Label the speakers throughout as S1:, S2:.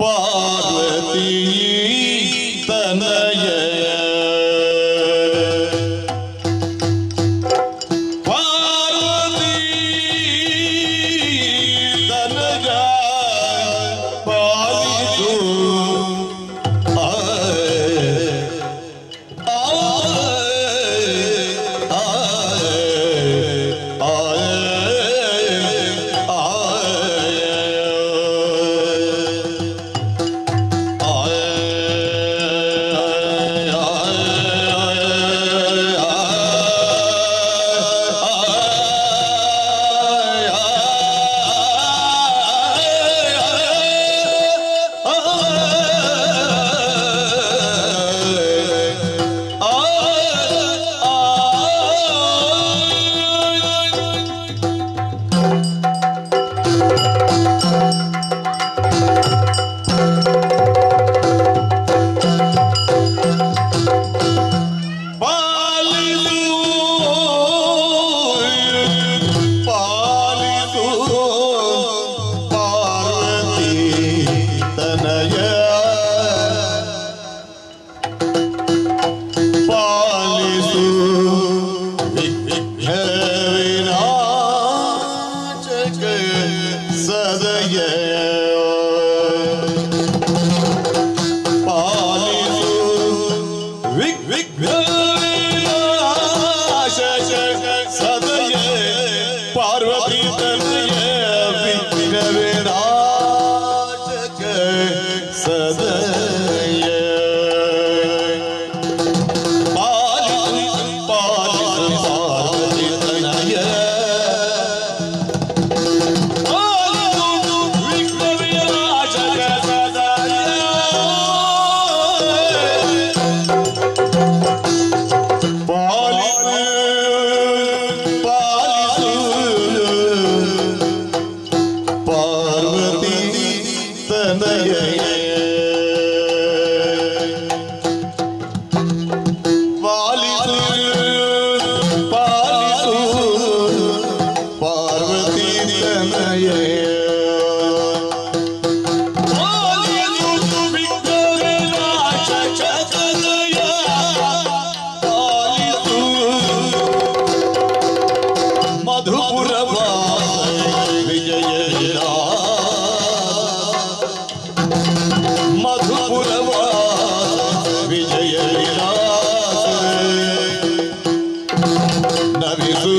S1: ಪಾರ್ವತಿ ತನಯ ಪಾರ್ವತಿ ತನಯ ಪಾಲಿಸು ಪಾಲಿಸು ಪಾಲಿಸು ಪಾರ್ವತಿ ತನಯ ಪಾಲಿಸು ವಿಘ್ನ ವಿನಾಶಕ ಸದಯ ಪಾಲಿಸು ವಿಗ್ ವಿಘ್ನ ವಿನಾಶಕ ಸದಯ ಪಾರ್ವತಿ ತನಯ ವಿಘ್ನ ವಿನಾಶಕ ಸದಯ ಪಾಲಿಸು ಪಾಲಿಸು ಪಾರ್ವತಿ ತನಯ ಪಾಲಿಸು ವಿಘ್ನ ವಿನಾಶಕ ಸದಯ ಪಾಲಿಸು ಪಾಲಿಸು ಪಾರ್ವತಿ ತನಯ ಪಾಲಿಸು ಪಾಲಿಸು ಪಾರ್ವತಿ ತನಯ ಪಾಲಿಸು ವಿಘ್ನವಿನಾಶಕ ತನಯ ಪಾಲಿಸು ಮಧುಪುರವ ವಿಜಯ ಮಧುಪುರವ ವಿಜಯ ನವಿಸು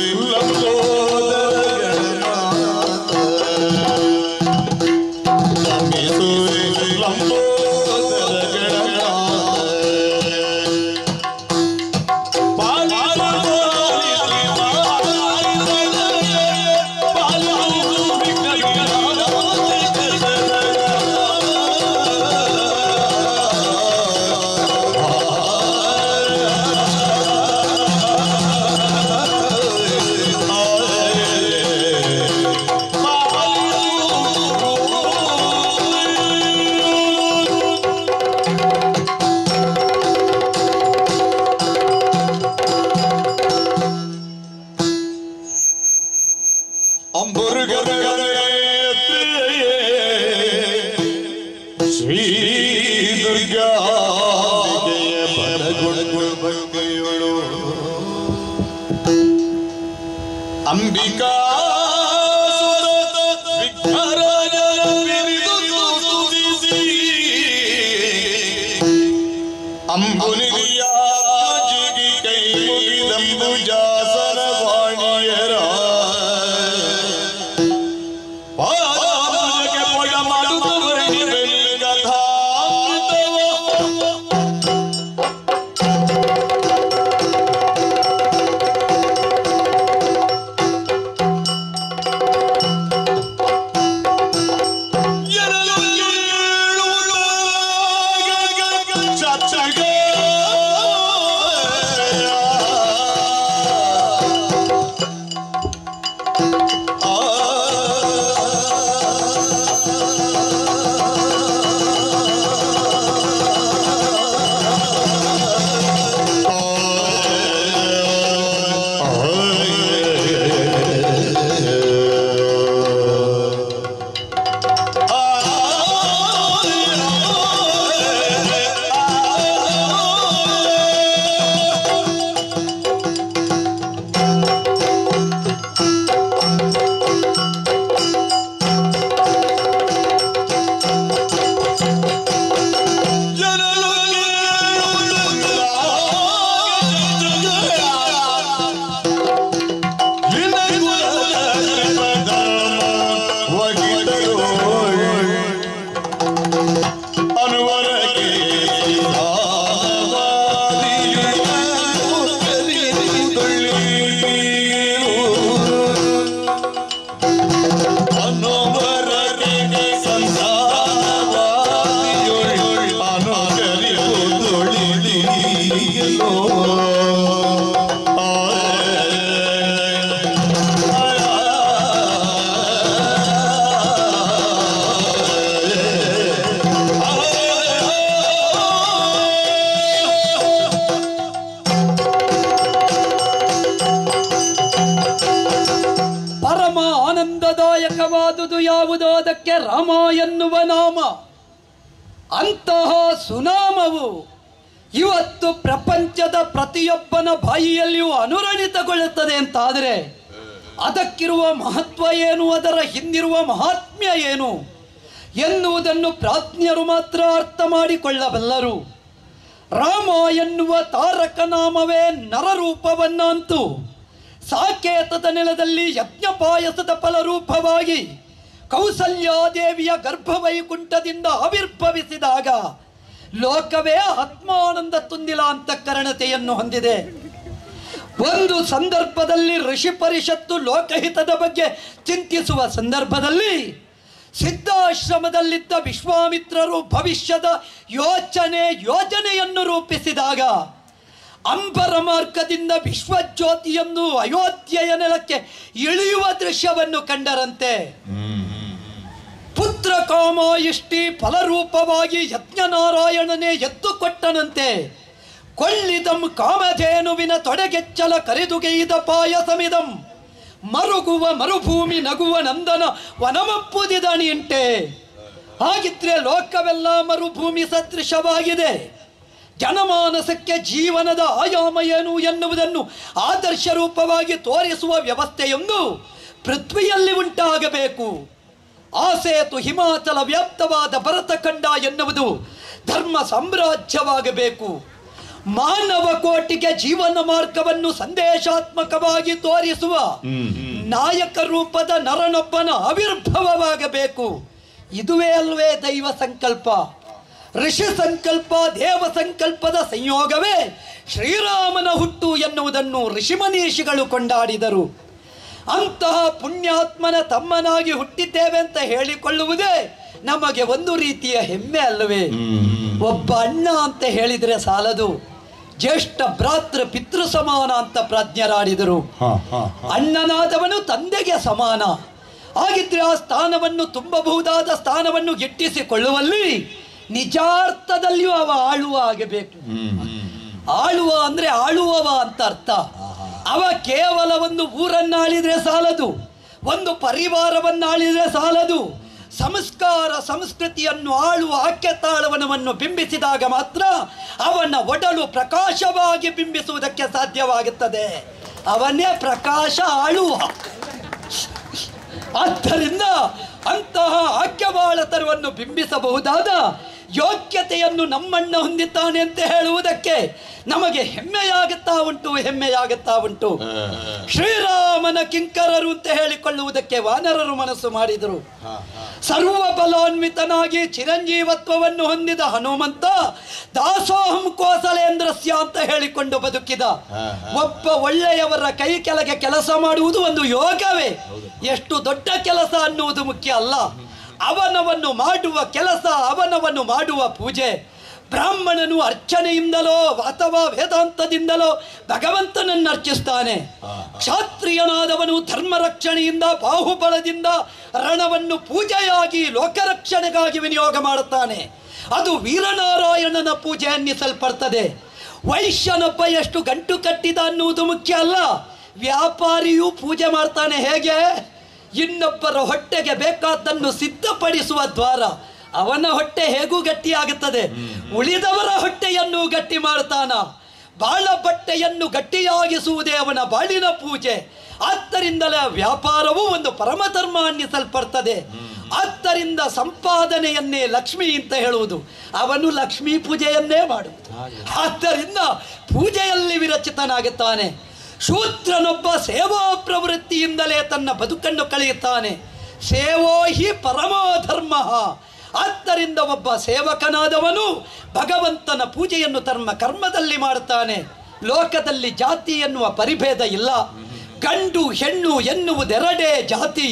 S1: ನಮಿಸು ಲಂಬೋದರ ಶ್ರೀ ದುರ್ಗಾ ವಿಜಯ ಪರಗುಣಗುಣಗಳು ಅಂಬಿಕಾ ವಿಘ್ನರಾಜನ ಬಿರಿದು ಸ್ತುತಿಸಿ ಅಂಬುಲಿಯ ಜಿಗಿ ಕೈ ಮುಗಿದಂಬು ಜಾಸನ ವಾಣಿಯರ ಪಾದಾಂಬುಜಕ್ಕೆ ಪೊಡ ಮಾಡುವವರಿಗೆ ಬೆಳ್ಳಿಗಥಾಮೃತವ
S2: ಅಂತಹ ಸುನಾಮವು ಇವತ್ತು ಪ್ರಪಂಚದ ಪ್ರತಿಯೊಬ್ಬನ ಬಾಯಿಯಲ್ಲಿಯೂ ಅನುರಣಿತಗೊಳ್ಳುತ್ತದೆ ಅಂತಾದರೆ ಅದಕ್ಕಿರುವ ಮಹತ್ವ ಏನು ಅದರ ಹಿಂದಿರುವ ಮಹಾತ್ಮ್ಯ ಏನು ಎನ್ನುವುದನ್ನು ಪ್ರಾಜ್ಞರು ಮಾತ್ರ ಅರ್ಥ ಮಾಡಿಕೊಳ್ಳಬಲ್ಲರು ರಾಮ ಎನ್ನುವ ತಾರಕ ನಾಮವೇ ನರರೂಪವನ್ನಂತೂ ಸಾಕೇತದ ನೆಲದಲ್ಲಿ ಯಜ್ಞ ಪಾಯಸದ ಫಲರೂಪವಾಗಿ ಕೌಸಲ್ಯಾದೇವಿಯ ಗರ್ಭವೈಕುಂಠದಿಂದ ಆವಿರ್ಭವಿಸಿದಾಗ ಲೋಕವೇ ಆತ್ಮಾನಂದ ತುಂದಿಲ ಅಂತಃಕರಣತೆಯನ್ನು ಹೊಂದಿದೆ ಒಂದು ಸಂದರ್ಭದಲ್ಲಿ ಋಷಿ ಪರಿಷತ್ತು ಲೋಕಹಿತದ ಬಗ್ಗೆ ಚಿಂತಿಸುವ ಸಂದರ್ಭದಲ್ಲಿ ಸಿದ್ಧಾಶ್ರಮದಲ್ಲಿದ್ದ ವಿಶ್ವಾಮಿತ್ರರು ಭವಿಷ್ಯದ ಯೋಚನೆ ಯೋಜನೆಯನ್ನು ರೂಪಿಸಿದಾಗ ಅಂಬರ ಮಾರ್ಗದಿಂದ ವಿಶ್ವಜ್ಯೋತಿಯನ್ನು ಅಯೋಧ್ಯೆಯ ನೆಲಕ್ಕೆ ಇಳಿಯುವ ದೃಶ್ಯವನ್ನು ಕಂಡರಂತೆ ಪುತ್ರ ಕಾಮ ಇಷ್ಟಿ ಫಲರೂಪವಾಗಿ ಯಜ್ಞನಾರಾಯಣನೇ ಎದ್ದು ಕೊಟ್ಟನಂತೆ ಕೊಳ್ಳಿದಂ ಕಾಮಧೇನುವಿನ ತೊಡೆಗೆಚ್ಚಲ ಕರೆದುಗೆಯ್ದ ಪಾಯಸಮಿದಂ ಮರುಗುವ ಮರುಭೂಮಿ ನಗುವ ನಂದನ ವನಮಪ್ಪುದಿದಣಿಯಂಟೆ ಹಾಗಿದ್ರೆ ಲೋಕವೆಲ್ಲ ಮರುಭೂಮಿ ಸದೃಶವಾಗಿದೆ ಜನಮಾನಸಕ್ಕೆ ಜೀವನದ ಆಯಾಮ ಏನು ಎನ್ನುವುದನ್ನು ಆದರ್ಶ ರೂಪವಾಗಿ ತೋರಿಸುವ ವ್ಯವಸ್ಥೆಯೊಂದು ಪೃಥ್ವಿಯಲ್ಲಿ ಉಂಟಾಗಬೇಕು ಆಸೇತು ಹಿಮಾಚಲ ವ್ಯಾಪ್ತವಾದ ಭರತಖಂಡ ಎನ್ನುವುದು ಧರ್ಮ ಸಾಮ್ರಾಜ್ಯವಾಗಬೇಕು ಮಾನವ ಕೋಟಿಗೆ ಜೀವನ ಮಾರ್ಗವನ್ನು ಸಂದೇಶಾತ್ಮಕವಾಗಿ ತೋರಿಸುವ ನಾಯಕ ರೂಪದ ನರನೊಬ್ಬನ ಆವಿರ್ಭವವಾಗಬೇಕು ಇದುವೇ ಅಲ್ವೇ ದೈವ ಸಂಕಲ್ಪ ಋಷಿ ಸಂಕಲ್ಪ ದೇವ ಸಂಕಲ್ಪದ ಸಂಯೋಗವೇ ಶ್ರೀರಾಮನ ಹುಟ್ಟು ಎನ್ನುವುದನ್ನು ಋಷಿಮನೀಷಿಗಳು ಕೊಂಡಾಡಿದರು ಅಂತಹ ಪುಣ್ಯಾತ್ಮನ ತಮ್ಮನಾಗಿ ಹುಟ್ಟಿದ್ದೇವೆ ಅಂತ ಹೇಳಿಕೊಳ್ಳುವುದೇ ನಮಗೆ ಒಂದು ರೀತಿಯ ಹೆಮ್ಮೆ ಅಲ್ಲವೇ ಒಬ್ಬ ಅಣ್ಣ ಅಂತ ಹೇಳಿದರೆ ಸಾಲದು ಜ್ಯೇಷ್ಠ ಭ್ರಾತೃ ಪಿತೃ ಸಮಾನ ಅಂತ ಪ್ರಾಜ್ಞರಾಡಿದರು ಅಣ್ಣನಾದವನು ತಂದೆಗೆ ಸಮಾನ ಹಾಗಿದ್ರೆ ಆ ಸ್ಥಾನವನ್ನು ತುಂಬಬಹುದಾದ ಸ್ಥಾನವನ್ನು ಗಿಟ್ಟಿಸಿಕೊಳ್ಳುವಲ್ಲಿ ನಿಜಾರ್ಥದಲ್ಲಿಯೂ ಅವ ಆಳುವ ಆಗಬೇಕು ಆಳುವ ಅಂದ್ರೆ ಆಳುವವ ಅಂತ ಅರ್ಥ ಅವ ಕೇವಲ ಒಂದು ಊರನ್ನಾಳಿದ್ರೆ ಸಾಲದು ಒಂದು ಪರಿವಾರವನ್ನಾಳಿದ್ರೆ ಸಾಲದು ಸಂಸ್ಕಾರ ಸಂಸ್ಕೃತಿಯನ್ನು ಆಳುವ ಆಕ್ಯ ತಾಳವನವನ್ನು ಬಿಂಬಿಸಿದಾಗ ಮಾತ್ರ ಅವನ ಒಡಲು ಪ್ರಕಾಶವಾಗಿ ಬಿಂಬಿಸುವುದಕ್ಕೆ ಸಾಧ್ಯವಾಗುತ್ತದೆ ಅವನೇ ಪ್ರಕಾಶ ಆಳುವ ಆದ್ದರಿಂದ ಅಂತಹ ಆಕ್ಯವಾಳತನವನ್ನು ಬಿಂಬಿಸಬಹುದಾದ ಯೋಗ್ಯತೆಯನ್ನು ನಮ್ಮಣ್ಣ ಹೊಂದಿದ್ದಾನೆ ಅಂತ ಹೇಳುವುದಕ್ಕೆ ನಮಗೆ ಹೆಮ್ಮೆಯಾಗುತ್ತಾ ಉಂಟು ಹೆಮ್ಮೆಯಾಗುತ್ತಾ ಉಂಟು ಶ್ರೀರಾಮನ ಕಿಂಕರರು ಅಂತ ಹೇಳಿಕೊಳ್ಳುವುದಕ್ಕೆ ವಾನರರು ಮನಸ್ಸು ಮಾಡಿದರು ಸರ್ವ ಬಲಾನ್ವಿತನಾಗಿ ಚಿರಂಜೀವತ್ವವನ್ನು ಹೊಂದಿದ ಹನುಮಂತ ದಾಸೋಹಂ ಕೋಸಲೇಂದ್ರಸ್ಯ ಅಂತ ಹೇಳಿಕೊಂಡು ಬದುಕಿದ ಒಬ್ಬ ಒಳ್ಳೆಯವರ ಕೈ ಕೆಳಗೆ ಕೆಲಸ ಮಾಡುವುದು ಒಂದು ಯೋಗವೇ ಎಷ್ಟು ದೊಡ್ಡ ಕೆಲಸ ಅನ್ನುವುದು ಮುಖ್ಯ ಅಲ್ಲ ಅವನವನ್ನು ಮಾಡುವ ಕೆಲಸ ಅವನವನ್ನು ಮಾಡುವ ಪೂಜೆ ಬ್ರಾಹ್ಮಣನು ಅರ್ಚನೆಯಿಂದಲೋ ಅಥವಾ ವೇದಾಂತದಿಂದಲೋ ಭಗವಂತನನ್ನು ಅರ್ಚಿಸ್ತಾನೆ ಕ್ಷಾತ್ರಿಯನಾದವನು ಧರ್ಮ ರಕ್ಷಣೆಯಿಂದ ಬಾಹುಬಲದಿಂದ ರಣವನ್ನು ಪೂಜೆಯಾಗಿ ಲೋಕರಕ್ಷಣೆಗಾಗಿ ವಿನಿಯೋಗ ಮಾಡುತ್ತಾನೆ ಅದು ವೀರನಾರಾಯಣನ ಪೂಜೆ ಅನ್ನಿಸಲ್ಪಡ್ತದೆ ವೈಶ್ಯನೊಬ್ಬ ಎಷ್ಟು ಗಂಟು ಕಟ್ಟಿದ ಅನ್ನುವುದು ಮುಖ್ಯ ಅಲ್ಲ ವ್ಯಾಪಾರಿಯೂ ಪೂಜೆ ಮಾಡ್ತಾನೆ ಹೇಗೆ ಇನ್ನೊಬ್ಬರ ಹೊಟ್ಟೆಗೆ ಬೇಕಾದ್ದನ್ನು ಸಿದ್ಧಪಡಿಸುವ ದ್ವಾರ ಅವನ ಹೊಟ್ಟೆ ಹೇಗೂ ಗಟ್ಟಿಯಾಗುತ್ತದೆ ಉಳಿದವರ ಹೊಟ್ಟೆಯನ್ನು ಗಟ್ಟಿ ಮಾಡ್ತಾನ ಬಾಳ ಬಟ್ಟೆಯನ್ನು ಗಟ್ಟಿಯಾಗಿಸುವುದೇ ಅವನ ಬಾಳಿನ ಪೂಜೆ ಆದ್ದರಿಂದಲೇ ವ್ಯಾಪಾರವೂ ಒಂದು ಪರಮಧರ್ಮ ಅನ್ನಿಸಲ್ಪಡ್ತದೆ ಆದ್ದರಿಂದ ಸಂಪಾದನೆಯನ್ನೇ ಲಕ್ಷ್ಮಿ ಅಂತ ಹೇಳುವುದು ಅವನು ಲಕ್ಷ್ಮೀ ಪೂಜೆಯನ್ನೇ ಮಾಡುವುದು ಆದ್ದರಿಂದ ಪೂಜೆಯಲ್ಲಿ ವಿರಚಿತನಾಗುತ್ತಾನೆ ಶೂದ್ರನೊಬ್ಬ ಸೇವಾ ಪ್ರವೃತ್ತಿಯಿಂದಲೇ ತನ್ನ ಬದುಕನ್ನು ಕಳೆಯುತ್ತಾನೆ ಸೇವೋ ಹಿ ಪರಮೋ ಧರ್ಮ ಆದ್ದರಿಂದ ಒಬ್ಬ ಸೇವಕನಾದವನು ಭಗವಂತನ ಪೂಜೆಯನ್ನು ತಮ್ಮ ಕರ್ಮದಲ್ಲಿ ಮಾಡುತ್ತಾನೆ ಲೋಕದಲ್ಲಿ ಜಾತಿ ಎನ್ನುವ ಪರಿಭೇದ ಇಲ್ಲ ಗಂಡು ಹೆಣ್ಣು ಎನ್ನುವುದೆರಡೇ ಜಾತಿ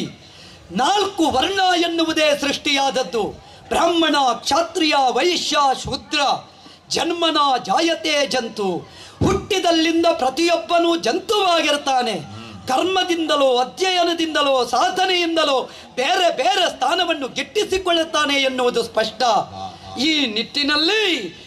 S2: ನಾಲ್ಕು ವರ್ಣ ಎನ್ನುವುದೇ ಸೃಷ್ಟಿಯಾದದ್ದು ಬ್ರಾಹ್ಮಣ ಕ್ಷಾತ್ರಿಯ ವೈಶ್ಯ ಶೂದ್ರ ಜನ್ಮನ ಜಾಯತೆ ಜಂತು ಹುಟ್ಟಿದಲ್ಲಿಂದ ಪ್ರತಿಯೊಬ್ಬನೂ ಜಂತುವಾಗಿರ್ತಾನೆ ಕರ್ಮದಿಂದಲೋ ಅಧ್ಯಯನದಿಂದಲೋ ಸಾಧನೆಯಿಂದಲೋ ಬೇರೆ ಬೇರೆ ಸ್ಥಾನವನ್ನು ಗಿಟ್ಟಿಸಿಕೊಳ್ಳುತ್ತಾನೆ ಎನ್ನುವುದು ಸ್ಪಷ್ಟ ಈ ನಿಟ್ಟಿನಲ್ಲಿ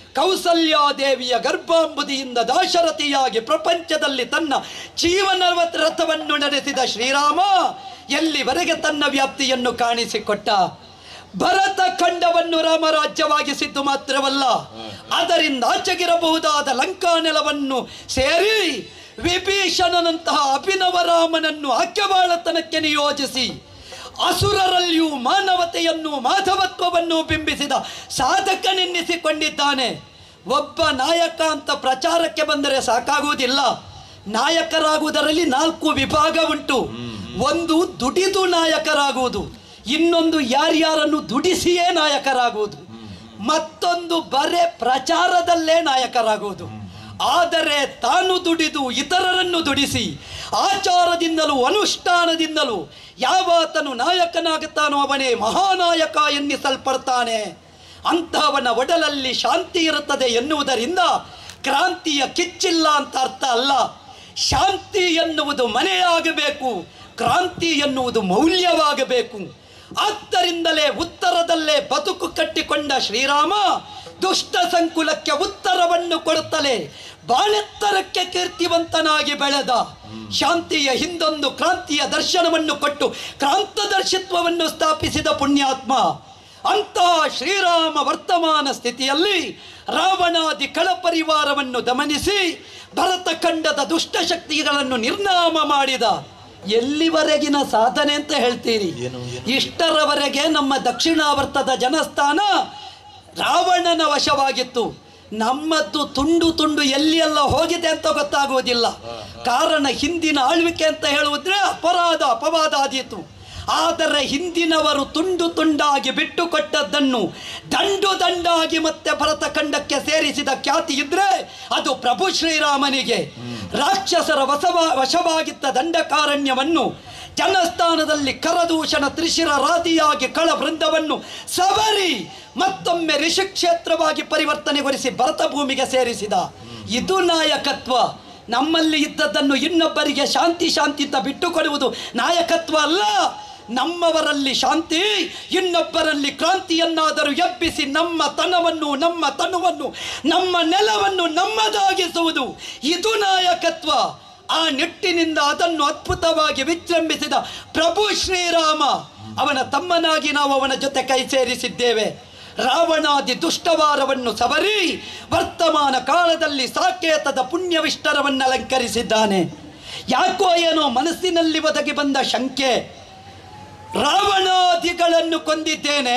S2: ಕೌಸಲ್ಯಾದೇವಿಯ ಗರ್ಭಾಂಬುದಿಯಿಂದ ದಾಶರಥಿಯಾಗಿ ಪ್ರಪಂಚದಲ್ಲಿ ತನ್ನ ಜೀವನ ರಥವನ್ನು ನಡೆಸಿದ ಶ್ರೀರಾಮ ಎಲ್ಲಿವರೆಗೆ ತನ್ನ ವ್ಯಾಪ್ತಿಯನ್ನು ಕಾಣಿಸಿಕೊಟ್ಟ ಭರತ ಖಂಡವನ್ನು ರಾಮರಾಜ್ಯವಾಗಿಸಿದ್ದು ಮಾತ್ರವಲ್ಲ ಅದರಿಂದ ಆಚೆಗಿರಬಹುದಾದ ಲಂಕಾ ನೆಲವನ್ನು ಸೇರಿ ವಿಭೀಷಣನಂತಹ ಅಭಿನವ ರಾಮನನ್ನು ಆಕ್ಯಬಾಳತನಕ್ಕೆ ನಿಯೋಜಿಸಿ ಅಸುರರಲ್ಲಿಯೂ ಮಾನವತೆಯನ್ನು ಮಾಧವತ್ವವನ್ನು ಬಿಂಬಿಸಿದ ಸಾಧಕನೆನ್ನಿಸಿಕೊಂಡಿದ್ದಾನೆ ಒಬ್ಬ ನಾಯಕ ಅಂತ ಪ್ರಚಾರಕ್ಕೆ ಬಂದರೆ ಸಾಕಾಗುವುದಿಲ್ಲ ನಾಯಕರಾಗುವುದರಲ್ಲಿ ನಾಲ್ಕು ವಿಭಾಗ ಉಂಟು ಒಂದು ದುಡಿದು ನಾಯಕರಾಗುವುದು ಇನ್ನೊಂದು ಯಾರ್ಯಾರನ್ನು ದುಡಿಸಿಯೇ ನಾಯಕರಾಗುವುದು ಮತ್ತೊಂದು ಬರೇ ಪ್ರಚಾರದಲ್ಲೇ ನಾಯಕರಾಗುವುದು ಆದರೆ ತಾನು ದುಡಿದು ಇತರರನ್ನು ದುಡಿಸಿ ಆಚಾರದಿಂದಲೂ ಅನುಷ್ಠಾನದಿಂದಲೂ ಯಾವಾತನು ನಾಯಕನಾಗುತ್ತಾನೋ ಅವನೇ ಮಹಾನಾಯಕ ಎನ್ನಿಸಲ್ಪಡ್ತಾನೆ ಅಂತಹವನ ಒಡಲಲ್ಲಿ ಶಾಂತಿ ಇರುತ್ತದೆ ಎನ್ನುವುದರಿಂದ ಕ್ರಾಂತಿಯ ಕಿಚ್ಚಿಲ್ಲ ಅಂತ ಅರ್ಥ ಅಲ್ಲ ಶಾಂತಿ ಎನ್ನುವುದು ಮನೆಯಾಗಬೇಕು ಕ್ರಾಂತಿ ಎನ್ನುವುದು ಮೌಲ್ಯವಾಗಬೇಕು ಆದ್ದರಿಂದಲೇ ಉತ್ತರದಲ್ಲೇ ಬದುಕು ಕಟ್ಟಿಕೊಂಡ ಶ್ರೀರಾಮ ದುಷ್ಟ ಸಂಕುಲಕ್ಕೆ ಉತ್ತರವನ್ನು ಕೊಡುತ್ತಲೇ ಬಾಳೆತ್ತರಕ್ಕೆ ಕೀರ್ತಿವಂತನಾಗಿ ಬೆಳೆದ ಶಾಂತಿಯ ಹಿಂದೊಂದು ಕ್ರಾಂತಿಯ ದರ್ಶನವನ್ನು ಕೊಟ್ಟು ಕ್ರಾಂತದರ್ಶಿತ್ವವನ್ನು ಸ್ಥಾಪಿಸಿದ ಪುಣ್ಯಾತ್ಮ ಅಂತಹ ಶ್ರೀರಾಮ ವರ್ತಮಾನ ಸ್ಥಿತಿಯಲ್ಲಿ ರಾವಣಾದಿ ಕಳ ಪರಿವಾರವನ್ನು ದಮನಿಸಿ ಭರತ ಖಂಡದ ದುಷ್ಟ ಶಕ್ತಿಗಳನ್ನು ನಿರ್ನಾಮ ಮಾಡಿದ ಎಲ್ಲಿವರೆಗಿನ ಸಾಧನೆ ಅಂತ ಹೇಳ್ತೀರಿ ಇಷ್ಟರವರೆಗೆ ನಮ್ಮ ದಕ್ಷಿಣಾವರ್ತದ ಜನಸ್ಥಾನ ರಾವಣನ ವಶವಾಗಿತ್ತು ನಮ್ಮದ್ದು ತುಂಡು ತುಂಡು ಎಲ್ಲಿ ಎಲ್ಲ ಹೋಗಿದೆ ಅಂತ ಗೊತ್ತಾಗುವುದಿಲ್ಲ ಕಾರಣ ಹಿಂದಿನ ಆಳ್ವಿಕೆ ಅಂತ ಹೇಳುವುದ್ರೆ ಅಪರಾಧ ಅಪವಾದ ಆದೀತು ಆದರೆ ಹಿಂದಿನವರು ತುಂಡು ತುಂಡಾಗಿ ಬಿಟ್ಟು ಕೊಟ್ಟದ್ದನ್ನು ದಂಡು ದಂಡಾಗಿ ಮತ್ತೆ ಭರತ ಖಂಡಕ್ಕೆ ಸೇರಿಸಿದ ಖ್ಯಾತಿ ಇದ್ರೆ ಅದು ಪ್ರಭು ಶ್ರೀರಾಮನಿಗೆ ರಾಕ್ಷಸರ ವಸವ ವಶವಾಗಿದ್ದ ದಂಡಕಾರಣ್ಯವನ್ನು ಜನಸ್ಥಾನದಲ್ಲಿ ಕರದೂಷಣ ತ್ರಿಶಿರ ರಾತಿಯಾಗಿ ಕಳ ವೃಂದವನ್ನು ಸವರಿ ಮತ್ತೊಮ್ಮೆ ಋಷಿಕ್ಷೇತ್ರವಾಗಿ ಪರಿವರ್ತನೆಗೊಳಿಸಿ ಭರತ ಭೂಮಿಗೆ ಸೇರಿಸಿದ ಇದು ನಾಯಕತ್ವ ನಮ್ಮಲ್ಲಿ ಇದ್ದದ್ದನ್ನು ಇನ್ನೊಬ್ಬರಿಗೆ ಶಾಂತಿ ಶಾಂತಿ ಅಂತ ಬಿಟ್ಟುಕೊಡುವುದು ನಾಯಕತ್ವ ಅಲ್ಲ ನಮ್ಮವರಲ್ಲಿ ಶಾಂತಿ ಇನ್ನೊಬ್ಬರಲ್ಲಿ ಕ್ರಾಂತಿಯನ್ನಾದರೂ ಎಬ್ಬಿಸಿ ನಮ್ಮ ತನವನ್ನು ನಮ್ಮ ತನುವನ್ನು ನಮ್ಮ ನೆಲವನ್ನು ನಮ್ಮದಾಗಿಸುವುದು ಇದು ನಾಯಕತ್ವ ಆ ನಿಟ್ಟಿನಿಂದ ಅದನ್ನು ಅದ್ಭುತವಾಗಿ ವಿಜೃಂಭಿಸಿದ ಪ್ರಭು ಶ್ರೀರಾಮ ಅವನ ತಮ್ಮನಾಗಿ ನಾವು ಅವನ ಜೊತೆ ಕೈ ಸೇರಿಸಿದ್ದೇವೆ ರಾವಣಾದಿ ದುಷ್ಟವಾರವನ್ನು ಸವರಿ ವರ್ತಮಾನ ಕಾಲದಲ್ಲಿ ಸಾಕೇತದ ಪುಣ್ಯವಿಷ್ಟರವನ್ನು ಅಲಂಕರಿಸಿದ್ದಾನೆ ಯಾಕೋ ಏನೋ ಮನಸ್ಸಿನಲ್ಲಿ ಒದಗಿ ಬಂದ ಶಂಕೆ ರಾವಣಾದಿಗಳನ್ನು ಕೊಂದಿದ್ದೇನೆ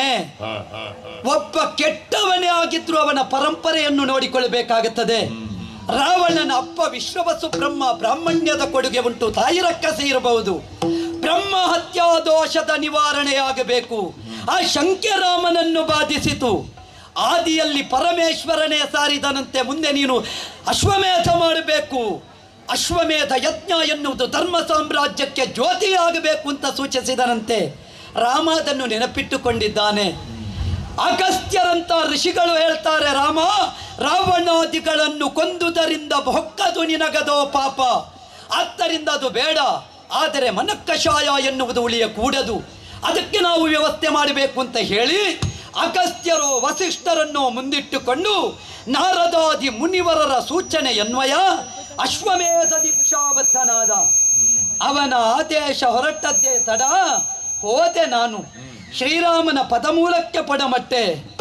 S2: ಒಬ್ಬ ಕೆಟ್ಟವನೇ ಆಗಿದ್ರು ಅವನ ಪರಂಪರೆಯನ್ನು ನೋಡಿಕೊಳ್ಳಬೇಕಾಗುತ್ತದೆ ರಾವಣನ ಅಪ್ಪ ವಿಶ್ವವಸು ಬ್ರಹ್ಮ ಬ್ರಾಹ್ಮಣ್ಯದ ಕೊಡುಗೆ ಉಂಟು ತಾಯಿ ರಕ್ಕಸಿ ಇರಬಹುದು ಬ್ರಹ್ಮ ಹತ್ಯಾ ದೋಷದ ನಿವಾರಣೆಯಾಗಬೇಕು ಆ ಶಂಕರಾಮನನ್ನು ಬಾಧಿಸಿತು ಆದಿಯಲ್ಲಿ ಪರಮೇಶ್ವರನೇ ಸಾರಿದನಂತೆ ಮುಂದೆ ನೀನು ಅಶ್ವಮೇಧ ಮಾಡಬೇಕು ಅಶ್ವಮೇಧ ಯಜ್ಞ ಎನ್ನುವುದು ಧರ್ಮ ಸಾಮ್ರಾಜ್ಯಕ್ಕೆ ಜ್ಯೋತಿಯಾಗಬೇಕು ಅಂತ ಸೂಚಿಸಿದನಂತೆ ರಾಮ ಅದನ್ನು ನೆನಪಿಟ್ಟುಕೊಂಡಿದ್ದಾನೆ ಅಗಸ್ತ್ಯರಂತ ಋಷಿಗಳು ಹೇಳ್ತಾರೆ ರಾಮ ರಾವಣಾದಿಗಳನ್ನು ಕೊಂದುದರಿಂದ ಹೊಕ್ಕದು ನಿನಗದೋ ಪಾಪ ಆದ್ದರಿಂದ ಅದು ಬೇಡ ಆದರೆ ಮನಕ್ಕಷಾಯ ಎನ್ನುವುದು ಉಳಿಯ ಕೂಡದು ಅದಕ್ಕೆ ನಾವು ವ್ಯವಸ್ಥೆ ಮಾಡಬೇಕು ಅಂತ ಹೇಳಿ ಅಗಸ್ತ್ಯರು ವಸಿಷ್ಠರನ್ನು ಮುಂದಿಟ್ಟುಕೊಂಡು ನಾರದಾದಿ ಮುನಿವರರ ಸೂಚನೆ ಅನ್ವಯ ಅಶ್ವಮೇಧ ದೀಕ್ಷಾಬದ್ಧನಾದ ಅವನ ಆದೇಶ ಹೊರಟದ್ದೇ ತಡ ಹೋದೆ ನಾನು ಶ್ರೀರಾಮನ ಪದಮೂಲಕ್ಕೆ ಪಡಮಟ್ಟೆ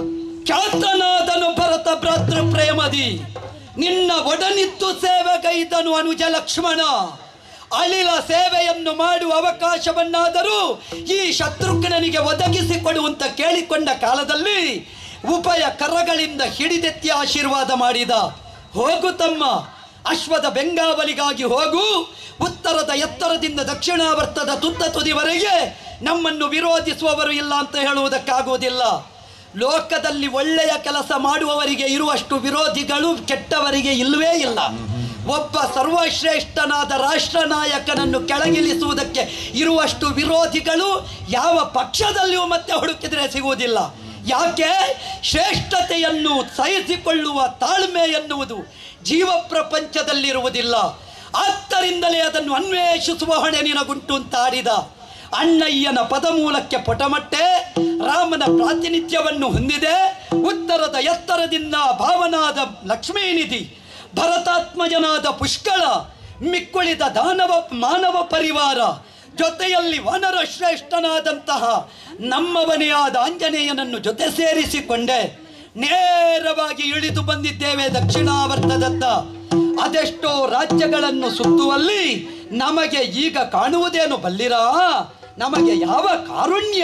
S2: ಖ್ಯಾತನಾದನು ಭರತ ಭ್ರಾತೃ ಪ್ರೇಮದಿ ನಿನ್ನ ಒಡನಿತ್ತು ಸೇವೆಗೈದನು ಅನುಜ ಲಕ್ಷ್ಮಣ ಅಳಿಲ ಸೇವೆಯನ್ನು ಮಾಡುವ ಅವಕಾಶವನ್ನಾದರೂ ಈ ಶತ್ರುಘ್ನನಿಗೆ ಒದಗಿಸಿಕೊಡುವಂತ ಕೇಳಿಕೊಂಡ ಕಾಲದಲ್ಲಿ ಉಭಯ ಕರಗಳಿಂದ ಹಿಡಿದೆತ್ತಿ ಆಶೀರ್ವಾದ ಮಾಡಿದ ಹೋಗು ತಮ್ಮ ಅಶ್ವದ ಬೆಂಗಾವಲಿಗಾಗಿ ಹೋಗು ಉತ್ತರದ ಎತ್ತರದಿಂದ ದಕ್ಷಿಣಾವರ್ತದ ತುತ್ತ ತುದಿವರೆಗೆ ನಮ್ಮನ್ನು ವಿರೋಧಿಸುವವರು ಇಲ್ಲ ಅಂತ ಹೇಳುವುದಕ್ಕಾಗುವುದಿಲ್ಲ ಲೋಕದಲ್ಲಿ ಒಳ್ಳೆಯ ಕೆಲಸ ಮಾಡುವವರಿಗೆ ಇರುವಷ್ಟು ವಿರೋಧಿಗಳು ಕೆಟ್ಟವರಿಗೆ ಇಲ್ಲವೇ ಇಲ್ಲ ಒಬ್ಬ ಸರ್ವಶ್ರೇಷ್ಠನಾದ ರಾಷ್ಟ್ರ ನಾಯಕನನ್ನು ಕೆಳಗಿಳಿಸುವುದಕ್ಕೆ ಇರುವಷ್ಟು ವಿರೋಧಿಗಳು ಯಾವ ಪಕ್ಷದಲ್ಲಿಯೂ ಮತ್ತೆ ಹುಡುಕಿದ್ರೆ ಸಿಗುವುದಿಲ್ಲ ಯಾಕೆ ಶ್ರೇಷ್ಠತೆಯನ್ನು ಸಹಿಸಿಕೊಳ್ಳುವ ತಾಳ್ಮೆ ಎನ್ನುವುದು ಜೀವ ಪ್ರಪಂಚದಲ್ಲಿರುವುದಿಲ್ಲ ಆದ್ದರಿಂದಲೇ ಅದನ್ನು ಅನ್ವೇಷಿಸುವ ಹೊಣೆ ನಿನಗುಂಟು ಅಂತಾಡಿದ ಅಣ್ಣಯ್ಯನ ಪದಮೂಲಕ್ಕೆ ಪಟಮಟ್ಟೆ ರಾಮನ ಪ್ರಾತಿನಿಧ್ಯವನ್ನು ಹೊಂದಿದೆ ಉತ್ತರದ ಎತ್ತರದಿಂದ ಭಾವನಾದ ಲಕ್ಷ್ಮೀನಿಧಿ ಭರತಾತ್ಮಜನಾದ ಪುಷ್ಕಳ ಮಿಕ್ಕುಳಿದ ದಾನವ ಮಾನವ ಪರಿವಾರ ಜೊತೆಯಲ್ಲಿ ವಾನರ ಶ್ರೇಷ್ಠನಾದಂತಹ ನಮ್ಮವನೇ ಆದ ಆಂಜನೇಯನನ್ನು ಜೊತೆ ಸೇರಿಸಿಕೊಂಡೆ ನೇರವಾಗಿ ಇಳಿದು ಬಂದಿದ್ದೇವೆ ದಕ್ಷಿಣಾವರ್ತದತ್ತ ಅದೆಷ್ಟೋ ರಾಜ್ಯಗಳನ್ನು ಸುತ್ತುವಲ್ಲಿ ನಮಗೆ ಈಗ ಕಾಣುವುದೇನು ಬಲ್ಲಿರಾ ನಮಗೆ ಯಾವ ಕಾರುಣ್ಯ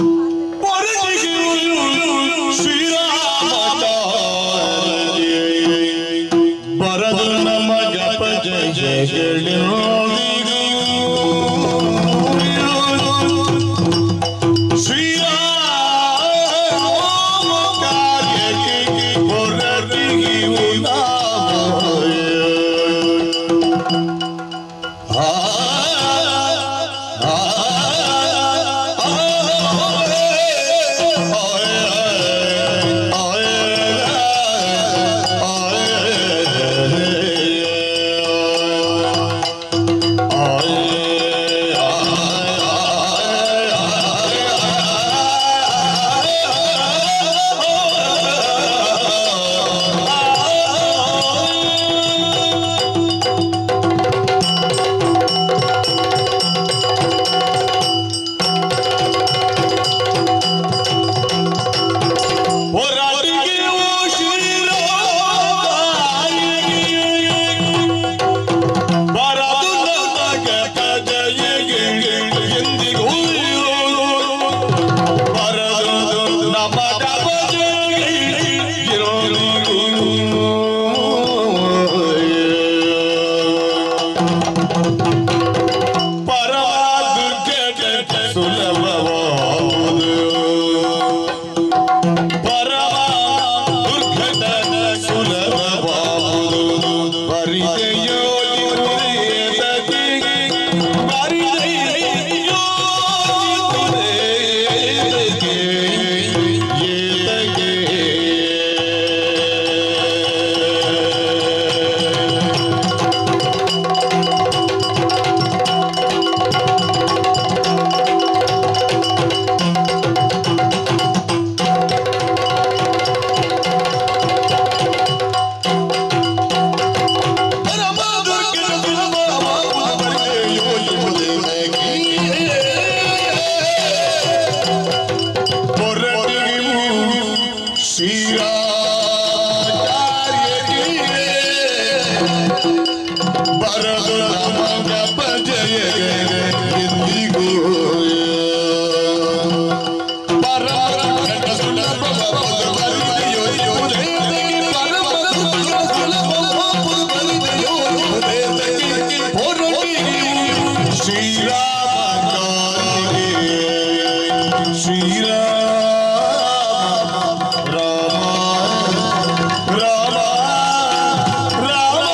S1: ಬರದು ನಮ್ಮ ಜಪ ಜಯ ಶ್ರೀರಾಮ ಕಾರ್ಯಕ್ಕೆ ಹೊರಟಿಗಿವು ನಾವು. ಆ ಆ ಹೋರಾಟಿಗೆವು ಶ್ರೀರಾಮ ಬರದು ನಮಗೆ ಜಯಗೆ ಎಂದಿಗೂ ಬರದು ನಮ್ಮ ಜಯ ಪರಮಾದುಕ್ಕೆ ಸುಲಭವಾದು ಪರಮ ದುರ್ಘಟನ ಸುಲಭವಾಗುವುದು ಪರಿದೆಯೋ ನಿರೇತಕ್ಕೆ ಪರಿದೆಯೋ ನಿರೇತಕ್ಕೆ ಏತಕ್ಕೆ ಬರದು ನಮಗ ಜಯ ಎಂದಿಗೂ ಶ್ರೀರಾಮ ರಾಮ ರಾಮ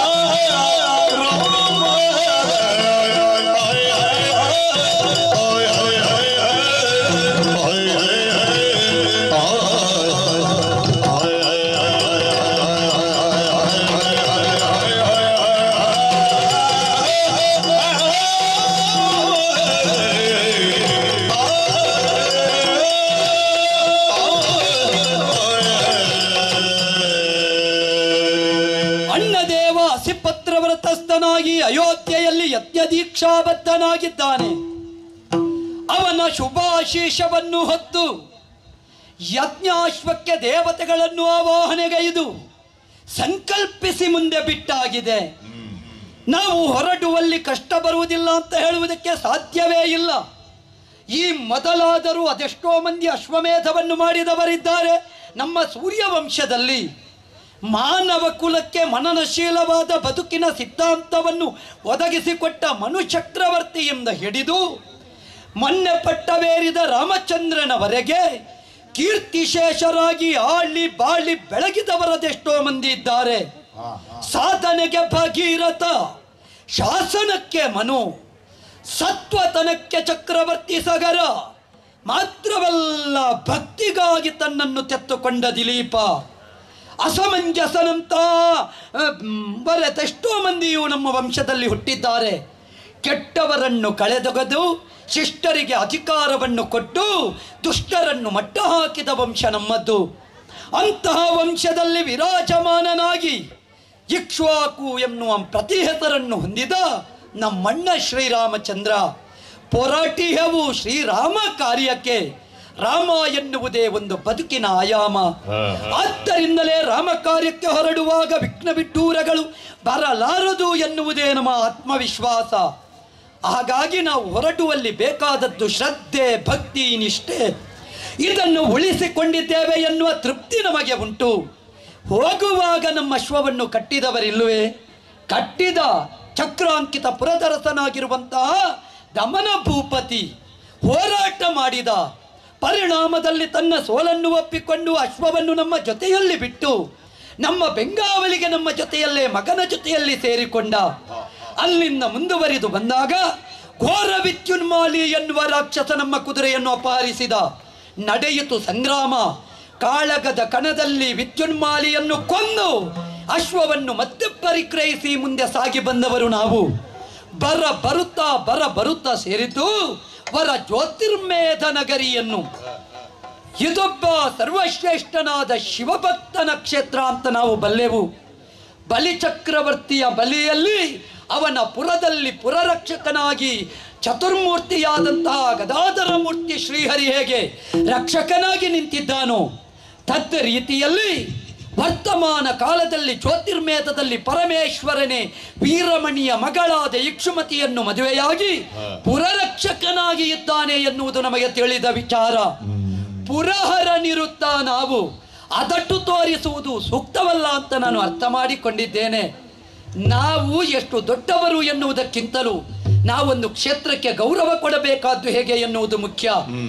S2: ಅಣ್ಣದೇವ ಹಸಿಪತ್ರವ್ರತಸ್ಥನಾಗಿ ಅಯೋಧ್ಯೆಯಲ್ಲಿ ಯಜ್ಞ ದೀಕ್ಷಾಬದ್ಧನಾಗಿದ್ದಾನೆ ಅವನ ಶುಭಾಶೀಷವನ್ನು ಹೊತ್ತು ಯಜ್ಞಾಶ್ವಕ್ಕೆ ದೇವತೆಗಳನ್ನು ಆವಾಹನೆಗೈದು ಸಂಕಲ್ಪಿಸಿ ಮುಂದೆ ಬಿಟ್ಟಾಗಿದೆ ನಾವು ಹೊರಡುವಲ್ಲಿ ಕಷ್ಟ ಬರುವುದಿಲ್ಲ ಅಂತ ಹೇಳುವುದಕ್ಕೆ ಸಾಧ್ಯವೇ ಇಲ್ಲ ಈ ಮೊದಲಾದರೂ ಅದೆಷ್ಟೋ ಮಂದಿ ಅಶ್ವಮೇಧವನ್ನು ಮಾಡಿದವರಿದ್ದಾರೆ ನಮ್ಮ ಸೂರ್ಯವಂಶದಲ್ಲಿ ಮಾನವ ಕುಲಕ್ಕೆ ಮನನಶೀಲವಾದ ಬದುಕಿನ ಸಿದ್ಧಾಂತವನ್ನು ಒದಗಿಸಿಕೊಟ್ಟ ಮನು ಚಕ್ರವರ್ತಿಯಿಂದ ಹಿಡಿದು ಮೊನ್ನೆ ಪಟ್ಟವೇರಿದ ರಾಮಚಂದ್ರನವರೆಗೆ ಕೀರ್ತಿಶೇಷರಾಗಿ ಆಳಿ ಬಾಳಿ ಬೆಳಗಿದವರದೆಷ್ಟೋ ಮಂದಿ ಇದ್ದಾರೆ ಸಾಧನೆಗೆ ಭಗೀರಥ ಶಾಸನಕ್ಕೆ ಮನು ಸತ್ವತನಕ್ಕೆ ಚಕ್ರವರ್ತಿ ಸಗರ ಮಾತ್ರವಲ್ಲ ಭಕ್ತಿಗಾಗಿ ತನ್ನನ್ನು ತೆತ್ತುಕೊಂಡ ದಿಲೀಪ ಅಸಮಂಜಸನಂತ ಬರೆದೆಷ್ಟೋ ಮಂದಿಯು ನಮ್ಮ ವಂಶದಲ್ಲಿ ಹುಟ್ಟಿದ್ದಾರೆ ಕೆಟ್ಟವರನ್ನು ಕಳೆದೊಗೆದು ಶಿಷ್ಟರಿಗೆ ಅಧಿಕಾರವನ್ನು ಕೊಟ್ಟು ದುಷ್ಟರನ್ನು ಮಟ್ಟ ಹಾಕಿದ ವಂಶ ನಮ್ಮದ್ದು ಅಂತಹ ವಂಶದಲ್ಲಿ ವಿರಾಜಮಾನನಾಗಿ ಇಕ್ಷ್ವಾಕು ಎನ್ನುವ ಪ್ರತಿ ಹೆಸರನ್ನು ಹೊಂದಿದ ನಮ್ಮಣ್ಣ ಶ್ರೀರಾಮಚಂದ್ರ ಪೊರಟಿಹವು ಶ್ರೀರಾಮ ಕಾರ್ಯಕ್ಕೆ ರಾಮ ಎನ್ನುವುದೇ ಒಂದು ಬದುಕಿನ ಆಯಾಮ
S1: ಹಾ, ಹಾ.
S2: ಆದ್ದರಿಂದಲೇ ರಾಮ ಕಾರ್ಯಕ್ಕೆ ಹೊರಡುವಾಗ ವಿಘ್ನ ವಿಡ್ಡೂರಗಳು ಬರಲಾರದು ಎನ್ನುವುದೇ ನಮ್ಮ ಆತ್ಮವಿಶ್ವಾಸ ಹಾಗಾಗಿ ನಾವು ಹೊರಡುವಲ್ಲಿ ಬೇಕಾದದ್ದು ಶ್ರದ್ಧೆ ಭಕ್ತಿ ನಿಷ್ಠೆ ಇದನ್ನು ಉಳಿಸಿಕೊಂಡಿದ್ದೇವೆ ಎನ್ನುವ ತೃಪ್ತಿ ನಮಗೆ ಉಂಟು ಹೋಗುವಾಗ ನಮ್ಮ ಅಶ್ವವನ್ನು ಕಟ್ಟಿದವರಿಲ್ಲವೇ ಕಟ್ಟಿದ ಚಕ್ರಾಂಕಿತ ಪುರದರಸನಾಗಿರುವಂತಹ ದಮನ ಭೂಪತಿ ಹೋರಾಟ ಮಾಡಿದ ಪರಿಣಾಮದಲ್ಲಿ ತನ್ನ ಸೋಲನ್ನು ಒಪ್ಪಿಕೊಂಡು ಅಶ್ವವನ್ನು ನಮ್ಮ ಜೊತೆಯಲ್ಲಿ ಬಿಟ್ಟು ನಮ್ಮ ಬೆಂಗಾವಲಿಗೆ ನಮ್ಮ ಜೊತೆಯಲ್ಲೇ ಮಗನ ಜೊತೆಯಲ್ಲಿ ಸೇರಿಕೊಂಡ ಅಲ್ಲಿಂದ ಮುಂದುವರಿದು ಬಂದಾಗ ಘೋರ ವಿದ್ಯುನ್ಮಾಲಿ ಎನ್ನುವ ರಾಕ್ಷಸ ನಮ್ಮ ಕುದುರೆಯನ್ನು ಅಪಹರಿಸಿದ ನಡೆಯಿತು ಸಂಗ್ರಾಮ ಕಾಳಗದ ಕಣದಲ್ಲಿ ವಿದ್ಯುನ್ಮಾಲಿಯನ್ನು ಕೊಂದು ಅಶ್ವವನ್ನು ಮತ್ತೆ ಪರಿಗ್ರಹಿಸಿ ಮುಂದೆ ಸಾಗಿ ಬಂದವರು ನಾವು ಬರ ಬರುತ್ತಾ ಬರ ಬರುತ್ತಾ ಸೇರಿದ್ದು ವರ ಜ್ಯೋತಿರ್ಮೇಧ ನಗರಿಯನ್ನು ಇದೊಬ್ಬ ಸರ್ವಶ್ರೇಷ್ಠನಾದ ಶಿವಭಕ್ತನ ಕ್ಷೇತ್ರ ಅಂತ ನಾವು ಬಲ್ಲೆವು ಬಲಿಚಕ್ರವರ್ತಿಯ ಬಲಿಯಲ್ಲಿ ಅವನ ಪುರದಲ್ಲಿ ಪುರರಕ್ಷಕನಾಗಿ ಚತುರ್ಮೂರ್ತಿಯಾದಂತಹ ಗದಾಧರ ಮೂರ್ತಿ ಶ್ರೀಹರಿ ಹೇಗೆ ರಕ್ಷಕನಾಗಿ ನಿಂತಿದ್ದಾನೋ ತದ್ ರೀತಿಯಲ್ಲಿ ವರ್ತಮಾನ ಕಾಲದಲ್ಲಿ ಜ್ಯೋತಿರ್ಮೇಧದಲ್ಲಿ ಪರಮೇಶ್ವರನೇ ವೀರಮಣಿಯ ಮಗಳಾದ ಇಕ್ಷುಮತಿಯನ್ನು ಮದುವೆಯಾಗಿ ಪುರರಕ್ಷಕನಾಗಿ ಇದ್ದಾನೆ ಎನ್ನುವುದು ನಮಗೆ ತಿಳಿದ ವಿಚಾರ ಪುರಹರನಿರುತ್ತಾ ನಾವು ಅದಟ್ಟು ತೋರಿಸುವುದು ಸೂಕ್ತವಲ್ಲ ಅಂತ ನಾನು ಅರ್ಥ ಮಾಡಿಕೊಂಡಿದ್ದೇನೆ ನಾವು ಎಷ್ಟು ದೊಡ್ಡವರು ಎನ್ನುವುದಕ್ಕಿಂತಲೂ ನಾವೊಂದು ಕ್ಷೇತ್ರಕ್ಕೆ ಗೌರವ ಕೊಡಬೇಕಾದ್ದು ಹೇಗೆ ಎನ್ನುವುದು ಮುಖ್ಯ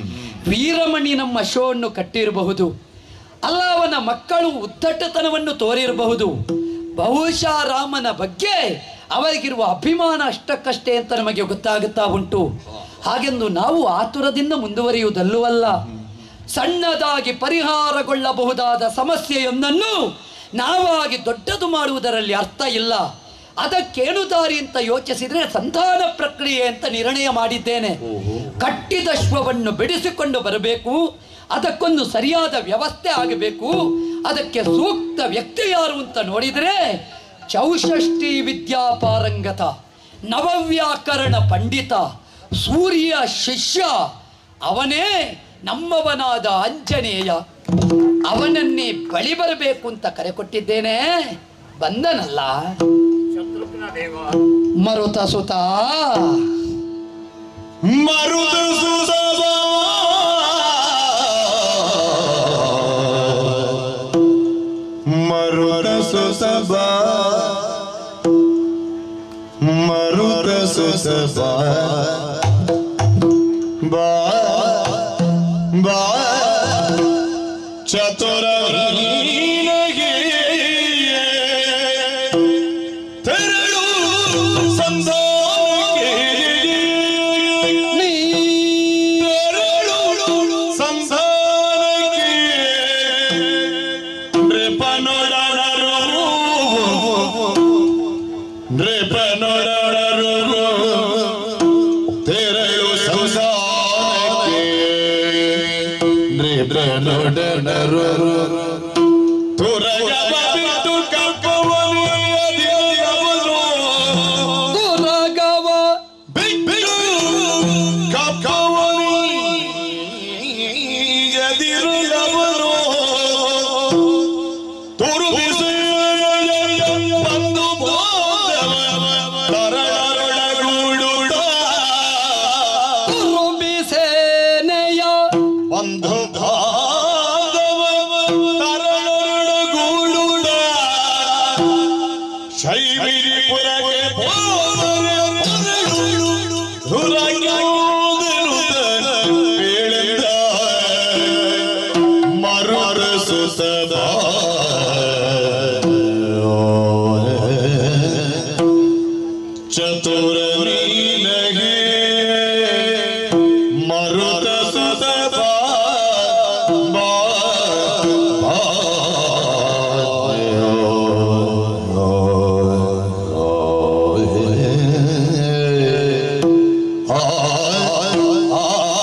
S2: ವೀರಮಣಿ ನಮ್ಮ ಶೋವನ್ನು ಕಟ್ಟಿರಬಹುದು ಅಲ್ಲ ಅವನ ಮಕ್ಕಳು ಉದ್ದಟತನವನ್ನು ತೋರಿರಬಹುದು ಬಹುಶಃ ರಾಮನ ಬಗ್ಗೆ ಅವರಿಗಿರುವ ಅಭಿಮಾನ ಅಷ್ಟಕ್ಕಷ್ಟೇ ಅಂತ ನಮಗೆ ಗೊತ್ತಾಗುತ್ತಾ ಉಂಟು ಹಾಗೆಂದು ನಾವು ಆತುರದಿಂದ ಮುಂದುವರಿಯುವುದಲ್ಲವಲ್ಲ ಸಣ್ಣದಾಗಿ ಪರಿಹಾರಗೊಳ್ಳಬಹುದಾದ ಸಮಸ್ಯೆಯೊಂದನ್ನು ನಾವಾಗಿ ದೊಡ್ಡದು ಮಾಡುವುದರಲ್ಲಿ ಅರ್ಥ ಇಲ್ಲ ಅದಕ್ಕೇನು ದಾರಿ ಅಂತ ಯೋಚಿಸಿದ್ರೆ ಸಂಧಾನ ಪ್ರಕ್ರಿಯೆ ಅಂತ ನಿರ್ಣಯ ಮಾಡಿದ್ದೇನೆ ಕಟ್ಟಿದ ಶ್ವವನ್ನು ಬಿಡಿಸಿಕೊಂಡು ಬರಬೇಕು ಅದಕ್ಕೊಂದು ಸರಿಯಾದ ವ್ಯವಸ್ಥೆ ಆಗಬೇಕು ಅದಕ್ಕೆ ಸೂಕ್ತ ವ್ಯಕ್ತಿ ಯಾರು ಅಂತ ನೋಡಿದರೆ ಚೌಷಷ್ಠಿ ವಿದ್ಯಾಪಾರಂಗತ ನವವ್ಯಾಕರಣ ಪಂಡಿತ ಸೂರ್ಯ ಶಿಷ್ಯ ಅವನೇ ನಮ್ಮವನಾದ ಆಂಜನೇಯ ಅವನನ್ನೇ ಬಳಿ ಬರಬೇಕು ಅಂತ ಕರೆ ಕೊಟ್ಟಿದ್ದೇನೆ ಬಂದನಲ್ಲ ಮರುತ ಸುತ
S1: ಮರುದ ಸುಸವ ಮರುದ ಸುಸವ ಮರುದ ಸುಸವ ಬಾ ಬಾ ಚತುರ ತೆರಳು ಸಂಧಾನಕ್ಕೆ
S2: ನೀ
S1: ತೆರಳು ಸಂಧಾನಕ್ಕೆ ನೃಪನೊಡನರು ನೃಪನೊಡನರು ತೆರಳು ಸಂಧಾನಕ್ಕೆ ನೃಪನೊಡನರು ತುರಗವ ಬಿಟ್ಟು ಕಪ್ಪವನಿಯದಿಯವನು
S2: ದುರಗವ
S1: ಎದಿರುಳವನು ತುರು ಬಂದು ತರಳರೊಡಗೂಡುಡ
S2: ಕುರುಬಿ ಸೇನೆಯ
S1: ಬಂಧು ಬಾಂಧವ ತರಳರೊಡಗೂಡುಡ ಶೈವಿರಿಪುರಕ್ಕೆ ಹೋದರೆ ಹುರಂಗಿರುವುದೆನುತ ಬೇಳೆಂದ ಮರುರ ಸುಸದ ಚತುರ ನೀನಗೆ ಮರುತ ಸುಸದ ಬಾ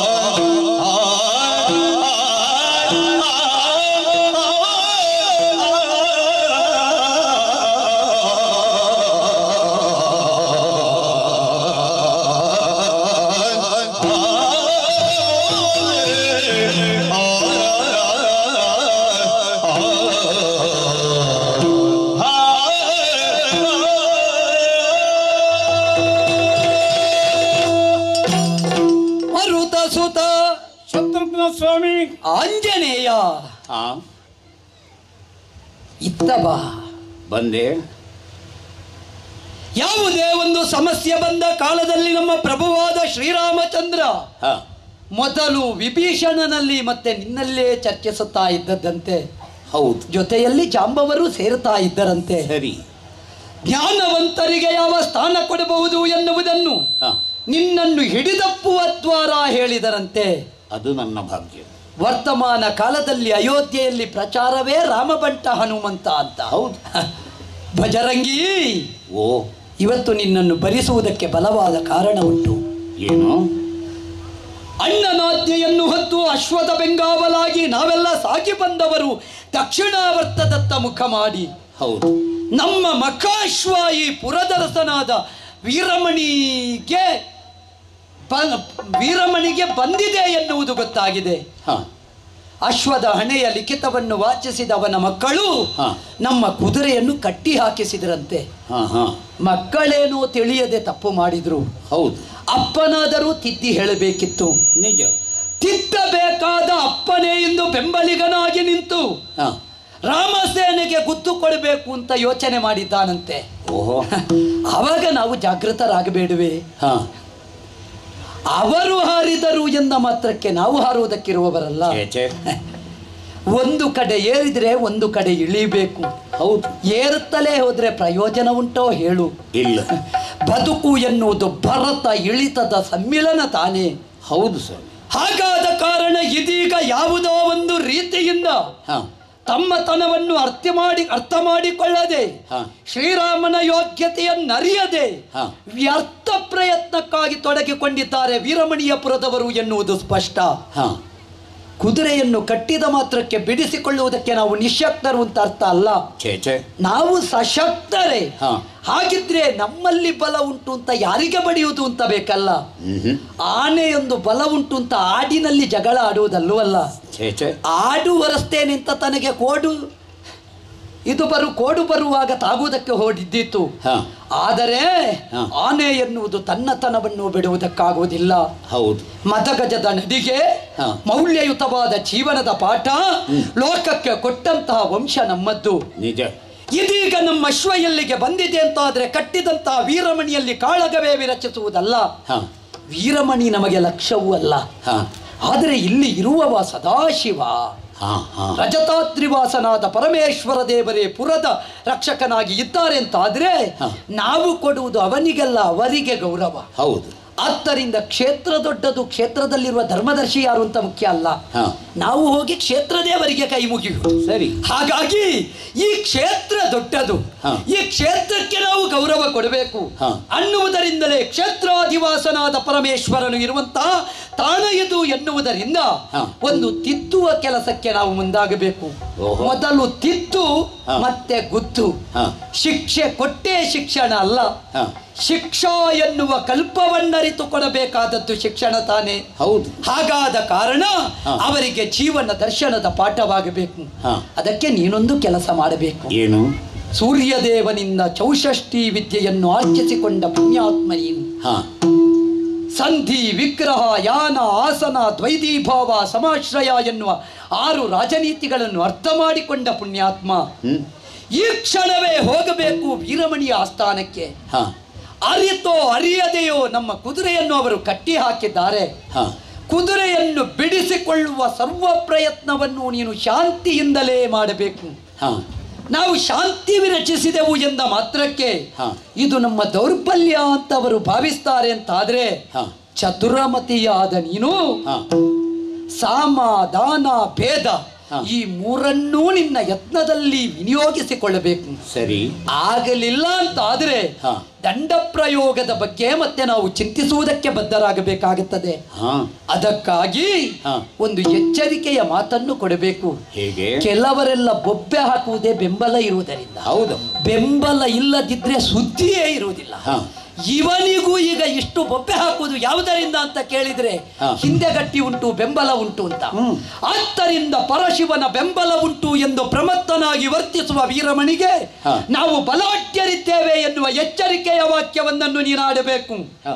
S1: ಆ
S2: ಇತ್ತ ಬಾ
S3: ಬಂದೆ
S2: ಯಾವುದೇ ಒಂದು ಸಮಸ್ಯೆ ಬಂದ ಕಾಲದಲ್ಲಿ ನಮ್ಮ ಪ್ರಭುವಾದ ಶ್ರೀರಾಮಚಂದ್ರ
S3: ಹಾ
S2: ಮೊದಲು ವಿಭೀಷಣನಲ್ಲಿ ಮತ್ತೆ ನಿನ್ನಲ್ಲೇ ಚರ್ಚಿಸುತ್ತಾ ಇದ್ದದ್ದಂತೆ
S3: ಹೌದು
S2: ಜೊತೆಯಲ್ಲಿ ಜಾಂಬವರು ಸೇರುತ್ತಾ ಇದ್ದರಂತೆ
S3: ಸರಿ
S2: ಜ್ಞಾನವಂತರಿಗೆ ಯಾವ ಸ್ಥಾನ ಕೊಡಬಹುದು ಎನ್ನುವುದನ್ನು
S3: ಹಾ
S2: ನಿನ್ನನ್ನು ಹಿಡಿದಪ್ಪುವ ದ್ವಾರ ಹೇಳಿದರಂತೆ
S3: ಅದು ನನ್ನ ಭಾಗ್ಯ
S2: ವರ್ತಮಾನ ಕಾಲದಲ್ಲಿ ಅಯೋಧ್ಯೆಯಲ್ಲಿ ಪ್ರಚಾರವೇ ರಾಮಬಂಟ ಹನುಮಂತ ಅಂತ
S3: ಹೌದು
S2: ಭಜರಂಗಿ
S3: ಓ
S2: ಇವತ್ತು ನಿನ್ನನ್ನು ಭರಿಸುವುದಕ್ಕೆ ಬಲವಾದ ಕಾರಣ ಉಂಟು
S3: ಏನು
S2: ಅಣ್ಣನಾಜ್ಞೆಯನ್ನು ಹೊತ್ತು ಅಶ್ವಥ ಬೆಂಗಾವಲಾಗಿ ನಾವೆಲ್ಲ ಸಾಗಿ ಬಂದವರು ದಕ್ಷಿಣಾವರ್ತದತ್ತ ಮುಖ ಮಾಡಿ
S3: ಹೌದು
S2: ನಮ್ಮ ಮಖಾಶ್ವಾಯಿ ಪುರದರಸನಾದ ವೀರಮಣಿಗೆ ಬ- ವೀರಮಣಿಗೆ ಬಂದಿದೆ ಎನ್ನುವುದು ಗೊತ್ತಾಗಿದೆ
S3: ಹಾ
S2: ಅಶ್ವದ ಹಣೆಯ ಲಿಖಿತವನ್ನು ವಾಚಿಸಿದವನ ಮಕ್ಕಳು
S3: ಹಾ.
S2: ನಮ್ಮ ಕುದುರೆಯನ್ನು ಕಟ್ಟಿ ಹಾಕಿಸಿದ್ರಂತೆ
S3: ಹಾ ಹಾ
S2: ಮಕ್ಕಳೇನೋ ತಿಳಿಯದೆ ತಪ್ಪು ಮಾಡಿದ್ರು
S3: ಹೌದು
S2: ಅಪ್ಪನಾದರೂ ತಿದ್ದಿ ಹೇಳಬೇಕಿತ್ತು
S3: ನಿಜ
S2: ತಿದ್ದಬೇಕಾದ ಅಪ್ಪನೇ ಎಂದು ಬೆಂಬಲಿಗನಾಗಿ ನಿಂತು
S3: ಹಾ
S2: ರಾಮಸೇನೆಗೆ ಗುದ್ದು ಕೊಡಬೇಕು ಅಂತ ಯೋಚನೆ ಮಾಡಿದ್ದಾನಂತೆ
S3: ಓಹೋ
S2: ಆವಾಗ ನಾವು ಜಾಗೃತರಾಗಬೇಡುವೆ
S3: ಹಾ
S2: ಅವರು ಹಾರಿದರು ಎಂದ ಮಾತ್ರಕ್ಕೆ ನಾವು ಹಾರುವುದಕ್ಕಿರುವವರಲ್ಲ
S3: ಚೇಚೆ
S2: ಒಂದು ಕಡೆ ಏರಿದ್ರೆ ಒಂದು ಕಡೆ ಇಳಿಬೇಕು
S3: ಹೌದು
S2: ಏರುತ್ತಲೇ ಹೋದ್ರೆ ಪ್ರಯೋಜನ ಉಂಟೋ ಹೇಳು
S3: ಇಲ್ಲ
S2: ಬದುಕು ಎನ್ನುವುದು ಭರತ ಇಳಿತದ ಸಮ್ಮಿಲನ ತಾನೇ
S3: ಹೌದು ಸರ್
S2: ಹಾಗಾದ ಕಾರಣ ಇದೀಗ ಯಾವುದೋ ಒಂದು ರೀತಿಯಿಂದ
S3: ಹಾ
S2: ತಮ್ಮತನವನ್ನು ಅರ್ಥ ಮಾಡಿ ಅರ್ಥ ಮಾಡಿಕೊಳ್ಳದೆ
S3: ಹಾ.
S2: ಶ್ರೀರಾಮನ ಯೋಗ್ಯತೆಯನ್ನರಿಯದೆ
S3: ಹಾ.
S2: ವ್ಯರ್ಥ ಪ್ರಯತ್ನಕ್ಕಾಗಿ ತೊಡಗಿಕೊಂಡಿದ್ದಾರೆ ವೀರಮಣಿಯಪುರದವರು ಎನ್ನುವುದು ಸ್ಪಷ್ಟ
S3: ಹಾ
S2: ಕುದುರೆಯನ್ನು ಕಟ್ಟಿದ ಮಾತ್ರಕ್ಕೆ ಬಿಡಿಸಿಕೊಳ್ಳುವುದಕ್ಕೆ ನಾವು ನಿಶಕ್ತರು ಅಂತ ಅರ್ಥ ಅಲ್ಲ
S3: ಚೇಚೆ
S2: ನಾವು ಸಶಕ್ತರೇ
S3: ಹಾ.
S2: ಹಾಗಿದ್ರೆ ನಮ್ಮಲ್ಲಿ ಬಲ ಉಂಟು ಅಂತ ಯಾರಿಗೆ ಬಡಿಯುವುದು ಅಂತ ಬೇಕಲ್ಲ
S3: ಹ್ಮ್
S2: ಆನೆಯೊಂದು ಬಲ ಉಂಟು ಅಂತ ಆಡಿನಲ್ಲಿ ಜಗಳ ಆಡುವುದಲ್ಲವಲ್ಲ
S3: ಚೇಚೆ
S2: ಆಡು ಹೊರಸ್ತೇನೆ ಅಂತ ತನಗೆ ಕೋಡು ಇದು ಬರು ಕೋಡು ಬರುವಾಗ ತಾಗುವುದಕ್ಕೆ ಹೋಡಿದ್ದಿತ್ತು
S3: ಹಾ
S2: ಆದರೆ
S3: ಹಾ.
S2: ಆನೆ ಎನ್ನುವುದು ತನ್ನತನವನ್ನು ಬಿಡುವುದಕ್ಕಾಗುವುದಿಲ್ಲ
S3: ಹೌದು
S2: ಮದಗಜದ ನಡಿಗೆ
S3: ಹಾ.
S2: ಮೌಲ್ಯಯುತವಾದ ಜೀವನದ ಪಾಠ ಲೋಕಕ್ಕೆ ಕೊಟ್ಟಂತಹ ವಂಶ ನಮ್ಮದ್ದು
S3: ನಿಜ
S2: ಇದೀಗ ನಮ್ಮ ಅಶ್ವ ಎಲ್ಲಿಗೆ ಬಂದಿದೆ ಅಂತಾದ್ರೆ ಕಟ್ಟಿದಂತಹ ವೀರಮಣಿಯಲ್ಲಿ ಕಾಳಗವೇ ವಿರಚಿಸುವುದಲ್ಲ
S3: ಹಾ
S2: ವೀರಮಣಿ ನಮಗೆ ಲಕ್ಷ್ಯವೂ ಅಲ್ಲ
S3: ಹಾ
S2: ಆದರೆ ಇಲ್ಲಿ ಇರುವವ ಸದಾಶಿವ
S3: ಹಾ ಹಾ
S2: ರಜತಾದ್ರಿವಾಸನಾದ ಪರಮೇಶ್ವರ ದೇವರೇ ಪುರದ ರಕ್ಷಕನಾಗಿ ಇದ್ದಾರೆ ಅಂತಾದ್ರೆ
S3: ಹ.
S2: ನಾವು ಕೊಡುವುದು ಅವನಿಗೆಲ್ಲ ಅವರಿಗೆ ಗೌರವ
S3: ಹೌದು
S2: ಆದ್ದರಿಂದ ಕ್ಷೇತ್ರ ದೊಡ್ಡದು ಕ್ಷೇತ್ರದಲ್ಲಿರುವ ಧರ್ಮದರ್ಶಿ ಯಾರು ಅಂತ ಮುಖ್ಯ ಅಲ್ಲ
S3: ಹಾ.
S2: ನಾವು ಹೋಗಿ ಕ್ಷೇತ್ರ ದೇವರಿಗೆ ಕೈ ಮುಗಿಯುವುದು
S3: ಸರಿ
S2: ಹಾಗಾಗಿ ಈ ಕ್ಷೇತ್ರ ದೊಡ್ಡದು
S3: ಹ.
S2: ಈ ಕ್ಷೇತ್ರಕ್ಕೆ ನಾವು ಗೌರವ ಕೊಡಬೇಕು
S3: ಹ.
S2: ಅನ್ನುವುದರಿಂದಲೇ ಕ್ಷೇತ್ರಾಧಿವಾಸನಾದ ಪರಮೇಶ್ವರನು ಇರುವಂತಹ ತಾಣ ಇದು ಎನ್ನುವುದರಿಂದ
S3: ಹ.
S2: ಒಂದು ತಿದ್ದುವ ಕೆಲಸಕ್ಕೆ ನಾವು ಮುಂದಾಗಬೇಕು
S3: ಓಹೋ.
S2: ಮೊದಲು ತಿದ್ದು
S3: ಹ.
S2: ಮತ್ತೆ ಗುದ್ದು
S3: ಹಾ
S2: ಶಿಕ್ಷೆ ಕೊಟ್ಟೇ ಶಿಕ್ಷಣ ಅಲ್ಲ
S3: ಹಾ
S2: ಶಿಕ್ಷಾ ಎನ್ನುವ ಕಲ್ಪವನ್ನರಿತು ಕೊಡಬೇಕಾದದ್ದು ಶಿಕ್ಷಣ ತಾನೇ
S3: ಹೌದು
S2: ಹಾಗಾದ ಕಾರಣ
S3: ಹ.
S2: ಅವರಿಗೆ ಜೀವನ ದರ್ಶನದ ಪಾಠವಾಗಬೇಕು
S3: ಹ.
S2: ಅದಕ್ಕೆ ನೀನೊಂದು ಕೆಲಸ ಮಾಡಬೇಕು
S3: ಏನು
S2: ಸೂರ್ಯದೇವನಿಂದ ಚೌಷಷ್ಠಿ ವಿದ್ಯೆಯನ್ನು ಆರ್ಜಿಸಿಕೊಂಡ ಪುಣ್ಯಾತ್ಮ ನೀನು
S3: ಹಾ
S2: ಸಂಧಿ ವಿಗ್ರಹ ಯಾನ ಆಸನ ದ್ವೈದೀಭಾವ ಸಮಾಶ್ರಯ ಎನ್ನುವ ಆರು ರಾಜನೀತಿಗಳನ್ನು ಅರ್ಥ ಮಾಡಿಕೊಂಡ ಪುಣ್ಯಾತ್ಮ
S3: ಹ್ಮ್
S2: ಈ ಕ್ಷಣವೇ ಹೋಗಬೇಕು ವೀರಮಣಿಯ ಆಸ್ಥಾನಕ್ಕೆ
S3: ಹಾ
S2: ಅರಿತೋ ಅರಿಯದೆಯೋ ನಮ್ಮ ಕುದುರೆಯನ್ನು ಅವರು ಕಟ್ಟಿ ಹಾಕಿದ್ದಾರೆ
S3: ಹಾ
S2: ಕುದುರೆಯನ್ನು ಬಿಡಿಸಿಕೊಳ್ಳುವ ಸರ್ವ ಪ್ರಯತ್ನವನ್ನು ನೀನು ಶಾಂತಿಯಿಂದಲೇ ಮಾಡಬೇಕು
S3: ಹಾ
S2: ನಾವು ಶಾಂತಿ ವಿರಚಿಸಿದೆವು ಎಂದ ಮಾತ್ರಕ್ಕೆ
S3: ಹಾ.
S2: ಇದು ನಮ್ಮ ದೌರ್ಬಲ್ಯ ಅಂತ ಅವರು ಭಾವಿಸ್ತಾರೆ ಅಂತಾದ್ರೆ
S3: ಹಾ.
S2: ಚತುರಮತಿಯಾದ ನೀನು
S3: ಹಾ
S2: ಸಾಮ ದಾನ ಭೇದ
S3: ಹಾ.
S2: ಈ ಮೂರನ್ನೂ ನಿನ್ನ ಯತ್ನದಲ್ಲಿ ವಿನಿಯೋಗಿಸಿಕೊಳ್ಳಬೇಕು
S3: ಸರಿ
S2: ಆಗಲಿಲ್ಲ ಅಂತ ಆದ್ರೆ
S3: ಹಾ.
S2: ದಂಡ ಪ್ರಯೋಗದ ಬಗ್ಗೆ ಮತ್ತೆ ನಾವು ಚಿಂತಿಸುವುದಕ್ಕೆ ಬದ್ಧರಾಗಬೇಕಾಗುತ್ತದೆ
S3: ಹಾ
S2: ಅದಕ್ಕಾಗಿ
S3: ಹಾ.
S2: ಒಂದು ಎಚ್ಚರಿಕೆಯ ಮಾತನ್ನು ಕೊಡಬೇಕು
S3: ಹೇಗೆ
S2: ಕೆಲವರೆಲ್ಲ ಬೊಬ್ಬೆ ಹಾಕುವುದೇ ಬೆಂಬಲ ಇರುವುದರಿಂದ
S3: ಹೌದು
S2: ಬೆಂಬಲ ಇಲ್ಲದಿದ್ರೆ ಸುದ್ದಿಯೇ ಇರುವುದಿಲ್ಲ
S3: ಹಾ.
S2: ಇವನಿಗೂ ಈಗ ಇಷ್ಟು ಬೊಬ್ಬೆ ಹಾಕುವುದು ಯಾವುದರಿಂದ ಅಂತ ಕೇಳಿದ್ರೆ
S3: ಹಾ.
S2: ಹಿಂದೆ ಗಟ್ಟಿ ಉಂಟು ಬೆಂಬಲ ಉಂಟು ಅಂತ
S3: ಹ್ಮ್.
S2: ಆದ್ದರಿಂದ ಪರಶಿವನ ಬೆಂಬಲ ಉಂಟು ಎಂದು ಪ್ರಮತ್ತನಾಗಿ ವರ್ತಿಸುವ ವೀರಮಣಿಗೆ
S3: ಹಾ.
S2: ನಾವು ಬಲಾಢ್ಯರಿದ್ದೇವೆ ಎನ್ನುವ ಎಚ್ಚರಿಕೆಯ ವಾಕ್ಯವೊಂದನ್ನು ನೀನಾಡಬೇಕು
S3: ಹಾ.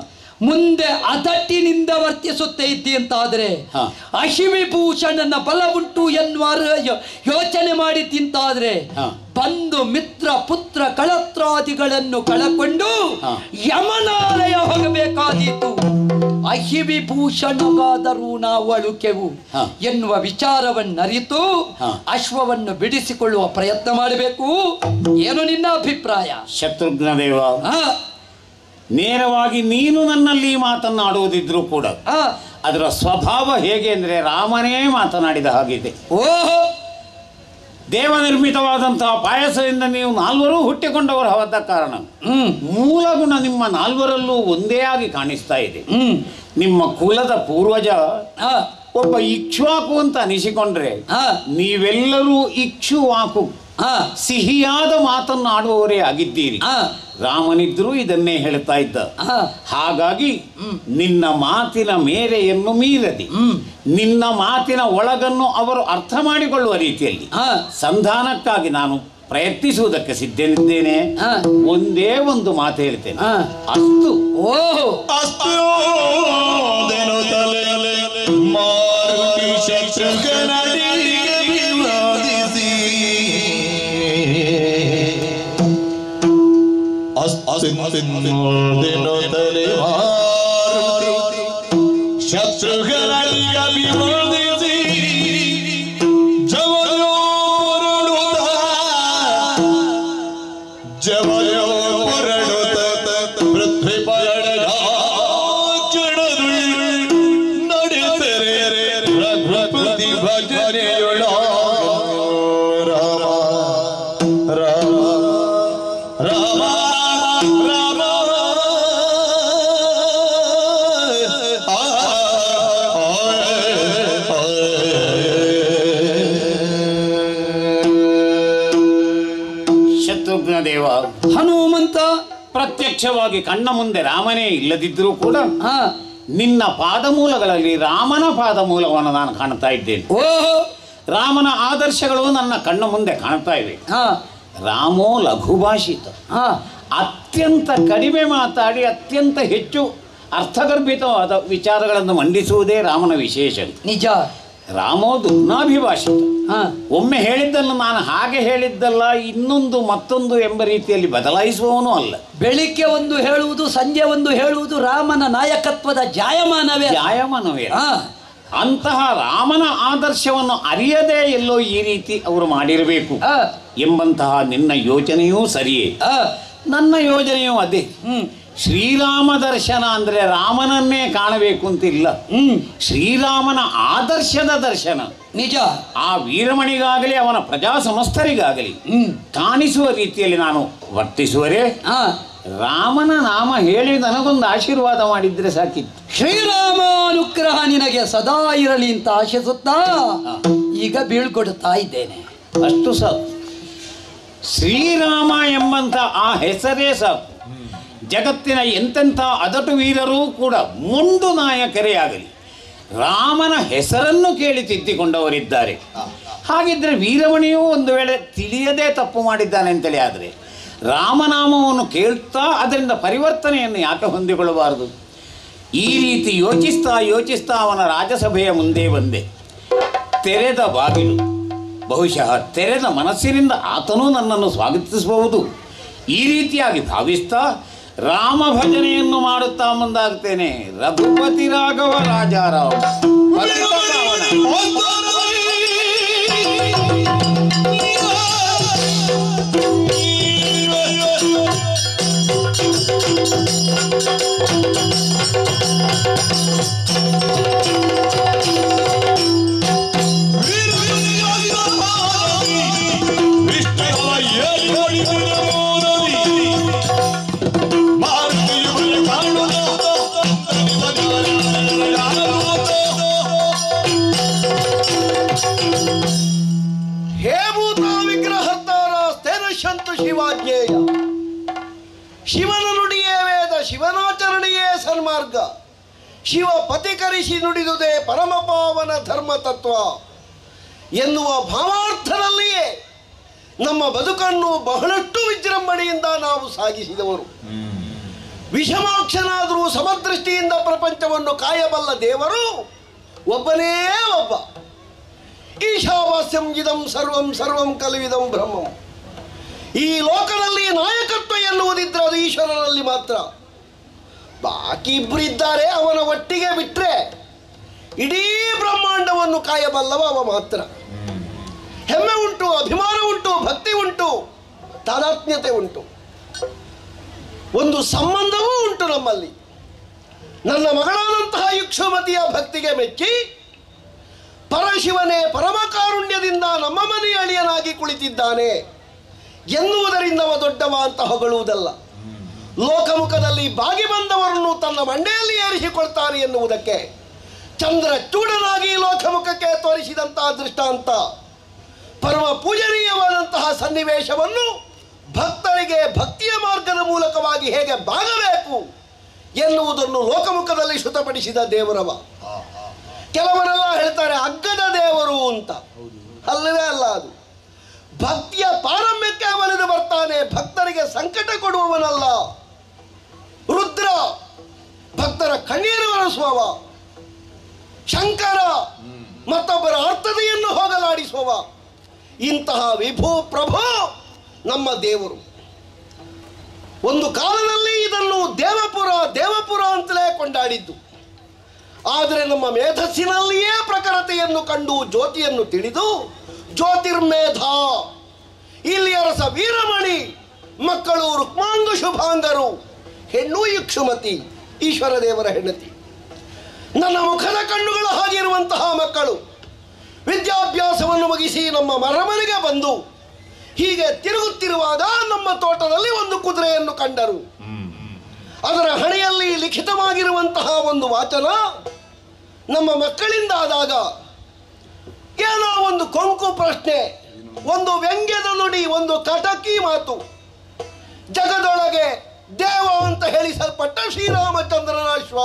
S2: ಮುಂದೆ ಅದಟ್ಟಿನಿಂದ ವರ್ತಿಸುತ್ತೆ ಇದ್ದಿ ಅಂತಾದ್ರೆ
S3: ಹಾ.
S2: ಅಶಿವಿಭೂಷಣನ ಬಲ ಉಂಟು ಎನ್ನುವ ಯೋ- ಯೋಚನೆ ಮಾಡಿದ್ದಿಂತಾದ್ರೆ
S3: ಹಾ.
S2: ಬಂದು ಮಿತ್ರ ಪುತ್ರ ಕಳತ್ರಾದಿಗಳನ್ನು ಕಳಕೊಂಡು
S3: ಹಾ.
S2: ಯಮನಾಲಯ ಹೋಗಬೇಕಾದೀತು ಅಹಿವಿಭೂಷಣಗಾದರೂ ನಾವು ಅಳುಕೆವು
S3: ಹಾ.
S2: ಎನ್ನುವ ವಿಚಾರವನ್ನರಿತು
S3: ಹಾ.
S2: ಅಶ್ವವನ್ನು ಬಿಡಿಸಿಕೊಳ್ಳುವ ಪ್ರಯತ್ನ ಮಾಡಬೇಕು ಏನು ನಿನ್ನ ಅಭಿಪ್ರಾಯ
S3: ಶತ್ರುಘ್ನ ದೇವ
S2: ಹಾ
S3: ನೇರವಾಗಿ ನೀನು ನನ್ನಲ್ಲಿ ಈ ಮಾತನ್ನಾಡುವುದಿದ್ರೂ ಕೂಡ
S2: ಹಾ
S3: ಅದರ ಸ್ವಭಾವ ಹೇಗೆ ಅಂದರೆ ರಾಮನೇ ಮಾತನಾಡಿದ ಹಾಗಿದೆ
S2: ಓಹೋ
S3: ದೇವನಿರ್ಮಿತವಾದಂತಹ ಪಾಯಸದಿಂದ ನೀವು ನಾಲ್ವರೂ ಹುಟ್ಟಿಕೊಂಡವರು ಹವದ ಕಾರಣ
S2: ಹ್ಮ್
S3: ಮೂಲ ಗುಣ ನಿಮ್ಮ ನಾಲ್ವರಲ್ಲೂ ಒಂದೇ ಆಗಿ ಕಾಣಿಸ್ತಾ ಇದೆ
S2: ಹ್ಮ್
S3: ನಿಮ್ಮ ಕುಲದ ಪೂರ್ವಜ
S2: ಹಾ
S3: ಒಬ್ಬ ಇಕ್ಷ್ವಾಕು ಅಂತ ಅನಿಸಿಕೊಂಡ್ರೆ
S2: ಹಾ
S3: ನೀವೆಲ್ಲರೂ ಇಕ್ಷುವಾಕು
S2: ಹಾ
S3: ಸಿಹಿಯಾದ ಮಾತನ್ನು ಆಡುವವರೇ ಆಗಿದ್ದೀರಿ
S2: ಹಾ
S3: ರಾಮನಿದ್ರೂ ಇದನ್ನೇ ಹೇಳ್ತಾ ಇದ್ದ
S2: ಹಾ
S3: ಹಾಗಾಗಿ ನಿನ್ನ ಮಾತಿನ ಮೇರೆಯನ್ನು ಮೀರದೆ
S2: ಹ್ಮ್
S3: ನಿನ್ನ ಮಾತಿನ ಒಳಗನ್ನು ಅವರು ಅರ್ಥ ಮಾಡಿಕೊಳ್ಳುವ ರೀತಿಯಲ್ಲಿ
S2: ಹಾ
S3: ಸಂಧಾನಕ್ಕಾಗಿ ನಾನು ಪ್ರಯತ್ನಿಸುವುದಕ್ಕೆ ಸಿದ್ಧನಿದ್ದೇನೆ
S2: ಹಾ.
S3: ಒಂದೇ ಒಂದು ಮಾತು ಹೇಳ್ತೇನೆ
S2: ಹಾ.
S3: ಅಷ್ಟು
S2: ಓಹೋ
S1: ಅಸ್ತೋದೆನು ತಲೆ ಮಾರುತಿ ಶತ್ರುಘ್ನನಿಗೆ ವಿವಾದಿಸಿ ಅಸ್ತೋದೆನು ತಲೆ ಮಾರುತಿ ಶತ್ರುಘ್ನನಿಗೆ ವಿವಾದಿಸಿ ಜವಯೋರುಡುತ್ತ ಜವಯೋ ಹೊರಡುತ್ತ ಪೃಥ್ವಿ ಪಯಣದ ಕೆಡದು ನಡೆದರೆ ರಘುಪತಿ ಭಜನೆಯೊಳ ರಾಮ ರಾಮ ರಾಮ ರಾಮ ಆ,
S3: ಶತ್ರುಘ್ನ ದೇವ
S2: ಹನುಮಂತ
S3: ಪ್ರತ್ಯಕ್ಷವಾಗಿ ಕಣ್ಣ ಮುಂದೆ ರಾಮನೇ ಇಲ್ಲದಿದ್ದರೂ ಕೂಡ
S2: ಹಾ
S3: ನಿನ್ನ ಪಾದಮೂಲಗಳಲ್ಲಿ ರಾಮನ ಪಾದಮೂಲವನ್ನು ನಾನು ಕಾಣ್ತಾ ಇದ್ದೇನೆ
S2: ಓಹೋ
S3: ರಾಮನ ಆದರ್ಶಗಳು ನನ್ನ ಕಣ್ಣ ಮುಂದೆ ಕಾಣ್ತಾ ಇವೆ
S2: ಹಾ
S3: ರಾಮೋ ಲಘುಭಾಷಿತ
S2: ಹಾ
S3: ಅತ್ಯಂತ ಕಡಿಮೆ ಮಾತಾಡಿ ಅತ್ಯಂತ ಹೆಚ್ಚು ಅರ್ಥಗರ್ಭಿತವಾದ ವಿಚಾರಗಳನ್ನು ಮಂಡಿಸುವುದೇ ರಾಮನ ವಿಶೇಷ
S2: ನಿಜ
S3: ರಾಮೋ ದುಗ್ನಾಭಿಭಾಷಿತ
S2: ಹಾ
S3: ಒಮ್ಮೆ ಹೇಳಿದ್ದನ್ನು ನಾನು ಹಾಗೆ ಹೇಳಿದ್ದಲ್ಲ ಇನ್ನೊಂದು ಮತ್ತೊಂದು ಎಂಬ ರೀತಿಯಲ್ಲಿ ಬದಲಾಯಿಸುವವನೂ ಅಲ್ಲ
S2: ಬೆಳಿಗ್ಗೆ ಒಂದು ಹೇಳುವುದು ಸಂಜೆ ಒಂದು ಹೇಳುವುದು ರಾಮನ ನಾಯಕತ್ವದ ಜಾಯಮಾನವೇ
S3: ಜಾಯಮಾನವೇ
S2: ಹಾ
S3: ಅಂತಹ ರಾಮನ ಆದರ್ಶವನ್ನು ಅರಿಯದೇ ಎಲ್ಲೋ ಈ ರೀತಿ ಅವರು ಮಾಡಿರಬೇಕು
S2: ಹಾ
S3: ಎಂಬಂತಹ ನಿನ್ನ ಯೋಚನೆಯೂ ಸರಿಯೇ
S2: ಹಾ
S3: ನನ್ನ ಯೋಜನೆಯೂ ಅದೇ
S2: ಹ್ಮ್
S3: ಶ್ರೀರಾಮ ದರ್ಶನ ಅಂದರೆ ರಾಮನನ್ನೇ ಕಾಣಬೇಕು ಅಂತಿಲ್ಲ
S2: ಹ್ಮ್
S3: ಶ್ರೀರಾಮನ ಆದರ್ಶದ ದರ್ಶನ
S2: ನಿಜ
S3: ಆ ವೀರಮಣಿಗಾಗಲಿ ಅವನ ಪ್ರಜಾ ಸಮಸ್ತರಿಗಾಗಲಿ
S2: ಹ್ಮ್
S3: ಕಾಣಿಸುವ ರೀತಿಯಲ್ಲಿ ನಾನು ವರ್ತಿಸುವರೇ
S2: ಹಾ
S3: ರಾಮನ ನಾಮ ಹೇಳಿ ನನಗೊಂದು ಆಶೀರ್ವಾದ ಮಾಡಿದ್ರೆ ಸಾಕಿತ್ತು
S2: ಶ್ರೀರಾಮ ಅನುಗ್ರಹ ನಿನಗೆ ಸದಾ ಇರಲಿ ಅಂತ ಆಶಿಸುತ್ತಾ ಈಗ ಬೀಳ್ಕೊಡುತ್ತಾ ಇದ್ದೇನೆ
S3: ಅಷ್ಟು ಸಾಕು ಶ್ರೀರಾಮ ಎಂಬಂತ ಆ ಹೆಸರೇ ಸಾಕು ಜಗತ್ತಿನ ಎಂತೆಂಥ ಅದಟು ವೀರರೂ ಕೂಡ ಮುಂಡು ನಾಯಕರೇ ಆಗಲಿ ರಾಮನ ಹೆಸರನ್ನು ಕೇಳಿ ತಿದ್ದಿಕೊಂಡವರಿದ್ದಾರೆ ಹಾಗಿದ್ರೆ ವೀರಮಣಿಯೂ ಒಂದು ವೇಳೆ ತಿಳಿಯದೇ ತಪ್ಪು ಮಾಡಿದ್ದಾನೆ ಅಂತೇಳಿ ಆದರೆ ರಾಮನಾಮವನ್ನು ಕೇಳ್ತಾ ಅದರಿಂದ ಪರಿವರ್ತನೆಯನ್ನು ಯಾಕೆ ಹೊಂದಿಕೊಳ್ಳಬಾರದು ಈ ರೀತಿ ಯೋಚಿಸ್ತಾ ಯೋಚಿಸ್ತಾ ಅವನ ರಾಜಸಭೆಯ ಮುಂದೆ ಬಂದೆ ತೆರೆದ ಬಾಗಿಲು ಬಹುಶಃ ತೆರೆದ ಮನಸ್ಸಿನಿಂದ ಆತನೂ ನನ್ನನ್ನು ಸ್ವಾಗತಿಸಬಹುದು ಈ ರೀತಿಯಾಗಿ ಭಾವಿಸ್ತಾ ರಾಮ ಭಜನೆಯನ್ನು ಮಾಡುತ್ತಾ ಮುಂದಾಗ್ತೇನೆ ರಘುಪತಿ ರಾಘವ ರಾಜಾರಾವ್ ಪತಿತ ಪಾವನ.
S4: ಹೇ ಭೂತ ವಿಗ್ರಹತ್ತಾರ ಸ್ಥಿರಶಂತು ಶಿವಾಜ್ಞೇಯ ಶಿವನ ನುಡಿಯೇ ವೇದ ಶಿವನಾಚರಣೆಯೇ ಸನ್ಮಾರ್ಗ ಶಿವ ಪತಿಕರಿಸಿ ನುಡಿದುದೇ ಪರಮ ಪಾವನ ಧರ್ಮ ತತ್ವ ಎನ್ನುವ ಭಾವಾರ್ಥದಲ್ಲಿಯೇ ನಮ್ಮ ಬದುಕನ್ನು ಬಹಳಷ್ಟು ವಿಜೃಂಭಣೆಯಿಂದ ನಾವು ಸಾಗಿಸಿದವರು ವಿಷಮಾಕ್ಷನಾದರೂ ಸಮದೃಷ್ಟಿಯಿಂದ ಪ್ರಪಂಚವನ್ನು ಕಾಯಬಲ್ಲ ದೇವರು ಒಬ್ಬನೇ ಒಬ್ಬ ಈಶಾವಾಸ್ಯಂ ಇದಂ ಸರ್ವಂ ಸರ್ವಂ ಕಲುವಿದಂ ಬ್ರಹ್ಮಂ ಈ ಲೋಕದಲ್ಲಿ ನಾಯಕತ್ವ ಎನ್ನುವುದಿದ್ರೆ ಅದು ಈಶ್ವರನಲ್ಲಿ ಮಾತ್ರ ಬಾಕಿ ಇಬ್ಬರಿದ್ದಾರೆ ಅವನ ಒಟ್ಟಿಗೆ ಬಿಟ್ಟರೆ ಇಡೀ ಬ್ರಹ್ಮಾಂಡವನ್ನು ಕಾಯಬಲ್ಲವ ಅವ ಮಾತ್ರ ಹೆಮ್ಮೆ ಉಂಟು ಅಭಿಮಾನ ಉಂಟು ಭಕ್ತಿ ಉಂಟು ತಾದಾತ್ಮ್ಯತೆ ಉಂಟು ಒಂದು ಸಂಬಂಧವೂ ಉಂಟು ನಮ್ಮಲ್ಲಿ ನನ್ನ ಮಗಳಾದಂತಹ ಯುಕ್ಷಮತಿಯ ಭಕ್ತಿಗೆ ಮೆಚ್ಚಿ ಪರಶಿವನೇ ಪರಮ ಕಾರುಣ್ಯದಿಂದ ನಮ್ಮ ಮನೆ ಅಳಿಯನಾಗಿ ಕುಳಿತಿದ್ದಾನೆ ಎನ್ನುವುದರಿಂದ ಅವ ದೊಡ್ಡವ ಅಂತ ಹೊಗಳುವುದಲ್ಲ ಲೋಕಮುಖದಲ್ಲಿ ಬಾಗಿ ಬಂದವರನ್ನು ತನ್ನ ಮಂಡೆಯಲ್ಲಿ ಏರಿಸಿಕೊಳ್ತಾನೆ ಎನ್ನುವುದಕ್ಕೆ ಚಂದ್ರ ಚೂಡನಾಗಿ ಲೋಕಮುಖಕ್ಕೆ ತೋರಿಸಿದಂತಹ ದೃಷ್ಟಾಂತ ಪರಮ ಪೂಜನೀಯವಾದಂತಹ ಸನ್ನಿವೇಶವನ್ನು ಭಕ್ತರಿಗೆ ಭಕ್ತಿಯ ಮಾರ್ಗದ ಮೂಲಕವಾಗಿ ಹೇಗೆ ಬಾಗಬೇಕು ಎನ್ನುವುದನ್ನು ಲೋಕಮುಖದಲ್ಲಿ ಶ್ರುತಪಡಿಸಿದ ದೇವರವ ಕೆಲವರೆಲ್ಲ ಹೇಳ್ತಾರೆ ಅಗ್ಗದ ದೇವರು ಅಂತ ಅಲ್ಲವೇ ಅಲ್ಲ ಅದು ಭಕ್ತಿಯ ಪಾರಮ್ಯಕ್ಕೆ ಅವನಿದು ಬರ್ತಾನೆ ಭಕ್ತರಿಗೆ ಸಂಕಟ ಕೊಡುವವನಲ್ಲ ರುದ್ರ ಭಕ್ತರ ಕಣ್ಣೀರು ಒರೆಸುವವ ಶಂಕರ ಮತ್ತೊಬ್ಬರ ಅರ್ಥತೆಯನ್ನು ಹೋಗಲಾಡಿಸುವವ ಇಂತಹ ವಿಭು ಪ್ರಭು ನಮ್ಮ ದೇವರು ಒಂದು ಕಾಲದಲ್ಲಿ ಇದನ್ನು ದೇವಪುರ ದೇವಪುರ ಅಂತಲೇ ಕೊಂಡಾಡಿದ್ದು ಆದರೆ ನಮ್ಮ ಮೇಧಸ್ಸಿನಲ್ಲಿಯೇ ಪ್ರಖರತೆಯನ್ನು ಕಂಡು ಜ್ಯೋತಿಯನ್ನು ತಿಳಿದು ಜ್ಯೋತಿರ್ಮೇಧ ಇಲ್ಲಿ ಅರಸ ವೀರಮಣಿ ಮಕ್ಕಳು ರುಕ್ಮಾಂಗ ಶುಭಾಂಗರು ಹೆಣ್ಣು ಇಕ್ಷುಮತಿ ಈಶ್ವರ ದೇವರ ಹೆಂಡತಿ ನನ್ನ ಮುಖದ ಕಣ್ಣುಗಳ ಹಾಗಿರುವಂತಹ ಮಕ್ಕಳು ವಿದ್ಯಾಭ್ಯಾಸವನ್ನು ಮುಗಿಸಿ ನಮ್ಮ ಮರಮನೆಗೆ ಬಂದು ಹೀಗೆ ತಿರುಗುತ್ತಿರುವಾಗ ನಮ್ಮ ತೋಟದಲ್ಲಿ ಒಂದು ಕುದುರೆಯನ್ನು ಕಂಡರು ಅದರ ಹಣೆಯಲ್ಲಿ ಲಿಖಿತವಾಗಿರುವಂತಹ ಒಂದು ವಾಚನ ನಮ್ಮ ಮಕ್ಕಳಿಂದ ಆದಾಗ ಏನೋ ಒಂದು ಕೊಂಕು ಪ್ರಶ್ನೆ ಒಂದು ವ್ಯಂಗ್ಯದ ನುಡಿ ಒಂದು ಕಟಕಿ ಮಾತು ಜಗದೊಳಗೆ ದೇವ ಅಂತ ಹೇಳಿಸಲ್ಪಟ್ಟ ಶ್ರೀರಾಮಚಂದ್ರನ ಶ್ವ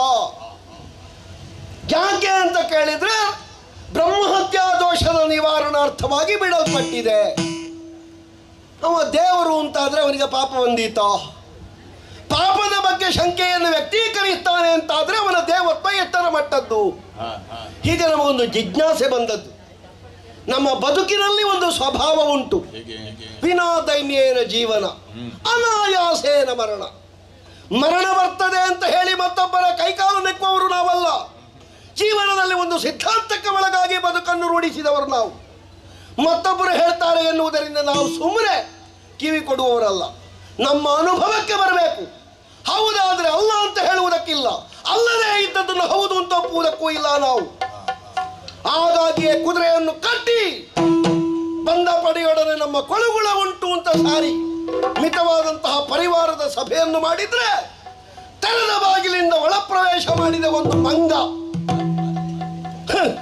S4: ಯಾಕೆ ಅಂತ ಕೇಳಿದ್ರೆ ಬ್ರಹ್ಮಹತ್ಯಾ ದೋಷದ ನಿವಾರಣಾರ್ಥವಾಗಿ ಬಿಡಲ್ಪಟ್ಟಿದೆ ಅವ ದೇವರು ಅಂತಾದ್ರೆ ಅವನಿಗೆ ಪಾಪ ಬಂದೀತ ಪಾಪದ ಬಗ್ಗೆ ಶಂಕೆಯನ್ನು ವ್ಯಕ್ತೀಕರಿಸ್ತಾನೆ ಅಂತಾದ್ರೆ ಅವನ ದೇವತ್ವ ಎತ್ತರ ಮಟ್ಟದ್ದು ಹೀಗೆ ನಮಗೊಂದು ಜಿಜ್ಞಾಸೆ ಬಂದದ್ದು ನಮ್ಮ ಬದುಕಿನಲ್ಲಿ ಒಂದು ಸ್ವಭಾವ ಉಂಟು ವಿನಾ ದೈನ್ಯೇನ ಜೀವನ ಅನಾಯಾಸೇನ ಮರಣ ಮರಣ ಬರ್ತದೆ ಅಂತ ಹೇಳಿ ಮತ್ತೊಬ್ಬರ ಕೈಕಾಲು ನೆಕ್ಕುವವರು ನಾವಲ್ಲ ಜೀವನದಲ್ಲಿ ಒಂದು ಸಿದ್ಧಾಂತಕ್ಕೆ ಒಳಗಾಗಿ ಬದುಕನ್ನು ರೂಢಿಸಿದವರು ನಾವು ಮತ್ತೊಬ್ಬರು ಹೇಳ್ತಾರೆ ಎನ್ನುವುದರಿಂದ ನಾವು ಸುಮ್ಮನೆ ಕಿವಿ ಕೊಡುವವರಲ್ಲ ನಮ್ಮ ಅನುಭವಕ್ಕೆ ಬರಬೇಕು ಹೌದಾದ್ರೆ ಅಲ್ಲ ಅಂತ ಹೇಳುವುದಕ್ಕಿಲ್ಲ ಅಲ್ಲದೇ ಇದ್ದದ್ದನ್ನು ಹೌದು ಅಂತ ಒಪ್ಪುವುದಕ್ಕೂ ಇಲ್ಲ ನಾವು ಹಾಗಾಗಿಯೇ ಕುದುರೆಯನ್ನು ಕಟ್ಟಿ ಬಂದ ಪಡೆಯೊಡನೆ ನಮ್ಮ ಕೊಳುಗುಳ ಉಂಟು ಅಂತ ಸಾರಿ ಮಿತವಾದಂತಹ ಪರಿವಾರದ ಸಭೆಯನ್ನು ಮಾಡಿದ್ರೆ ತೆರೆದ ಬಾಗಿಲಿಂದ ಒಳಪ್ರವೇಶ ಮಾಡಿದ ಒಂದು ಮಂಗ ಹ್.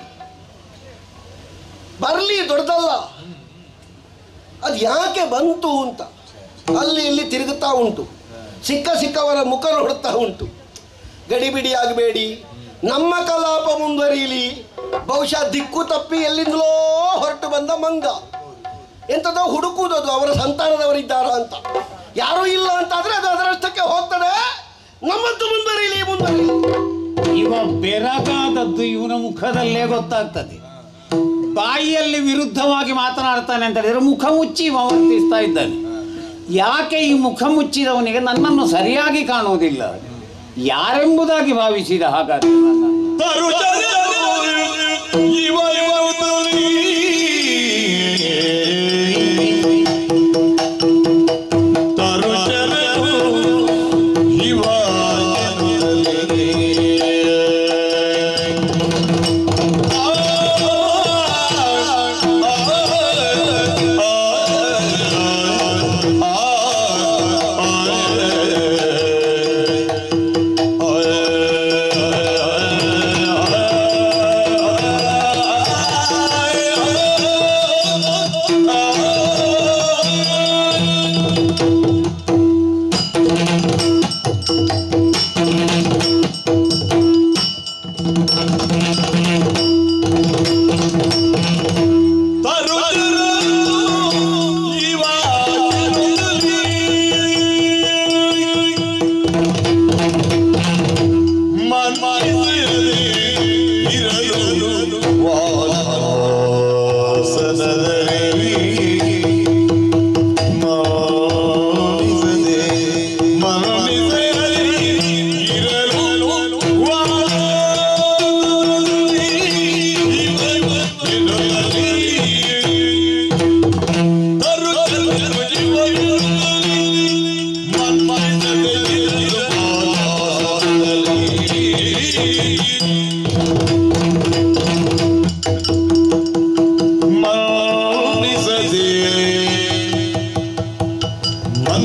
S4: ಬರ್ಲಿ ದೊಡ್ಡದಲ್ಲ ಅದು ಯಾಕೆ ಬಂತು ಅಂತ ಅಲ್ಲಿ ಇಲ್ಲಿ ತಿರುಗುತ್ತಾ ಉಂಟು ಸಿಕ್ಕ ಸಿಕ್ಕವರ ಮುಖ ನೋಡುತ್ತಾ ಉಂಟು ಗಡಿಬಿಡಿ ಆಗಬೇಡಿ ನಮ್ಮ ಕಲಾಪ ಮುಂದುವರಿಯಲಿ ಬಹುಶಃ ದಿಕ್ಕು ತಪ್ಪಿ ಎಲ್ಲಿಂದಲೋ ಹೊರಟು ಬಂದ ಮಂಗ ಎಂಥದೋ ಹುಡುಕುವುದದು ಅವರ ಸಂತಾನದವರಿದ್ದಾರಾ ಅಂತ ಯಾರೂ ಇಲ್ಲ ಅಂತಾದ್ರೆ ಅದು ಅದರಷ್ಟಕ್ಕೆ ಹೋಗ್ತದೆ ನಮ್ಮದ್ದು ಮುಂದುವರಿಯಲಿ ಮುಂದುವರಿಯಲಿ
S3: ಇವ ಬೆರಗಾದದ್ದು ಇವನ ಮುಖದಲ್ಲೇ ಗೊತ್ತಾಗ್ತದೆ ಬಾಯಿಯಲ್ಲಿ ವಿರುದ್ಧವಾಗಿ ಮಾತನಾಡ್ತಾನೆ ಅಂತ ಹೇಳಿದ್ರೆ ಮುಖ ಮುಚ್ಚಿ ಇವ ವರ್ತಿಸ್ತಾ ಇದ್ದಾನೆ ಯಾಕೆ ಈ ಮುಖ ಮುಚ್ಚಿದವನಿಗೆ ನನ್ನನ್ನು ಸರಿಯಾಗಿ ಕಾಣುವುದಿಲ್ಲ ಯಾರೆಂಬುದಾಗಿ ಭಾವಿಸಿದ ಹಾಗಾದ್ರೆ ನನ್ನನ್ನು?
S1: ಆ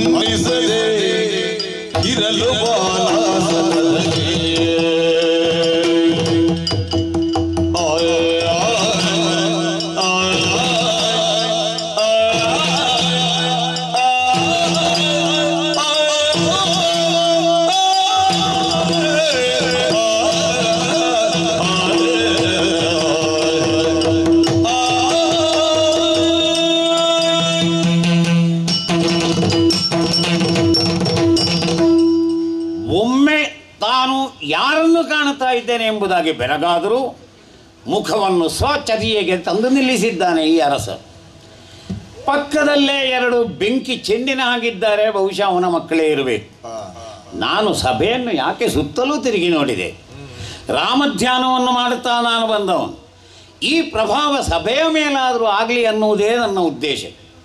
S1: ಮೈಸದೆ ಇರಲು ಬಾಲ
S3: ಒಮ್ಮೆ ತಾನು ಯಾರನ್ನು ಕಾಣುತ್ತಾ ಇದ್ದೇನೆ ಎಂಬುದಾಗಿ ಬೆರಗಾದರೂ ಮುಖವನ್ನು ಸ್ವಚರಿಯೆಗೆ ತಂದು ನಿಲ್ಲಿಸಿದ್ದಾನೆ ಈ ಅರಸ ಪಕ್ಕದಲ್ಲೇ ಎರಡು ಬೆಂಕಿ ಚೆಂಡಿನ ಹಾಗಿದ್ದಾರೆ ಬಹುಶಃ ಅವನ ಮಕ್ಕಳೇ ಇರಬೇಕು ನಾನು ಸಭೆಯನ್ನು ಯಾಕೆ ಸುತ್ತಲೂ ತಿರುಗಿ ನೋಡಿದೆ ರಾಮಧ್ಯಾನವನ್ನು ಮಾಡುತ್ತಾ ನಾನು ಬಂದವನು ಈ ಪ್ರಭಾವ ಸಭೆಯ ಮೇಲಾದರೂ ಆಗಲಿ ಅನ್ನುವುದೇ ನನ್ನ ಉದ್ದೇಶ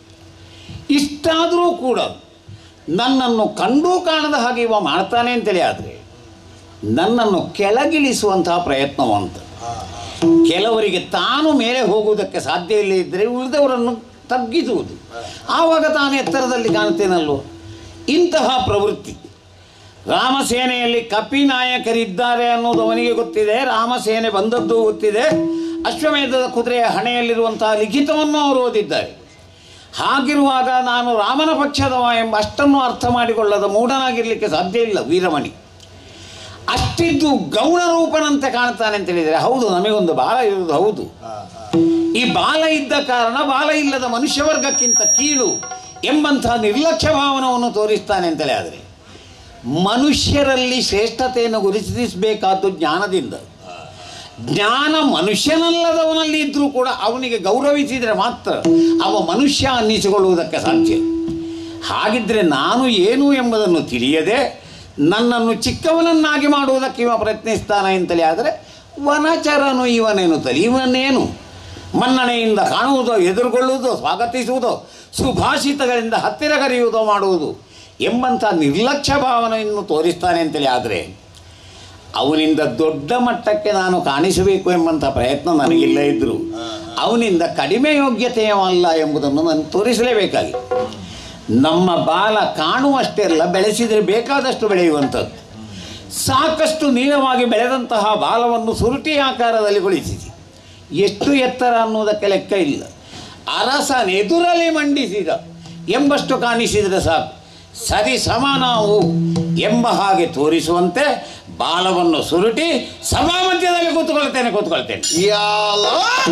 S3: ಇಷ್ಟಾದರೂ ಕೂಡ ನನ್ನನ್ನು ಕಂಡೂ ಕಾಣದ ಹಾಗೆ ಇವ ಮಾಡ್ತಾನೆ ಅಂತೇಳಿ ಆದರೆ ನನ್ನನ್ನು ಕೆಳಗಿಳಿಸುವಂತಹ ಪ್ರಯತ್ನವಂತ ಕೆಲವರಿಗೆ ತಾನು ಮೇಲೆ ಹೋಗುವುದಕ್ಕೆ ಸಾಧ್ಯ ಇಲ್ಲ ಇದ್ದರೆ ಉಳಿದವರನ್ನು ತಗ್ಗಿಸುವುದು ಆವಾಗ ತಾನು ಎತ್ತರದಲ್ಲಿ ಕಾಣ್ತೇನಲ್ವ ಇಂತಹ ಪ್ರವೃತ್ತಿ ರಾಮಸೇನೆಯಲ್ಲಿ ಕಪಿ ನಾಯಕರಿದ್ದಾರೆ ಅನ್ನೋದು ಅವನಿಗೆ ಗೊತ್ತಿದೆ ರಾಮಸೇನೆ ಬಂದದ್ದು ಗೊತ್ತಿದೆ ಅಶ್ವಮೇಧದ ಕುದುರೆಯ ಹಣೆಯಲ್ಲಿರುವಂತಹ ಲಿಖಿತವನ್ನು ಅವರು ಓದಿದ್ದಾರೆ ಹಾಗಿರುವಾಗ ನಾನು ರಾಮನ ಪಕ್ಷದವ ಎಂಬ ಅಷ್ಟನ್ನು ಅರ್ಥ ಮಾಡಿಕೊಳ್ಳದ ಮೂಢನಾಗಿರಲಿಕ್ಕೆ ಸಾಧ್ಯ ಇಲ್ಲ ವೀರಮಣಿ ಅಷ್ಟಿದ್ದು ಗೌಣ ರೂಪನಂತೆ ಕಾಣ್ತಾನೆ ಅಂತ ಹೇಳಿದರೆ ಹೌದು ನಮಗೊಂದು ಬಾಲ ಇರುವುದು ಹೌದು ಈ ಬಾಲ ಇದ್ದ ಕಾರಣ ಬಾಲ ಇಲ್ಲದ ಮನುಷ್ಯ ವರ್ಗಕ್ಕಿಂತ ಕೀಳು ಎಂಬಂತಹ ನಿರ್ಲಕ್ಷ್ಯ ಭಾವನವನ್ನು ತೋರಿಸ್ತಾನೆ ಅಂತಲೇ ಆದರೆ ಮನುಷ್ಯರಲ್ಲಿ ಶ್ರೇಷ್ಠತೆಯನ್ನು ಗುರುತಿಸಬೇಕಾದ್ದು ಜ್ಞಾನದಿಂದ ಜ್ಞಾನ ಮನುಷ್ಯನಲ್ಲದವನಲ್ಲಿ ಇದ್ದರೂ ಕೂಡ ಅವನಿಗೆ ಗೌರವಿಸಿದರೆ ಮಾತ್ರ ಅವ ಮನುಷ್ಯ ಅನ್ನಿಸಿಕೊಳ್ಳುವುದಕ್ಕೆ ಸಾಧ್ಯ ಹಾಗಿದ್ರೆ ನಾನು ಏನು ಎಂಬುದನ್ನು ತಿಳಿಯದೆ ನನ್ನನ್ನು ಚಿಕ್ಕವನನ್ನಾಗಿ ಮಾಡುವುದಕ್ಕೆ ಇವ ಪ್ರಯತ್ನಿಸ್ತಾನೆ ಅಂತಲೇ ಆದರೆ ವನಚರನು ಇವನೆನ್ನುತ್ತಲೆ ಇವನೇನು ಮನ್ನಣೆಯಿಂದ ಕಾಣುವುದೋ ಎದುರುಗೊಳ್ಳುವುದೋ ಸ್ವಾಗತಿಸುವುದೋ ಸುಭಾಷಿತಗಳಿಂದ ಹತ್ತಿರ ಕರೆಯುವುದೋ ಮಾಡುವುದು ಎಂಬಂಥ ನಿರ್ಲಕ್ಷ್ಯ ಭಾವನೆಯನ್ನು ತೋರಿಸ್ತಾನೆ ಅಂತಲೇ ಆದರೆ ಅವನಿಂದ ದೊಡ್ಡ ಮಟ್ಟಕ್ಕೆ ನಾನು ಕಾಣಿಸಬೇಕು ಎಂಬಂಥ ಪ್ರಯತ್ನ ನನಗಿಲ್ಲ ಇದ್ದರೂ ಅವನಿಂದ ಕಡಿಮೆ ಯೋಗ್ಯತೆಯವಲ್ಲ ಎಂಬುದನ್ನು ನಾನು ತೋರಿಸಲೇಬೇಕಾಗಿ ನಮ್ಮ ಬಾಲ ಕಾಣುವಷ್ಟೇ ಅಲ್ಲ ಬೆಳೆಸಿದರೆ ಬೇಕಾದಷ್ಟು ಬೆಳೆಯುವಂಥದ್ದು ಸಾಕಷ್ಟು ನೀಳವಾಗಿ ಬೆಳೆದಂತಹ ಬಾಲವನ್ನು ಸುರುಟಿ ಆಕಾರದಲ್ಲಿ ಗೊಳಿಸಿಸಿ ಎಷ್ಟು ಎತ್ತರ ಅನ್ನುವುದಕ್ಕೆ ಲೆಕ್ಕ ಇಲ್ಲ ಅರಸನೆದುರಲ್ಲಿ ಮಂಡಿಸಿದ ಎಂಬಷ್ಟು ಕಾಣಿಸಿದರೆ ಸಾಕು ಸರಿ ಸಮ ನಾವು ಎಂಬ ಹಾಗೆ ತೋರಿಸುವಂತೆ ಬಾಲವನ್ನು ಸುರುಟಿ ಸಭಾ ಮಧ್ಯದಲ್ಲಿ ಕೂತ್ಕೊಳ್ತೇನೆ ಕೂತ್ಕೊಳ್ತೇನೆ
S4: ಯಾಲ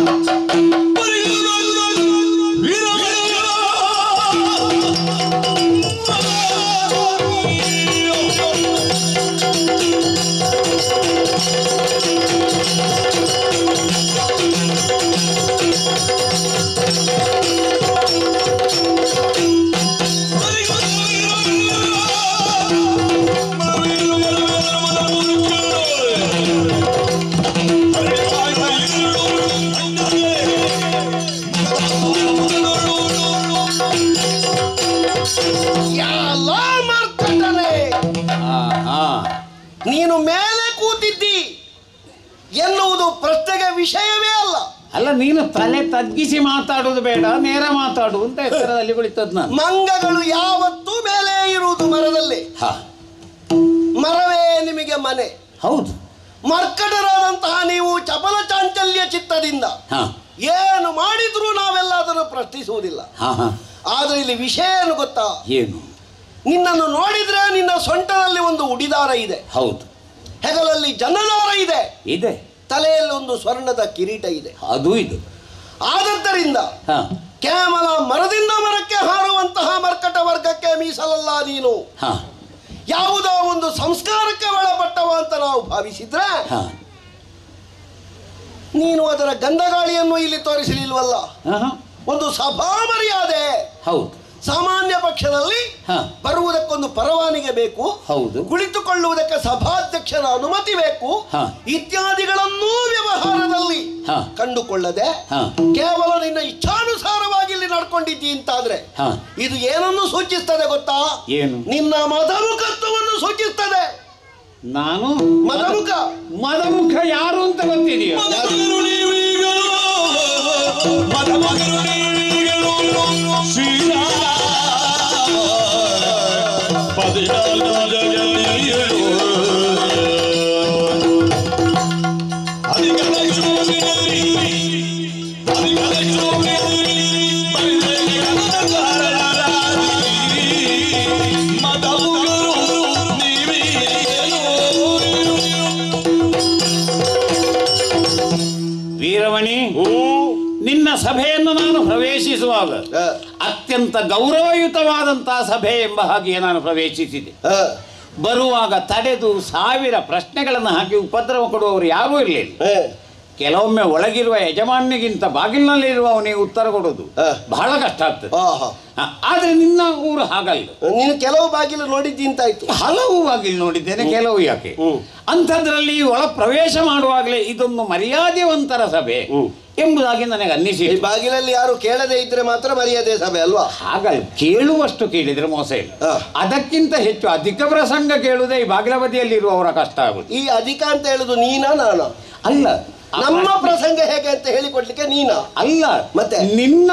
S4: ಯಾಲ ಮಾರ್ಕಂಡನೆ
S3: ಆ,
S4: ನೀನು ಮೇಲೆ ಕೂತಿದ್ದಿ ಎನ್ನುವುದು ಪ್ರಶ್ನೆಗೆ ವಿಷಯವೇ ಅಲ್ಲ
S3: ಅಲ್ಲ ನೀನು ತಲೆ ತಗ್ಗಿಸಿ ಮಾತಾಡುವುದು ಬೇಡ ನೇರ ಮಾತಾಡು ಅಂತ ಎತ್ತರದಲ್ಲಿ ಕುಳಿತದ್ದು ನಾನು
S4: ಮಂಗಗಳು ಯಾವತ್ತೂ ಮೇಲೆ ಇರುವುದು ಮರದಲ್ಲಿ
S3: ಹಾ
S4: ಮರವೇ ನಿಮಗೆ ಮನೆ
S3: ಹೌದು
S4: ಮರ್ಕಟರಾದಂತಹ ನೀವು ಚಪಲ ಚಾಂಚಲ್ಯ ಚಿತ್ತದಿಂದ
S3: ಹಾ
S4: ಏನು ಮಾಡಿದ್ರೂ ನಾವೆಲ್ಲ ಅದನ್ನು ಪ್ರಶ್ನಿಸುವುದಿಲ್ಲ
S3: ಹಾ ಹಾ
S4: ಆದ್ರೆ ಇಲ್ಲಿ ವಿಷಯ ಏನು ಗೊತ್ತಾ
S3: ಏನು
S4: ನಿನ್ನನ್ನು ನೋಡಿದ್ರೆ ನಿನ್ನ ಸೊಂಟದಲ್ಲಿ ಒಂದು ಉಡಿದಾರ ಇದೆ
S3: ಹೌದು
S4: ಹೆಗಲಲ್ಲಿ ಜನ್ನದಾರ ಇದೆ
S3: ಇದೆ
S4: ತಲೆಯಲ್ಲಿ ಒಂದು ಸ್ವರ್ಣದ ಕಿರೀಟ ಇದೆ
S3: ಅದು ಇದು
S4: ಆದದ್ದರಿಂದ
S3: ಹಾ
S4: ಕೇವಲ ಮರದಿಂದ ಮರಕ್ಕೆ ಹಾರುವಂತಹ ಮರ್ಕಟ ವರ್ಗಕ್ಕೆ ಮೀಸಲಲ್ಲ ನೀನು
S3: ಹಾ
S4: ಯಾವುದೋ ಒಂದು ಸಂಸ್ಕಾರಕ್ಕೆ ಒಳಪಟ್ಟವ ಅಂತ ನಾವು ಭಾವಿಸಿದ್ರೆ
S3: ಹಾ
S4: ನೀನು ಅದರ ಗಂಧಗಾಳಿಯನ್ನು ಇಲ್ಲಿ ತೋರಿಸಲಿಲ್ವಲ್ಲ
S3: ಹಾ, ಹಾ.
S4: ಒಂದು ಸಭಾ ಮರ್ಯಾದೆ
S3: ಹೌದು
S4: ಸಾಮಾನ್ಯ ಪಕ್ಷದಲ್ಲಿ
S3: ಹಾ
S4: ಬರುವುದಕ್ಕೊಂದು ಪರವಾನಿಗೆ ಬೇಕು
S3: ಹೌದು
S4: ಕುಳಿತುಕೊಳ್ಳುವುದಕ್ಕೆ ಸಭಾಧ್ಯಕ್ಷರ ಅನುಮತಿ ಬೇಕು
S3: ಹಾ.
S4: ಇತ್ಯಾದಿಗಳನ್ನೂ ವ್ಯವಹಾರದಲ್ಲಿ
S3: ಹಾ.
S4: ಕಂಡುಕೊಳ್ಳದೆ
S3: ಹಾ.
S4: ಕೇವಲ ನಿನ್ನ ಇಚ್ಛಾನುಸಾರವಾಗಿ ಇಲ್ಲಿ ನಡ್ಕೊಂಡಿದ್ದಿ ಅಂತಾದ್ರೆ
S3: ಹಾ.
S4: ಇದು ಏನನ್ನು ಸೂಚಿಸ್ತದೆ ಗೊತ್ತಾ
S3: ಏನು?
S4: ನಿನ್ನ ಮದಮುಖತ್ವವನ್ನು ಸೂಚಿಸ್ತದೆ
S3: ನಾನು
S4: ಮದಮುಖ
S3: ಮದಮುಖ ಯಾರು ಅಂತ ಗೊತ್ತಿದೆಯೋ
S1: ಮದಮಗರು ನೀವೀಗಲೂ, ಮದಮಗರು ನೀವೀಗಲೂ, ಶ್ರೀರಾಮ ಹದಿನಾಲ್ಕು ಜಗಲಿಯರು ಅಧಿಕದ ಶೋಭಿನರಿ ಅಧಿಕದ ಶೋಭಿನರಿ ಬಲ್ಲೆಗೆ ಕನಕಕಾರರಾಗಿ ಮದಮುಗರು ನೀವೇನು
S3: ವೀರಮಣಿ ನಿನ್ನ ಸಭೆಯನ್ನು ನಾನು ಪ್ರವೇಶಿಸುವಾಗ
S4: ಹ,
S3: ಅತ್ಯಂತ ಗೌರವಯುತವಾದಂತಹ ಸಭೆ ಎಂಬ ಹಾಗೆ ನಾನು ಪ್ರವೇಶಿಸಿದೆ
S4: ಹ,
S3: ಬರುವಾಗ ತಡೆದು ಸಾವಿರ ಪ್ರಶ್ನೆಗಳನ್ನು ಹಾಕಿ ಉಪದ್ರವ ಕೊಡುವವರು ಯಾರೂ ಇರಲಿಲ್ಲ
S4: ಹ,
S3: ಕೆಲವೊಮ್ಮೆ ಒಳಗಿರುವ ಯಜಮಾನ್ಯಗಿಂತ ಬಾಗಿಲಿನಲ್ಲಿರುವವನಿಗೆ ಉತ್ತರ ಕೊಡೋದು
S4: ಹ.
S3: ಬಹಳ ಕಷ್ಟ ಆಗ್ತದೆ
S4: ಆಹಾ.
S3: ಹ, ಆದ್ರೆ ನಿನ್ನ ಊರು ಹಾಗಲ್ಲ
S4: ನೀನು ಕೆಲವು ಬಾಗಿಲು ನೋಡಿದ್ದಿ ಅಂತಾಯ್ತು
S3: ಹಲವು ಬಾಗಿಲು ನೋಡಿದ್ದೇನೆ ಕೆಲವು ಯಾಕೆ
S4: ಹ್ಮ್.
S3: ಅಂಥದ್ರಲ್ಲಿ ಒಳ ಪ್ರವೇಶ ಮಾಡುವಾಗಲೇ ಇದೊಂದು ಮರ್ಯಾದೆವಂತರ ಸಭೆ
S4: ಹ್ಮ್.
S3: ಎಂಬುದಾಗಿ ನನಗೆ
S4: ಈ
S3: ಅನ್ನಿಸಿತು
S4: ಬಾಗಿಲಲ್ಲಿ ಯಾರು ಕೇಳದೆ ಇದ್ರೆ ಮಾತ್ರ ಮರ್ಯಾದೆ ಸಭೆ ಅಲ್ವಾ
S3: ಹಾಗಲ್ಲ ಕೇಳುವಷ್ಟು ಕೇಳಿದ್ರೆ ಮೋಸ ಇಲ್ಲ
S4: ಹ.
S3: ಅದಕ್ಕಿಂತ ಹೆಚ್ಚು ಅಧಿಕ ಪ್ರಸಂಗ ಕೇಳುವುದೇ ಈ ಬಾಗಿಲ ಬದಿಯಲ್ಲಿರುವವರ ಕಷ್ಟ ಆಗುದು
S4: ಈ ಅಧಿಕ ಅಂತ ಹೇಳುದು ನೀನಾ ನಾನಾ
S3: ಅಲ್ಲ ಆ
S4: ನಮ್ಮ
S3: ಪ್ರಶ್ನೆ-
S4: ಪ್ರಸಂಗ ಹೇಗೆ ಅಂತ ಹೇಳಿಕೊಡ್ಲಿಕ್ಕೆ ನೀನಾ
S3: ಅಲ್ಲ
S4: ಮತ್ತೆ?
S3: ನಿನ್ನ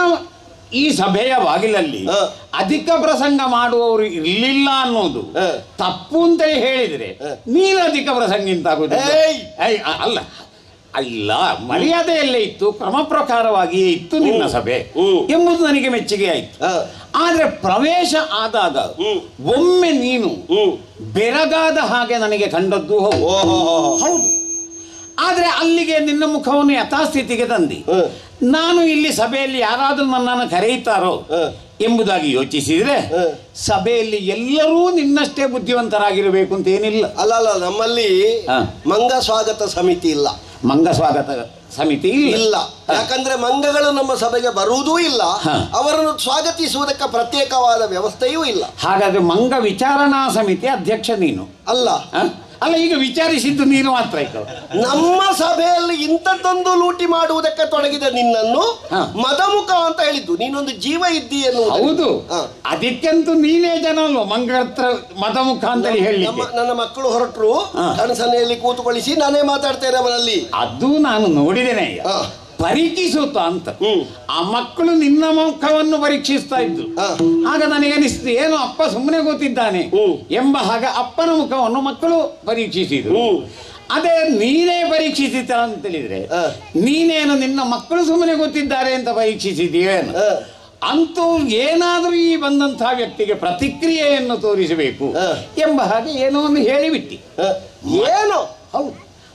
S3: ಈ ಸಭೆಯ ಬಾಗಿಲಲ್ಲಿ
S4: ಹ.
S3: ಅಧಿಕ ಪ್ರಸಂಗ ಮಾಡುವವರು ಇರ್ಲಿಲ್ಲ ಅನ್ನೋದು
S4: ಹ.
S3: ತಪ್ಪು ಅಂತ ಹೇಳಿದ್ರೆ
S4: ಹ.
S3: ನೀನು ಅಧಿಕ ಪ್ರಸಂಗ ಇಂತಾಗುದು
S4: ಏಯ್!
S3: ಅಲ್ಲ ಅಲ್ಲ ಮರ್ಯಾದೆಯಲ್ಲೇ ಇತ್ತು ಕ್ರಮ ಪ್ರಕಾರವಾಗಿಯೇ ಇತ್ತು ನಿನ್ನ ಸಭೆ
S4: ಹ್ಮ್.
S3: ಎಂಬುದು ನನಗೆ ಮೆಚ್ಚುಗೆ ಆಯ್ತು
S4: ಹ,
S3: ಆದ್ರೆ ಪ್ರವೇಶ ಆದಾಗ
S4: ಹ್ಮ್.
S3: ಒಮ್ಮೆ ನೀನು
S4: ಹ್ಮ್
S3: ಬೆರಗಾದ ಹಾಗೆ ನನಗೆ ಕಂಡದ್ದು ಹೌದು
S4: ಓಹೋ
S3: ಹೌದು ಆದ್ರೆ ಅಲ್ಲಿಗೆ ನಿನ್ನ ಮುಖವನ್ನು ಯಥಾಸ್ಥಿತಿಗೆ ತಂದಿ
S4: ಹ್ಮ್.
S3: ನಾನು ಇಲ್ಲಿ ಸಭೆಯಲ್ಲಿ ಯಾರಾದರೂ ನನ್ನನ್ನು ಕರೆಯುತ್ತಾರೋ
S4: ಹ್ಮ್.
S3: ಎಂಬುದಾಗಿ ಯೋಚಿಸಿದ್ರೆ
S4: ಹ್ಮ್.
S3: ಸಭೆಯಲ್ಲಿ ಎಲ್ಲರೂ ನಿನ್ನಷ್ಟೇ ಬುದ್ಧಿವಂತರಾಗಿರಬೇಕು ಅಂತ ಏನಿಲ್ಲ
S4: ಅಲ್ಲ ಅಲ್ಲ ನಮ್ಮಲ್ಲಿ
S3: ಹ.
S4: ಮಂಗ ಸ್ವಾಗತ ಸಮಿತಿ ಇಲ್ಲ
S3: ಮಂಗ ಸ್ವಾಗತ ಸಮಿತಿ ಇಲ್ಲ
S4: ಇಲ್ಲ ಯಾಕಂದ್ರೆ ಮಂಗಗಳು ನಮ್ಮ ಸಭೆಗೆ ಬರುವುದೂ ಇಲ್ಲ
S3: ಹ.
S4: ಅವರನ್ನು ಸ್ವಾಗತಿಸುವುದಕ್ಕೆ ಪ್ರತ್ಯೇಕವಾದ ವ್ಯವಸ್ಥೆಯೂ ಇಲ್ಲ
S3: ಹಾಗಾದ್ರೆ ಮಂಗ ವಿಚಾರಣಾ ಸಮಿತಿ ಅಧ್ಯಕ್ಷ ನೀನು
S4: ಅಲ್ಲ
S3: ಹ? ಅಲ್ಲ ಈಗ ವಿಚಾರಿಸಿದ್ದು ನೀನು ಮಾತ್ರ ಆಯ್ತು
S4: ನಮ್ಮ ಸಭೆಯಲ್ಲಿ ಇಂಥದ್ದೊಂದು ಲೂಟಿ ಮಾಡುವುದಕ್ಕೆ ತೊಡಗಿದ ನಿನ್ನನ್ನು
S3: ಹ.
S4: ಮದಮುಖ ಅಂತ ಹೇಳಿದ್ದು ನೀನೊಂದು ಜೀವ ಇದ್ದಿ ಎನ್ನುವುದು
S3: ಹೌದು
S4: ಹ.
S3: ಅದಕ್ಕಂತೂ ನೀನೇ ಜನ ಅಲ್ವಾ ಮಂಗ ಹತ್ರ ಮದಮುಖ ಅಂತೇಳಿ
S4: ನಮ್ಮ
S3: ಹೇಳಲಿಕ್ಕೆ
S4: ನನ್ನ ಮಕ್ಕಳು ಹೊರಟರು
S3: ಹ.
S4: ಕನಸನೆಯಲ್ಲಿ ಕೂತುಕೊಳ್ಳಿಸಿ ನಾನೇ ಮಾತಾಡ್ತೇನೆ ಅವನಲ್ಲಿ
S3: ಅದು ನಾನು ನೋಡಿದ್ದೇನೆ ಈಗ.
S4: ಹ.
S3: ಪರೀಕ್ಷಿಸುತ್ತ ಅಂತ
S4: ಹ್ಮ್.
S3: ಆ ಮಕ್ಕಳು ನಿನ್ನ ಮುಖವನ್ನು ಪರೀಕ್ಷಿಸ್ತಾ ಇದ್ರು
S4: ಹ.
S3: ಆಗ ನನಗೆ ಅನಿಸ್ತು ಏನು ಅಪ್ಪ ಸುಮ್ಮನೆ ಕೂತಿದ್ದಾನೆ
S4: ಹ್ಮ್.
S3: ಎಂಬ ಹಾಗೆ ಅಪ್ಪನ ಮುಖವನ್ನು ಮಕ್ಕಳು ಪರೀಕ್ಷಿಸಿದ್ರು
S4: ಹ್ಮ್.
S3: ಅದೇ ನೀನೇ ಪರೀಕ್ಷಿಸಿತ ಅಂತ ಹೇಳಿದ್ರೆ
S4: ಹ.
S3: ನೀನೇನು ನಿನ್ನ ಮಕ್ಕಳು ಸುಮ್ಮನೆ ಕೂತಿದ್ದಾರೆ ಅಂತ ಪರೀಕ್ಷಿಸಿದೀಯೇನು
S4: ಹ.
S3: ಅಂತೂ ಏನಾದರೂ ಈ ಬಂದಂತಹ ವ್ಯಕ್ತಿಗೆ ಪ್ರತಿಕ್ರಿಯೆಯನ್ನು ತೋರಿಸಬೇಕು
S4: ಹ.
S3: ಎಂಬ ಹಾಗೆ ಏನೋ ಒಂದು ಹೇಳಿಬಿಟ್ಟಿ
S4: ಹ. ಏನು
S3: ಹೌದು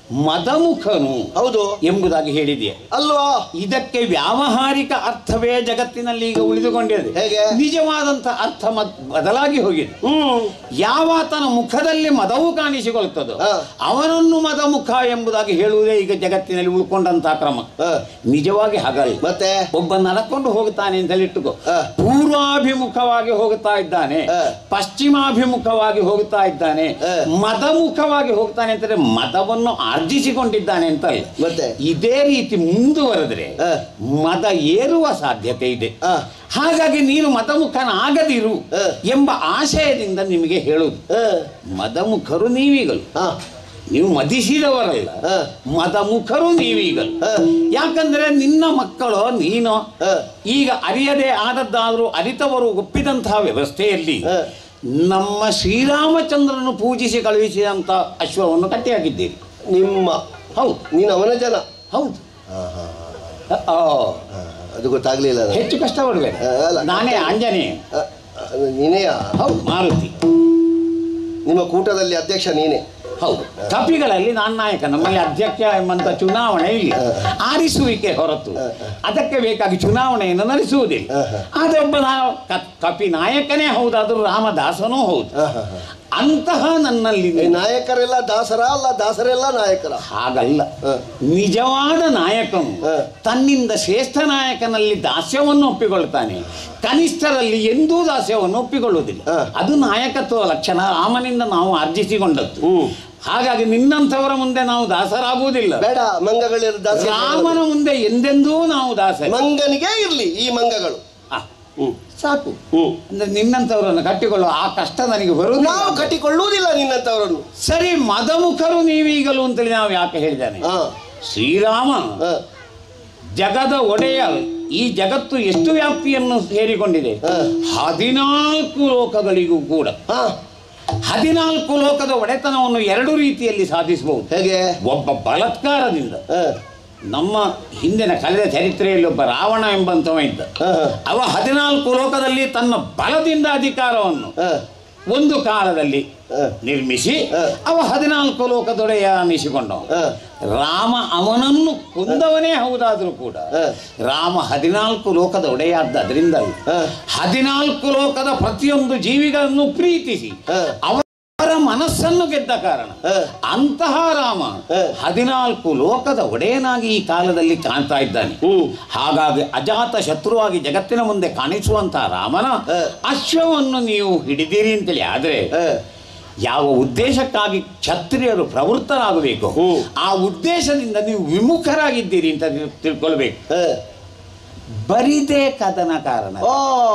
S3: ಮದಮುಖನು
S4: ಹೌದು
S3: ಎಂಬುದಾಗಿ ಹೇಳಿದೆಯಾ
S4: ಅಲ್ವಾ
S3: ಇದಕ್ಕೆ ವ್ಯಾವಹಾರಿಕ ಅರ್ಥವೇ ಜಗತ್ತಿನಲ್ಲಿ ಈಗ ಉಳಿದುಕೊಂಡಿದೆ
S4: ಹೇಗೆ?
S3: ನಿಜವಾದಂತ ಅರ್ಥ ಮತ್- ಬದಲಾಗಿ ಹೋಗಿದೆ
S4: ಹ್ಮ್
S3: ಯಾವಾತನ ಮುಖದಲ್ಲಿ ಮದವು ಕಾಣಿಸಿಕೊಳ್ತದೋ
S4: ಹ.
S3: ಅವನನ್ನು ಮದಮುಖ ಎಂಬುದಾಗಿ ಹೇಳುವುದೇ ಈಗ ಜಗತ್ತಿನಲ್ಲಿ ಉಳ್ಕೊಂಡಂತಹ ಕ್ರಮ
S4: ಹ.
S3: ನಿಜವಾಗಿ ಹಾಗಲ್ಲ
S4: ಮತ್ತೆ
S3: ಒಬ್ಬ ನಡ್ಕೊಂಡು ಹೋಗ್ತಾನೆ ಅಂತ ಇಟ್ಟುಕೋ
S4: ಹ.
S3: ಪೂರ್ವಾಭಿಮುಖವಾಗಿ ಹೋಗ್ತಾ ಇದ್ದಾನೆ
S4: ಹ.
S3: ಪಶ್ಚಿಮಾಭಿಮುಖವಾಗಿ ಹೋಗ್ತಾ ಇದ್ದಾನೆ
S4: ಹ.
S3: ಮದಮುಖವಾಗಿ ಹೋಗ್ತಾನೆ ಅಂತಂದ್ರೆ ಮದವನ್ನು ಆರ್ಜಿಸಿಕೊಂಡಿದ್ದಾನೆ ಅಂತ ಅಲ್ಲ.
S4: ಮತ್ತೆ?
S3: ಇದೇ ರೀತಿ ಮುಂದುವರೆದ್ರೆ
S4: ಹ.
S3: ಮದ ಏರುವ ಸಾಧ್ಯತೆ ಇದೆ
S4: ಹ.
S3: ಹಾಗಾಗಿ ನೀನು ಮದಮುಖನಾಗದಿರು
S4: ಹ.
S3: ಎಂಬ ಆಶಯದಿಂದ ನಿಮಗೆ ಹೇಳುದು
S4: ಹ.
S3: ಮದಮುಖರು ನೀವೀಗಲು
S4: ಹ.
S3: ನೀವು ಮದಿಸಿದವರಲ್ಲ
S4: ಹ.
S3: ಮದಮುಖರು ನೀವೀಗಲು
S4: ಹ.
S3: ಯಾಕಂದ್ರೆ ನಿನ್ನ ಮಕ್ಕಳು ನೀನು
S4: ಹ.
S3: ಈಗ ಅರಿಯದೆ ಆದದ್ದಾದರೂ ಅರಿತವರು ಒಪ್ಪಿದಂತಹ ವ್ಯವಸ್ಥೆಯಲ್ಲಿ
S4: ಹ.
S3: ನಮ್ಮ ಶ್ರೀರಾಮಚಂದ್ರನು ಪೂಜಿಸಿ ಕಳುಹಿಸಿದಂತ ಅಶ್ವವನ್ನು ಕಟ್ಟಿಹಾಕಿದ್ದೀರಿ
S4: ನಿಮ್ಮ
S3: ಹೌದು
S4: ನೀನು ಅವನ ಜನ
S3: ಹೌದು ಆ,
S4: ಹ, ಅದು ಗೊತ್ತಾಗ್ಲಿಲ್ಲ ನನಗೆ.
S3: ಹೆಚ್ಚು ಕಷ್ಟ ಪಡಬೇಡ
S4: ಆ, ಅಲ್ಲ.
S3: ನಾನೇ ಆಂಜನೇಯ
S4: ಹ, ಅದು ನೀನೆಯಾ
S3: ಹೌದು ಮಾರುತಿ
S4: ನಿಮ್ಮ ಕೂಟದಲ್ಲಿ ಅಧ್ಯಕ್ಷ ನೀನೇ
S3: ಹೌದು ಕಪಿಗಳಲ್ಲಿ ನಾನು ನಾಯಕ ನಮ್ಮಲ್ಲಿ ಅಧ್ಯಕ್ಷ ಎಂಬಂತ ಚುನಾವಣೆ ಇಲ್ಲ ಆರಿಸುವಿಕೆ ಹೊರತು ಅದಕ್ಕೆ ಬೇಕಾಗಿ ಚುನಾವಣೆಯನ್ನು ನಡೆಸುವುದಿಲ್ಲ
S4: ಹ, ಹ.
S3: ಆದರೆ ಒಬ್ಬ ನಾ- ಕ- ಕಪಿ ನಾಯಕನೇ ಹೌದಾದರೂ ರಾಮದಾಸನೂ ಹೌದು
S4: ಹ, ಹ, ಹ.
S3: ಅಂತಹ ನನ್ನಲ್ಲಿ
S4: ಈ ನಾಯಕರೆಲ್ಲ ದಾಸರ ಅಲ್ಲ ದಾಸರೆಲ್ಲ ನಾಯಕರ
S3: ಹಾಗಲ್ಲ
S4: ಹ.
S3: ನಿಜವಾದ ನಾಯಕನು
S4: ಹ.
S3: ತನ್ನಿಂದ ಶ್ರೇಷ್ಠ ನಾಯಕನಲ್ಲಿ ದಾಸ್ಯವನ್ನು ಒಪ್ಪಿಕೊಳ್ತಾನೆ ಕನಿಷ್ಠರಲ್ಲಿ ಎಂದೂ ದಾಸ್ಯವನ್ನು ಒಪ್ಪಿಕೊಳ್ಳುವುದಿಲ್ಲ
S4: ಹ.
S3: ಅದು ನಾಯಕತ್ವ ಲಕ್ಷಣ ರಾಮನಿಂದ ನಾವು ಆರ್ಜಿಸಿಕೊಂಡದ್ದು
S4: ಹ್ಮ್.
S3: ಹಾಗಾಗಿ ನಿನ್ನಂಥವರ ಮುಂದೆ ನಾವು ದಾಸರಾಗುವುದಿಲ್ಲ
S4: ಬೇಡ ಮಂಗಗಳಿರ ದಾಸ
S3: ರಾಮನ ಮುಂದೆ ಎಂದೆಂದೂ ನಾವು ದಾಸ
S4: ಮಂಗನಿಗೆ ಇರ್ಲಿ ಈ ಮಂಗಗಳು ಹ್ಮ್
S3: ಸಾಕು
S4: ಹ್ಮ್
S3: ಅಂದ್ರೆ ನಿನ್ನಂಥವರನ್ನು ಕಟ್ಟಿಕೊಳ್ಳುವ ಆ ಕಷ್ಟ ನನಗೆ ಬರುವುದು
S4: ನಾವು ಕಟ್ಟಿಕೊಳ್ಳುವುದಿಲ್ಲ ನಿನ್ನಂತವರನ್ನು
S3: ಸರಿ ಮದಮುಖರು ನೀವೀಗಲು ಅಂತೇಳಿ ನಾವು ಯಾಕೆ ಹೇಳಿದ್ದಾನೆ
S4: ಹ,
S3: ಶ್ರೀರಾಮ
S4: ಹ,
S3: ಜಗದ ಒಡೆಯ ಈ ಜಗತ್ತು ಎಷ್ಟು ವ್ಯಾಪ್ತಿಯನ್ನು ಸೇರಿಕೊಂಡಿದೆ
S4: ಹ.
S3: ಹದಿನಾಲ್ಕು ಲೋಕಗಳಿಗೂ ಕೂಡ
S4: ಹ.
S3: ಹದಿನಾಲ್ಕು ಲೋಕದ ಒಡೆತನವನ್ನು ಎರಡು ರೀತಿಯಲ್ಲಿ ಸಾಧಿಸಬಹುದು
S4: ಹೇಗೆ
S3: ಒಬ್ಬ ಬಲಾತ್ಕಾರದಿಂದ
S4: ಹ,
S3: ನಮ್ಮ ಹಿಂದಿನ ಕಳೆದ ಚರಿತ್ರೆಯಲ್ಲಿ ಒಬ್ಬ ರಾವಣ ಎಂಬಂತವ ಇದ್ದ
S4: ಹ, ಹ,
S3: ಅವ ಹದಿನಾಲ್ಕು ಲೋಕದಲ್ಲಿ ತನ್ನ ಬಲದಿಂದ ಅಧಿಕಾರವನ್ನು
S4: ಹ,
S3: ಒಂದು ಕಾಲದಲ್ಲಿ
S4: ಹ.
S3: ನಿರ್ಮಿಸಿ
S4: ಹ.
S3: ಅವ ಹದಿನಾಲ್ಕು ಲೋಕದೊಡೆಯ ಅನ್ನಿಸಿಕೊಂಡವ
S4: ಹ.
S3: ರಾಮ ಅವನನ್ನು ಕೊಂದವನೇ ಹೌದಾದ್ರೂ ಕೂಡ
S4: ಹ.
S3: ರಾಮ ಹದಿನಾಲ್ಕು ಲೋಕದ ಒಡೆಯಾದ ಅದರಿಂದ
S4: ಹ.
S3: ಹದಿನಾಲ್ಕು ಲೋಕದ ಪ್ರತಿಯೊಂದು ಜೀವಿಗಳನ್ನು ಪ್ರೀತಿಸಿ
S4: ಹ.
S3: ಅವರ ಮನಸ್ಸನ್ನು ಗೆದ್ದ ಕಾರಣ
S4: ಹ.
S3: ಅಂತಹ ರಾಮ
S4: ಹ.
S3: ಹದಿನಾಲ್ಕು ಲೋಕದ ಒಡೆಯನಾಗಿ ಈ ಕಾಲದಲ್ಲಿ ಕಾಣ್ತಾ ಇದ್ದಾನೆ
S4: ಹ್ಮ್.
S3: ಹಾಗಾಗಿ ಅಜಾತ ಶತ್ರುವಾಗಿ ಜಗತ್ತಿನ ಮುಂದೆ ಕಾಣಿಸುವಂತಹ ರಾಮನ
S4: ಹ.
S3: ಅಶ್ವವನ್ನು ನೀವು ಹಿಡಿದಿರಿ ಅಂತೇಳಿ ಆದ್ರೆ
S4: ಹ.
S3: ಯಾವ ಉದ್ದೇಶಕ್ಕಾಗಿ ಕ್ಷತ್ರಿಯರು ಪ್ರವೃತ್ತರಾಗಬೇಕು
S4: ಹ್ಮ್.
S3: ಆ ಉದ್ದೇಶದಿಂದ ನೀವು ವಿಮುಖರಾಗಿದ್ದೀರಿ ಅಂತ ತಿಳ್- ತಿಳ್ಕೊಳ್ಬೇಕು
S4: ಹ.
S3: ಬರಿದೇ ಕದನ ಕಾರಣ
S4: ಓ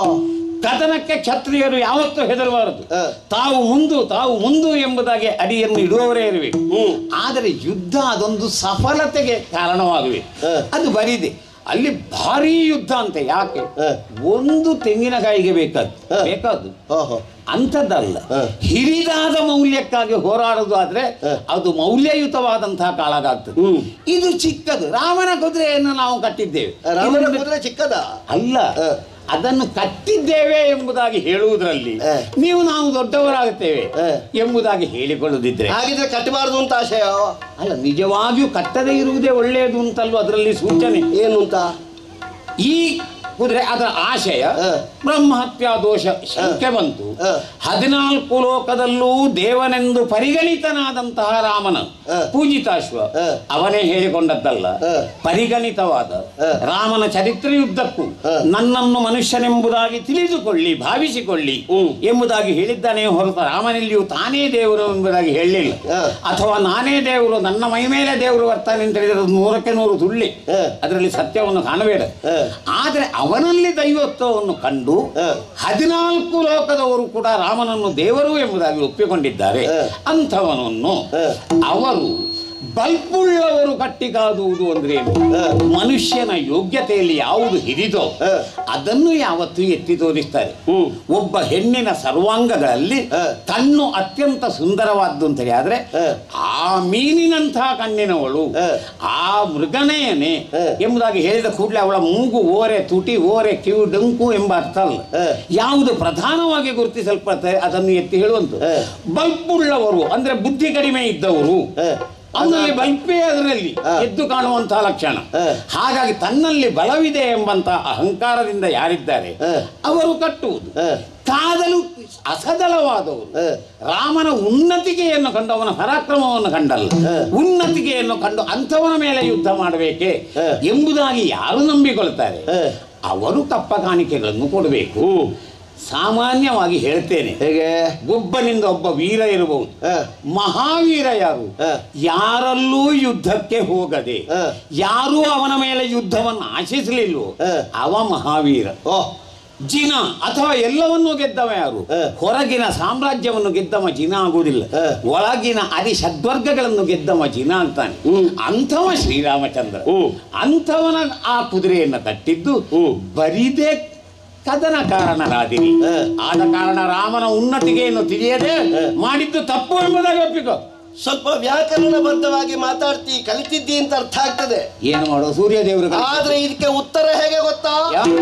S3: ಕದನಕ್ಕೆ ಕ್ಷತ್ರಿಯರು ಯಾವತ್ತೂ ಹೆದರಬಾರದು
S4: ಹ.
S3: ತಾವು ಮುಂದು ತಾವು ಮುಂದು ಎಂಬುದಾಗಿ ಅಡಿಯನ್ನು ಇಡುವವರೇ ಇರಬೇಕು
S4: ಹ್ಮ್.
S3: ಆದರೆ ಯುದ್ಧ ಅದೊಂದು ಸಫಲತೆಗೆ ಕಾರಣವಾಗಬೇಕು
S4: ಹ.
S3: ಅದು ಬರಿದೆ ಅಲ್ಲಿ ಭಾರಿ ಯುದ್ಧ ಅಂತೆ ಯಾಕೆ
S4: ಹ.
S3: ಒಂದು ತೆಂಗಿನಕಾಯಿಗೆ ಬೇಕಾದ್ದು
S4: ಹ.
S3: ಬೇಕಾದ್ದು
S4: ಓಹೋ
S3: ಅಂಥದ್ದಲ್ಲ
S4: ಹ.
S3: ಹಿರಿದಾದ ಮೌಲ್ಯಕ್ಕಾಗಿ ಹೋರಾಡುದು ಆದ್ರೆ
S4: ಹ.
S3: ಅದು ಮೌಲ್ಯಯುತವಾದಂತಹ ಕಾಳಗಾಗ್ತದೆ
S4: ಹ್ಮ್.
S3: ಇದು ಚಿಕ್ಕದು ರಾಮನ ಕುದುರೆಯನ್ನು ನಾವು ಕಟ್ಟಿದ್ದೇವೆ
S4: ರಾಮನ
S3: ಇದೊಂದು-
S4: ಕುದುರೆ ಚಿಕ್ಕದ
S3: ಅಲ್ಲ
S4: ಹ.
S3: ಅದನ್ನು ಕಟ್ಟಿದ್ದೇವೆ ಎಂಬುದಾಗಿ ಹೇಳುವುದರಲ್ಲಿ
S4: ಹ.
S3: ನೀವು ನಾವು ದೊಡ್ಡವರಾಗುತ್ತೇವೆ
S4: ಹ.
S3: ಎಂಬುದಾಗಿ ಹೇಳಿಕೊಳ್ಳುದಿದ್ರೆ
S4: ಹಾಗಿದ್ರೆ ಕಟ್ಟಬಾರದು ಅಂತ ಆಶಯ
S3: ಅಲ್ಲ ನಿಜವಾಗಿಯೂ ಕಟ್ಟದೇ ಇರುವುದೇ ಒಳ್ಳೆಯದು ಅಂತಲ್ವ ಅದರಲ್ಲಿ ಸೂಚನೆ
S4: ಏನು ಅಂತ
S3: ಈ ಕುದುರೆ ಅದರ ಆಶಯ
S4: ಹ.
S3: ಬ್ರಹ್ಮಹತ್ಯಾ ದೋಷ ಶಂಕೆ ಬಂತು
S4: ಹ.
S3: ಹದಿನಾಲ್ಕು ಲೋಕದಲ್ಲೂ ದೇವನೆಂದು ಪರಿಗಣಿತನಾದಂತಹ ರಾಮನ
S4: ಹ.
S3: ಪೂಜಿತಾಶ್ವ
S4: ಹ.
S3: ಅವನೇ ಹೇಳಿಕೊಂಡದ್ದಲ್ಲ
S4: ಹ.
S3: ಪರಿಗಣಿತವಾದ
S4: ಹ.
S3: ರಾಮನ ಚರಿತ್ರೆಯುದ್ದಕ್ಕೂ
S4: ಹ.
S3: ನನ್ನನ್ನು ಮನುಷ್ಯನೆಂಬುದಾಗಿ ತಿಳಿದುಕೊಳ್ಳಿ ಭಾವಿಸಿಕೊಳ್ಳಿ
S4: ಹ್ಮ್.
S3: ಎಂಬುದಾಗಿ ಹೇಳಿದ್ದಾನೆ ಹೊರತು ರಾಮನಲ್ಲಿಯೂ ತಾನೇ ದೇವರು ಎಂಬುದಾಗಿ ಹೇಳಲಿಲ್ಲ
S4: ಹ.
S3: ಅಥವಾ ನಾನೇ ದೇವರು ನನ್ನ ಮೈ ಮೇಲೆ ದೇವರು ಬರ್ತಾನೆ ಅಂತ ಹೇಳಿದ್ರೆ ಅದು ನೂರಕ್ಕೆ ನೂರು ಸುಳ್ಳಿ
S4: ಹ.
S3: ಅದರಲ್ಲಿ ಸತ್ಯವನ್ನು ಕಾಣಬೇಡ
S4: ಹ.
S3: ಆದರೆ ಅವನಲ್ಲಿ ದೈವತ್ವವನ್ನು ಕಂಡು
S4: ಹ.
S3: ಹದಿನಾಲ್ಕು ಲೋಕದವರು ಕೂಡ ರಾಮನನ್ನು ದೇವರು ಎಂಬುದಾಗಿ ಒಪ್ಪಿಕೊಂಡಿದ್ದಾರೆ
S4: ಹ.
S3: ಅಂಥವನನ್ನು
S4: ಹ.
S3: ಅವರು ಬಲ್ಪುಳ್ಳವರು ಕಟ್ಟಿಗಾದುವುದು ಅಂದ್ರೆ ಏನು?
S4: ಹ.
S3: ಮನುಷ್ಯನ ಯೋಗ್ಯತೆಯಲ್ಲಿ ಯಾವುದು ಹಿರಿದೋ
S4: ಹ.
S3: ಅದನ್ನು ಯಾವತ್ತೂ ಎತ್ತಿ ತೋರಿಸ್ತಾರೆ
S4: ಹ್ಮ್.
S3: ಒಬ್ಬ ಹೆಣ್ಣಿನ ಸರ್ವಾಂಗಗಳಲ್ಲಿ
S4: ಹ.
S3: ಕಣ್ಣು ಅತ್ಯಂತ ಸುಂದರವಾದ್ದು ಅಂತ ಹೇಳಿ ಆದ್ರೆ
S4: ಹ.
S3: ಆ ಮೀನಿನಂತಹ ಕಣ್ಣಿನವಳು
S4: ಹ.
S3: ಆ ಮೃಗನೇನೆ
S4: ಹ.
S3: ಎಂಬುದಾಗಿ ಹೇಳಿದ ಕೂಡಲೇ ಅವಳ ಮೂಗು ಓರೆ ತುಟಿ ಓರೆ ಕಿವಿ ಡಂಕು ಎಂಬ ಅರ್ಥ ಅಲ್ಲ
S4: ಹ.
S3: ಯಾವುದು ಪ್ರಧಾನವಾಗಿ ಗುರುತಿಸಲ್ಪಡುತ್ತೆ ಅದನ್ನು ಎತ್ತಿ ಹೇಳುವಂತು
S4: ಹ.
S3: ಬಲ್ಪುಳ್ಳವರು ಅಂದ್ರೆ ಬುದ್ಧಿ ಕಡಿಮೆ ಇದ್ದವರು
S4: ಹ.
S3: ಅವನಲ್ಲಿ ಬಲ್ಪೇ ಅದರಲ್ಲಿ
S4: ಹ.
S3: ಎದ್ದು ಕಾಣುವಂತಹ ಲಕ್ಷಣ
S4: ಹ.
S3: ಹಾಗಾಗಿ ತನ್ನಲ್ಲಿ ಬಲವಿದೆ ಎಂಬಂತಹ ಅಹಂಕಾರದಿಂದ ಯಾರಿದ್ದಾರೆ
S4: ಹ.
S3: ಅವರು ಕಟ್ಟುವುದು
S4: ಹ.
S3: ಕಾದಲು ಅಸದಳವಾದವರು
S4: ಹ.
S3: ರಾಮನ ಉನ್ನತಿಗೆಯನ್ನು ಕಂಡು ಅವನ ಪರಾಕ್ರಮವನ್ನು ಕಂಡಲ್ಲ
S4: ಹ.
S3: ಉನ್ನತಿಗೆಯನ್ನು ಕಂಡು ಅಂಥವನ ಮೇಲೆ ಯುದ್ಧ ಮಾಡಬೇಕೆ
S4: ಹ.
S3: ಎಂಬುದಾಗಿ ಯಾರು ನಂಬಿಕೊಳ್ತಾರೆ
S4: ಹ.
S3: ಅವರು ಕಪ್ಪ ಕಾಣಿಕೆಗಳನ್ನು ಕೊಡಬೇಕು
S4: ಹ್ಮ್.
S3: ಸಾಮಾನ್ಯವಾಗಿ ಹೇಳ್ತೇನೆ
S4: ಹೇಗೆ
S3: ಒಬ್ಬನಿಂದ ಒಬ್ಬ ವೀರ ಇರಬಹುದು
S4: ಹ.
S3: ಮಹಾವೀರ ಯಾರು
S4: ಹ.
S3: ಯಾರಲ್ಲೂ ಯುದ್ಧಕ್ಕೆ ಹೋಗದೆ
S4: ಹ.
S3: ಯಾರೂ ಅವನ ಮೇಲೆ ಯುದ್ಧವನ್ನು ಆಶಿಸಲಿಲ್ವೋ
S4: ಹ.
S3: ಅವ ಮಹಾವೀರ
S4: ಓ
S3: ಜಿನ ಅಥವಾ ಎಲ್ಲವನ್ನೂ ಗೆದ್ದವ ಯಾರು
S4: ಹ.
S3: ಹೊರಗಿನ ಸಾಮ್ರಾಜ್ಯವನ್ನು ಗೆದ್ದವ ಜಿನ ಆಗುವುದಿಲ್ಲ
S4: ಹ.
S3: ಒಳಗಿನ ಅದಿ ಷಡ್ವರ್ಗಗಳನ್ನು ಗೆದ್ದವ ಜಿನ ಅಂತಾನೆ
S4: ಹ್ಮ್.
S3: ಅಂಥವ ಶ್ರೀರಾಮಚಂದ್ರ
S4: ಹ್ಮ್.
S3: ಅಂಥವನ ಆ ಕುದುರೆಯನ್ನು ಕಟ್ಟಿದ್ದು
S4: ಹ್ಮ್.
S3: ಬರಿದೇ ಕದನ ಕಾರಣರಾದಿರಿ
S4: ಹ.
S3: ಆದ ಕಾರಣ ರಾಮನ ಉನ್ನತಿಗೆಯನ್ನು ತಿಳಿಯದೆ ಮಾಡಿದ್ದು ತಪ್ಪು ಎಂಬುದಾಗಿ ಒಪ್ಪಿಕೋ
S4: ಸ್ವಲ್ಪ ವ್ಯಾಕರಣಬದ್ಧವಾಗಿ ಮಾತಾಡ್ತಿ ಕಲಿತಿದ್ದಿ ಅಂತ ಅರ್ಥ ಆಗ್ತದೆ
S3: ಏನು ಮಾಡೋ ಸೂರ್ಯ ದೇವರು
S4: ಆದ್ರೆ ಇದಕ್ಕೆ ಉತ್ತರ ಹೇಗೆ ಗೊತ್ತಾ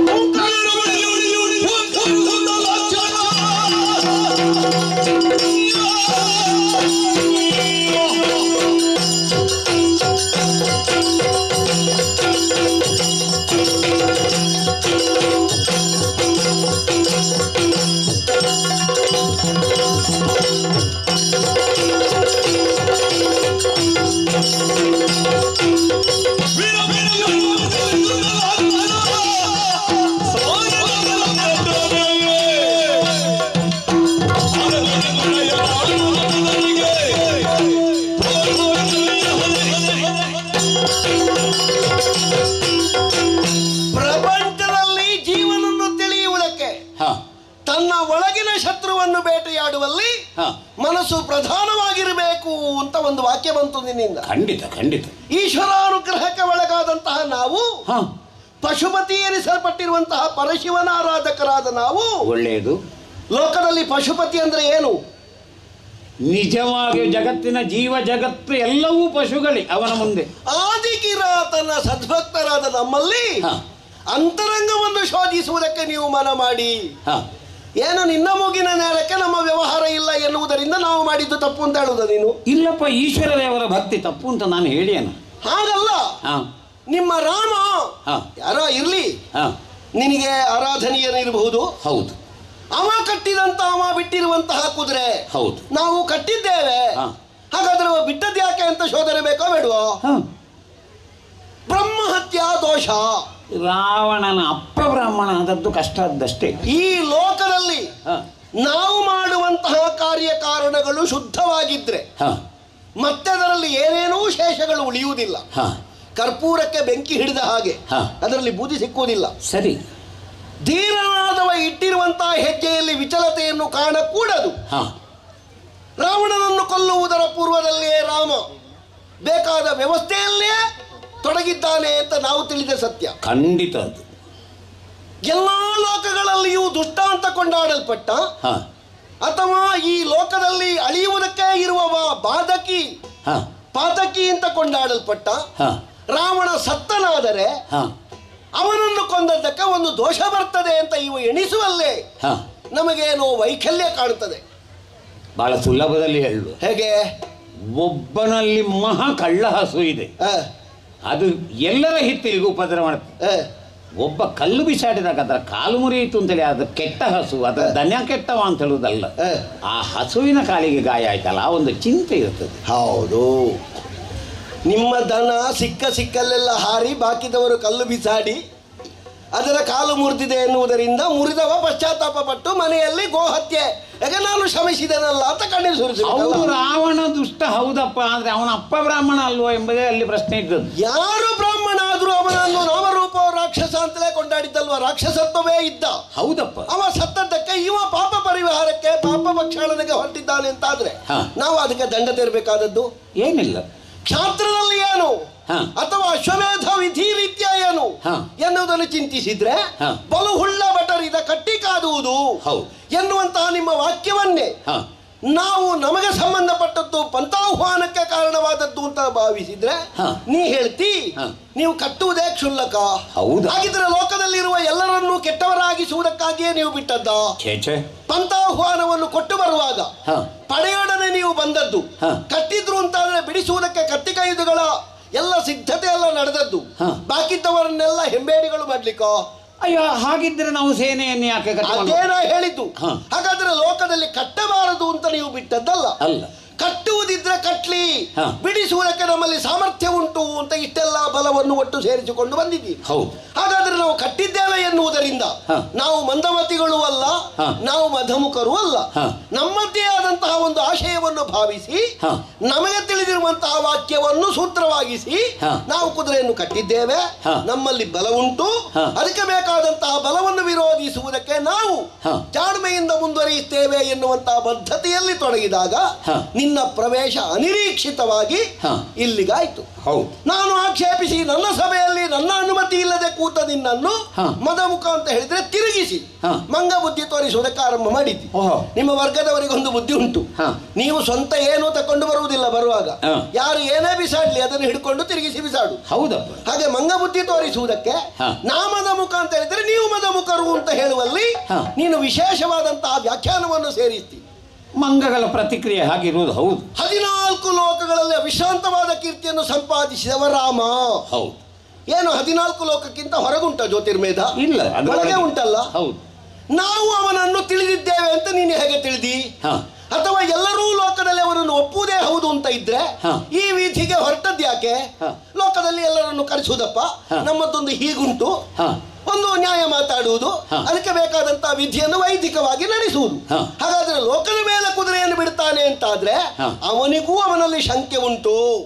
S4: ಪ್ರಪಂಚದಲ್ಲಿ ಜೀವನನ್ನು ತಿಳಿಯುವುದಕ್ಕೆ
S3: ಹ
S4: ತನ್ನ ಒಳಗಿನ ಶತ್ರುವನ್ನು ಬೇಟೆಯಾಡುವಲ್ಲಿ
S3: ಹ
S4: ಮನಸ್ಸು ಪ್ರಧಾನವಾಗಿರಬೇಕು ಅಂತ ಒಂದು ವಾಕ್ಯ ಬಂತು ನಿನ್ನಿಂದ
S3: ಖಂಡಿತ ಖಂಡಿತ
S4: ಈಶ್ವರಾನುಗ್ರಹಕ್ಕೆ ಒಳಗಾದಂತಹ ನಾವು
S3: ಹ
S4: ಪಶುಪತಿ ಎನಿಸಲ್ಪಟ್ಟಿರುವಂತಹ ಪರಶಿವನ ಆರಾಧಕರಾದ ನಾವು
S3: ಒಳ್ಳೆಯದು
S4: ಲೋಕದಲ್ಲಿ ಪಶುಪತಿ ಅಂದ್ರೆ ಏನು
S3: ನಿಜವಾಗಿಯೂ ಜಗತ್ತಿನ ಜೀವ ಜಗತ್ತು ಎಲ್ಲವೂ ಪಶುಗಳೇ ಅವನ ಮುಂದೆ
S4: ಆದಿಕಿರಾತನ ಸದ್ಭಕ್ತರಾದ ನಮ್ಮಲ್ಲಿ
S3: ಹಾ.
S4: ಅಂತರಂಗವನ್ನು ಶೋಧಿಸುವುದಕ್ಕೆ ನೀವು ಮನ ಮಾಡಿ
S3: ಹಾ
S4: ಏನು ನಿನ್ನ ಮೂಗಿನ ನೇರಕ್ಕೆ ನಮ್ಮ ವ್ಯವಹಾರ ಇಲ್ಲ ಎನ್ನುವುದರಿಂದ ನಾವು ಮಾಡಿದ್ದು ತಪ್ಪು ಅಂತ ಹೇಳುದ ನೀನು
S3: ಇಲ್ಲಪ್ಪ ಈಶ್ವರ ದೇವರ ಭಕ್ತಿ ತಪ್ಪು ಅಂತ ನಾನು ಹೇಳಿಯನ
S4: ಹಾಗಲ್ಲ
S3: ಹಾ
S4: ನಿಮ್ಮ ರಾಮ
S3: ಹಾ.
S4: ಯಾರೋ ಇರ್ಲಿ
S3: ಹಾ
S4: ನಿನಗೆ ಆರಾಧನೀಯನಿರಬಹುದು
S3: ಹೌದು
S4: ಅವ ಕಟ್ಟಿದಂತ ಅವ ಬಿಟ್ಟಿರುವಂತಹ ಕುದುರೆ
S3: ಹೌದು
S4: ನಾವು ಕಟ್ಟಿದ್ದೇವೆ
S3: ಹಾ.
S4: ಹಾಗಾದ್ರೆ ಅವ ಬಿಟ್ಟದ್ದು ಯಾಕೆ ಅಂತ ಶೋಧನೆ ಬೇಕೋ ಬೇಡವೋ
S3: ಹಾ
S4: ಬ್ರಹ್ಮ ಹತ್ಯಾ ದೋಷ
S3: ರಾವಣನ ಅಪ್ಪ ಬ್ರಾಹ್ಮಣ ಆದದ್ದು ಕಷ್ಟ ಆದಷ್ಟೇ
S4: ಈ ಲೋಕದಲ್ಲಿ
S3: ಹಾ
S4: ನಾವು ಮಾಡುವಂತಹ ಕಾರ್ಯಕಾರಣಗಳು ಶುದ್ಧವಾಗಿದ್ರೆ
S3: ಹಾ
S4: ಮತ್ತೆ ಅದರಲ್ಲಿ ಏನೇನೂ ಶೇಷಗಳು ಉಳಿಯುವುದಿಲ್ಲ
S3: ಹಾ
S4: ಕರ್ಪೂರಕ್ಕೆ ಬೆಂಕಿ ಹಿಡಿದ ಹಾಗೆ
S3: ಹಾ.
S4: ಅದರಲ್ಲಿ ಬೂದಿ ಸಿಕ್ಕುವುದಿಲ್ಲ
S3: ಸರಿ
S4: ಧೀರನಾದವ ಇಟ್ಟಿರುವಂತಹ ಹೆಜ್ಜೆಯಲ್ಲಿ ವಿಚಲತೆಯನ್ನು ಕಾಣಕೂಡದು
S3: ಹಾ
S4: ರಾವಣನನ್ನು ಕೊಲ್ಲುವುದರ ಪೂರ್ವದಲ್ಲಿಯೇ ರಾಮ ಬೇಕಾದ ವ್ಯವಸ್ಥೆಯಲ್ಲೇ ತೊಡಗಿದ್ದಾನೆ ಅಂತ ನಾವು ತಿಳಿದ ಸತ್ಯ
S3: ಖಂಡಿತ ಅದು
S4: ಎಲ್ಲಾ ಲೋಕಗಳಲ್ಲಿಯೂ ದುಷ್ಟ ಅಂತ ಕೊಂಡಾಡಲ್ಪಟ್ಟ
S3: ಹಾ
S4: ಅಥವಾ ಈ ಲೋಕದಲ್ಲಿ ಅಳಿಯುವುದಕ್ಕೆ ಇರುವವ ಬಾಧಕಿ
S3: ಹಾ
S4: ಪಾತಕಿ ಅಂತ ಕೊಂಡಾಡಲ್ಪಟ್ಟ
S3: ಹಾ
S4: ರಾವಣ ಸತ್ತನಾದರೆ
S3: ಹಾ
S4: ಅವನನ್ನು ಕೊಂದದ್ದಕ್ಕೆ ಒಂದು ದೋಷ ಬರ್ತದೆ ಅಂತ ಇವು ಎಣಿಸುವಲ್ಲೇ
S3: ಹಾ
S4: ನಮಗೇನೋ ವೈಕಲ್ಯ ಕಾಣುತ್ತದೆ
S3: ಬಹಳ ಸುಲಭದಲ್ಲಿ ಹೇಳುವ
S4: ಹೇಗೆ
S3: ಒಬ್ಬನಲ್ಲಿ ಮಹಾ ಕಳ್ಳ ಹಸು ಇದೆ
S4: ಆ,
S3: ಅದು ಎಲ್ಲರ ಹಿತ್ತಿರಿಗೂ ಉಪದ್ರ ಮಾಡುತ್ತೆ
S4: ಆ,
S3: ಒಬ್ಬ ಕಲ್ಲು ಬಿಸಾಡಿದಾಗ ಅದರ ಕಾಲು ಮುರಿಯಿತು ಅಂತೇಳಿ ಅದು ಕೆಟ್ಟ ಹಸು ಅದರ ದನ ಕೆಟ್ಟವ ಅಂತ ಹೇಳುವುದಲ್ಲ
S4: ಆ.
S3: ಆ ಹಸುವಿನ ಕಾಲಿಗೆ ಗಾಯ ಆಯ್ತಲ್ಲ ಆ ಒಂದು ಚಿಂತೆ ಇರ್ತದೆ
S4: ಹೌದು ನಿಮ್ಮ ದನ ಸಿಕ್ಕ ಸಿಕ್ಕಲ್ಲೆಲ್ಲ ಹಾರಿ ಬಾಕಿದವರು ಕಲ್ಲು ಬಿಸಾಡಿ ಅದರ ಕಾಲು ಮುರಿದಿದೆ ಎನ್ನುವುದರಿಂದ ಮುರಿದವ ಪಶ್ಚಾತ್ತಾಪ ಪಟ್ಟು ಮನೆಯಲ್ಲಿ ಗೋಹತ್ಯೆ ಯಾಕೆ ನಾನು ಶ್ರಮಿಸಿದನಲ್ಲ ಅಂತ ಕಣ್ಣೀರು
S3: ಹೌದು
S4: ಸುರಿಸಿದ
S3: ರಾವಣ ದುಷ್ಟ ಹೌದಪ್ಪ ಆದ್ರೆ ಅವನ ಅಪ್ಪ ಬ್ರಾಹ್ಮಣ ಅಲ್ವೋ ಎಂಬುದೇ ಅಲ್ಲಿ ಪ್ರಶ್ನೆ ಇದ್ದದ್ದು
S4: ಯಾರು ಬ್ರಾಹ್ಮಣ ಆದ್ರೂ ಅವನನ್ನು ನಾಮರೂಪ ರಾಕ್ಷಸ ಅಂತಲೇ ಕೊಂಡಾಡಿದ್ದಲ್ವ ರಾಕ್ಷಸತ್ವವೇ ಇದ್ದ
S3: ಹೌದಪ್ಪ
S4: ಅವ ಸತ್ತದ್ದಕ್ಕೆ ಇವ ಪಾಪ ಪರಿಹಾರಕ್ಕೆ ಪಾಪ ಭಕ್ಷಾಳನೆಗೆ ಹೊರಟಿದ್ದಾನೆ ಅಂತಾದ್ರೆ
S3: ಹಾ.
S4: ನಾವು ಅದಕ್ಕೆ ದಂಡ ತೆರಬೇಕಾದದ್ದು
S3: ಏನಿಲ್ಲ
S4: ಕ್ಷಾತ್ರದಲ್ಲಿ ಏನು
S3: ಹಾ.
S4: ಅಥವಾ ಅಶ್ವಮೇಧ ವಿಧಿ ರೀತ್ಯ ಏನು
S3: ಹಾ.
S4: ಎನ್ನುವುದನ್ನು ಚಿಂತಿಸಿದ್ರೆ
S3: ಹಾ.
S4: ಬಲು ಹುಳ್ಳ ಬಟರಿದ ಕಟ್ಟಿ ಕಾದುವುದು
S3: ಹೌದು.
S4: ಎನ್ನುವಂತಹ ನಿಮ್ಮ ವಾಕ್ಯವನ್ನೇ
S3: ಹಾ
S4: ನಾವು ನಮಗೆ ಸಂಬಂಧಪಟ್ಟದ್ದು ಪಂಥಾಹ್ವಾನಕ್ಕೆ ಕಾರಣವಾದದ್ದು ಅಂತ ಭಾವಿಸಿದ್ರೆ
S3: ಹಾ.
S4: ನೀ ಹೇಳ್ತಿ
S3: ಹಾ.
S4: ನೀವು ಕಟ್ಟುವುದೇ ಕ್ಷುಲ್ಲಕ
S3: ಹೌದು.
S4: ಹಾಗಿದ್ರೆ ಲೋಕದಲ್ಲಿರುವ ಎಲ್ಲರನ್ನೂ ಕೆಟ್ಟವರಾಗಿಸುವುದಕ್ಕಾಗಿಯೇ ನೀವು ಬಿಟ್ಟದ್ದ
S3: ಛೇ ಛೇ
S4: ಪಂಥಾಹ್ವಾನವನ್ನು ಕೊಟ್ಟು ಬರುವಾಗ
S3: ಹಾ.
S4: ಪಡೆಯೊಡನೆ ನೀವು ಬಂದದ್ದು
S3: ಹಾ.
S4: ಕಟ್ಟಿದ್ರು ಅಂತಾದ್ರೆ ಬಿಡಿಸುವುದಕ್ಕೆ ಕತ್ತಿ ಕೈದುಗಳ ಎಲ್ಲ ಸಿದ್ಧತೆ ಎಲ್ಲ ನಡೆದದ್ದು
S3: ಹಾ.
S4: ಬಾಕಿದ್ದವರನ್ನೆಲ್ಲ ಹೆಂಬೇಡಿಗಳು ಮಾಡ್ಲಿಕ್ಕೋ
S3: ಅಯ್ಯೋ ಹಾಗಿದ್ರೆ ನಾವು ಸೇನೆಯನ್ನು ಯಾಕೆ ಕಟ್ಕೊಂಡು
S4: ಅದೇನ ಹೇಳಿದ್ದು
S3: ಹಾ.
S4: ಹಾಗಾದ್ರೆ ಲೋಕದಲ್ಲಿ ಕಟ್ಟಬಾರದು ಅಂತ ನೀವು ಬಿಟ್ಟದ್ದಲ್ಲ
S3: ಅಲ್ಲ
S4: ಕಟ್ಟುವುದಿದ್ರೆ ಕಟ್ಲಿ
S3: ಹಾ.
S4: ಬಿಡಿಸುವುದಕ್ಕೆ ನಮ್ಮಲ್ಲಿ ಸಾಮರ್ಥ್ಯ ಉಂಟು ಅಂತ ಇಷ್ಟೆಲ್ಲ ಬಲವನ್ನು ಒಟ್ಟು ಸೇರಿಸಿಕೊಂಡು ಬಂದಿದ್ದೀವಿ
S3: ಹೌದು
S4: ಹಾಗಾದ್ರೆ ನಾವು ಕಟ್ಟಿದ್ದೇವೆ ಎನ್ನುವುದರಿಂದ
S3: ಹಾ.
S4: ನಾವು ಮಂದಮತಿಗಳು ಅಲ್ಲ
S3: ಹಾ.
S4: ನಾವು ಮಧಮುಖರು ಅಲ್ಲ
S3: ಹಾ.
S4: ನಮ್ಮದೇ ಆದಂತಹ ಒಂದು ಆಶಯವನ್ನು ಭಾವಿಸಿ
S3: ಹಾ.
S4: ನಮಗೆ ತಿಳಿದಿರುವಂತಹ ವಾಕ್ಯವನ್ನು ಸೂತ್ರವಾಗಿಸಿ
S3: ಹಾ.
S4: ನಾವು ಕುದುರೆಯನ್ನು ಕಟ್ಟಿದ್ದೇವೆ
S3: ಹಾ.
S4: ನಮ್ಮಲ್ಲಿ ಬಲ ಉಂಟು
S3: ಹಾ.
S4: ಅದಕ್ಕೆ ಬೇಕಾದಂತಹ ಬಲವನ್ನು ವಿರೋಧಿಸುವುದಕ್ಕೆ ನಾವು
S3: ಹಾ.
S4: ಜಾಣ್ಮೆಯಿಂದ ಮುಂದುವರಿಯುತ್ತೇವೆ ಎನ್ನುವಂತಹ ಬದ್ಧತೆಯಲ್ಲಿ ತೊಡಗಿದಾಗ
S3: ಹಾ.
S4: ನಿನ್ನ ಪ್ರವೇಶ ಅನಿರೀಕ್ಷಿತವಾಗಿ
S3: ಹಾ.
S4: ಇಲ್ಲಿಗಾಯ್ತು
S3: ಹೌದು
S4: ನಾನು ಆಕ್ಷೇಪಿಸಿ ನನ್ನ ಸಭೆಯಲ್ಲಿ ನನ್ನ ಅನುಮತಿ ಇಲ್ಲದೆ ಕೂತ ನಿನ್ನನ್ನು
S3: ಹಾ.
S4: ಮದಮುಖ ಅಂತ ಹೇಳಿದ್ರೆ ತಿರುಗಿಸಿ
S3: ಹಾ.
S4: ಮಂಗ ಬುದ್ಧಿ ತೋರಿಸುವುದಕ್ಕೆ ಆರಂಭ ಮಾಡಿದ್ದಿ
S3: ಓಹೋ.
S4: ನಿಮ್ಮ ವರ್ಗದವರಿಗೆ ಒಂದು ಬುದ್ಧಿ ಉಂಟು
S3: ಹಾ.
S4: ನೀವು ಸ್ವಂತ ಏನು ತಕೊಂಡು ಬರುವುದಿಲ್ಲ ಬರುವಾಗ
S3: ಹಾ.
S4: ಯಾರು ಏನೇ ಬಿಸಾಡ್ಲಿ ಅದನ್ನು ಹಿಡ್ಕೊಂಡು ತಿರುಗಿಸಿ ಬಿಸಾಡು
S3: ಹೌದಪ್ಪ
S4: ಹಾಗೆ ಮಂಗ ಬುದ್ಧಿ ತೋರಿಸುವುದಕ್ಕೆ
S3: ಹಾ.
S4: ನಾಮದ ಮುಖ ಅಂತ ಹೇಳಿದ್ರೆ ನೀವು ಮದಮುಖರು ಅಂತ ಹೇಳುವಲ್ಲಿ
S3: ಹಾ.
S4: ನೀನು ವಿಶೇಷವಾದಂತಹ ವ್ಯಾಖ್ಯಾನವನ್ನು ಸೇರಿಸ್ತಿ
S3: ಮಂಗಗಳ ಪ್ರತಿಕ್ರಿಯೆ ಹಾಗಿರುವುದು ಹೌದು
S4: ಹದಿನಾಲ್ಕು ಲೋಕಗಳಲ್ಲಿ ಅವಿಶ್ರಾಂತವಾದ ಕೀರ್ತಿಯನ್ನು ಸಂಪಾದಿಸಿದವ ರಾಮ
S3: ಹೌದು
S4: ಏನು ಹದಿನಾಲ್ಕು ಲೋಕಕ್ಕಿಂತ ಹೊರಗುಂಟ ಜ್ಯೋತಿರ್ಮೇಧ
S3: ಇಲ್ಲ
S4: ಒಳಗೆ
S3: ಅದರೊಳಗೆ
S4: ಉಂಟಲ್ಲ
S3: ಹೌದು
S4: ನಾವು ಅವನನ್ನು ತಿಳಿದಿದ್ದೇವೆ ಅಂತ ನೀನು ಹೇಗೆ ತಿಳಿದಿ
S3: ಹಾ
S4: ಅಥವಾ ಎಲ್ಲರೂ ಲೋಕದಲ್ಲಿ ಅವರನ್ನು ಒಪ್ಪುವುದೇ ಹೌದು ಅಂತ ಇದ್ರೆ
S3: ಹಾ.
S4: ಈ ವೀಥಿಗೆ ಹೊರಟದ್ದು ಯಾಕೆ
S3: ಹಾ.
S4: ಲೋಕದಲ್ಲಿ ಎಲ್ಲರನ್ನು ಕರೆಸುವುದಪ್ಪ
S3: ಹಾ.
S4: ನಮ್ಮದೊಂದು ಹೀಗುಂಟು
S3: ಹಾ.
S4: ಒಂದು ನ್ಯಾಯ ಮಾತಾಡುವುದು
S3: ಹಾ.
S4: ಅದಕ್ಕೆ ಬೇಕಾದಂತಹ ವಿಧಿಯನ್ನು ವೈದಿಕವಾಗಿ ನಡೆಸುವುದು
S3: ಹಾ.
S4: ಹಾಗಾದ್ರೆ ಲೋಕದ ಮೇಲೆ ಕುದುರೆಯನ್ನು ಬಿಡ್ತಾನೆ ಅಂತಾದ್ರೆ
S3: ಹಾ.
S4: ಅವನಿಗೂ ಅವನಲ್ಲಿ ಶಂಕೆ ಉಂಟು
S3: ಹಾ.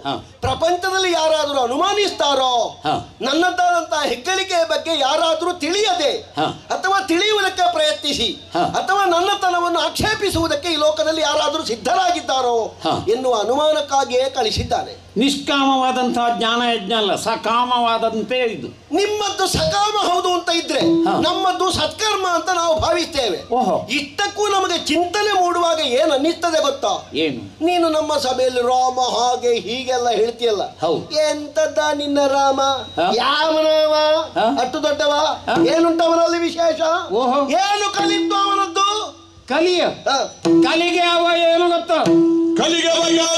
S4: ಪ್ರಪಂಚದಲ್ಲಿ ಯಾರಾದರೂ ಅನುಮಾನಿಸ್ತಾರೋ
S3: ಹ.
S4: ನನ್ನದಾದಂತಹ ಹೆಗ್ಗಳಿಕೆಯ ಬಗ್ಗೆ ಯಾರಾದರೂ ತಿಳಿಯದೆ
S3: ಹ.
S4: ಅಥವಾ ತಿಳಿಯುವುದಕ್ಕೆ ಪ್ರಯತ್ನಿಸಿ
S3: ಹ.
S4: ಅಥವಾ ನನ್ನತನವನ್ನು ಆಕ್ಷೇಪಿಸುವುದಕ್ಕೆ ಈ ಲೋಕದಲ್ಲಿ ಯಾರಾದರೂ ಸಿದ್ಧರಾಗಿದ್ದಾರೋ
S3: ಹ.
S4: ಎನ್ನುವ ಅನುಮಾನಕ್ಕಾಗಿಯೇ ಕಳಿಸಿದ್ದಾನೆ
S3: ನಿಷ್ಕಾಮವಾದಂತಹ ಜ್ಞಾನ ಯಜ್ಞ ಅಲ್ಲ ಸಕಾಮವಾದಂತೆ ಇದು
S4: ನಿಮ್ಮದ್ದು ಸಕಾಮ ಹೌದು ಅಂತ ಇದ್ರೆ
S3: ಹ.
S4: ನಮ್ಮದ್ದು ಸತ್ಕರ್ಮ ಅಂತ ನಾವು ಭಾವಿಸ್ತೇವೆ
S3: ಓಹೋ.
S4: ಇಷ್ಟಕ್ಕೂ ನಮಗೆ ಚಿಂತನೆ ಮೂಡುವಾಗ ಏನು ಅನ್ನಿಸ್ತದೆ ಗೊತ್ತಾ
S3: ಏನು
S4: ನೀನು ನಮ್ಮ ಸಭೆಯಲ್ಲಿ ರಾಮ ಹಾಗೆ ಹೀಗೆಲ್ಲ ಹೇಳ್ತೀಯಲ್ಲ
S3: ಹೌದು.
S4: ಎಂತದ್ದ ನಿನ್ನ ರಾಮ
S3: ಹ?
S4: ಯಾವನವ
S3: ಹ?
S4: ಅಷ್ಟು ದೊಡ್ಡವ
S3: ಹ?
S4: ಏನುಂಟವನಲ್ಲಿ ವಿಶೇಷ
S3: ಓಹೋ.
S4: ಏನು ಕಲಿತು ಅವನದ್ದು
S3: ಕಲಿಯ
S4: ಹ.
S3: ಕಲಿಗೆ ಅವ ಏನು ಗೊತ್ತ
S1: ಕಲಿಗೆ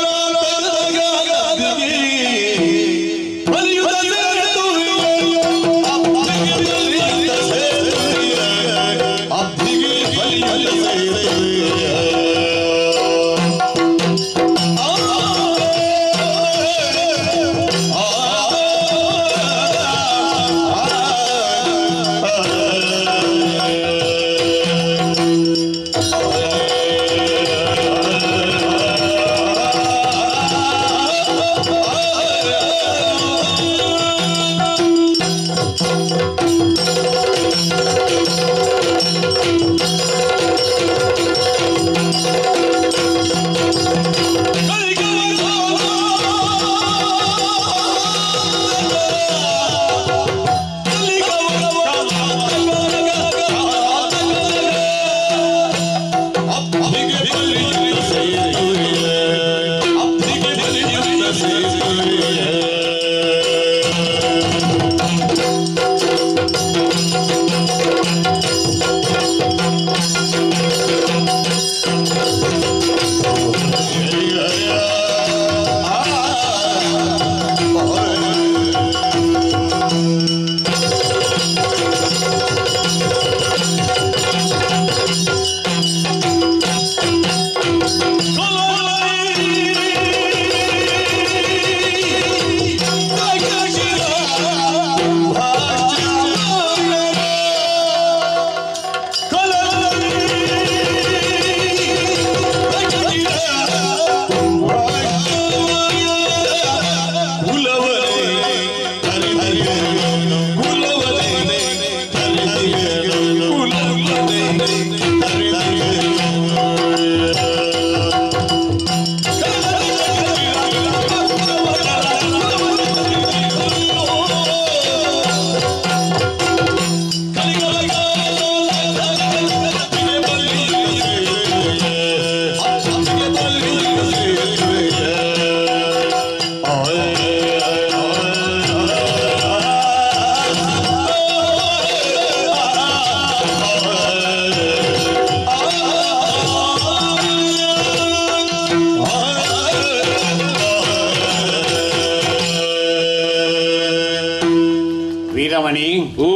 S3: ವೀರಮಣಿ
S1: ಓ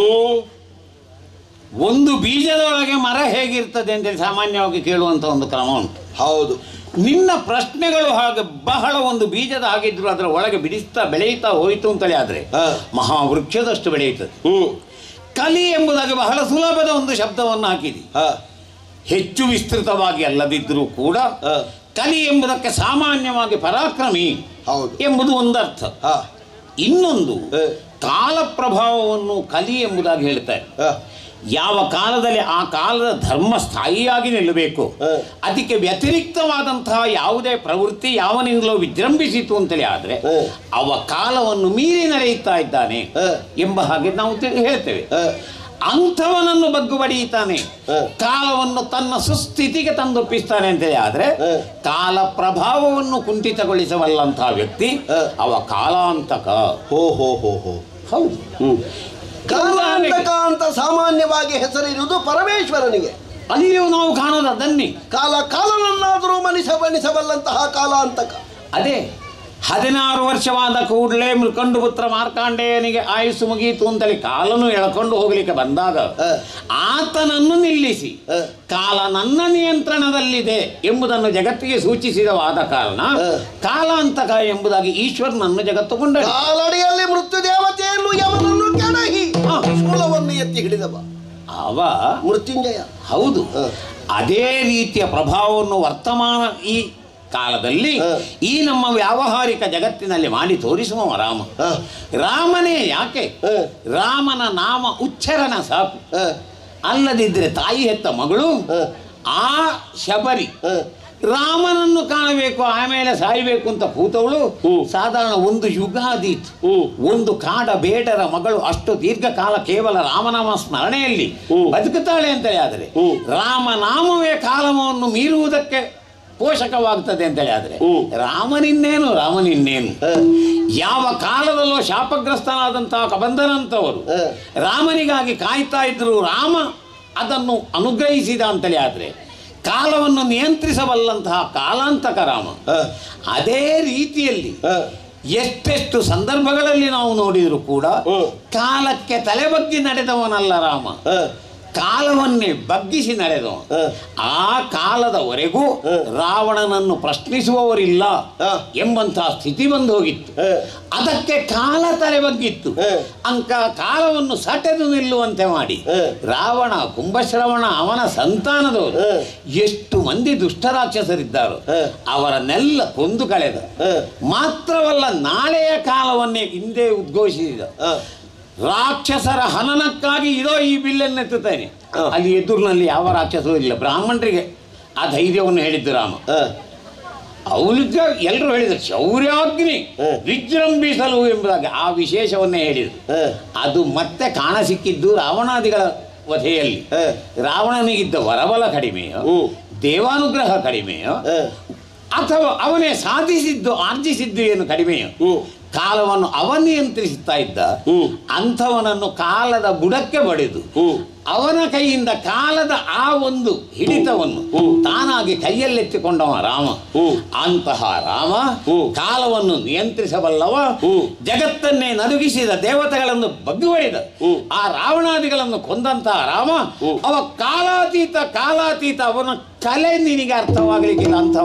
S3: ಒಂದು ಬೀಜದೊಳಗೆ ಮರ ಹೇಗಿರ್ತದೆ ಅಂತೇಳಿ ಸಾಮಾನ್ಯವಾಗಿ ಕೇಳುವಂತ ಒಂದು ಕ್ರಮ ಉಂಟು
S4: ಹೌದು
S3: ನಿನ್ನ ಪ್ರಶ್ನೆಗಳು ಹಾಗೆ ಬಹಳ ಒಂದು ಬೀಜದ ಹಾಗಿದ್ರು ಅದರ ಒಳಗೆ ಬಿಡಿಸ್ತಾ ಬೆಳೆಯುತ್ತಾ ಹೋಯಿತು ಅಂತೇಳಿ ಆದ್ರೆ
S4: ಹಾ.
S3: ಮಹಾವೃಕ್ಷದಷ್ಟು ಬೆಳೆಯುತ್ತದೆ
S4: ಹ್ಮ್
S3: ಕಲಿ ಎಂಬುದಾಗಿ ಬಹಳ ಸುಲಭದ ಒಂದು ಶಬ್ದವನ್ನು ಹಾಕಿದಿ
S4: ಹ
S3: ಹೆಚ್ಚು ವಿಸ್ತೃತವಾಗಿ ಅಲ್ಲದಿದ್ದರೂ ಕೂಡ
S4: ಹ.
S3: ಕಲಿ ಎಂಬುದಕ್ಕೆ ಸಾಮಾನ್ಯವಾಗಿ ಪರಾಕ್ರಮಿ
S4: ಹೌದು
S3: ಎಂಬುದು ಒಂದರ್ಥ
S4: ಹ
S3: ಇನ್ನೊಂದು
S4: ಹ.
S3: ಕಾಲ ಪ್ರಭಾವವನ್ನು ಕಲಿ ಎಂಬುದಾಗಿ ಹೇಳ್ತಾರೆ
S4: ಹ
S3: ಯಾವ ಕಾಲದಲ್ಲಿ ಆ ಕಾಲದ ಧರ್ಮ ಸ್ಥಾಯಿಯಾಗಿ ನಿಲ್ಲಬೇಕು
S4: ಹ.
S3: ಅದಕ್ಕೆ ವ್ಯತಿರಿಕ್ತವಾದಂತಹ ಯಾವುದೇ ಪ್ರವೃತ್ತಿ ಯಾವನಿಂದಲೋ ವಿಜೃಂಭಿಸಿತು ಅಂತೇಳಿ ಆದ್ರೆ
S4: ಹ.
S3: ಅವ ಕಾಲವನ್ನು ಮೀರಿ ನಡೆಯುತ್ತಾ ಇದ್ದಾನೆ
S4: ಹ.
S3: ಎಂಬ ಹಾಗೆ ನಾವು ತಿ- ಹೇಳ್ತೇವೆ
S4: ಹ.
S3: ಅಂಥವನನ್ನು ಬಗ್ಗು ಬಡಿಯುತ್ತಾನೆ
S4: ಹ.
S3: ಕಾಲವನ್ನು ತನ್ನ ಸುಸ್ಥಿತಿಗೆ ತಂದೊಪ್ಪಿಸ್ತಾನೆ ಅಂತೇಳಿ ಆದ್ರೆ
S4: ಹ.
S3: ಕಾಲ ಪ್ರಭಾವವನ್ನು ಕುಂಠಿತಗೊಳಿಸಬಲ್ಲಂತಹ ವ್ಯಕ್ತಿ
S4: ಹ.
S3: ಅವ ಕಾಲಾಂತಕ
S4: ಹೋ ಹೋ ಹೋ ಹೋ
S3: ಹೌದು
S4: ಹ್ಮ್ ಕಾಲಾಂತಕ ಅಂತ ಸಾಮಾನ್ಯವಾಗಿ ಹೆಸರಿರುವುದು ಪರಮೇಶ್ವರನಿಗೆ
S3: ಅಲ್ಲಿಯೂ ನಾವು ಕಾಣೋದು ಅದನ್ನೇ
S4: ಕಾಲ ಕಾಲನನ್ನಾದರೂ ಮನಿಸ ಬಣಿಸಬಲ್ಲಂತಹ ಕಾಲಾಂತಕ
S3: ಅದೇ ಹದಿನಾರು ವರ್ಷವಾದ ಕೂಡಲೇ ಮೃಕಂಡು ಪುತ್ರ ಮಾರ್ಕಾಂಡೇಯನಿಗೆ ಆಯುಸ್ಸು ಮುಗಿಯಿತು ಅಂತೇಳಿ ಕಾಲನು ಎಳ್ಕೊಂಡು ಹೋಗ್ಲಿಕ್ಕೆ ಬಂದಾಗ
S4: ಹ.
S3: ಆತನನ್ನು ನಿಲ್ಲಿಸಿ
S4: ಹ.
S3: ಕಾಲ ನನ್ನ ನಿಯಂತ್ರಣದಲ್ಲಿದೆ ಎಂಬುದನ್ನು ಜಗತ್ತಿಗೆ ಸೂಚಿಸಿದವಾದ ಕಾರಣ
S4: ಹ.
S3: ಕಾಲಾಂತಕ ಎಂಬುದಾಗಿ ಈಶ್ವರನನ್ನು ಜಗತ್ತು ಕೊಂಡರು
S4: ಕಾಲಡಿಯಲ್ಲಿ ಮೃತ್ಯು ದೇವತೆಯನ್ನು ಯಮನನ್ನು ಕೆಡಹಿ
S3: ಹ.
S4: ಶೂಲವನ್ನು ಎತ್ತಿ ಹಿಡಿದವ
S3: ಅವ
S4: ಮೃತ್ಯುಂಜಯ
S3: ಹೌದು
S4: ಹ.
S3: ಅದೇ ರೀತಿಯ ಪ್ರಭಾವವನ್ನು ವರ್ತಮಾನ ಈ ಕಾಲದಲ್ಲಿ
S4: ಹ.
S3: ಈ ನಮ್ಮ ವ್ಯಾವಹಾರಿಕ ಜಗತ್ತಿನಲ್ಲಿ ಮಾಡಿ ತೋರಿಸುವ ರಾಮ
S4: ಹ.
S3: ರಾಮನೇ ಯಾಕೆ
S4: ಹ.
S3: ರಾಮನ ನಾಮ ಉಚ್ಚಾರಣ ಸಾಕು
S4: ಹ,
S3: ಅಲ್ಲದಿದ್ದರೆ ತಾಯಿ ಹೆತ್ತ ಮಗಳು
S4: ಹ.
S3: ಆ ಶಬರಿ
S4: ಹ.
S3: ರಾಮನನ್ನು ಕಾಣಬೇಕು ಆಮೇಲೆ ಸಾಯಬೇಕು ಅಂತ ಕೂತವಳು
S4: ಹ್ಮ್.
S3: ಸಾಧಾರಣ ಒಂದು ಯುಗಾದೀತು
S4: ಹ್ಮ್.
S3: ಒಂದು ಕಾಡ ಬೇಡರ ಮಗಳು ಅಷ್ಟು ದೀರ್ಘಕಾಲ ಕೇವಲ ರಾಮನಾಮ ಸ್ಮರಣೆಯಲ್ಲಿ
S4: ಹ್ಮ್.
S3: ಬದುಕುತ್ತಾಳೆ ಅಂತೇಳಿ ಆದರೆ
S4: ಹ್ಮ್.
S3: ರಾಮನಾಮವೇ ಕಾಲವನ್ನು ಮೀರುವುದಕ್ಕೆ ಪೋಷಕವಾಗ್ತದೆ ಅಂತೇಳಿ ಆದರೆ
S4: ಹ್ಮ್.
S3: ರಾಮನಿನ್ನೇನು ರಾಮನಿನ್ನೇನು
S4: ಹ.
S3: ಯಾವ ಕಾಲದಲ್ಲೋ ಶಾಪಗ್ರಸ್ತನಾದಂತಹ ಕಬಂಧನಂತವರು
S4: ಹ.
S3: ರಾಮನಿಗಾಗಿ ಕಾಯ್ತಾ ಇದ್ರು ರಾಮ ಅದನ್ನು ಅನುಗ್ರಹಿಸಿದ ಅಂತೇಳಿ ಆದರೆ ಕಾಲವನ್ನು ನಿಯಂತ್ರಿಸಬಲ್ಲಂತಹ ಕಾಲಾಂತಕ ರಾಮ
S4: ಹ.
S3: ಅದೇ ರೀತಿಯಲ್ಲಿ
S4: ಹ.
S3: ಎಷ್ಟೆಷ್ಟು ಸಂದರ್ಭಗಳಲ್ಲಿ ನಾವು ನೋಡಿದ್ರು ಕೂಡ
S4: ಹ್ಮ್.
S3: ಕಾಲಕ್ಕೆ ತಲೆ ಬಗ್ಗಿ ನಡೆದವನಲ್ಲ ರಾಮ
S4: ಹ.
S3: ಕಾಲವನ್ನೇ ಬಗ್ಗಿಸಿ ನಡೆದವ
S4: ಹ.
S3: ಆ ಕಾಲದವರೆಗೂ
S4: ಹ.
S3: ರಾವಣನನ್ನು ಪ್ರಶ್ನಿಸುವವರಿಲ್ಲ
S4: ಹ.
S3: ಎಂಬಂತಹ ಸ್ಥಿತಿ ಬಂದು ಹೋಗಿತ್ತು
S4: ಹ.
S3: ಅದಕ್ಕೆ ಕಾಲ ತಲೆ ಬಗ್ಗಿತ್ತು
S4: ಹ.
S3: ಅಂಕ ಕಾಲವನ್ನು ಸಟೆದು ನಿಲ್ಲುವಂತೆ ಮಾಡಿ
S4: ಹ.
S3: ರಾವಣ ಕುಂಭಶ್ರವಣ ಅವನ ಸಂತಾನದವರು
S4: ಹ.
S3: ಎಷ್ಟು ಮಂದಿ ದುಷ್ಟರಾಕ್ಷಸರಿದ್ದಾರೋ
S4: ಹ.
S3: ಅವರನ್ನೆಲ್ಲ ಕೊಂದು ಕಳೆದ
S4: ಹ.
S3: ಮಾತ್ರವಲ್ಲ ನಾಳೆಯ ಕಾಲವನ್ನೇ ಹಿಂದೆ ಉದ್ಘೋಷಿಸಿದ
S4: ಹ.
S3: ರಾಕ್ಷಸರ ಹನನಕ್ಕಾಗಿ ಇದೋ ಈ ಬಿಲ್ಲನ್ನೆತ್ತುತ್ತೇನೆ
S4: ಹ.
S3: ಅಲ್ಲಿ ಎದುರಿನಲ್ಲಿ ಯಾವ ರಾಕ್ಷಸವೂ ಇಲ್ಲ ಬ್ರಾಹ್ಮಣರಿಗೆ ಆ ಧೈರ್ಯವನ್ನು ಹೇಳಿದ್ದು ರಾಮ
S4: ಹ.
S3: ಅವಳಿಗೆ ಎಲ್ಲರೂ ಹೇಳಿದರು ಶೌರ್ಯಾಗ್ನಿ
S4: ಹ.
S3: ವಿಜೃಂಭಿಸಲು ಎಂಬುದಾಗಿ ಆ ವಿಶೇಷವನ್ನೇ ಹೇಳಿದರು
S4: ಹ.
S3: ಅದು ಮತ್ತೆ ಕಾಣ ಸಿಕ್ಕಿದ್ದು ರಾವಣಾದಿಗಳ ವಧೆಯಲ್ಲಿ
S4: ಹ.
S3: ರಾವಣನಿಗಿದ್ದ ವರಬಲ ಕಡಿಮೆಯೋ
S4: ಹ್ಮ್.
S3: ದೇವಾನುಗ್ರಹ ಕಡಿಮೆಯೋ
S4: ಹ.
S3: ಅಥವಾ ಅವನೇ ಸಾಧಿಸಿದ್ದು ಆರ್ಜಿಸಿದ್ದು ಏನು ಕಡಿಮೆಯೋ
S4: ಹ್ಮ್.
S3: ಕಾಲವನ್ನು ಅವನು ನಿಯಂತ್ರಿಸುತ್ತಾ ಇದ್ದ
S4: ಹ್ಮ್.
S3: ಅಂಥವನನ್ನು ಕಾಲದ ಬುಡಕ್ಕೆ ಬಡಿದು
S4: ಹ್ಮ್.
S3: ಅವನ ಕೈಯಿಂದ ಕಾಲದ ಆ ಒಂದು ಹಿಡಿತವನ್ನು
S4: ಹ್ಮ್.
S3: ತಾನಾಗಿ ಕೈಯಲ್ಲೆತ್ತಿಕೊಂಡವ ರಾಮ
S4: ಹ್ಮ್.
S3: ಅಂತಹ ರಾಮ
S4: ಹ್ಮ್.
S3: ಕಾಲವನ್ನು ನಿಯಂತ್ರಿಸಬಲ್ಲವ
S4: ಹ್ಮ್.
S3: ಜಗತ್ತನ್ನೇ ನಡುಗಿಸಿದ ದೇವತೆಗಳನ್ನು ಬಗ್ಗಿ ಹೊಡೆದ
S4: ಹ್ಮ್.
S3: ಆ ರಾವಣಾದಿಗಳನ್ನು ಕೊಂದಂತಹ ರಾಮ
S4: ಹ್ಮ್.
S3: ಅವ ಕಾಲಾತೀತ ಕಾಲಾತೀತ ಅವನ ಕಲೆ ನಿನಗೆ ಅರ್ಥವಾಗಲಿಕ್ಕಿಲ್ಲ ಅಂಥವ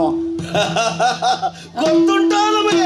S4: ಗೊತ್ತುಂಟಾ ನಮಗೆ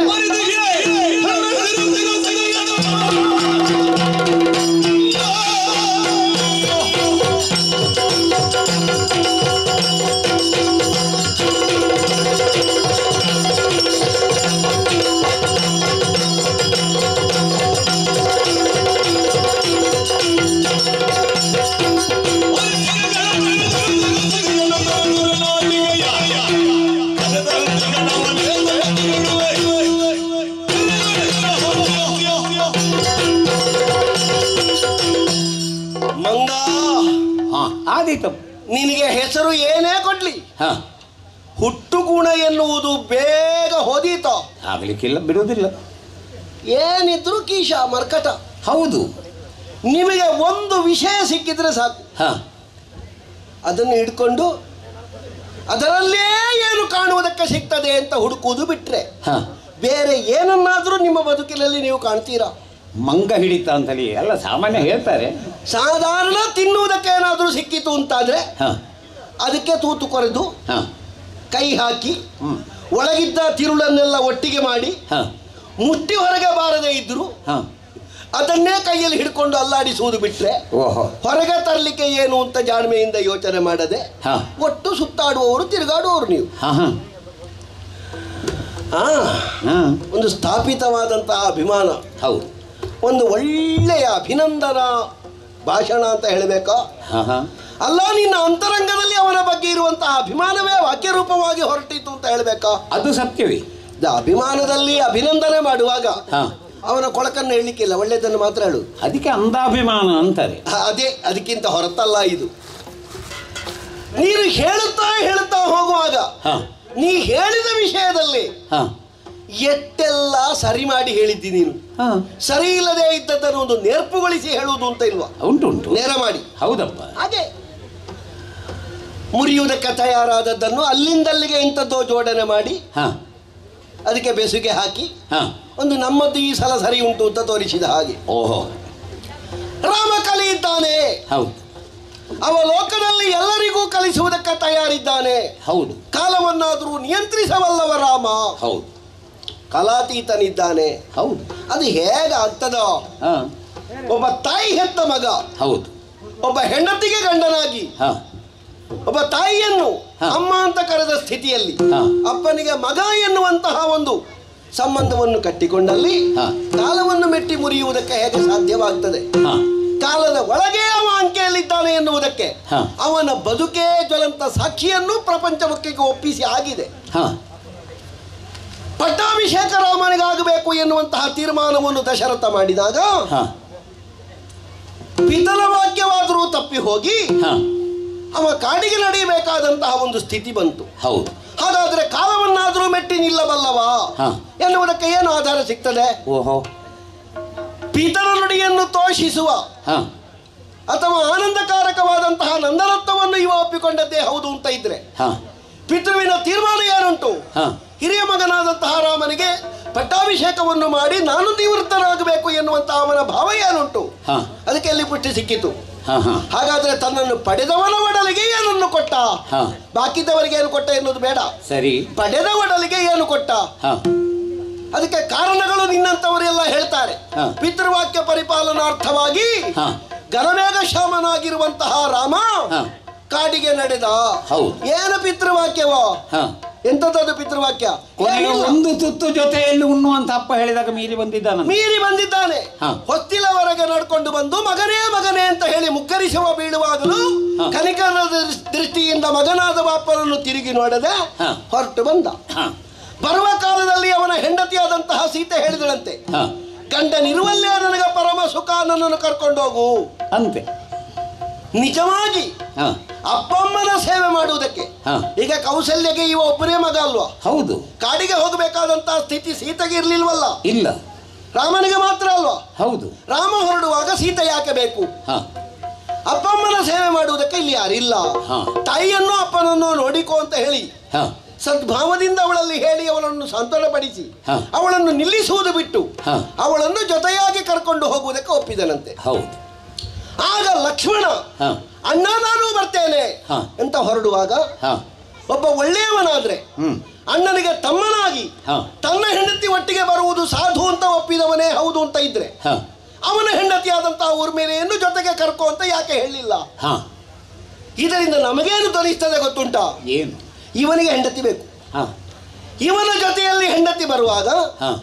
S4: ಮಂಗ
S3: ಹಾ ಆದೀತು
S4: ನಿನಗೆ ಹೆಸರು ಏನೇ ಕೊಡ್ಲಿ
S3: ಹಾ
S4: ಹುಟ್ಟು ಗುಣ ಎನ್ನುವುದು ಬೇಗ ಹೋದೀತೋ
S3: ಆಗ್ಲಿಕ್ಕಿಲ್ಲ ಬಿಡುವುದಿಲ್ಲ
S4: ಏನಿದ್ರು ಕೀಶ ಮರ್ಕಟ
S3: ಹೌದು
S4: ನಿಮಗೆ ಒಂದು ವಿಷಯ ಸಿಕ್ಕಿದ್ರೆ ಸಾಕು
S3: ಹಾ
S4: ಅದನ್ನು ಹಿಡ್ಕೊಂಡು ಅದರಲ್ಲೇ ಏನು ಕಾಣುವುದಕ್ಕೆ ಸಿಗ್ತದೆ ಅಂತ ಹುಡುಕುವುದು ಬಿಟ್ರೆ
S3: ಹಾ
S4: ಬೇರೆ ಏನನ್ನಾದರೂ ನಿಮ್ಮ ಬದುಕಿನಲ್ಲಿ ನೀವು ಕಾಣ್ತೀರಾ
S3: ಮಂಗ ಹಿಡಿತ ಅಂತೇಳಿ ಎಲ್ಲ ಸಾಮಾನ್ಯ ಹೇಳ್ತಾರೆ
S4: ಸಾಧಾರಣ ತಿನ್ನುವುದಕ್ಕೆ ಏನಾದರೂ ಸಿಕ್ಕಿತು ಅಂತಾದ್ರೆ
S3: ಹಾ
S4: ಅದಕ್ಕೆ ತೂತು ಕೊರೆದು
S3: ಹಾ
S4: ಕೈ ಹಾಕಿ
S3: ಹ್ಮ್
S4: ಒಳಗಿದ್ದ ತಿರುಳನ್ನೆಲ್ಲ ಒಟ್ಟಿಗೆ ಮಾಡಿ
S3: ಹಾ
S4: ಮುಟ್ಟಿ ಹೊರಗೆ ಬಾರದೇ ಇದ್ರು
S3: ಹಾ
S4: ಅದನ್ನೇ ಕೈಯಲ್ಲಿ ಹಿಡ್ಕೊಂಡು ಅಲ್ಲಾಡಿಸುವುದು ಬಿಟ್ರೆ
S3: ಓಹೋ
S4: ಹೊರಗೆ ತರಲಿಕ್ಕೆ ಏನು ಅಂತ ಜಾಣ್ಮೆಯಿಂದ ಯೋಚನೆ ಮಾಡದೆ
S3: ಹಾ
S4: ಒಟ್ಟು ಸುತ್ತಾಡುವವರು ತಿರುಗಾಡುವವರು ನೀವು
S3: ಹಾ ಹಾ
S4: ಆ,
S3: ಹಾ
S4: ಒಂದು ಸ್ಥಾಪಿತವಾದಂತಹ ಅಭಿಮಾನ
S3: ಹೌದು
S4: ಒಂದು ಒಳ್ಳೆಯ ಅಭಿನಂದನಾ ಭಾಷಣ ಅಂತ ಹೇಳಬೇಕಾ
S3: ಹಾ ಹಾ
S4: ಅಲ್ಲ ನಿನ್ನ ಅಂತರಂಗದಲ್ಲಿ ಅವನ ಬಗ್ಗೆ ಇರುವಂತಹ ಅಭಿಮಾನವೇ ವಾಕ್ಯರೂಪವಾಗಿ ಹೊರಟಿತು ಅಂತ ಹೇಳಬೇಕಾ
S3: ಅದು ಸತ್ಯವೇ
S4: ಇದು ಅಭಿಮಾನದಲ್ಲಿ ಅಭಿನಂದನೆ ಮಾಡುವಾಗ
S3: ಹಾ
S4: ಅವನ ಕೊಳಕನ್ನು ಹೇಳಲಿಕ್ಕಿಲ್ಲ ಒಳ್ಳೆಯದನ್ನು ಮಾತ್ರ ಹೇಳು
S3: ಅದಕ್ಕೆ ಅಂದಾಭಿಮಾನ ಅಂತಾರೆ
S4: ಅದೇ ಅದಕ್ಕಿಂತ ಹೊರತಲ್ಲ ಇದು ನೀನು ಹೇಳುತ್ತಾ ಹೇಳುತ್ತಾ ಹೋಗುವಾಗ
S3: ಹಾ
S4: ನೀ ಹೇಳಿದ ವಿಷಯದಲ್ಲಿ
S3: ಹಾ
S4: ಎಟ್ಟೆಲ್ಲ ಸರಿ ಮಾಡಿ ಹೇಳಿದ್ದಿ ನೀನು
S3: ಹಾ
S4: ಸರಿ ಇಲ್ಲದೆ ಇದ್ದದ್ದನ್ನು ಒಂದು ನೇರ್ಪುಗೊಳಿಸಿ ಹೇಳುವುದು ಅಂತ ಇಲ್ವಾ
S3: ಉಂಟು ಉಂಟು
S4: ನೇರ ಮಾಡಿ
S3: ಹೌದಪ್ಪ
S4: ಹಾಗೆ ಮುರಿಯುವುದಕ್ಕೆ ತಯಾರಾದದ್ದನ್ನು ಅಲ್ಲಿಂದಲ್ಲಿಗೆ ಇಂಥದ್ದೋ ಜೋಡಣೆ ಮಾಡಿ
S3: ಹಾ
S4: ಅದಕ್ಕೆ ಬೆಸುಗೆ ಹಾಕಿ
S3: ಹಾ
S4: ಒಂದು ನಮ್ಮದು ಈ ಸಲ ಸರಿ ಉಂಟು ಅಂತ ತೋರಿಸಿದ ಹಾಗೆ
S3: ಓಹೋ
S4: ರಾಮ ಕಲಿಯಿದ್ದಾನೆ
S3: ಹೌದು
S4: ಅವ ಲೋಕದಲ್ಲಿ ಎಲ್ಲರಿಗೂ ಕಲಿಸುವುದಕ್ಕೆ ತಯಾರಿದ್ದಾನೆ
S3: ಹೌದು
S4: ಕಾಲವನ್ನಾದರೂ ನಿಯಂತ್ರಿಸಬಲ್ಲವ ರಾಮ
S3: ಹೌದು
S4: ಕಲಾತೀತನಿದ್ದಾನೆ
S3: ಹೌದು
S4: ಅದು ಹೇಗಾಗ್ತದ
S3: ಹಾ
S4: ಒಬ್ಬ ತಾಯಿ ಹೆತ್ತ ಮಗ
S3: ಹೌದು
S4: ಒಬ್ಬ ಹೆಂಡತಿಗೆ ಗಂಡನಾಗಿ
S3: ಹಾ
S4: ಒಬ್ಬ ತಾಯಿಯನ್ನು
S3: ಹಾ.
S4: ಅಮ್ಮ ಅಂತ ಕರೆದ ಸ್ಥಿತಿಯಲ್ಲಿ
S3: ಹಾ.
S4: ಅಪ್ಪನಿಗೆ ಮಗ ಎನ್ನುವಂತಹ ಒಂದು ಸಂಬಂಧವನ್ನು ಕಟ್ಟಿಕೊಂಡಲ್ಲಿ
S3: ಹಾ.
S4: ಕಾಲವನ್ನು ಮೆಟ್ಟಿ ಮುರಿಯುವುದಕ್ಕೆ ಹೇಗೆ ಸಾಧ್ಯವಾಗ್ತದೆ
S3: ಹಾ
S4: ಕಾಲದ ಒಳಗೆ ಅವ ಅಂಕೆಯಲ್ಲಿದ್ದಾನೆ ಎನ್ನುವುದಕ್ಕೆ
S3: ಹಾ.
S4: ಅವನ ಬದುಕೇ ಜ್ವಲಂತ ಸಾಕ್ಷಿಯನ್ನು ಪ್ರಪಂಚಕ್ಕೆ ಒಪ್ಪಿಸಿ ಆಗಿದೆ
S3: ಹಾ
S4: ಪಟ್ಟಾಭಿಷೇಕ ರಾಮನಿಗಾಗಬೇಕು ಎನ್ನುವಂತಹ ತೀರ್ಮಾನವನ್ನು ದಶರಥ ಮಾಡಿದಾಗ
S3: ಹಾ
S4: ಪಿತನ ವಾಕ್ಯವಾದರೂ ತಪ್ಪಿ ಹೋಗಿ
S3: ಹಾ
S4: ಅವ ಕಾಡಿಗೆ ನಡೆಯಬೇಕಾದಂತಹ ಒಂದು ಸ್ಥಿತಿ ಬಂತು
S3: ಹೌದು
S4: ಹಾಗಾದ್ರೆ ಕಾಲವನ್ನಾದರೂ ಮೆಟ್ಟಿ ನಿಲ್ಲಬಲ್ಲವಾ
S3: ಹಾ.
S4: ಎನ್ನುವುದಕ್ಕೆ ಏನು ಆಧಾರ ಸಿಗ್ತದೆ
S3: ಓಹೋ
S4: ಪಿತನ ನುಡಿಯನ್ನು ತೋಷಿಸುವ
S3: ಹಾ
S4: ಅಥವಾ ಆನಂದಕಾರಕವಾದಂತಹ ನಂದರತ್ವವನ್ನು ಇವ ಒಪ್ಪಿಕೊಂಡದ್ದೇ ಹೌದು ಅಂತ ಇದ್ರೆ
S3: ಹಾ
S4: ಪಿತೃವಿನ ತೀರ್ಮಾನ ಏನುಂಟು
S3: ಹಾ
S4: ಹಿರಿಯ ಮಗನಾದಂತಹ ರಾಮನಿಗೆ ಪಟ್ಟಾಭಿಷೇಕವನ್ನು ಮಾಡಿ ನಾನು ನಿವೃತ್ತನಾಗಬೇಕು ಎನ್ನುವಂತಹ ಅವನ ಭಾವ ಏನುಂಟು
S3: ಹಾ.
S4: ಅದಕ್ಕೆ ಅಲ್ಲಿ ಪುಷ್ಟಿ ಸಿಕ್ಕಿತು
S3: ಹಾ ಹಾ
S4: ಹಾಗಾದ್ರೆ ತನ್ನನ್ನು ಪಡೆದವನ ಒಡಲಿಗೆ ಏನನ್ನು ಕೊಟ್ಟ
S3: ಹಾ.
S4: ಬಾಕಿದವರಿಗೆ ಏನು ಕೊಟ್ಟ ಎನ್ನುವುದು ಬೇಡ
S3: ಸರಿ
S4: ಪಡೆದ ಒಡಲಿಗೆ ಏನು ಕೊಟ್ಟ
S3: ಹಾ
S4: ಅದಕ್ಕೆ ಕಾರಣಗಳು ನಿನ್ನಂತವರೆಲ್ಲ ಹೇಳ್ತಾರೆ
S3: ಹಾ.
S4: ಪಿತೃವಾಕ್ಯ ಪರಿಪಾಲನಾರ್ಥವಾಗಿ
S3: ಹಾ.
S4: ಗರಮೇಘ ಶ್ಯಾಮನಾಗಿರುವಂತಹ ರಾಮ
S3: ಹಾ.
S4: ಕಾಡಿಗೆ ನಡೆದ
S3: ಹೌದು.
S4: ಏನು ಪಿತೃವಾಕ್ಯವೋ
S3: ಹಾ
S4: ಎಂತದ್ದು ಪಿತೃವಾಕ್ಯ
S3: ಕೊನೆಗೆ
S4: ಏನಿಲ್ಲ.
S3: ಒಂದು ತುತ್ತು ಜೊತೆಯಲ್ಲಿ ಉಣ್ಣುವಂತ ಅಪ್ಪ ಹೇಳಿದಾಗ ಮೀರಿ ಬಂದಿದ್ದಾನ
S4: ಮೀರಿ ಬಂದಿದ್ದಾನೆ
S3: ಹಾ.
S4: ಹೊತ್ತಿಲವರೆಗೆ ನಡ್ಕೊಂಡು ಬಂದು ಮಗನೇ ಮಗನೇ ಅಂತ ಹೇಳಿ ಮುಕ್ಕರಿಸುವ ಬೀಳುವಾಗಲೂ
S3: ಹಾ.
S4: ಕನಿಕರ ದೃಷ್ಟಿಯಿಂದ ಮಗನಾದ ಬಾಪನನ್ನು ತಿರುಗಿ ನೋಡದೆ
S3: ಹಾ.
S4: ಹೊರಟು ಬಂದ
S3: ಹಾ
S4: ಬರುವ ಕಾಲದಲ್ಲಿ ಅವನ ಹೆಂಡತಿಯಾದಂತಹ ಸೀತೆ ಹೇಳಿದಳಂತೆ
S3: ಹಾ
S4: ಗಂಡನಿರುವಲ್ಲೇ ನನಗೆ ಪರಮ ಸುಖ ನನ್ನನ್ನು ಕರ್ಕೊಂಡೋಗು
S3: ಅಂತೆ
S4: ನಿಜವಾಗಿ
S3: ಹಾ
S4: ಅಪ್ಪಮ್ಮನ ಸೇವೆ ಮಾಡುವುದಕ್ಕೆ
S3: ಹಾ.
S4: ಈಗ ಕೌಸಲ್ಯಗೆ ಇವ ಒಬ್ಬರೇ ಮಗ ಅಲ್ವಾ
S3: ಹೌದು
S4: ಕಾಡಿಗೆ ಹೋಗಬೇಕಾದಂತಹ ಸ್ಥಿತಿ ಸೀತೆಗೆ ಇರ್ಲಿಲ್ವಲ್ಲ
S3: ಇಲ್ಲ
S4: ರಾಮನಿಗೆ ಮಾತ್ರ ಅಲ್ವಾ
S3: ಹೌದು
S4: ರಾಮ ಹೊರಡುವಾಗ ಸೀತೆ ಯಾಕೆ ಬೇಕು
S3: ಹಾ
S4: ಅಪ್ಪಮ್ಮನ ಸೇವೆ ಮಾಡುವುದಕ್ಕೆ ಇಲ್ಲಿ ಯಾರಿಲ್ಲ
S3: ಹಾ.
S4: ತಾಯಿಯನ್ನು ಅಪ್ಪನನ್ನು ನೋಡಿಕೋ ಅಂತ ಹೇಳಿ
S3: ಹಾ
S4: ಸದ್ಭಾವದಿಂದ ಅವಳಲ್ಲಿ ಹೇಳಿ ಅವಳನ್ನು ಸಾಂತ್ವನಪಡಿಸಿ
S3: ಹಾ.
S4: ಅವಳನ್ನು ನಿಲ್ಲಿಸುವುದು ಬಿಟ್ಟು
S3: ಹಾ.
S4: ಅವಳನ್ನು ಜೊತೆಯಾಗಿ ಕರ್ಕೊಂಡು ಹೋಗುವುದಕ್ಕೆ ಒಪ್ಪಿದನಂತೆ
S3: ಹೌದು
S4: ಆಗ ಲಕ್ಷ್ಮಣ
S3: ಹಾ
S4: ಅಣ್ಣ ನಾನು ಬರ್ತೇನೆ
S3: ಹಾ.
S4: ಅಂತ ಹೊರಡುವಾಗ
S3: ಹಾ
S4: ಒಬ್ಬ ಒಳ್ಳೆಯವನಾದ್ರೆ
S3: ಹ್ಮ್
S4: ಅಣ್ಣನಿಗೆ ತಮ್ಮನಾಗಿ
S3: ಹಾ.
S4: ತನ್ನ ಹೆಂಡತಿ ಒಟ್ಟಿಗೆ ಬರುವುದು ಸಾಧು ಅಂತ ಒಪ್ಪಿದವನೇ ಹೌದು ಅಂತ ಇದ್ರೆ
S3: ಹಾ
S4: ಅವನ ಹೆಂಡತಿಯಾದಂತಹ ಊರ್ಮಿಳೆಯನ್ನು ಜೊತೆಗೆ ಕರ್ಕೋ ಅಂತ ಯಾಕೆ ಹೇಳಲಿಲ್ಲ
S3: ಹಾ
S4: ಇದರಿಂದ ನಮಗೇನು ಧ್ವನಿಸ್ತದೆ ಗೊತ್ತುಂಟಾ
S3: ಏನು
S4: ಇವನಿಗೆ ಹೆಂಡತಿ ಬೇಕು
S3: ಹಾ
S4: ಇವನ ಜೊತೆಯಲ್ಲಿ ಹೆಂಡತಿ ಬರುವಾಗ
S3: ಹಾ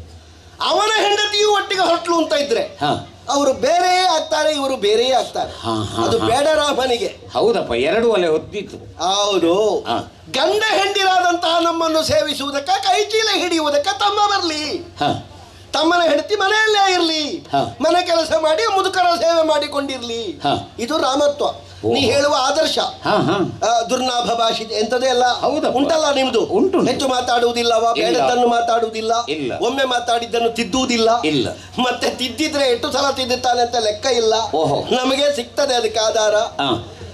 S4: ಅವನ ಹೆಂಡತಿಯು ಒಟ್ಟಿಗೆ ಹೊರಟ್ಲು ಅಂತ ಇದ್ರೆ
S3: ಹಾ
S4: ಅವರು ಬೇರೆಯೇ ಆಗ್ತಾರೆ ಇವರು ಬೇರೆಯೇ ಆಗ್ತಾರೆ
S3: ಹಾ, ಹಾ,
S4: ಅದು
S3: ಹಾ.
S4: ಬೇಡ ರಾಮನಿಗೆ
S3: ಹೌದಪ್ಪ ಎರಡು ಒಲೆ ಹೊತ್ತಿತ್ತು
S4: ಹೌದು
S3: ಹಾ.
S4: ಗಂಡ ಹೆಂಡಿರಾದಂತಹ ನಮ್ಮನ್ನು ಸೇವಿಸುವುದಕ್ಕೆ ಕೈ ಚೀಲ ಹಿಡಿಯುವುದಕ್ಕೆ ತಮ್ಮ ಬರಲಿ
S3: ಹಾ
S4: ತಮ್ಮನ ಹೆಂಡತಿ ಮನೆಯಲ್ಲೇ ಇರಲಿ
S3: ಹಾ.
S4: ಮನೆ ಕೆಲಸ ಮಾಡಿ ಮುದುಕರ ಸೇವೆ ಮಾಡಿಕೊಂಡಿರ್ಲಿ
S3: ಹಾ.
S4: ಇದು ರಾಮತ್ವ
S3: ಓ.
S4: ನೀ ಹೇಳುವ ಆದರ್ಶ
S3: ಹಾ ಹಾ
S4: ಆ, ದುರ್ನಾಭ ಭಾಷೆ ಎಂತದೇ ಅಲ್ಲ
S3: ಹೌದಪ್ಪ.
S4: ಉಂಟಲ್ಲ ನಿಮ್ದು
S3: ಉಂಟು.
S4: ಹೆಚ್ಚು ಮಾತಾಡುವುದಿಲ್ಲವಾ
S3: ಇಲ್ಲ.
S4: ಬೇಡದನ್ನು ಮಾತಾಡುವುದಿಲ್ಲ
S3: ಇಲ್ಲ.
S4: ಒಮ್ಮೆ ಮಾತಾಡಿದ್ದನ್ನು ತಿದ್ದುವುದಿಲ್ಲ
S3: ಇಲ್ಲ.
S4: ಮತ್ತೆ ತಿದ್ದಿದ್ರೆ ಎಷ್ಟು ಸಲ ತಿದ್ದುತ್ತಾನೆ ಅಂತ ಲೆಕ್ಕ ಇಲ್ಲ
S3: ಓಹೋ.
S4: ನಮಗೆ ಸಿಗ್ತದೆ ಅದಕ್ಕೆ ಆಧಾರ
S3: ಹಾ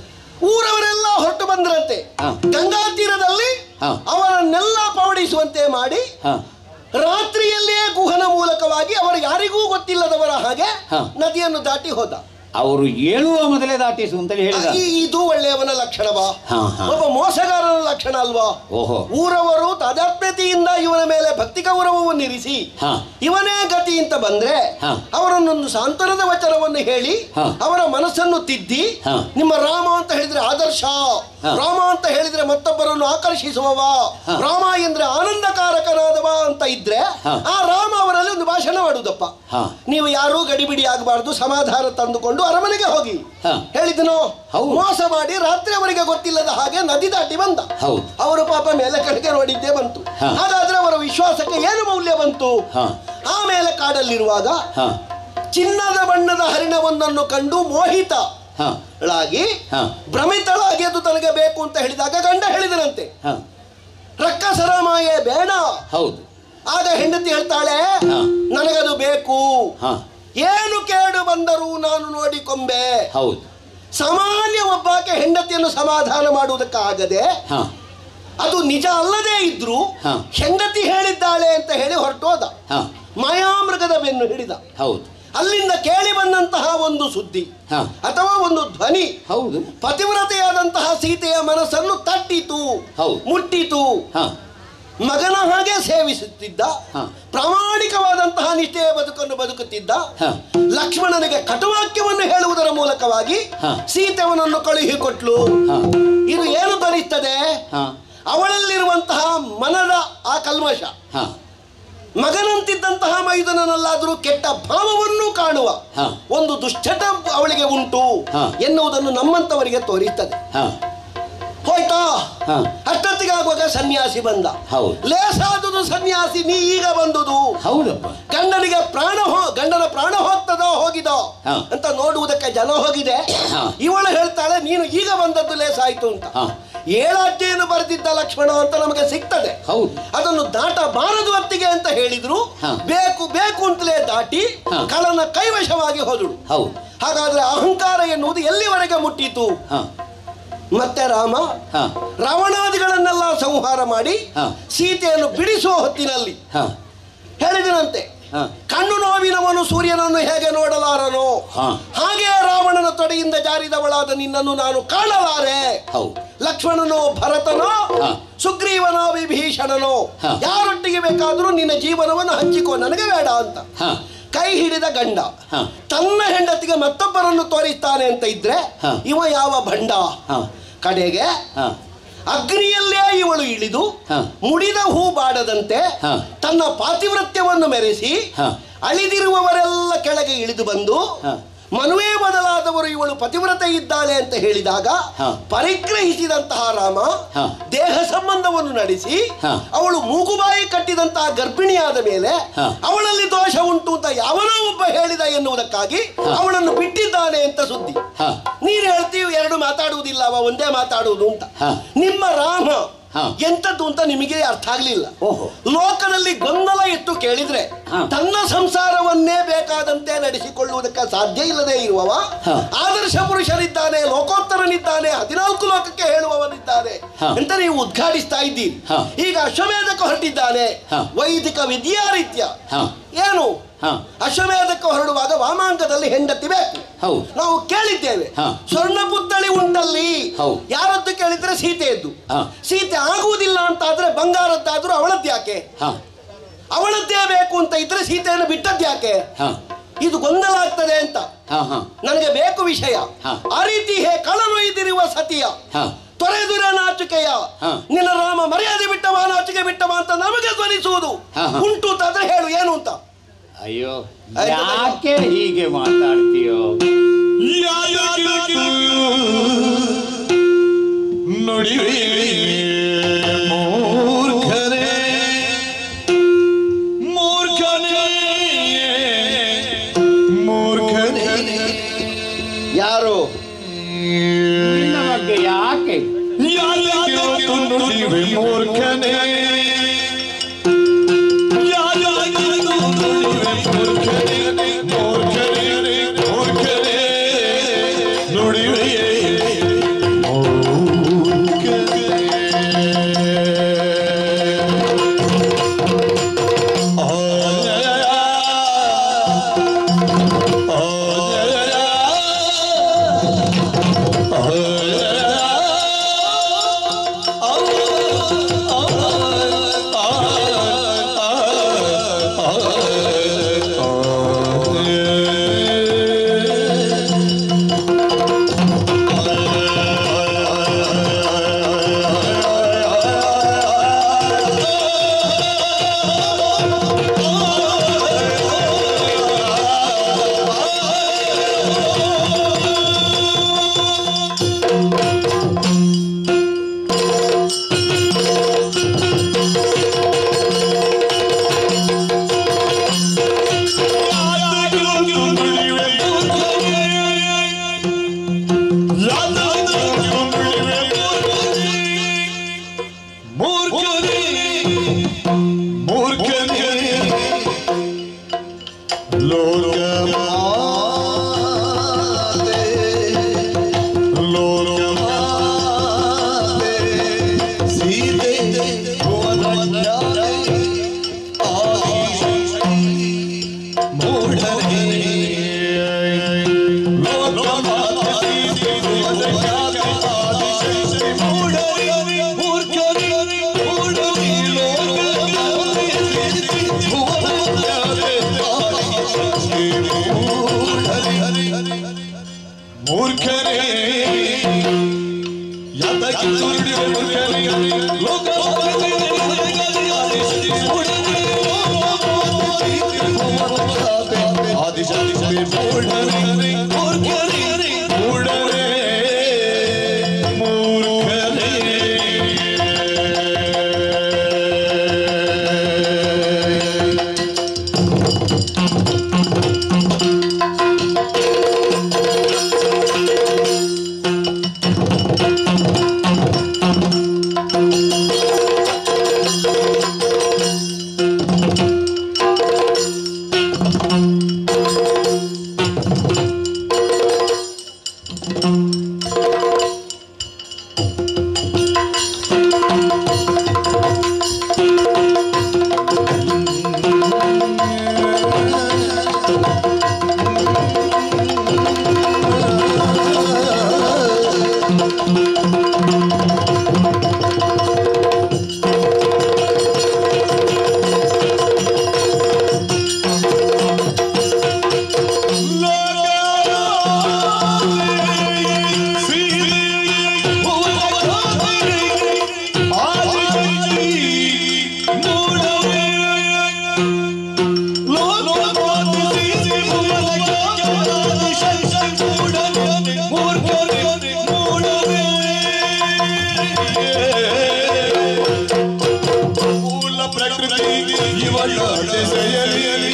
S4: ಊರವರೆಲ್ಲ ಹೊರಟು ಬಂದ್ರಂತೆ
S3: ಹಾ.
S4: ಗಂಗಾ ತೀರದಲ್ಲಿ
S3: ಹಾ.
S4: ಅವರನ್ನೆಲ್ಲ ಪವಡಿಸುವಂತೆ ಮಾಡಿ
S3: ಹಾ
S4: ರಾತ್ರಿಯಲ್ಲಿಯೇ ಗುಹನ ಮೂಲಕವಾಗಿ ಅವರು ಯಾರಿಗೂ ಗೊತ್ತಿಲ್ಲದವರ ಹಾಗೆ
S3: ಹಾ.
S4: ನದಿಯನ್ನು ದಾಟಿ ಹೋದ
S3: ಅವರು ಏಳುವ ಮೊದಲೇ ದಾಟಿಸು ಅಂತೇಳಿ ಹೇಳಿದ
S4: ಈ- ಇದು ಒಳ್ಳೆಯವನ ಲಕ್ಷಣವಾ
S3: ಹಾ, ಹಾ.
S4: ಒಬ್ಬ ಮೋಸಗಾರನ ಲಕ್ಷಣ ಅಲ್ವಾ
S3: ಓಹೋ.
S4: ಊರವರು ತಾದಾತ್ಮ್ಯತೆಯಿಂದ ಇವನ ಮೇಲೆ ಭಕ್ತಿ ಗೌರವವನ್ನು ಇರಿಸಿ
S3: ಹಾ.
S4: ಇವನೇ ಗತಿ ಅಂತ ಬಂದ್ರೆ
S3: ಹಾ.
S4: ಅವರನ್ನೊಂದು ಸಾಂತ್ವನದ ವಚನವನ್ನು ಹೇಳಿ
S3: ಹಾ.
S4: ಅವರ ಮನಸ್ಸನ್ನು ತಿದ್ದಿ
S3: ಹಾ.
S4: ನಿಮ್ಮ ರಾಮ ಅಂತ ಹೇಳಿದ್ರೆ ಆದರ್ಶ
S3: ಹಾ.
S4: ರಾಮ ಅಂತ ಹೇಳಿದ್ರೆ ಮತ್ತೊಬ್ಬರನ್ನು ಆಕರ್ಷಿಸುವವ
S3: ಹಾ.
S4: ರಾಮ ಎಂದ್ರೆ ಆನಂದಕಾರಕನಾದವ ಅಂತ ಇದ್ರೆ
S3: ಹಾ.
S4: ಆ ರಾಮ ಅವರಲ್ಲಿ ಒಂದು ಭಾಷಣ ಮಾಡುದಪ್ಪ
S3: ಹಾ.
S4: ನೀವು ಯಾರೂ ಗಡಿಬಿಡಿ ಆಗಬಾರ್ದು ಸಮಾಧಾನ ತಂದುಕೊಂಡು ಅರಮನೆಗೆ ಹೋಗಿ
S3: ಹಾ.
S4: ಹೇಳಿದನು
S3: ಹೌದು.
S4: ಮೋಸ ಮಾಡಿ ರಾತ್ರಿ ಅವರಿಗೆ ಗೊತ್ತಿಲ್ಲದ ಹಾಗೆ ನದಿ ದಾಟಿ ಬಂದ
S3: ಹೌದು.
S4: ಅವರು ಪಾಪ ಮೇಲೆ ಕಡೆಗೆ ನೋಡಿದ್ದೇ ಬಂತು
S3: ಹಾ.
S4: ಹಾಗಾದ್ರೆ ಅವರ ವಿಶ್ವಾಸಕ್ಕೆ ಏನು ಮೌಲ್ಯ ಬಂತು
S3: ಹಾ.
S4: ಆಮೇಲೆ ಕಾಡಲ್ಲಿರುವಾಗ
S3: ಹಾ
S4: ಚಿನ್ನದ ಬಣ್ಣದ ಹರಿಣವೊಂದನ್ನು ಕಂಡು ಮೋಹಿತ
S3: ಹಾ
S4: ಳಾಗಿ
S3: ಹಾ.
S4: ಭ್ರಮಿತಳಾಗಿ ಅದು ತನಗೆ ಬೇಕು ಅಂತ ಹೇಳಿದಾಗ ಗಂಡ ಹೇಳಿದನಂತೆ
S3: ಹಾ
S4: ರಕ್ಕಸರ ಮಾಯೆ ಬೇಡ
S3: ಹೌದು
S4: ಆಗ ಹೆಂಡತಿ ಹೇಳ್ತಾಳೆ
S3: ಹಾ.
S4: ನನಗದು ಬೇಕು
S3: ಹಾ
S4: ಏನು ಕೇಡು ಬಂದರೂ ನಾನು ನೋಡಿಕೊಂಬೆ
S3: ಹೌದು
S4: ಸಾಮಾನ್ಯ ಒಬ್ಬಾಕೆ ಹೆಂಡತಿಯನ್ನು ಸಮಾಧಾನ ಮಾಡುವುದಕ್ಕಾಗದೆ
S3: ಹಾ
S4: ಅದು ನಿಜ ಅಲ್ಲದೇ ಇದ್ರು
S3: ಹಾ.
S4: ಹೆಂಡತಿ ಹೇಳಿದ್ದಾಳೆ ಅಂತ ಹೇಳಿ ಹೊರಟೋದ
S3: ಹಾ
S4: ಮಾಯಾಮೃಗದ ಬೆನ್ನು ಹಿಡಿದ
S3: ಹೌದು
S4: ಅಲ್ಲಿಂದ ಕೇಳಿ ಬಂದಂತಹ ಒಂದು ಸುದ್ದಿ
S3: ಹಾ.
S4: ಅಥವಾ ಒಂದು ಧ್ವನಿ
S3: ಹೌದು
S4: ಪತಿವ್ರತೆಯಾದಂತಹ ಸೀತೆಯ ಮನಸ್ಸನ್ನು ತಟ್ಟಿತು
S3: ಹೌದು.
S4: ಮುಟ್ಟಿತು
S3: ಹಾ
S4: ಮಗನ ಹಾಗೆ ಸೇವಿಸುತ್ತಿದ್ದ
S3: ಹಾ.
S4: ಪ್ರಾಮಾಣಿಕವಾದಂತಹ ನಿಷ್ಠೆಯ ಬದುಕನ್ನು ಬದುಕುತ್ತಿದ್ದ
S3: ಹಾ.
S4: ಲಕ್ಷ್ಮಣನಿಗೆ ಕಟುವಾಕ್ಯವನ್ನು ಹೇಳುವುದರ ಮೂಲಕವಾಗಿ
S3: ಹಾ.
S4: ಸೀತೆಯವನನ್ನು ಕಳುಹಿಕೊಟ್ಲು
S3: ಹಾ
S4: ಇದು ಏನು ಧ್ವನಿಸ್ತದೆ
S3: ಹಾ
S4: ಅವಳಲ್ಲಿರುವಂತಹ ಮನದ ಆ ಕಲ್ಮಶ
S3: ಹಾ
S4: ಮಗನಂತಿದ್ದಂತಹ ಮೈದುನನಲ್ಲಾದರೂ ಕೆಟ್ಟ ಭಾವವನ್ನು ಕಾಣುವ
S3: ಹಾ.
S4: ಒಂದು ದುಶ್ಚಟ ಅವಳಿಗೆ ಉಂಟು
S3: ಹಾ.
S4: ಎನ್ನುವುದನ್ನು ನಮ್ಮಂತವರಿಗೆ ತೋರಿಸ್ತದೆ
S3: ಹಾ
S4: ಹೋಯ್ತಾ
S3: ಹಾ.
S4: ಅಷ್ಟೊತ್ತಿಗಾಗುವಾಗ ಸನ್ಯಾಸಿ ಬಂದ
S3: ಹೌದು.
S4: ಲೇಸಾದುದು ಸನ್ಯಾಸಿ ನೀ ಈಗ ಬಂದುದು
S3: ಹೌದಪ್ಪ
S4: ಗಂಡನಿಗೆ ಪ್ರಾಣ ಹೋ ಗಂಡನ ಪ್ರಾಣ ಹೋಗ್ತದೋ ಹೋಗಿದೋ
S3: ಹಾ.
S4: ಅಂತ ನೋಡುವುದಕ್ಕೆ ಜನ ಹೋಗಿದೆ
S3: ಹಾ.
S4: ಇವಳು ಹೇಳ್ತಾಳೆ ನೀನು ಈಗ ಬಂದದ್ದು ಲೇಸಾಯ್ತು ಅಂತ
S3: ಹಾ.
S4: ಏಳಾಜ್ಞೆಯನ್ನು ಬರೆದಿದ್ದ ಲಕ್ಷ್ಮಣ ಅಂತ ನಮಗೆ ಸಿಗ್ತದೆ
S3: ಹೌದು
S4: ಅದನ್ನು ದಾಟಬಾರದು ಹೊತ್ತಿಗೆ ಅಂತ ಹೇಳಿದ್ರು
S3: ಹಾ.
S4: ಬೇಕು ಬೇಕು ಅಂತಲೇ ದಾಟಿ
S3: ಹಾ.
S4: ಕಳನ ಕೈವಶವಾಗಿ ಹೋದಳು
S3: ಹೌದು
S4: ಹಾಗಾದ್ರೆ ಅಹಂಕಾರ ಎನ್ನುವುದು ಎಲ್ಲಿವರೆಗೆ ಮುಟ್ಟಿತು
S3: ಹಾ
S4: ಮತ್ತೆ ರಾಮ
S3: ಹಾ
S4: ರಾವಣಾದಿಗಳನ್ನೆಲ್ಲ ಸಂಹಾರ ಮಾಡಿ
S3: ಹಾ.
S4: ಸೀತೆಯನ್ನು ಬಿಡಿಸುವ ಹೊತ್ತಿನಲ್ಲಿ
S3: ಹಾ
S4: ಹೇಳಿದನಂತೆ
S3: ಹಾ.
S4: ಕಣ್ಣು ನೋವಿನವನು ಸೂರ್ಯನನ್ನು ಹೇಗೆ ನೋಡಲಾರನೋ
S3: ಹಾ.
S4: ಹಾಗೆ ರಾವಣನ ತೊಡೆಯಿಂದ ಜಾರಿದವಳಾದ ನಿನ್ನನ್ನು ನಾನು ಕಾಣಲಾರೆ
S3: ಹೌದು
S4: ಲಕ್ಷ್ಮಣನೋ ಭರತನೋ
S3: ಹಾ.
S4: ಸುಗ್ರೀವನೋ ವಿಭೀಷಣನೋ
S3: ಹಾ.
S4: ಯಾರೊಟ್ಟಿಗೆ ಬೇಕಾದರೂ ನಿನ್ನ ಜೀವನವನ್ನು ಹಂಚಿಕೋ ನನಗೆ ಬೇಡ ಅಂತ
S3: ಹಾ
S4: ಕೈ ಹಿಡಿದ ಗಂಡ
S3: ಹಾ.
S4: ತನ್ನ ಹೆಂಡತಿಗೆ ಮತ್ತೊಬ್ಬರನ್ನು ತೋರಿಸ್ತಾನೆ ಅಂತ ಇದ್ರೆ
S3: ಹಾ.
S4: ಇವ ಯಾವ ಭಂಡ
S3: ಹಾ.
S4: ಕಡೆಗೆ
S3: ಹಾ
S4: ಅಗ್ನಿಯಲ್ಲೇ ಇವಳು ಇಳಿದು
S3: ಹಾ.
S4: ಮುಡಿದ ಹೂ ಬಾಡದಂತೆ
S3: ಹಾ.
S4: ತನ್ನ ಪಾತಿವ್ರತ್ಯವನ್ನು ಮೆರೆಸಿ
S3: ಹಾ.
S4: ಅಳಿದಿರುವವರೆಲ್ಲ ಕೆಳಗೆ ಇಳಿದು ಬಂದು
S3: ಹಾ.
S4: ಮನುವೆ ಬದಲಾದವರು ಇವಳು ಪತಿವ್ರತೆ ಇದ್ದಾಳೆ ಅಂತ ಹೇಳಿದಾಗ
S3: ಹಾ.
S4: ಪರಿಗ್ರಹಿಸಿದಂತಹ ರಾಮ
S3: ಹಾ.
S4: ದೇಹ ಸಂಬಂಧವನ್ನು ನಡೆಸಿ
S3: ಹಾ.
S4: ಅವಳು ಮೂಗುಬಾಯಿ ಕಟ್ಟಿದಂತಹ ಗರ್ಭಿಣಿಯಾದ ಮೇಲೆ
S3: ಹಾ.
S4: ಅವಳಲ್ಲಿ ದೋಷ ಉಂಟು ಅಂತ ಯಾವನೋ ಒಬ್ಬ ಹೇಳಿದ ಎನ್ನುವುದಕ್ಕಾಗಿ ಅವಳನ್ನು ಬಿಟ್ಟಿದ್ದಾನೆ ಅಂತ ಸುದ್ದಿ
S3: ಹಾ.
S4: ನೀನು ಹೇಳ್ತೀವಿ ಎರಡು ಮಾತಾಡುವುದಿಲ್ಲ ಅವ ಒಂದೇ ಮಾತಾಡುವುದು ಅಂತ
S3: ಹಾ.
S4: ನಿಮ್ಮ ರಾಮ
S3: ಹಾ.
S4: ಎಂತದ್ದು ಅಂತ ನಿಮಗೆ ಅರ್ಥ ಆಗ್ಲಿಲ್ಲ
S3: ಓಹೋ.
S4: ಲೋಕದಲ್ಲಿ ಗೊಂದಲ ಇಟ್ಟು ಕೇಳಿದ್ರೆ
S3: ಹಾ.
S4: ತನ್ನ ಸಂಸಾರವನ್ನೇ ಬೇಕಾದಂತೆ ನಡೆಸಿಕೊಳ್ಳುವುದಕ್ಕೆ ಸಾಧ್ಯ ಇಲ್ಲದೆ ಇರುವವ
S3: ಹಾ.
S4: ಆದರ್ಶ ಪುರುಷನಿದ್ದಾನೆ ಲೋಕೋತ್ತರನಿದ್ದಾನೆ ಹದಿನಾಲ್ಕು ಲೋಕಕ್ಕೆ ಹೇಳುವವನಿದ್ದಾನೆ
S3: ಹಾ.
S4: ಅಂತ ನೀವು ಉದ್ಘಾಟಿಸ್ತಾ ಇದ್ದೀರಿ
S3: ಹಾ.
S4: ಈಗ ಅಶ್ವಮೇಧಕ್ಕೆ ಹೊರಟಿದ್ದಾನೆ
S3: ಹಾ.
S4: ವೈದಿಕ ವಿದ್ಯಾರೀತ್ಯ
S3: ಹಾ.
S4: ಏನು
S3: ಹಾ.
S4: ಅಶ್ವಮೇಧಕ್ಕೆ ಹೊರಡುವಾಗ ವಾಮಾಂಗದಲ್ಲಿ ಹೆಂಡತಿ ಬೇಕು
S3: ಹೌದು
S4: ನಾವು ಕೇಳಿದ್ದೇವೆ
S3: ಹಾ.
S4: ಸ್ವರ್ಣ ಪುತ್ಥಳಿ ಉಂಟಲ್ಲಿ
S3: ಹೌದು.
S4: ಯಾರದ್ದು ಕೇಳಿದ್ರೆ ಸೀತೆಯದ್ದು
S3: ಹಾ.
S4: ಸೀತೆ ಆಗುವುದಿಲ್ಲ ಅಂತ ಆದ್ರೆ ಬಂಗಾರದ್ದಾದ್ರೂ ಅವಳದ್ದು ಯಾಕೆ
S3: ಹಾ
S4: ಅವಳದ್ದೇ ಬೇಕು ಅಂತ ಇದ್ರೆ ಸೀತೆಯನ್ನು ಬಿಟ್ಟದ್ದು ಯಾಕೆ
S3: ಹಾ
S4: ಇದು ಗೊಂದಲ ಆಗ್ತದೆ ಅಂತ
S3: ಹಾ ಹಾ
S4: ನನಗೆ ಬೇಕು ವಿಷಯ
S3: ಹಾ.
S4: ಆ ರೀತಿ ಹೇ ಕಳಲೊಯ್ದಿರುವ ಸತಿಯ
S3: ಹಾ
S4: ತೊರೆದುರ ನಾಚಿಕೆಯ
S3: ಹಾ.
S4: ನಿನ್ನ ರಾಮ ಮರ್ಯಾದೆ ಬಿಟ್ಟವ ನಾಚಿಕೆ ಬಿಟ್ಟವ ಅಂತ ನಮಗೆ ಧ್ವನಿಸುವುದು
S3: ಹಾ, ಹಾ.
S4: ಉಂಟು ಅಂತಾದ್ರೆ ಹೇಳು ಏನು ಅಂತ
S3: ಅಯ್ಯೋ
S4: ಆಯ್ತು,
S3: ಯಾಕೆ ಹೀಗೆ ಮಾತಾಡ್ತೀಯೋ
S1: ಯಾದಕ್ಕಿತ್ತು ನುಡಿವೆ ಮೂರ್ಖನೇ ಮೂರ್ಖನೇ ಮೂರ್ಖನೇ
S4: ಯಾರು
S3: ನಿನ್ನ ಬಗ್ಗೆ ಯಾಕೆ
S1: ಯಾದಕ್ಕಿತ್ತು ನುಡಿವೆ ಮೂರ್ಖನೇ ಯಾದಕ್ಕಿತ್ತು ನುಡಿವೆ ಮೂರ್ಖನೇ ಮೂರ್ಖನೇ ಮೂರ್ಖನೇ ನುಡಿವೆ ಆ ಆದಿಶಕ್ತಿ ಮೂಢನೆ ಮೂರ್ಖನೆ ಮೂಢನೆ ಮೂರ್ಖನೆ ಮೂಲ ಪ್ರಕೃತಿ ಇವಳ ದೆಸೆಯಲ್ಲಿ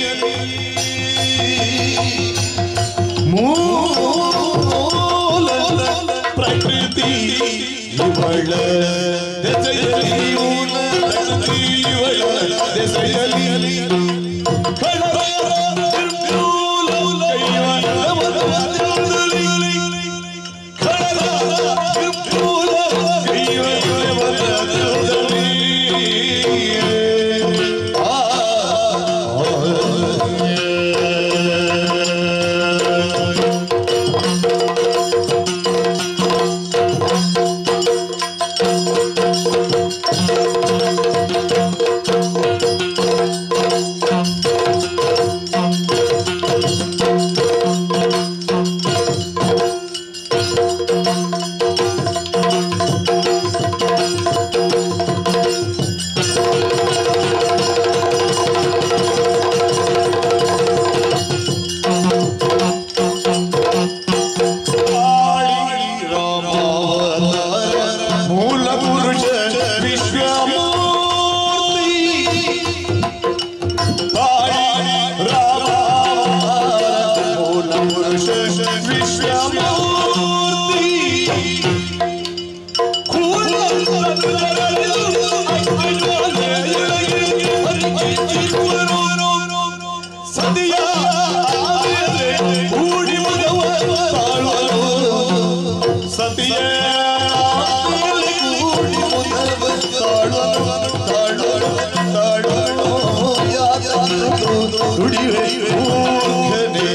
S1: ಮೂಲ ಪ್ರಕೃತಿ ಇವಳ ದೆಸೆಯಲ್ಲಿ ಮೂಲ ಪ್ರಕೃತಿ ಇವಳ ದೆಸೆಯಲ್ಲಿ ಕಳವಳ ನಿರ್ಮೂಲ ಕೈವರವದಲ್ಲಿ ಕಳವಳ ನಿರ್ಮೂಲ ಕೈವರವದಲ್ಲಿ ಮೂಲ ಪುರುಷ ವಿಶ್ವಮೂರ್ತಿ ತಾಯಿ ರಾಮಾವತಾರ ಮೂಲ ಪುರುಷ ವಿಶ್ವಮೂರ್ತಿ ಸದಿಯ ಕೂಡಿ ಮಗವ ತಾಳುವರು ಸತಿಯ ಕೂಡಿ ಮಗವ ತಾಳುವರು ತಾಳುವರು ತಾಳುವರು ನುಡಿವೆ ಮೂರ್ಖನೇ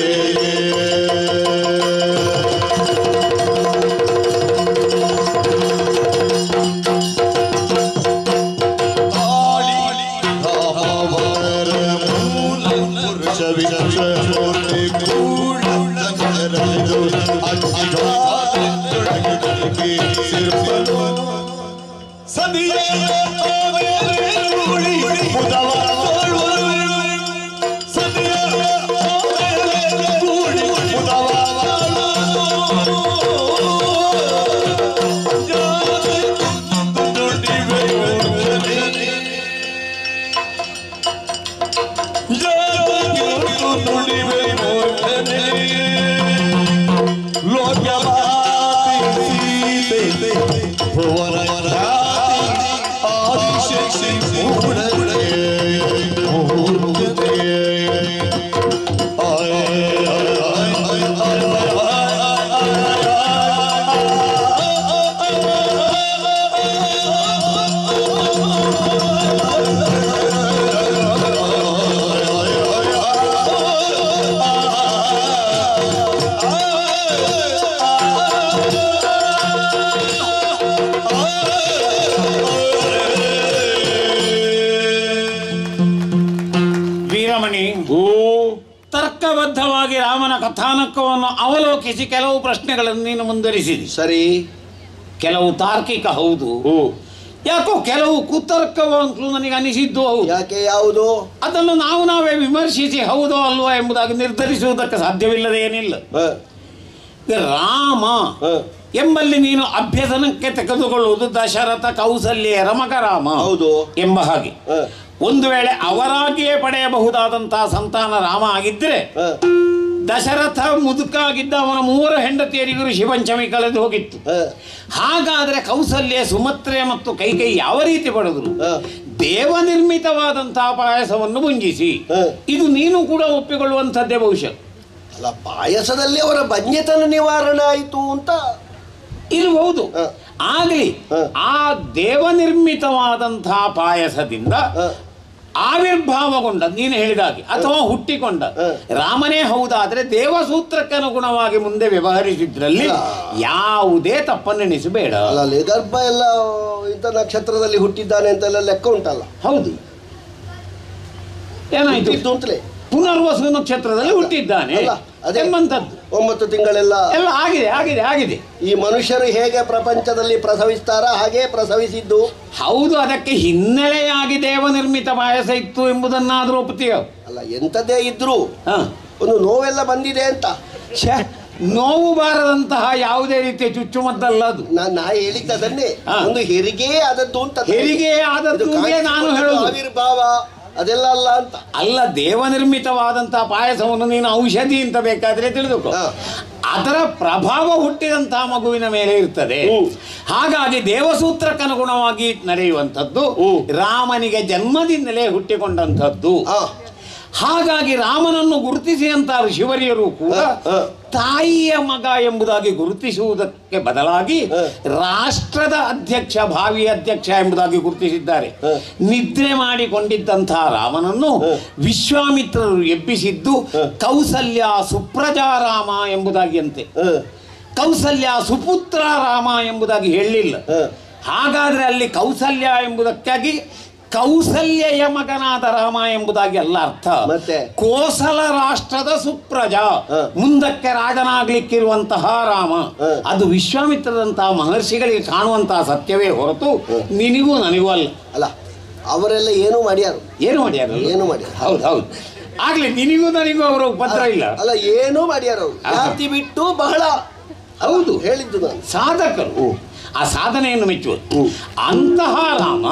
S3: ವೀರಮಣಿ ತರ್ಕಬದ್ಧವಾಗಿ ರಾಮನ ಕಥಾನಕವನ್ನು ಅವಲೋಕಿಸಿ ಕೆಲವು ಪ್ರಶ್ನೆಗಳನ್ನು ನೀನು ಮುಂದುವರಿಸಿದಿ
S4: ಸರಿ
S3: ಕೆಲವು ತಾರ್ಕಿಕ ಹೌದು ಯಾಕೋ ಕೆಲವು ಕುತರ್ಕವಂತೂ ನನಗೆ ಅನಿಸಿದ್ದು ಹೌದು
S4: ಯಾಕೆ ಯಾವುದು
S3: ಅದನ್ನು ನಾವು ನಾವೇ ವಿಮರ್ಶಿಸಿ ಹೌದೋ ಅಲ್ವೋ ಎಂಬುದಾಗಿ ನಿರ್ಧರಿಸುವುದಕ್ಕೆ ಸಾಧ್ಯವಿಲ್ಲದೆ ಏನಿಲ್ಲ
S4: ಹ,
S3: ಈಗ ರಾಮ
S4: ಹ.
S3: ಎಂಬಲ್ಲಿ ನೀನು ಅಭ್ಯಸನಕ್ಕೆ ತೆಗೆದುಕೊಳ್ಳುವುದು ದಶರಥ ಕೌಸಲ್ಯರ ಮಗ ರಾಮ
S4: ಹೌದು.
S3: ಎಂಬ ಹಾಗೆ
S4: ಹ,
S3: ಒಂದು ವೇಳೆ ಅವರಾಗಿಯೇ ಪಡೆಯಬಹುದಾದಂತಹ ಸಂತಾನ ರಾಮ ಆಗಿದ್ದರೆ
S4: ಹ,
S3: ದಶರಥ ಮುದುಕಾಗಿದ್ದ ಅವನ ಮೂವರು ಹೆಂಡತಿಯರಿಗೂ ಋಷಿಪಂಚಮಿ ಕಳೆದು ಹೋಗಿತ್ತು
S4: ಹ,
S3: ಹಾಗಾದ್ರೆ ಕೌಸಲ್ಯ ಸುಮತ್ರೆ ಮತ್ತು ಕೈಕೈ ಯಾವ ರೀತಿ ಪಡೆದ್ರು
S4: ಹ.
S3: ದೇವನಿರ್ಮಿತವಾದಂತಹ ಪಾಯಸವನ್ನು ಮುಂಜಿಸಿ
S4: ಹ.
S3: ಇದು ನೀನು ಕೂಡ ಒಪ್ಪಿಕೊಳ್ಳುವಂಥದ್ದೇ ಬಹುಶಃ
S4: ಅಲ್ಲ ಪಾಯಸದಲ್ಲಿ ಅವರ ಬಂಜೆತನ ನಿವಾರಣೆ ಆಯಿತು ಅಂತ
S3: ಇರಬಹುದು
S4: ಹ.
S3: ಆಗಲಿ
S4: ಹ.
S3: ಆ ದೇವನಿರ್ಮಿತವಾದಂತಹ ಪಾಯಸದಿಂದ
S4: ಹ,
S3: ಆವಿರ್ಭಾವಗೊಂಡ ನೀನು ಹೇಳಿದಾಗೆ ಅಥವಾ ಹುಟ್ಟಿಕೊಂಡ
S4: ಹ.
S3: ರಾಮನೇ ಹೌದಾದ್ರೆ ದೇವಸೂತ್ರಕ್ಕೆ ಅನುಗುಣವಾಗಿ ಮುಂದೆ ವ್ಯವಹರಿಸಿದ್ರಲ್ಲಿ
S4: ಇಲ್ಲ.
S3: ಯಾವುದೇ ತಪ್ಪನ್ನೆಣಿಸಬೇಡ
S4: ಅಲ್ಲ ಅಲ್ಲಿ ಗರ್ಭ ಎಲ್ಲ ಇಂಥ ನಕ್ಷತ್ರದಲ್ಲಿ ಹುಟ್ಟಿದ್ದಾನೆ ಅಂತೆಲ್ಲ ಲೆಕ್ಕ ಉಂಟಲ್ಲ
S3: ಹೌದು ಏನಾಯ್ತು
S4: ಹುಟ್ಟಿದ್ದು ಅಂತಲೇ
S3: ಪುನರ್ವಸು ನಕ್ಷತ್ರದಲ್ಲಿ ಹುಟ್ಟಿದ್ದಾನೆ
S4: ಅಲ್ಲ, ಅದೇ.
S3: ಎಂಬಂತದ್ದು
S4: ಒಂಬತ್ತು ತಿಂಗಳೆಲ್ಲ
S3: ಎಲ್ಲ ಆಗಿದೆ ಆಗಿದೆ ಆಗಿದೆ
S4: ಈ ಮನುಷ್ಯರು ಹೇಗೆ ಪ್ರಪಂಚದಲ್ಲಿ ಪ್ರಸವಿಸ್ತಾರ ಹಾಗೆ ಪ್ರಸವಿಸಿದ್ದು
S3: ಹೌದು ಅದಕ್ಕೆ ಹಿನ್ನೆಲೆಯಾಗಿ ದೇವನಿರ್ಮಿತ ಪಾಯಸ ಇತ್ತು ಎಂಬುದನ್ನಾದ್ರೂ ಒಪ್ತೀಯ
S4: ಅಲ್ಲ ಎಂಥದ್ದೇ ಇದ್ರು
S3: ಹ.
S4: ಒಂದು ನೋವೆಲ್ಲ ಬಂದಿದೆ ಅಂತ
S3: ಛೆ, ನೋವು ಬಾರದಂತಹ ಯಾವುದೇ ರೀತಿಯ ಚುಚ್ಚುಮದ್ದಲ್ಲ ಅದು
S4: ನಾ ನಾ ಹೇಳಿದ್ದು ಅದನ್ನೇ
S3: ಹಾ.
S4: ಒಂದು ಹೆರಿಗೆ ಆದದ್ದು ಅಂತ
S3: ಹೆರಿಗೆ ಆದದ್ದು
S4: ಇದು
S3: ಅಂತಲೇ ನಾನು
S4: ಕಾಣಿಸಿಕೊಂಡದ್ದು
S3: ಹೇಳುದು
S4: ಆವಿರ್ಭಾವ ಅದೆಲ್ಲ ಅಲ್ಲ ಅಂತ
S3: ಅಲ್ಲ ದೇವನಿರ್ಮಿತವಾದಂತಹ ಪಾಯಸವನ್ನು ನೀನು ಔಷಧಿ ಅಂತ ಬೇಕಾದ್ರೆ ತಿಳಿದುಕೋ
S4: ಹಾ.
S3: ಅದರ ಪ್ರಭಾವ ಹುಟ್ಟಿದಂತಹ ಮಗುವಿನ ಮೇಲೆ ಇರ್ತದೆ
S4: ಹ್ಮ್.
S3: ಹಾಗಾಗಿ ದೇವಸೂತ್ರಕ್ಕನುಗುಣವಾಗಿ ನಡೆಯುವಂಥದ್ದು
S4: ಹ್ಮ್.
S3: ರಾಮನಿಗೆ ಜನ್ಮದಿಂದಲೇ ಹುಟ್ಟಿಕೊಂಡಂಥದ್ದು
S4: ಹಾ
S3: ಹಾಗಾಗಿ ರಾಮನನ್ನು ಗುರುತಿಸಿದಂತಹ ಋಷಿವರಿಯರು ಕೂಡ
S4: ಹ, ಹ.
S3: ತಾಯಿಯ ಮಗ ಎಂಬುದಾಗಿ ಗುರುತಿಸುವುದಕ್ಕೆ ಬದಲಾಗಿ
S4: ಹ.
S3: ರಾಷ್ಟ್ರದ ಅಧ್ಯಕ್ಷ ಭಾವಿ ಅಧ್ಯಕ್ಷ ಎಂಬುದಾಗಿ ಗುರುತಿಸಿದ್ದಾರೆ
S4: ಹ.
S3: ನಿದ್ರೆ ಮಾಡಿಕೊಂಡಿದ್ದಂತಹ ರಾಮನನ್ನು
S4: ಹ.
S3: ವಿಶ್ವಾಮಿತ್ರರು ಎಬ್ಬಿಸಿದ್ದು
S4: ಹ.
S3: ಕೌಸಲ್ಯ ಸುಪ್ರಜಾರಾಮ ಎಂಬುದಾಗಿ ಅಂತೆ
S4: ಹ,
S3: ಕೌಸಲ್ಯ ಸುಪುತ್ರ ರಾಮ ಎಂಬುದಾಗಿ ಹೇಳಲಿಲ್ಲ
S4: ಹ.
S3: ಹಾಗಾದ್ರೆ ಅಲ್ಲಿ ಕೌಸಲ್ಯ ಎಂಬುದಕ್ಕಾಗಿ ಕೌಸಲ್ಯಯ ಮಗನಾದ ರಾಮ ಎಂಬುದಾಗಿ ಅಲ್ಲ ಅರ್ಥ
S4: ಮತ್ತೆ?
S3: ಕೋಸಲ ರಾಷ್ಟ್ರದ ಸುಪ್ರಜಾ
S4: ಹ.
S3: ಮುಂದಕ್ಕೆ ರಾಜನಾಗ್ಲಿಕ್ಕಿರುವಂತಹ ರಾಮ
S4: ಹ.
S3: ಅದು ವಿಶ್ವಾಮಿತ್ರದಂತಹ ಮಹರ್ಷಿಗಳಿಗೆ ಕಾಣುವಂತಹ ಸತ್ಯವೇ ಹೊರತು ನಿನಗೂ ನನಗೂ ಅಲ್ಲ
S4: ಅಲ್ಲ ಅವರೆಲ್ಲ ಏನು ಮಾಡ್ಯಾರು
S3: ಏನು ಮಾಡ್ಯಾರ
S4: ಏನು ಮಾಡ್ಯಾರ
S3: ಹೌದು ಹೌದು ಆಗ್ಲಿ ನಿನಗೂ ನನಗೂ ಅವರ ಉಪದ್ರ ಇಲ್ಲ
S4: ಅಲ್ಲ ಏನು ಮಾಡ್ಯಾರ ಅವ್ರು
S3: ಆಹಾ.
S4: ಜಾತಿ ಬಿಟ್ಟು ಬಹಳ
S3: ಹೌದು
S4: ಹೇಳಿದ್ದು ನಾನು
S3: ಸಾಧಕರು ಆ ಸಾಧನೆಯನ್ನು ಮೆಚ್ಚುವುದು
S4: ಹ್ಮ್.
S3: ಅಂತಹ ರಾಮ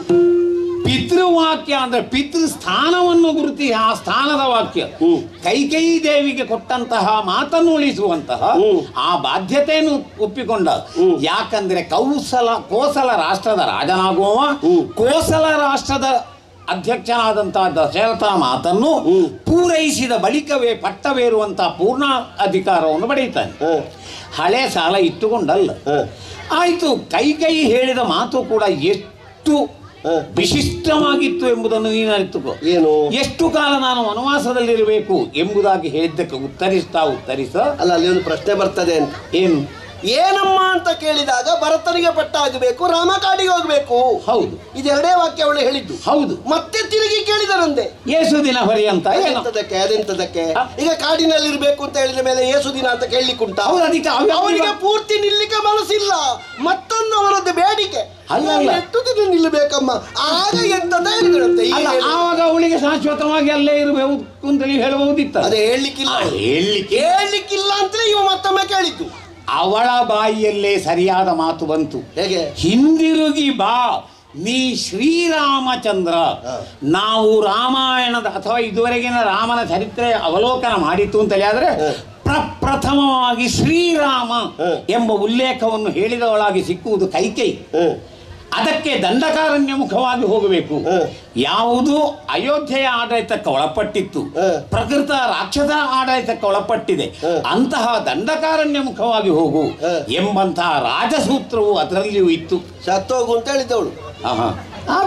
S3: ಪಿತೃವಾಕ್ಯ ಅಂದ್ರೆ ಪಿತೃ ಸ್ಥಾನವನ್ನು ಗುರುತಿ ಆ ಸ್ಥಾನದ ವಾಕ್ಯ
S4: ಹ್ಮ್.
S3: ಕೈಕೈ ದೇವಿಗೆ ಕೊಟ್ಟಂತಹ ಮಾತನ್ನು ಉಳಿಸುವಂತಹ
S4: ಹ್ಮ್.
S3: ಆ ಬಾಧ್ಯತೆಯನ್ನು ಒಪ್ಪಿಕೊಂಡ
S4: ಹ್ಮ್.
S3: ಯಾಕಂದ್ರೆ ಕೌಸಲ ಕೋಸಲ ರಾಷ್ಟ್ರದ ರಾಜನಾಗುವವ
S4: ಹ್ಮ್.
S3: ಕೋಸಲ ರಾಷ್ಟ್ರದ ಅಧ್ಯಕ್ಷನಾದಂತಹ ದಶರಥ ಮಾತನ್ನು
S4: ಹ್ಮ್.
S3: ಪೂರೈಸಿದ ಬಳಿಕವೇ ಪಟ್ಟವೇರುವಂತಹ ಪೂರ್ಣ ಅಧಿಕಾರವನ್ನು ಪಡೆಯುತ್ತಾನೆ
S4: ಹ,
S3: ಹಳೆ ಸಾಲ ಇಟ್ಟುಕೊಂಡಲ್ಲ
S4: ಹ,
S3: ಆಯಿತು ಕೈ ಕೈ ಹೇಳಿದ ಮಾತು ಕೂಡ ಎಷ್ಟು
S4: ಹ.
S3: ವಿಶಿಷ್ಟವಾಗಿತ್ತು ಎಂಬುದನ್ನು ನೀನು ಅರಿತುಕೋ
S4: ಏನು
S3: ಎಷ್ಟು ಕಾಲ ನಾನು ವನವಾಸದಲ್ಲಿರಬೇಕು ಎಂಬುದಾಗಿ ಹೇಳಿದ್ದಕ್ಕೆ ಉತ್ತರಿಸ್ತಾ ಉತ್ತರಿಸ
S4: ಅಲ್ಲ ಅಲ್ಲಿ ಒಂದು ಪ್ರಶ್ನೆ ಬರ್ತದೆ ಅಂತ
S3: ಏನು
S4: ಏನಮ್ಮ ಅಂತ ಕೇಳಿದಾಗ ಭರತನಿಗೆ ಪಟ್ಟಾಗಬೇಕು ರಾಮ ಕಾಡಿಗೆ ಹೋಗ್ಬೇಕು
S3: ಹೌದು
S4: ಇದೆರಡೇ ವಾಕ್ಯ ಅವಳು ಹೇಳಿದ್ದು
S3: ಹೌದು
S4: ಮತ್ತೆ ತಿರುಗಿ ಕೇಳಿದರಂತೆ
S3: ಏಸು ದಿನ ಪರ್ಯಂತ ಏನು
S4: ಅದೆಂತದಕ್ಕೆ ಅದೆಂತದಕ್ಕೆ
S3: ಹ?
S4: ಈಗ ಕಾಡಿನಲ್ಲಿ ಇರ್ಬೇಕು ಅಂತ ಹೇಳಿದ ಮೇಲೆ ಏಸು ದಿನ ಅಂತ ಕೇಳಲಿಕ್ಕುಂಟ
S3: ಹೌದು ಅದಕ್ಕೆ ಅವ್ಯ-
S4: ಅವನಿಗೆ ಪೂರ್ತಿ ನಿಲ್ಲಿಕ್ಕೆ ಮನಸ್ಸಿಲ್ಲ ಮತ್ತೊಂದು ಅವರದ್ದು ಬೇಡಿಕೆ
S3: ಅಲ್ಲ, ಅಲ್ಲ.
S4: ಎಷ್ಟು ದಿನ ನಿಲ್ಲಬೇಕಮ್ಮ ಆಗ ಎಂತದ ಹೇಳಿದ್ರಂತೆ ಈಗ
S3: ಅಲ್ಲ
S4: ಹೇಳಿ-
S3: ಆವಾಗ ಅವಳಿಗೆ ಶಾಶ್ವತವಾಗಿ ಅಲ್ಲೇ ಇರಬೇಕು ಅಂತೇಳಿ ಹೇಳಬಹುದಿತ್ತ
S4: ಅದೇ ಹೇಳಲಿಕ್ಕಿಲ್ಲ
S3: ಆ,
S4: ಅವ್ರು.
S3: ಹೇಳಲಿಕ್ಕೆ
S4: ಹೇಳಲಿಕ್ಕಿಲ್ಲ ಅಂತಲೇ ಇವ ಮತ್ತೊಮ್ಮೆ ಕೇಳಿದ್ದು
S3: ಅವಳ ಬಾಯಿಯಲ್ಲೇ ಸರಿಯಾದ ಮಾತು ಬಂತು
S4: ಹೇಗೆ
S3: ಹಿಂದಿರುಗಿ ಬಾ ನೀ ಶ್ರೀರಾಮಚಂದ್ರ
S4: ಹ.
S3: ನಾವು ರಾಮಾಯಣದ ಅಥವಾ ಇದುವರೆಗಿನ ರಾಮನ ಚರಿತ್ರೆ ಅವಲೋಕನ ಮಾಡಿತ್ತು ಅಂತ ಹೇಳಿದ್ರೆ
S4: ಹ.
S3: ಪ್ರಪ್ರಥಮವಾಗಿ ಶ್ರೀರಾಮ
S4: ಹ.
S3: ಎಂಬ ಉಲ್ಲೇಖವನ್ನು ಹೇಳಿದವಳಾಗಿ ಸಿಕ್ಕುವುದು ಕೈಕೈ
S4: ಹ,
S3: ಅದಕ್ಕೆ ದಂಡಕಾರಣ್ಯ ಮುಖವಾಗಿ ಹೋಗಬೇಕು
S4: ಹ.
S3: ಯಾವುದು ಅಯೋಧ್ಯೆಯ ಆಡಳಿತಕ್ಕೆ ಒಳಪಟ್ಟಿತ್ತು
S4: ಹ.
S3: ಪ್ರಕೃತ ರಾಕ್ಷಸ ಆಡಳಿತಕ್ಕೆ ಒಳಪಟ್ಟಿದೆ
S4: ಹ.
S3: ಅಂತಹ ದಂಡಕಾರಣ್ಯ ಮುಖವಾಗಿ ಹೋಗು
S4: ಹ.
S3: ಎಂಬಂತಹ ರಾಜಸೂತ್ರವು ಅದರಲ್ಲಿಯೂ ಇತ್ತು
S4: ಸತ್ತೋಗು ಅಂತ ಹೇಳಿದ್ದವಳು
S3: ಆಹಾ. ಆ,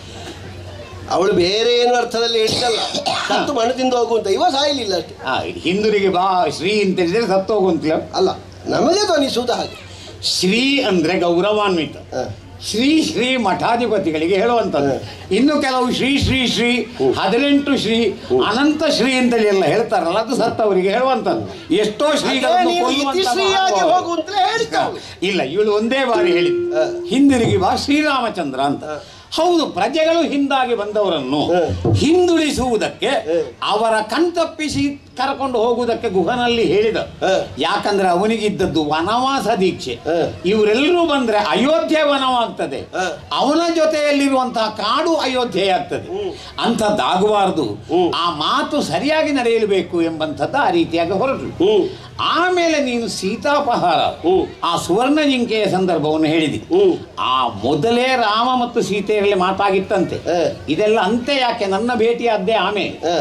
S4: ಅವಳು ಬೇರೆ ಏನು ಅರ್ಥದಲ್ಲಿ ಹೇಳಿದ್ದಲ್ಲ ಸತ್ತು ಮಣದಿಂದ ಹೋಗು ಅಂತ ಇವ ಸಾಯಲಿಲ್ಲ ಅಷ್ಟೇ
S3: ಆ, ಹಿಂದಿರುಗಿ ಬಾ ಶ್ರೀ ಅಂತ ಹೇಳಿದ್ರೆ ಸತ್ತೋಗುಂತಲ
S4: ಅಲ್ಲ ನಮಗೆ ಧ್ವನಿಸುವುದು ಹಾಗೆ
S3: ಶ್ರೀ ಅಂದ್ರೆ ಗೌರವಾನ್ವಿತ
S4: ಹ.
S3: ಶ್ರೀ ಶ್ರೀ ಮಠಾಧಿಪತಿಗಳಿಗೆ ಹೇಳುವಂಥದ್ದು ಇನ್ನು ಕೆಲವು ಶ್ರೀ ಶ್ರೀ ಶ್ರೀ ಹದಿನೆಂಟು ಶ್ರೀ ಅನಂತ ಶ್ರೀ ಅಂತೇಳಿ ಎಲ್ಲ ಹೇಳ್ತಾರಲ್ಲ ಅದು ಸತ್ತವರಿಗೆ ಹೇಳುವಂಥದ್ದು ಎಷ್ಟೋ ಶ್ರೀಗಳನ್ನು
S4: ನೀನು
S3: ಕೊಲ್ಲುವಂತ
S4: ಇತಿಶ್ರೀಯಾಗಿ
S3: ಮಹಾನುಭಾವರು.
S4: ಹೋಗು ಅಂತಲೇ ಹೇಳ್ತಾವೆ
S3: ಇಲ್ಲ ಇವಳು ಒಂದೇ ಬಾರಿ ಹೇಳಿ
S4: ಹ.
S3: ಹಿಂದಿರುಗಿ ಬಾ ಶ್ರೀರಾಮಚಂದ್ರ ಅಂತ ಹೌದು ಪ್ರಜೆಗಳು ಹಿಂದಾಗಿ ಬಂದವರನ್ನು ಹಿಂದುಳಿಸುವುದಕ್ಕೆ ಅವರ ಕಣ್ತಪ್ಪಿಸಿ ಕರ್ಕೊಂಡು ಹೋಗುವುದಕ್ಕೆ ಗುಹನಲ್ಲಿ ಹೇಳಿದ
S4: ಹ.
S3: ಯಾಕಂದ್ರೆ ಅವನಿಗಿದ್ದದ್ದು ವನವಾಸ ದೀಕ್ಷೆ
S4: ಹ.
S3: ಇವರೆಲ್ಲರೂ ಬಂದ್ರೆ ಅಯೋಧ್ಯೆ ವನವಾಗ್ತದೆ
S4: ಹ.
S3: ಅವನ ಜೊತೆಯಲ್ಲಿರುವಂತಹ ಕಾಡು ಅಯೋಧ್ಯೆ ಆಗ್ತದೆ ಅಂಥದ್ದಾಗಬಾರದು ಆ ಮಾತು ಸರಿಯಾಗಿ ನಡೆಯಬೇಕು ಎಂಬಂಥದ್ದು ಆ ರೀತಿಯಾಗಿ ಹೊರಟರು
S4: ಹ್ಮ್
S3: ಆಮೇಲೆ ನೀನು ಸೀತಾಪಹಾರ
S4: ಹ್ಮ್.
S3: ಆ ಸುವರ್ಣ ಜಿಂಕೆಯ ಸಂದರ್ಭವನ್ನು ಹೇಳಿದಿ
S4: ಹ್ಮ್.
S3: ಆ ಮೊದಲೇ ರಾಮ ಮತ್ತು ಸೀತೆಯರಲ್ಲಿ ಮಾತಾಗಿತ್ತಂತೆ
S4: ಹ.
S3: ಇದೆಲ್ಲ ಅಂತೆ ಯಾಕೆ ನನ್ನ ಭೇಟಿಯಾದ್ದೇ ಆಮೇಲೆ
S4: ಹ,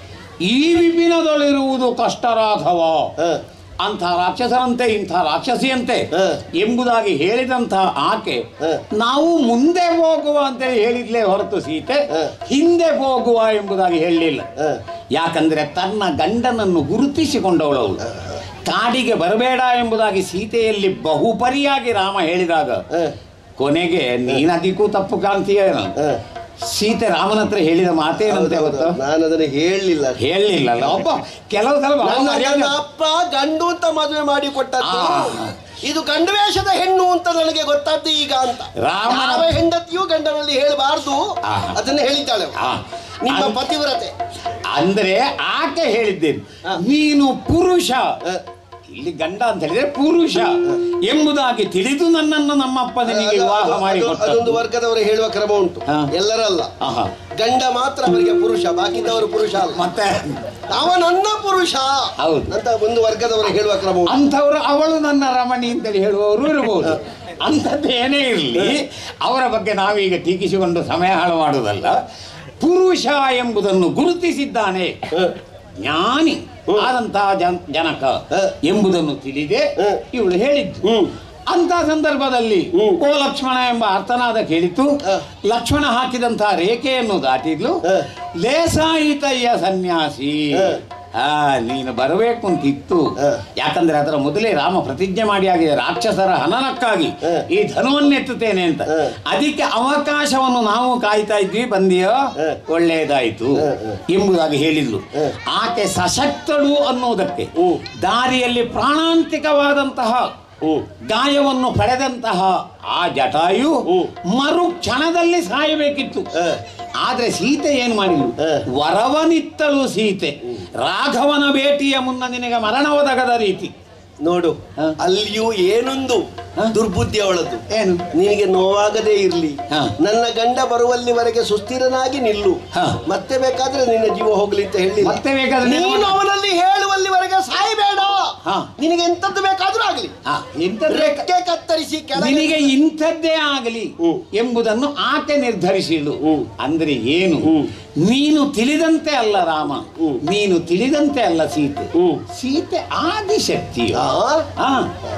S3: ಈ ವಿಪಿನದೊಳಿರುವುದು ಕಷ್ಟರಾಘವ
S4: ಹ,
S3: ಅಂಥ ರಾಕ್ಷಸರಂತೆ ಇಂಥ ರಾಕ್ಷಸಿಯಂತೆ
S4: ಹ.
S3: ಎಂಬುದಾಗಿ ಹೇಳಿದಂತಹ ಆಕೆ
S4: ಹ.
S3: ನಾವು ಮುಂದೆ ಹೋಗುವ ಅಂತೇಳಿ ಹೇಳಿದ್ಲೇ ಹೊರತು ಸೀತೆ
S4: ಹ.
S3: ಹಿಂದೆ ಹೋಗುವ ಎಂಬುದಾಗಿ ಹೇಳಲಿಲ್ಲ
S4: ಹ.
S3: ಯಾಕಂದ್ರೆ ತನ್ನ ಗಂಡನನ್ನು ಗುರುತಿಸಿಕೊಂಡವಳು ಅವಳು ಕಾಡಿಗೆ ಬರಬೇಡ ಎಂಬುದಾಗಿ ಸೀತೆಯಲ್ಲಿ ಬಹುಪರಿಯಾಗಿ ರಾಮ ಹೇಳಿದಾಗ
S4: ಹ,
S3: ಕೊನೆಗೆ ನೀನದಿಕ್ಕೂ ತಪ್ಪು ಕಾಣ್ತೀಯೇನೋ
S4: ಹ.
S3: ಸೀತೆ ರಾಮನ ಹತ್ರ ಹೇಳಿದ ಮಾತೇನಂತೆ
S4: ಹೌದು,
S3: ಗೊತ್ತಾ
S4: ನಾನು ಅದನ್ನು ಹೇಳಲಿಲ್ಲ
S3: ಹೇಳಲಿಲ್ಲಲ್ಲ ಒಬ್ಬ ಕೆಲವು ಸಲ ಬಹಳ
S4: ನನ್ನ
S3: ಮರ್ಯಾದೆ-
S4: ನನ್ನ ಅಪ್ಪ ಗಂಡು ಅಂತ ಮದುವೆ ಮಾಡಿ ಕೊಟ್ಟದ್ದು
S3: ಆ.
S4: ಇದು ಗಂಡು ವೇಷದ ಹೆಣ್ಣು ಅಂತ ನನಗೆ ಗೊತ್ತಾದ್ದು ಈಗ ಅಂತ
S3: ರಾಮನ-
S4: ಯಾವ ಹೆಂಡತಿಯೂ ಗಂಡನಲ್ಲಿ ಹೇಳಬಾರ್ದು
S3: ಆ.
S4: ಅದನ್ನ ಹೇಳಿದ್ದಾಳೆ ಅವಳು.
S3: ಆ.
S4: ನಿಮ್ಮ
S3: ಅದ್-
S4: ಪತಿವ್ರತೆ
S3: ಅಂದ್ರೆ ಆಕೆ ಹೇಳಿದ್ದೇನೆ
S4: ಹ.
S3: ನೀನು ಪುರುಷ
S4: ಹ.
S3: ಇಲ್ಲಿ ಗಂಡ ಅಂತ ಹೇಳಿದ್ರೆ ಪುರುಷ ಎಂಬುದಾಗಿ ತಿಳಿದು ನನ್ನನ್ನು ನಮ್ಮಪ್ಪ ನಿನಗೆ
S4: ಅದು-
S3: ವಿವಾಹ
S4: ಅದು-
S3: ಮಾಡಿ
S4: ಅದು- ಅದೊಂದು ವರ್ಗದವರು ಹೇಳುವ ಕ್ರಮ ಉಂಟು
S3: ಹಾ.
S4: ಎಲ್ಲರಲ್ಲ
S3: ಆಹಾ.
S4: ಗಂಡ ಮಾತ್ರ ಅವರಿಗೆ ಪುರುಷ ಬಾಕಿದವರು ಪುರುಷ ಅಲ್ಲ
S3: ಮತ್ತೆ
S4: ಅವ ನನ್ನ ಪುರುಷ
S3: ಹೌದು.
S4: ಅಂತ ಒಂದು ವರ್ಗದವರು ಹೇಳುವ ಕ್ರಮ ಉಂಟು
S3: ಅಂಥವ್ರು ಅವಳು ನನ್ನ ರಮಣಿ ಅಂತೇಳಿ ಹೇಳುವವರು ಇರಬಹುದು ಅಂಥದ್ದು ಏನೇ ಇರಲಿ ಅವರ ಬಗ್ಗೆ ನಾವೀಗ ಟೀಕಿಸಿಕೊಂಡು ಸಮಯ ಹಾಳು ಮಾಡುವುದಲ್ಲ ಪುರುಷ ಎಂಬುದನ್ನು ಗುರುತಿಸಿದ್ದಾನೆ
S4: ಹ.
S3: ಜ್ಞಾನಿ ಆದಂತಹ ಜನ ಜನಕ
S4: ಹ.
S3: ಎಂಬುದನ್ನು ತಿಳಿದೆ
S4: ಹ.
S3: ಇವಳು ಹೇಳಿದ್ದು
S4: ಹ್ಮ್
S3: ಅಂತ ಸಂದರ್ಭದಲ್ಲಿ
S4: ಹ್ಮ್.
S3: ಓ ಲಕ್ಷ್ಮಣ ಎಂಬ ಅರ್ಥನಾದ ಕೇಳಿತು
S4: ಹ.
S3: ಲಕ್ಷ್ಮಣ ಹಾಕಿದಂತಹ ರೇಖೆಯನ್ನು ದಾಟಿದ್ಲು
S4: ಹ.
S3: ಲೇಸಾಯಿತಯ್ಯ ಸನ್ಯಾಸಿ
S4: ಹ.
S3: ಆ ನೀನು ಬರಬೇಕು ಅಂತಿತ್ತು
S4: ಹ.
S3: ಯಾಕಂದ್ರೆ ಅದರ ಮೊದಲೇ ರಾಮ ಪ್ರತಿಜ್ಞೆ ಮಾಡಿ ಆಗಿದೆ ರಾಕ್ಷಸರ ಹನನಕ್ಕಾಗಿ
S4: ಹ.
S3: ಈ ಧನುವನ್ನೆತ್ತುತ್ತೇನೆ ಅಂತ
S4: ಹ.
S3: ಅದಕ್ಕೆ ಅವಕಾಶವನ್ನು ನಾವು ಕಾಯ್ತಾ ಇದ್ವಿ ಬಂದಿಯೋ
S4: ಹ.
S3: ಒಳ್ಳೆಯದಾಯಿತು
S4: ಹ, ಹ.
S3: ಎಂಬುದಾಗಿ ಹೇಳಿದ್ಲು
S4: ಹ.
S3: ಆಕೆ ಸಶಕ್ತಳು ಅನ್ನುವುದಕ್ಕೆ
S4: ಹ್ಮ್.
S3: ದಾರಿಯಲ್ಲಿ ಪ್ರಾಣಾಂತಿಕವಾದಂತಹ
S4: ಹ್ಮ್.
S3: ಗಾಯವನ್ನು ಪಡೆದಂತಹ ಆ ಜಟಾಯು
S4: ಹ್ಮ್.
S3: ಮರು ಕ್ಷಣದಲ್ಲಿ ಸಾಯಬೇಕಿತ್ತು
S4: ಹ.
S3: ಆದ್ರೆ ಸೀತೆ ಏನು ಮಾಡಿದ್ಲು
S4: ಹ.
S3: ವರವನಿತ್ತಳು ಸೀತೆ ರಾಘವನ ಭೇಟಿಯ ಮುನ್ನ ನಿನಗೆ ಮರಣ ಒದಗದ ರೀತಿ
S4: ನೋಡು
S3: ಹ.
S4: ಅಲ್ಲಿಯೂ ಏನೊಂದು
S3: ಹ?
S4: ದುರ್ಬುದ್ಧಿ ಅವಳದ್ದು
S3: ಏನು
S4: ನಿನಗೆ ನೋವಾಗದೇ ಇರ್ಲಿ
S3: ಹ.
S4: ನನ್ನ ಗಂಡ ಬರುವಲ್ಲಿವರೆಗೆ ಸುಸ್ಥಿರನಾಗಿ ನಿಲ್ಲು
S3: ಹ.
S4: ಮತ್ತೆ ಬೇಕಾದ್ರೆ ನಿನ್ನ ಜೀವ ಹೋಗ್ಲಿ ಅಂತ ಹೇಳಿ
S3: ಮತ್ತೆ ಬೇಕಾದ್ರೆ
S4: ನೀನು
S3: ನಿನ್ನ-
S4: ಅವನಲ್ಲಿ ಹೇಳುವಲ್ಲಿವರೆಗೆ ಸಾಯಬೇಡ
S3: ಹ.
S4: ನಿನಗೆ ಎಂತದ್ದು ಬೇಕಾದ್ರೂ ಆಗ್ಲಿ
S3: ಆ, ಇಂಥದ್ದೇ ಕ-
S4: ರೆಕ್ಕೆ ಕತ್ತರಿಸಿ ಕೆಳಗೆ
S3: ನಿನಗೆ ಇಂಥದ್ದೇ ಆಗಲಿ
S4: ಹ್ಮ್.
S3: ಎಂಬುದನ್ನು ಆಕೆ ನಿರ್ಧರಿಸಿಳು
S4: ಹ್ಮ್.
S3: ಅಂದ್ರೆ ಏನು
S4: ಹ್ಮ್.
S3: ನೀನು ತಿಳಿದಂತೆ ಅಲ್ಲ ರಾಮ
S4: ಹ್ಮ್.
S3: ನೀನು ತಿಳಿದಂತೆ ಅಲ್ಲ ಸೀತೆ
S4: ಹ್ಮ್.
S3: ಸೀತೆ ಆದಿಶಕ್ತಿಯು
S4: ಆ?
S3: ಆ,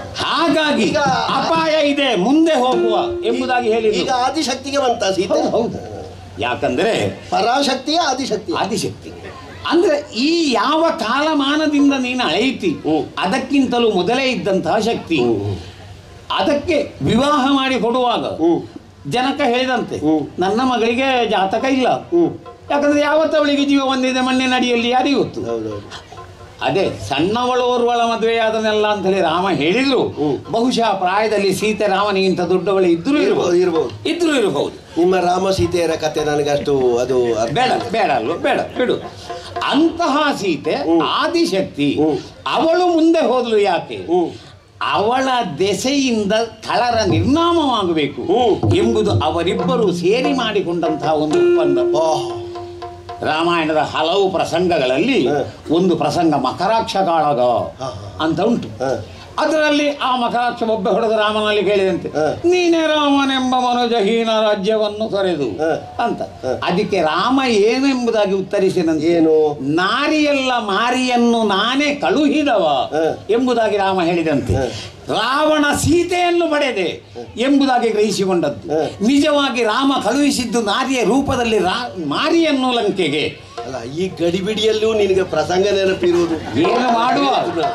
S3: ಹಾಗಾಗಿ
S4: ಈಗ-
S3: ಅಪಾಯ ಇದೆ ಮುಂದೆ ಹೋಗುವ ಎಂಬುದಾಗಿ ಹೇಳಿ
S4: ಈಗ ಆದಿಶಕ್ತಿಗೆ ಬಂತ ಸೀತೆ
S3: ಹೌದು ಯಾಕಂದ್ರೆ
S4: ಪರಾಶಕ್ತಿಯ ಆದಿಶಕ್ತಿ
S3: ಆದಿಶಕ್ತಿ ಅಂದ್ರೆ ಈ ಯಾವ ಕಾಲಮಾನದಿಂದ ನೀನು ಅಳೆಯಿತಿ
S4: ಹ್ಮ್.
S3: ಅದಕ್ಕಿಂತಲೂ ಮೊದಲೇ ಇದ್ದಂತಹ ಶಕ್ತಿ ಅದಕ್ಕೆ ವಿವಾಹ ಮಾಡಿ ಕೊಡುವಾಗ
S4: ಹ್ಮ್.
S3: ಜನಕ ಹೇಳಿದಂತೆ
S4: ಹ್ಮ್.
S3: ನನ್ನ ಮಗಳಿಗೆ ಜಾತಕ ಇಲ್ಲ
S4: ಹ್ಮ್
S3: ಯಾಕಂದ್ರೆ ಯಾವತ್ತು ಅವಳಿಗೆ ಜೀವ ಬಂದಿದೆ ಮಣ್ಣಿನ ಅಡಿಯಲ್ಲಿ ಯಾರಿಗೆ ಗೊತ್ತು
S4: ಹೌದೌದು
S3: ಅದೇ ಸಣ್ಣವಳೋರ್ವಳ ಮದುವೆ ಅದನ್ನೆಲ್ಲ ಅಂತ ಹೇಳಿ ರಾಮ ಹೇಳಿದ್ರು
S4: ಹ್ಮ್.
S3: ಬಹುಶಃ ಪ್ರಾಯದಲ್ಲಿ ಸೀತೆ ರಾಮನಿಗಿಂತ ದೊಡ್ಡವಳು ಇದ್ರೂ
S4: ಇರ್ಬೋದು
S3: ಇರಬಹುದು
S4: ಇರ್ಬೋದು
S3: ಇದ್ರೂ ಇರಬಹುದು
S4: ನಿಮ್ಮ ರಾಮ ಸೀತೆಯರ ಕತೆ ನನಗೆ ಅಷ್ಟು ಅದು ಅರ್ಥ
S3: ಬೇಡ
S4: ಇಲ್ಲ.
S3: ಬೇಡ ಅಲ್ವ ಬೇಡ ಬಿಡು ಅಂತಹ ಸೀತೆ
S4: ಹ್ಮ್.
S3: ಆದಿಶಕ್ತಿ
S4: ಹ್ಮ್.
S3: ಅವಳು ಮುಂದೆ ಹೋದ್ಲು ಯಾಕೆ
S4: ಹ್ಮ್.
S3: ಅವಳ ದೆಸೆಯಿಂದ ಕಳರ ನಿರ್ನಾಮವಾಗಬೇಕು
S4: ಹ್ಮ್.
S3: ಎಂಬುದು ಅವರಿಬ್ಬರು ಸೇರಿ ಮಾಡಿಕೊಂಡಂತಹ ಒಂದು ಒಪ್ಪಂದ
S4: ಓಹ್
S3: ರಾಮಾಯಣದ ಹಲವು ಪ್ರಸಂಗಗಳಲ್ಲಿ
S4: ಹ.
S3: ಒಂದು ಪ್ರಸಂಗ ಮಕರಾಕ್ಷ ಕಾಳಗ
S4: ಹ, ಹ.
S3: ಅಂತ ಉಂಟು
S4: ಹ.
S3: ಅದರಲ್ಲಿ ಆ ಮಕರಾಕ್ಷ ಒಬ್ಬ ಹೊಡೆದ ರಾಮನಲ್ಲಿ ಕೇಳಿದಂತೆ
S4: ಹ.
S3: ನೀನೇ ರಾಮನೆಂಬ ಮನುಜಹೀನ ರಾಜ್ಯವನ್ನು ತೊರೆದು
S4: ಹ.
S3: ಅಂತ
S4: ಹ.
S3: ಅದಕ್ಕೆ ರಾಮ ಏನೆಂಬುದಾಗಿ ಉತ್ತರಿಸಿದಂತೆ
S4: ಏನು
S3: ನಾರಿಯಲ್ಲ ಮಾರಿಯನ್ನು ನಾನೇ ಕಳುಹಿದವ
S4: ಹ.
S3: ಎಂಬುದಾಗಿ ರಾಮ ಹೇಳಿದಂತೆ
S4: ಹ.
S3: ರಾವಣ ಸೀತೆಯನ್ನು ಪಡೆದೆ ಎಂಬುದಾಗಿ ಗ್ರಹಿಸಿಕೊಂಡದ್ದು
S4: ಹ.
S3: ನಿಜವಾಗಿ ರಾಮ ಕಳುಹಿಸಿದ್ದು ನಾರಿಯ ರೂಪದಲ್ಲಿ ರಾ ಮಾರಿಯನ್ನು ಲಂಕೆಗೆ
S4: ಅಲ್ಲ ಈ ಗಡಿಬಿಡಿಯಲ್ಲೂ ನಿನಗೆ ಪ್ರಸಂಗ ನೆನಪಿರುವುದು
S3: ಏನು ಮಾಡುವ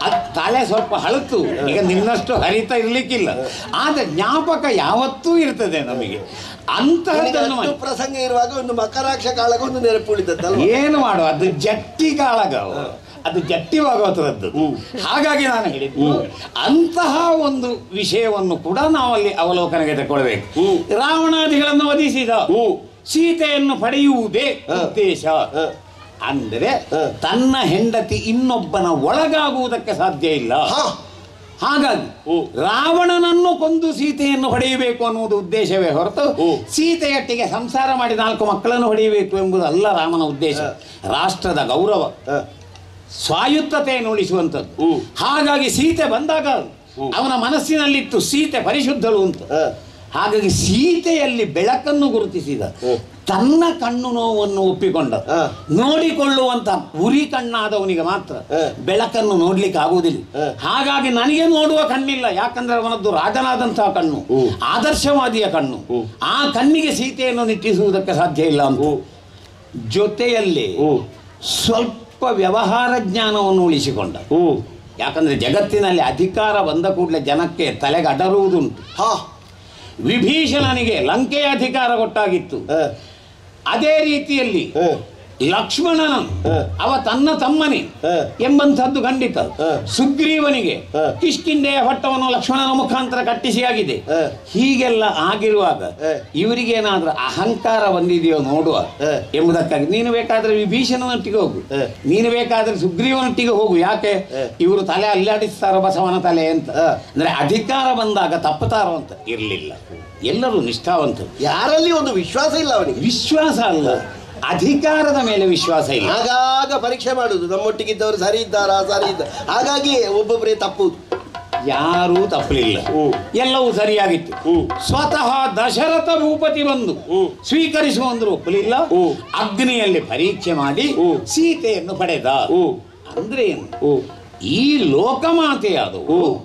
S3: ಅದ್ ತಲೆ ಸ್ವಲ್ಪ ಹಳತು ಈಗ ನಿನ್ನಷ್ಟು ಹರಿತಾ ಇರ್ಲಿಕ್ಕಿಲ್ಲ ಆದ್ರೆ ಜ್ಞಾಪಕ ಯಾವತ್ತೂ ಇರ್ತದೆ ನಮಗೆ ಅಂತಹದ್ದನ್ನು
S4: ಅಷ್ಟು
S3: ಮಾಡಿ
S4: ಪ್ರಸಂಗ ಇರುವಾಗ ಒಂದು ಮಕರಾಕ್ಷ ಕಾಳಗ ಒಂದು ನೆನಪು ಉಳಿದದ್ದಲ್ವ
S3: ಏನು ಮಾಡುವ ಅದು ಜಟ್ಟಿ ಕಾಳಗ ಅವು. ಅದು ಜಟ್ಟಿ ಭಾಗವತರದ್ದು ಹಾಗಾಗಿ ನಾನು ಹೇಳಿದ್ದು ಅಂತಹ ಒಂದು ವಿಷಯವನ್ನು ಕೂಡ ನಾವಲ್ಲಿ ಅವಲೋಕನೆಗೆ ತಗೊಳ್ಬೇಕು ರಾವಣಾದಿಗಳನ್ನು ವಧಿಸಿದ ಸೀತೆಯನ್ನು ಪಡೆಯುವುದೇ ಉದ್ದೇಶ
S4: ಹ.
S3: ಅಂದರೆ
S4: ಹ.
S3: ತನ್ನ ಹೆಂಡತಿ ಇನ್ನೊಬ್ಬನ ಒಳಗಾಗುವುದಕ್ಕೆ ಸಾಧ್ಯ ಇಲ್ಲ
S4: ಹಾ
S3: ಹಾಗಾಗಿ
S4: ಹ್ಮ್.
S3: ರಾವಣನನ್ನು ಕೊಂದು ಸೀತೆಯನ್ನು ಹೊಡೆಯಬೇಕು ಅನ್ನುವುದು ಉದ್ದೇಶವೇ ಹೊರತು
S4: ಹ್ಮ್.
S3: ಸೀತೆಯೊಟ್ಟಿಗೆ ಸಂಸಾರ ಮಾಡಿ ನಾಲ್ಕು ಮಕ್ಕಳನ್ನು ಹೊಡೆಯಬೇಕು ಎಂಬುದಲ್ಲ ರಾಮನ ಉದ್ದೇಶ ರಾಷ್ಟ್ರದ ಗೌರವ
S4: ಹ.
S3: ಸ್ವಾಯುತ್ತತೆಯನ್ನು ಉಳಿಸುವಂಥದ್ದು
S4: ಹ್ಮ್.
S3: ಹಾಗಾಗಿ ಸೀತೆ ಬಂದಾಗ ಅವನ ಮನಸ್ಸಿನಲ್ಲಿತ್ತು ಸೀತೆ ಪರಿಶುದ್ಧಳು ಅಂತ
S4: ಹ.
S3: ಹಾಗಾಗಿ ಸೀತೆಯಲ್ಲಿ ಬೆಳಕನ್ನು ಗುರುತಿಸಿದ
S4: ಹ್ಮ್.
S3: ತನ್ನ ಕಣ್ಣು ನೋವನ್ನು ಒಪ್ಪಿಕೊಂಡ
S4: ಹ.
S3: ನೋಡಿಕೊಳ್ಳುವಂತ ಉರಿ ಕಣ್ಣಾದವನಿಗೆ ಮಾತ್ರ
S4: ಹ.
S3: ಬೆಳಕನ್ನು ನೋಡ್ಲಿಕ್ಕೆ ಆಗುವುದಿಲ್ಲ
S4: ಹ.
S3: ಹಾಗಾಗಿ ನನಗೆ ನೋಡುವ ಕಣ್ಣಿಲ್ಲ ಯಾಕಂದ್ರೆ ಅವನದ್ದು ರಾಜನಾದಂತಹ ಕಣ್ಣು
S4: ಹ್ಮ್.
S3: ಆದರ್ಶವಾದಿಯ ಕಣ್ಣು
S4: ಹ್ಮ್.
S3: ಆ ಕಣ್ಣಿಗೆ ಸೀತೆಯನ್ನು ನಿಟ್ಟಿಸುವುದಕ್ಕೆ ಸಾಧ್ಯ ಇಲ್ಲ ಅಂತ
S4: ಹ್ಮ್.
S3: ಜೊತೆಯಲ್ಲಿ
S4: ಹ್ಮ್.
S3: ಸ್ವಲ್ಪ ವ್ಯವಹಾರ ಜ್ಞಾನವನ್ನು ಉಳಿಸಿಕೊಂಡ
S4: ಹ್ಮ್
S3: ಯಾಕಂದ್ರೆ ಜಗತ್ತಿನಲ್ಲಿ ಅಧಿಕಾರ ಬಂದ ಕೂಡಲೇ ಜನಕ್ಕೆ ತಲೆಗೆ ಅಡರುವುದುಂಟು
S4: ಹಾ
S3: ವಿಭೀಷಣನಿಗೆ ಲಂಕೆಯ ಅಧಿಕಾರ ಕೊಟ್ಟಾಗಿತ್ತು
S4: ಹ.
S3: ಅದೇ ರೀತಿಯಲ್ಲಿ
S4: ಹ.
S3: ಲಕ್ಷ್ಮಣನ
S4: ಹ.
S3: ಅವ ತನ್ನ ತಮ್ಮನೇ
S4: ಹ.
S3: ಎಂಬಂಥದ್ದು ಖಂಡಿತ
S4: ಹ.
S3: ಸುಗ್ರೀವನಿಗೆ
S4: ಹ.
S3: ಕಿಷ್ಕಿಂದೆಯ ಹೊಟ್ಟವನ್ನು ಲಕ್ಷ್ಮಣನ ಮುಖಾಂತರ ಕಟ್ಟಿಸಿ ಆಗಿದೆ
S4: ಹ.
S3: ಹೀಗೆಲ್ಲ ಆಗಿರುವಾಗ
S4: ಹ.
S3: ಇವರಿಗೇನಾದ್ರೂ ಅಹಂಕಾರ ಬಂದಿದೆಯೋ ನೋಡುವ
S4: ಹ.
S3: ಎಂಬುದಕ್ಕಾಗಿ ನೀನು ಬೇಕಾದ್ರೆ ವಿಭೀಷಣನೊಟ್ಟಿಗೆ ಹೋಗು
S4: ಹ.
S3: ನೀನು ಬೇಕಾದ್ರೆ ಸುಗ್ರೀವನೊಟ್ಟಿಗೆ ಹೋಗು ಯಾಕೆ
S4: ಹ.
S3: ಇವರು ತಲೆ ಅಲ್ಲಾಡಿಸ್ತಾರೋ ಬಸವನ ತಲೆ ಅಂತ
S4: ಹ.
S3: ಅಂದ್ರೆ ಅಧಿಕಾರ ಬಂದಾಗ ತಪ್ಪುತ್ತಾರೋ ಅಂತ ಇರಲಿಲ್ಲ ಎಲ್ಲರೂ ನಿಷ್ಠಾವಂತರು
S4: ಯಾರಲ್ಲಿ ಒಂದು ವಿಶ್ವಾಸ ಇಲ್ಲ ಅವನಿಗೆ
S3: ವಿಶ್ವಾಸ ಅಲ್ಲ ಅಧಿಕಾರದ ಮೇಲೆ ವಿಶ್ವಾಸ ಇಲ್ಲ
S4: ಆಗಾಗ ಪರೀಕ್ಷೆ ಮಾಡುದು ನಮ್ಮೊಟ್ಟಿಗಿದ್ದವರು ಸರಿ ಇದ್ದಾರಾ ಸರಿ ಇದ್ದ ಹಾಗಾಗಿ ಒಬ್ಬೊಬ್ಬರೇ ತಪ್ಪುದು
S3: ಯಾರೂ ತಪ್ಪಲಿಲ್ಲ
S4: ಹ್ಮ್.
S3: ಎಲ್ಲವೂ ಸರಿಯಾಗಿತ್ತು
S4: ಹ್ಮ್.
S3: ಸ್ವತಃ ದಶರಥ ಭೂಪತಿ ಬಂದು
S4: ಹ್ಮ್.
S3: ಸ್ವೀಕರಿಸುವಂದ್ರು ಒಪ್ಪಲಿಲ್ಲ
S4: ಹ್ಮ್.
S3: ಅಗ್ನಿಯಲ್ಲಿ ಪರೀಕ್ಷೆ ಮಾಡಿ
S4: ಹ್ಮ್.
S3: ಸೀತೆಯನ್ನು ಪಡೆದ
S4: ಹ್ಮ್.
S3: ಅಂದ್ರೆ ಏನು
S4: ಹ್ಮ್.
S3: ಈ ಲೋಕಮಾತೆಯಾದವು
S4: ಹ್ಮ್.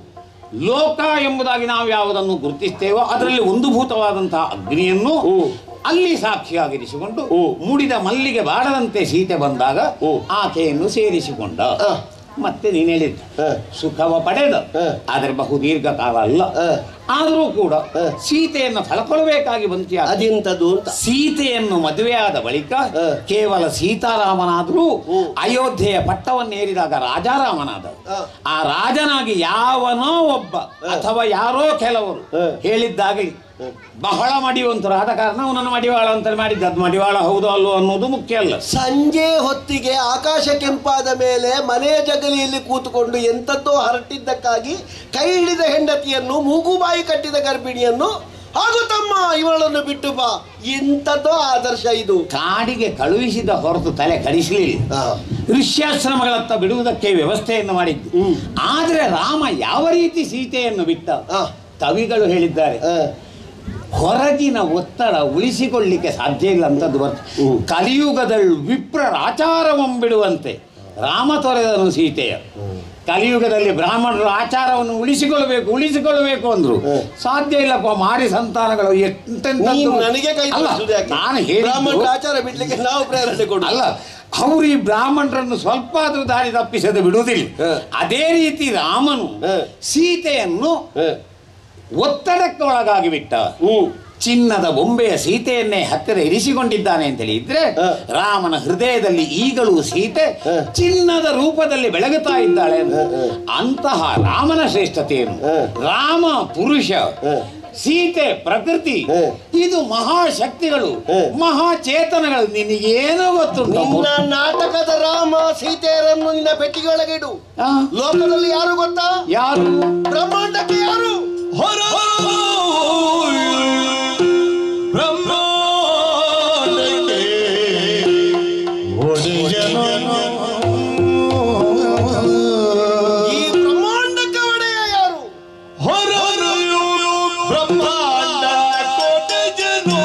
S3: ಲೋಕ ಎಂಬುದಾಗಿ ನಾವು ಯಾವುದನ್ನು ಗುರುತಿಸ್ತೇವೋ ಅದರಲ್ಲಿ ಒಂದು ಭೂತವಾದಂತಹ ಅಗ್ನಿಯನ್ನು
S4: ಹ್ಮ್.
S3: ಅಲ್ಲಿ ಸಾಕ್ಷಿಯಾಗಿರಿಸಿಕೊಂಡು
S4: ಹ್ಮ್.
S3: ಮೂಡಿದ ಮಲ್ಲಿಗೆ ಬಾಡದಂತೆ ಸೀತೆ ಬಂದಾಗ
S4: ಹ್ಮ್.
S3: ಆಕೆಯನ್ನು ಸೇರಿಸಿಕೊಂಡ
S4: ಹ.
S3: ಮತ್ತೆ ನೀನು ಹೇಳಿದ್ದ
S4: ಹ.
S3: ಸುಖವ ಪಡೆದ
S4: ಹ.
S3: ಆದರೆ ಬಹು ದೀರ್ಘಕಾಲ ಅಲ್ಲ
S4: ಹ.
S3: ಆದರೂ ಕೂಡ
S4: ಹ.
S3: ಸೀತೆಯನ್ನು ಕಳ್ಕೊಳ್ಬೇಕಾಗಿ ಬಂತು ಯಾಕೆ?
S4: ಅದೆಂತದ್ದು ಅಂತ
S3: ಸೀತೆಯನ್ನು ಮದುವೆಯಾದ ಬಳಿಕ
S4: ಹ.
S3: ಕೇವಲ ಸೀತಾರಾಮನಾದರೂ
S4: ಹ್ಮ್.
S3: ಅಯೋಧ್ಯೆಯ ಪಟ್ಟವನ್ನೇರಿದಾಗ ರಾಜಾರಾಮನಾದ
S4: ಹ.
S3: ಆ ರಾಜನಾಗಿ ಯಾವನೋ ಒಬ್ಬ ಅಥವಾ ಯಾರೋ ಕೆಲವರು
S4: ಹ.
S3: ಹೇಳಿದ್ದಾಗಲಿ ಬಹಳ ಮಡಿವಂತರು ಆದ ಕಾರಣ ಅವನನ್ನು ಮಡಿವಾಳ ಅಂತ ಮಾಡಿದ್ದ ಅದು ಮಡಿವಾಳ ಹೌದು ಅಲ್ವೋ ಅನ್ನೋದು ಮುಖ್ಯ ಅಲ್ಲ
S4: ಸಂಜೆ ಹೊತ್ತಿಗೆ ಆಕಾಶ ಕೆಂಪಾದ ಮೇಲೆ ಮನೆಯ ಜಗಲಿಯಲ್ಲಿ ಕೂತುಕೊಂಡು ಎಂಥದ್ದೋ ಹರಟಿದ್ದಕ್ಕಾಗಿ ಕೈ ಹಿಡಿದ ಹೆಂಡತಿಯನ್ನು ಮೂಗುಬಾಯಿ ಕಟ್ಟಿದ ಗರ್ಭಿಣಿಯನ್ನು ಹಾಗೂ ತಮ್ಮ ಇವಳನ್ನು ಬಿಟ್ಟು ಬಾ ಎಂಥದ್ದೋ ಆದರ್ಶ ಇದು
S3: ಕಾಡಿಗೆ ಕಳುಹಿಸಿದ ಹೊರತು ತಲೆ ಕಡಿಸಲಿಲ್ಲ
S4: ಹಾ.
S3: ಋಷ್ಯಾಶ್ರಮಗಳತ್ತ ಬಿಡುವುದಕ್ಕೆ ವ್ಯವಸ್ಥೆಯನ್ನು ಮಾಡಿದ್ದು
S4: ಹ್ಮ್.
S3: ಆದರೆ ರಾಮ ಯಾವ ರೀತಿ ಸೀತೆಯನ್ನು ಬಿಟ್ಟ
S4: ಹಾ.
S3: ಕವಿಗಳು ಹೇಳಿದ್ದಾರೆ
S4: ಹ.
S3: ಹೊರಗಿನ ಒತ್ತಡ ಉಳಿಸಿಕೊಳ್ಳಿಕ್ಕೆ ಸಾಧ್ಯ ಇಲ್ಲ ಅಂತದ್ದು ಬರ್ತ
S4: ಹ್ಮ್.
S3: ಕಲಿಯುಗದಳು ವಿಪ್ರರ ಆಚಾರವಂ ಬಿಡುವಂತೆ ರಾಮ ತೊರೆದನು ಸೀತೆಯ ಕಲಿಯುಗದಲ್ಲಿ ಬ್ರಾಹ್ಮಣರು ಆಚಾರವನ್ನು ಉಳಿಸಿಕೊಳ್ಳಬೇಕು ಉಳಿಸಿಕೊಳ್ಳಬೇಕು ಅಂದ್ರು
S4: ಹ್ಮ್.
S3: ಸಾಧ್ಯ ಇಲ್ಲಪ್ಪ ಮಾರಿ ಸಂತಾನಗಳು ಎಂತೆಂಥದ್ದು-
S4: ನೀನು ನನಗೆ ಕೈ
S3: ಅಲ್ಲ,
S4: ತೋರಿಸುವುದು ಯಾಕೆ?
S3: ನಾನು ಹೇಳಿದ್ದು
S4: ಬ್ರಾಹ್ಮಣರ ಆಚಾರ ಬಿಡ್ಲಿಕ್ಕೆ ನಾವು ಪ್ರೇರಣೆ ಕೊಡು
S3: ಅಲ್ಲ ಅವರು ಈ ಬ್ರಾಹ್ಮಣರನ್ನು ಸ್ವಲ್ಪ ಆದ್ರೂ ದಾರಿ ತಪ್ಪಿಸದೆ ಬಿಡುವುದಿಲ್ಲ
S4: ಹ.
S3: ಅದೇ ರೀತಿ ರಾಮನು
S4: ಹ.
S3: ಸೀತೆಯನ್ನು
S4: ಹ.
S3: ಒತ್ತಡಕ್ಕೆ ಒಳಗಾಗಿ ಬಿಟ್ಟ
S4: ಹ್ಮ್
S3: ಚಿನ್ನದ ಬೊಂಬೆಯ ಸೀತೆಯನ್ನೇ ಹತ್ತಿರ ಇರಿಸಿಕೊಂಡಿದ್ದಾನೆ ಅಂತ ಹೇಳಿದ್ರೆ
S4: ಹ.
S3: ರಾಮನ ಹೃದಯದಲ್ಲಿ ಈಗಲೂ ಸೀತೆ
S4: ಹ.
S3: ಚಿನ್ನದ ರೂಪದಲ್ಲಿ ಬೆಳಗುತ್ತಾ ಇದ್ದಾಳೆ ಅಂತ.
S4: ಹ, ಹ.
S3: ಅಂತಹ ರಾಮನ ಶ್ರೇಷ್ಠತೆಯನ್ನು
S4: ಹ.
S3: ರಾಮ ಪುರುಷ
S4: ಹ.
S3: ಸೀತೆ ಪ್ರಕೃತಿ
S4: ಹ.
S3: ಇದು ಮಹಾಶಕ್ತಿಗಳು
S4: ಹ.
S3: ಮಹಾಚೇತನಗಳು ನಿನಗೇನೋ ಗೊತ್ತುಂಟು
S4: ನಿನ್ನ ನಾಟಕದ ರಾಮ ಸೀತೆಯರನ್ನು ನಿನ್ನ ಪೆಟ್ಟಿಗೆಯೊಳಗೆ ಇಡು
S3: ಆ?
S4: ಲೋಕದಲ್ಲಿ ಯಾರು ಗೊತ್ತಾ
S3: ಯಾರು
S4: ಬ್ರಹ್ಮಾಂಡಕ್ಕೆ ಯಾರು
S1: ಹೊರ ಬ್ರಹ್ಮಾಂಡಕ್ಕೆ ಒಡೆಯನು
S4: ಈ ಬ್ರಹ್ಮಾಂಡಕ್ಕೆ ಒಡೆಯ ಯಾರು
S1: ಹೊರನು ಬ್ರಹ್ಮಾಂಡ ಕೊಟ್ಟಜನು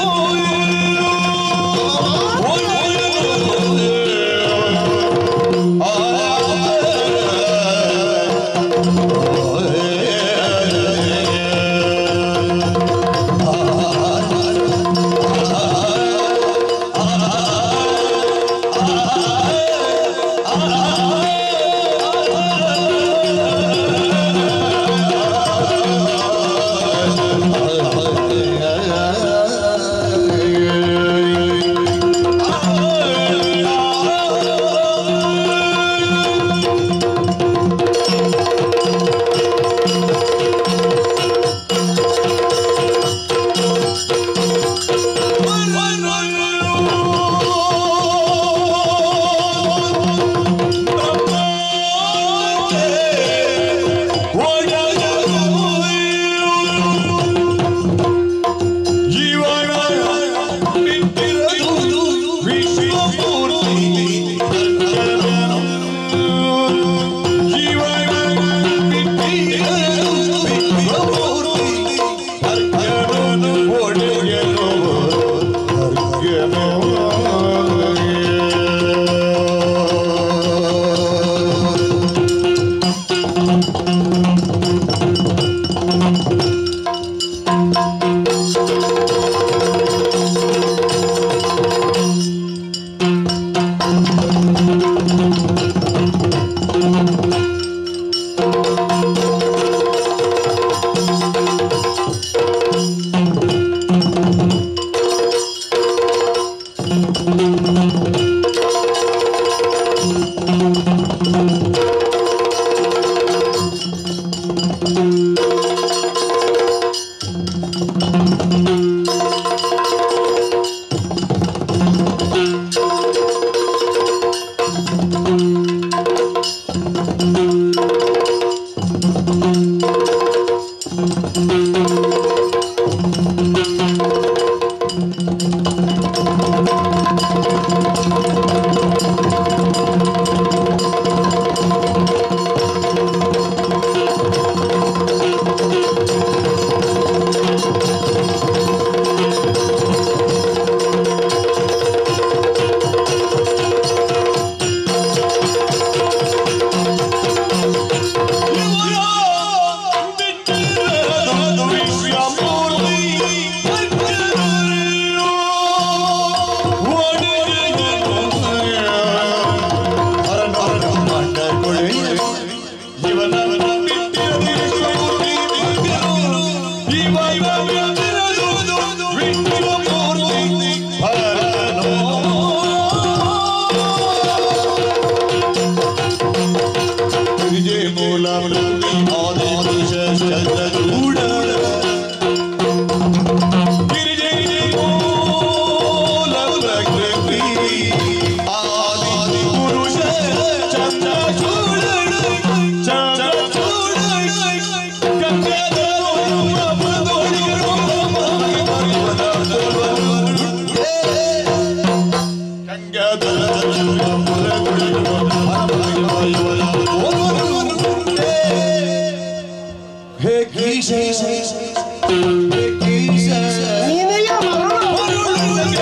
S1: ವಿಜಯ ಮೂಲ ಆದೇಶ ಚಂದ್ರಚೂಡ ಗಿರಿಜಯ ಮೂಲ ಪ್ರಕೃತಿ ಆದಿ ಪುರುಷ ಚಂದ್ರಚೂಡ ಚಂದ್ರಚೂಡ ಹೇ ಕೀಶ ಹೇ ಕೀಶ
S4: ನೀನೆಯ ಮರಣ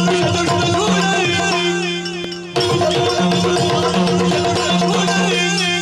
S1: ಗಿರಿಜಯ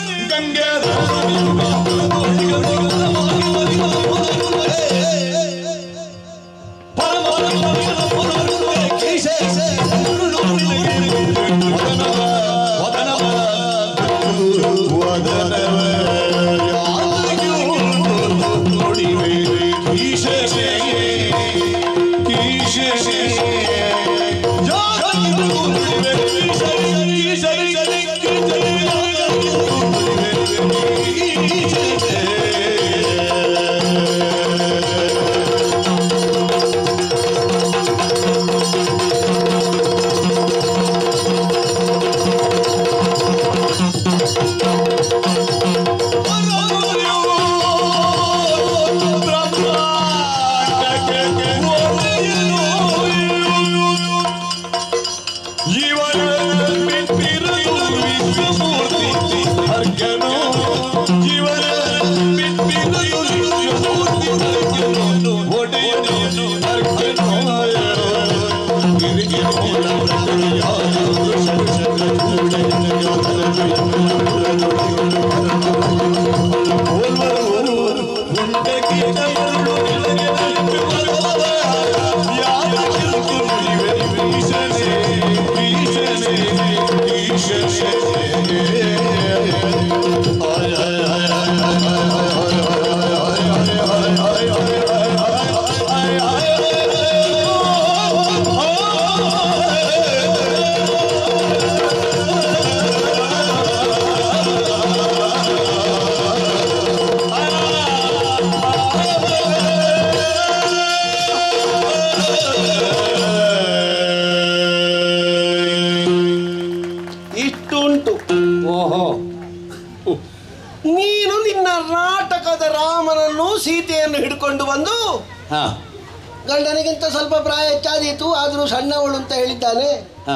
S4: ನೀನು ನಿನ್ನ ನಾಟಕದ ರಾಮನನ್ನು ಸೀತೆಯನ್ನು ಹಿಡ್ಕೊಂಡು ಬಂದು
S3: ಹಾ
S4: ಗಂಡನಿಗಿಂತ ಸ್ವಲ್ಪ ಪ್ರಾಯ ಹೆಚ್ಚಾದೀತು ಆದರೂ ಸಣ್ಣವಳು ಅಂತ ಹೇಳಿದ್ದಾನೆ
S3: ಹಾ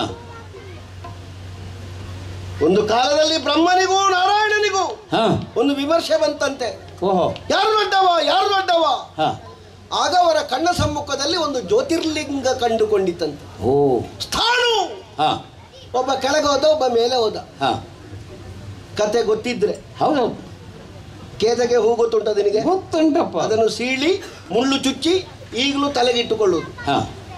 S4: ಒಂದು ಕಾಲದಲ್ಲಿ ಬ್ರಹ್ಮನಿಗೂ ನಾರಾಯಣನಿಗೂ
S3: ಹಾ
S4: ಒಂದು ವಿಮರ್ಶೆ ಬಂತಂತೆ
S3: ಓಹೋ
S4: ಯಾರು ದೊಡ್ಡವ ಯಾರು ದೊಡ್ಡವ
S3: ಹಾ
S4: ಆಗ ಅವರ ಕಣ್ಣ ಸಮ್ಮುಖದಲ್ಲಿ ಒಂದು ಜ್ಯೋತಿರ್ಲಿಂಗ ಕಂಡುಕೊಂಡಿತಂತೆ
S3: ಓ
S4: ಸ್ಥಾಣು
S3: ಹಾ
S4: ಒಬ್ಬ ಕೆಳಗೆ ಹೋದ ಒಬ್ಬ ಮೇಲೆ ಹೋದ
S3: ಹಾ
S4: ಕತೆ ಗೊತ್ತಿದ್ರೆ
S3: ಹೌದು
S4: ಕೇದಗೆ ಹೂ ಗೊತ್ತುಂಟ ನಿನಗೆ
S3: ಗೊತ್ತುಂಟಪ್ಪ
S4: ಅದನ್ನು ಸೀಳಿ ಮುಳ್ಳು ಚುಚ್ಚಿ ಈಗಲೂ ತಲೆಗಿಟ್ಟುಕೊಳ್ಳುವುದು
S3: ಹಾ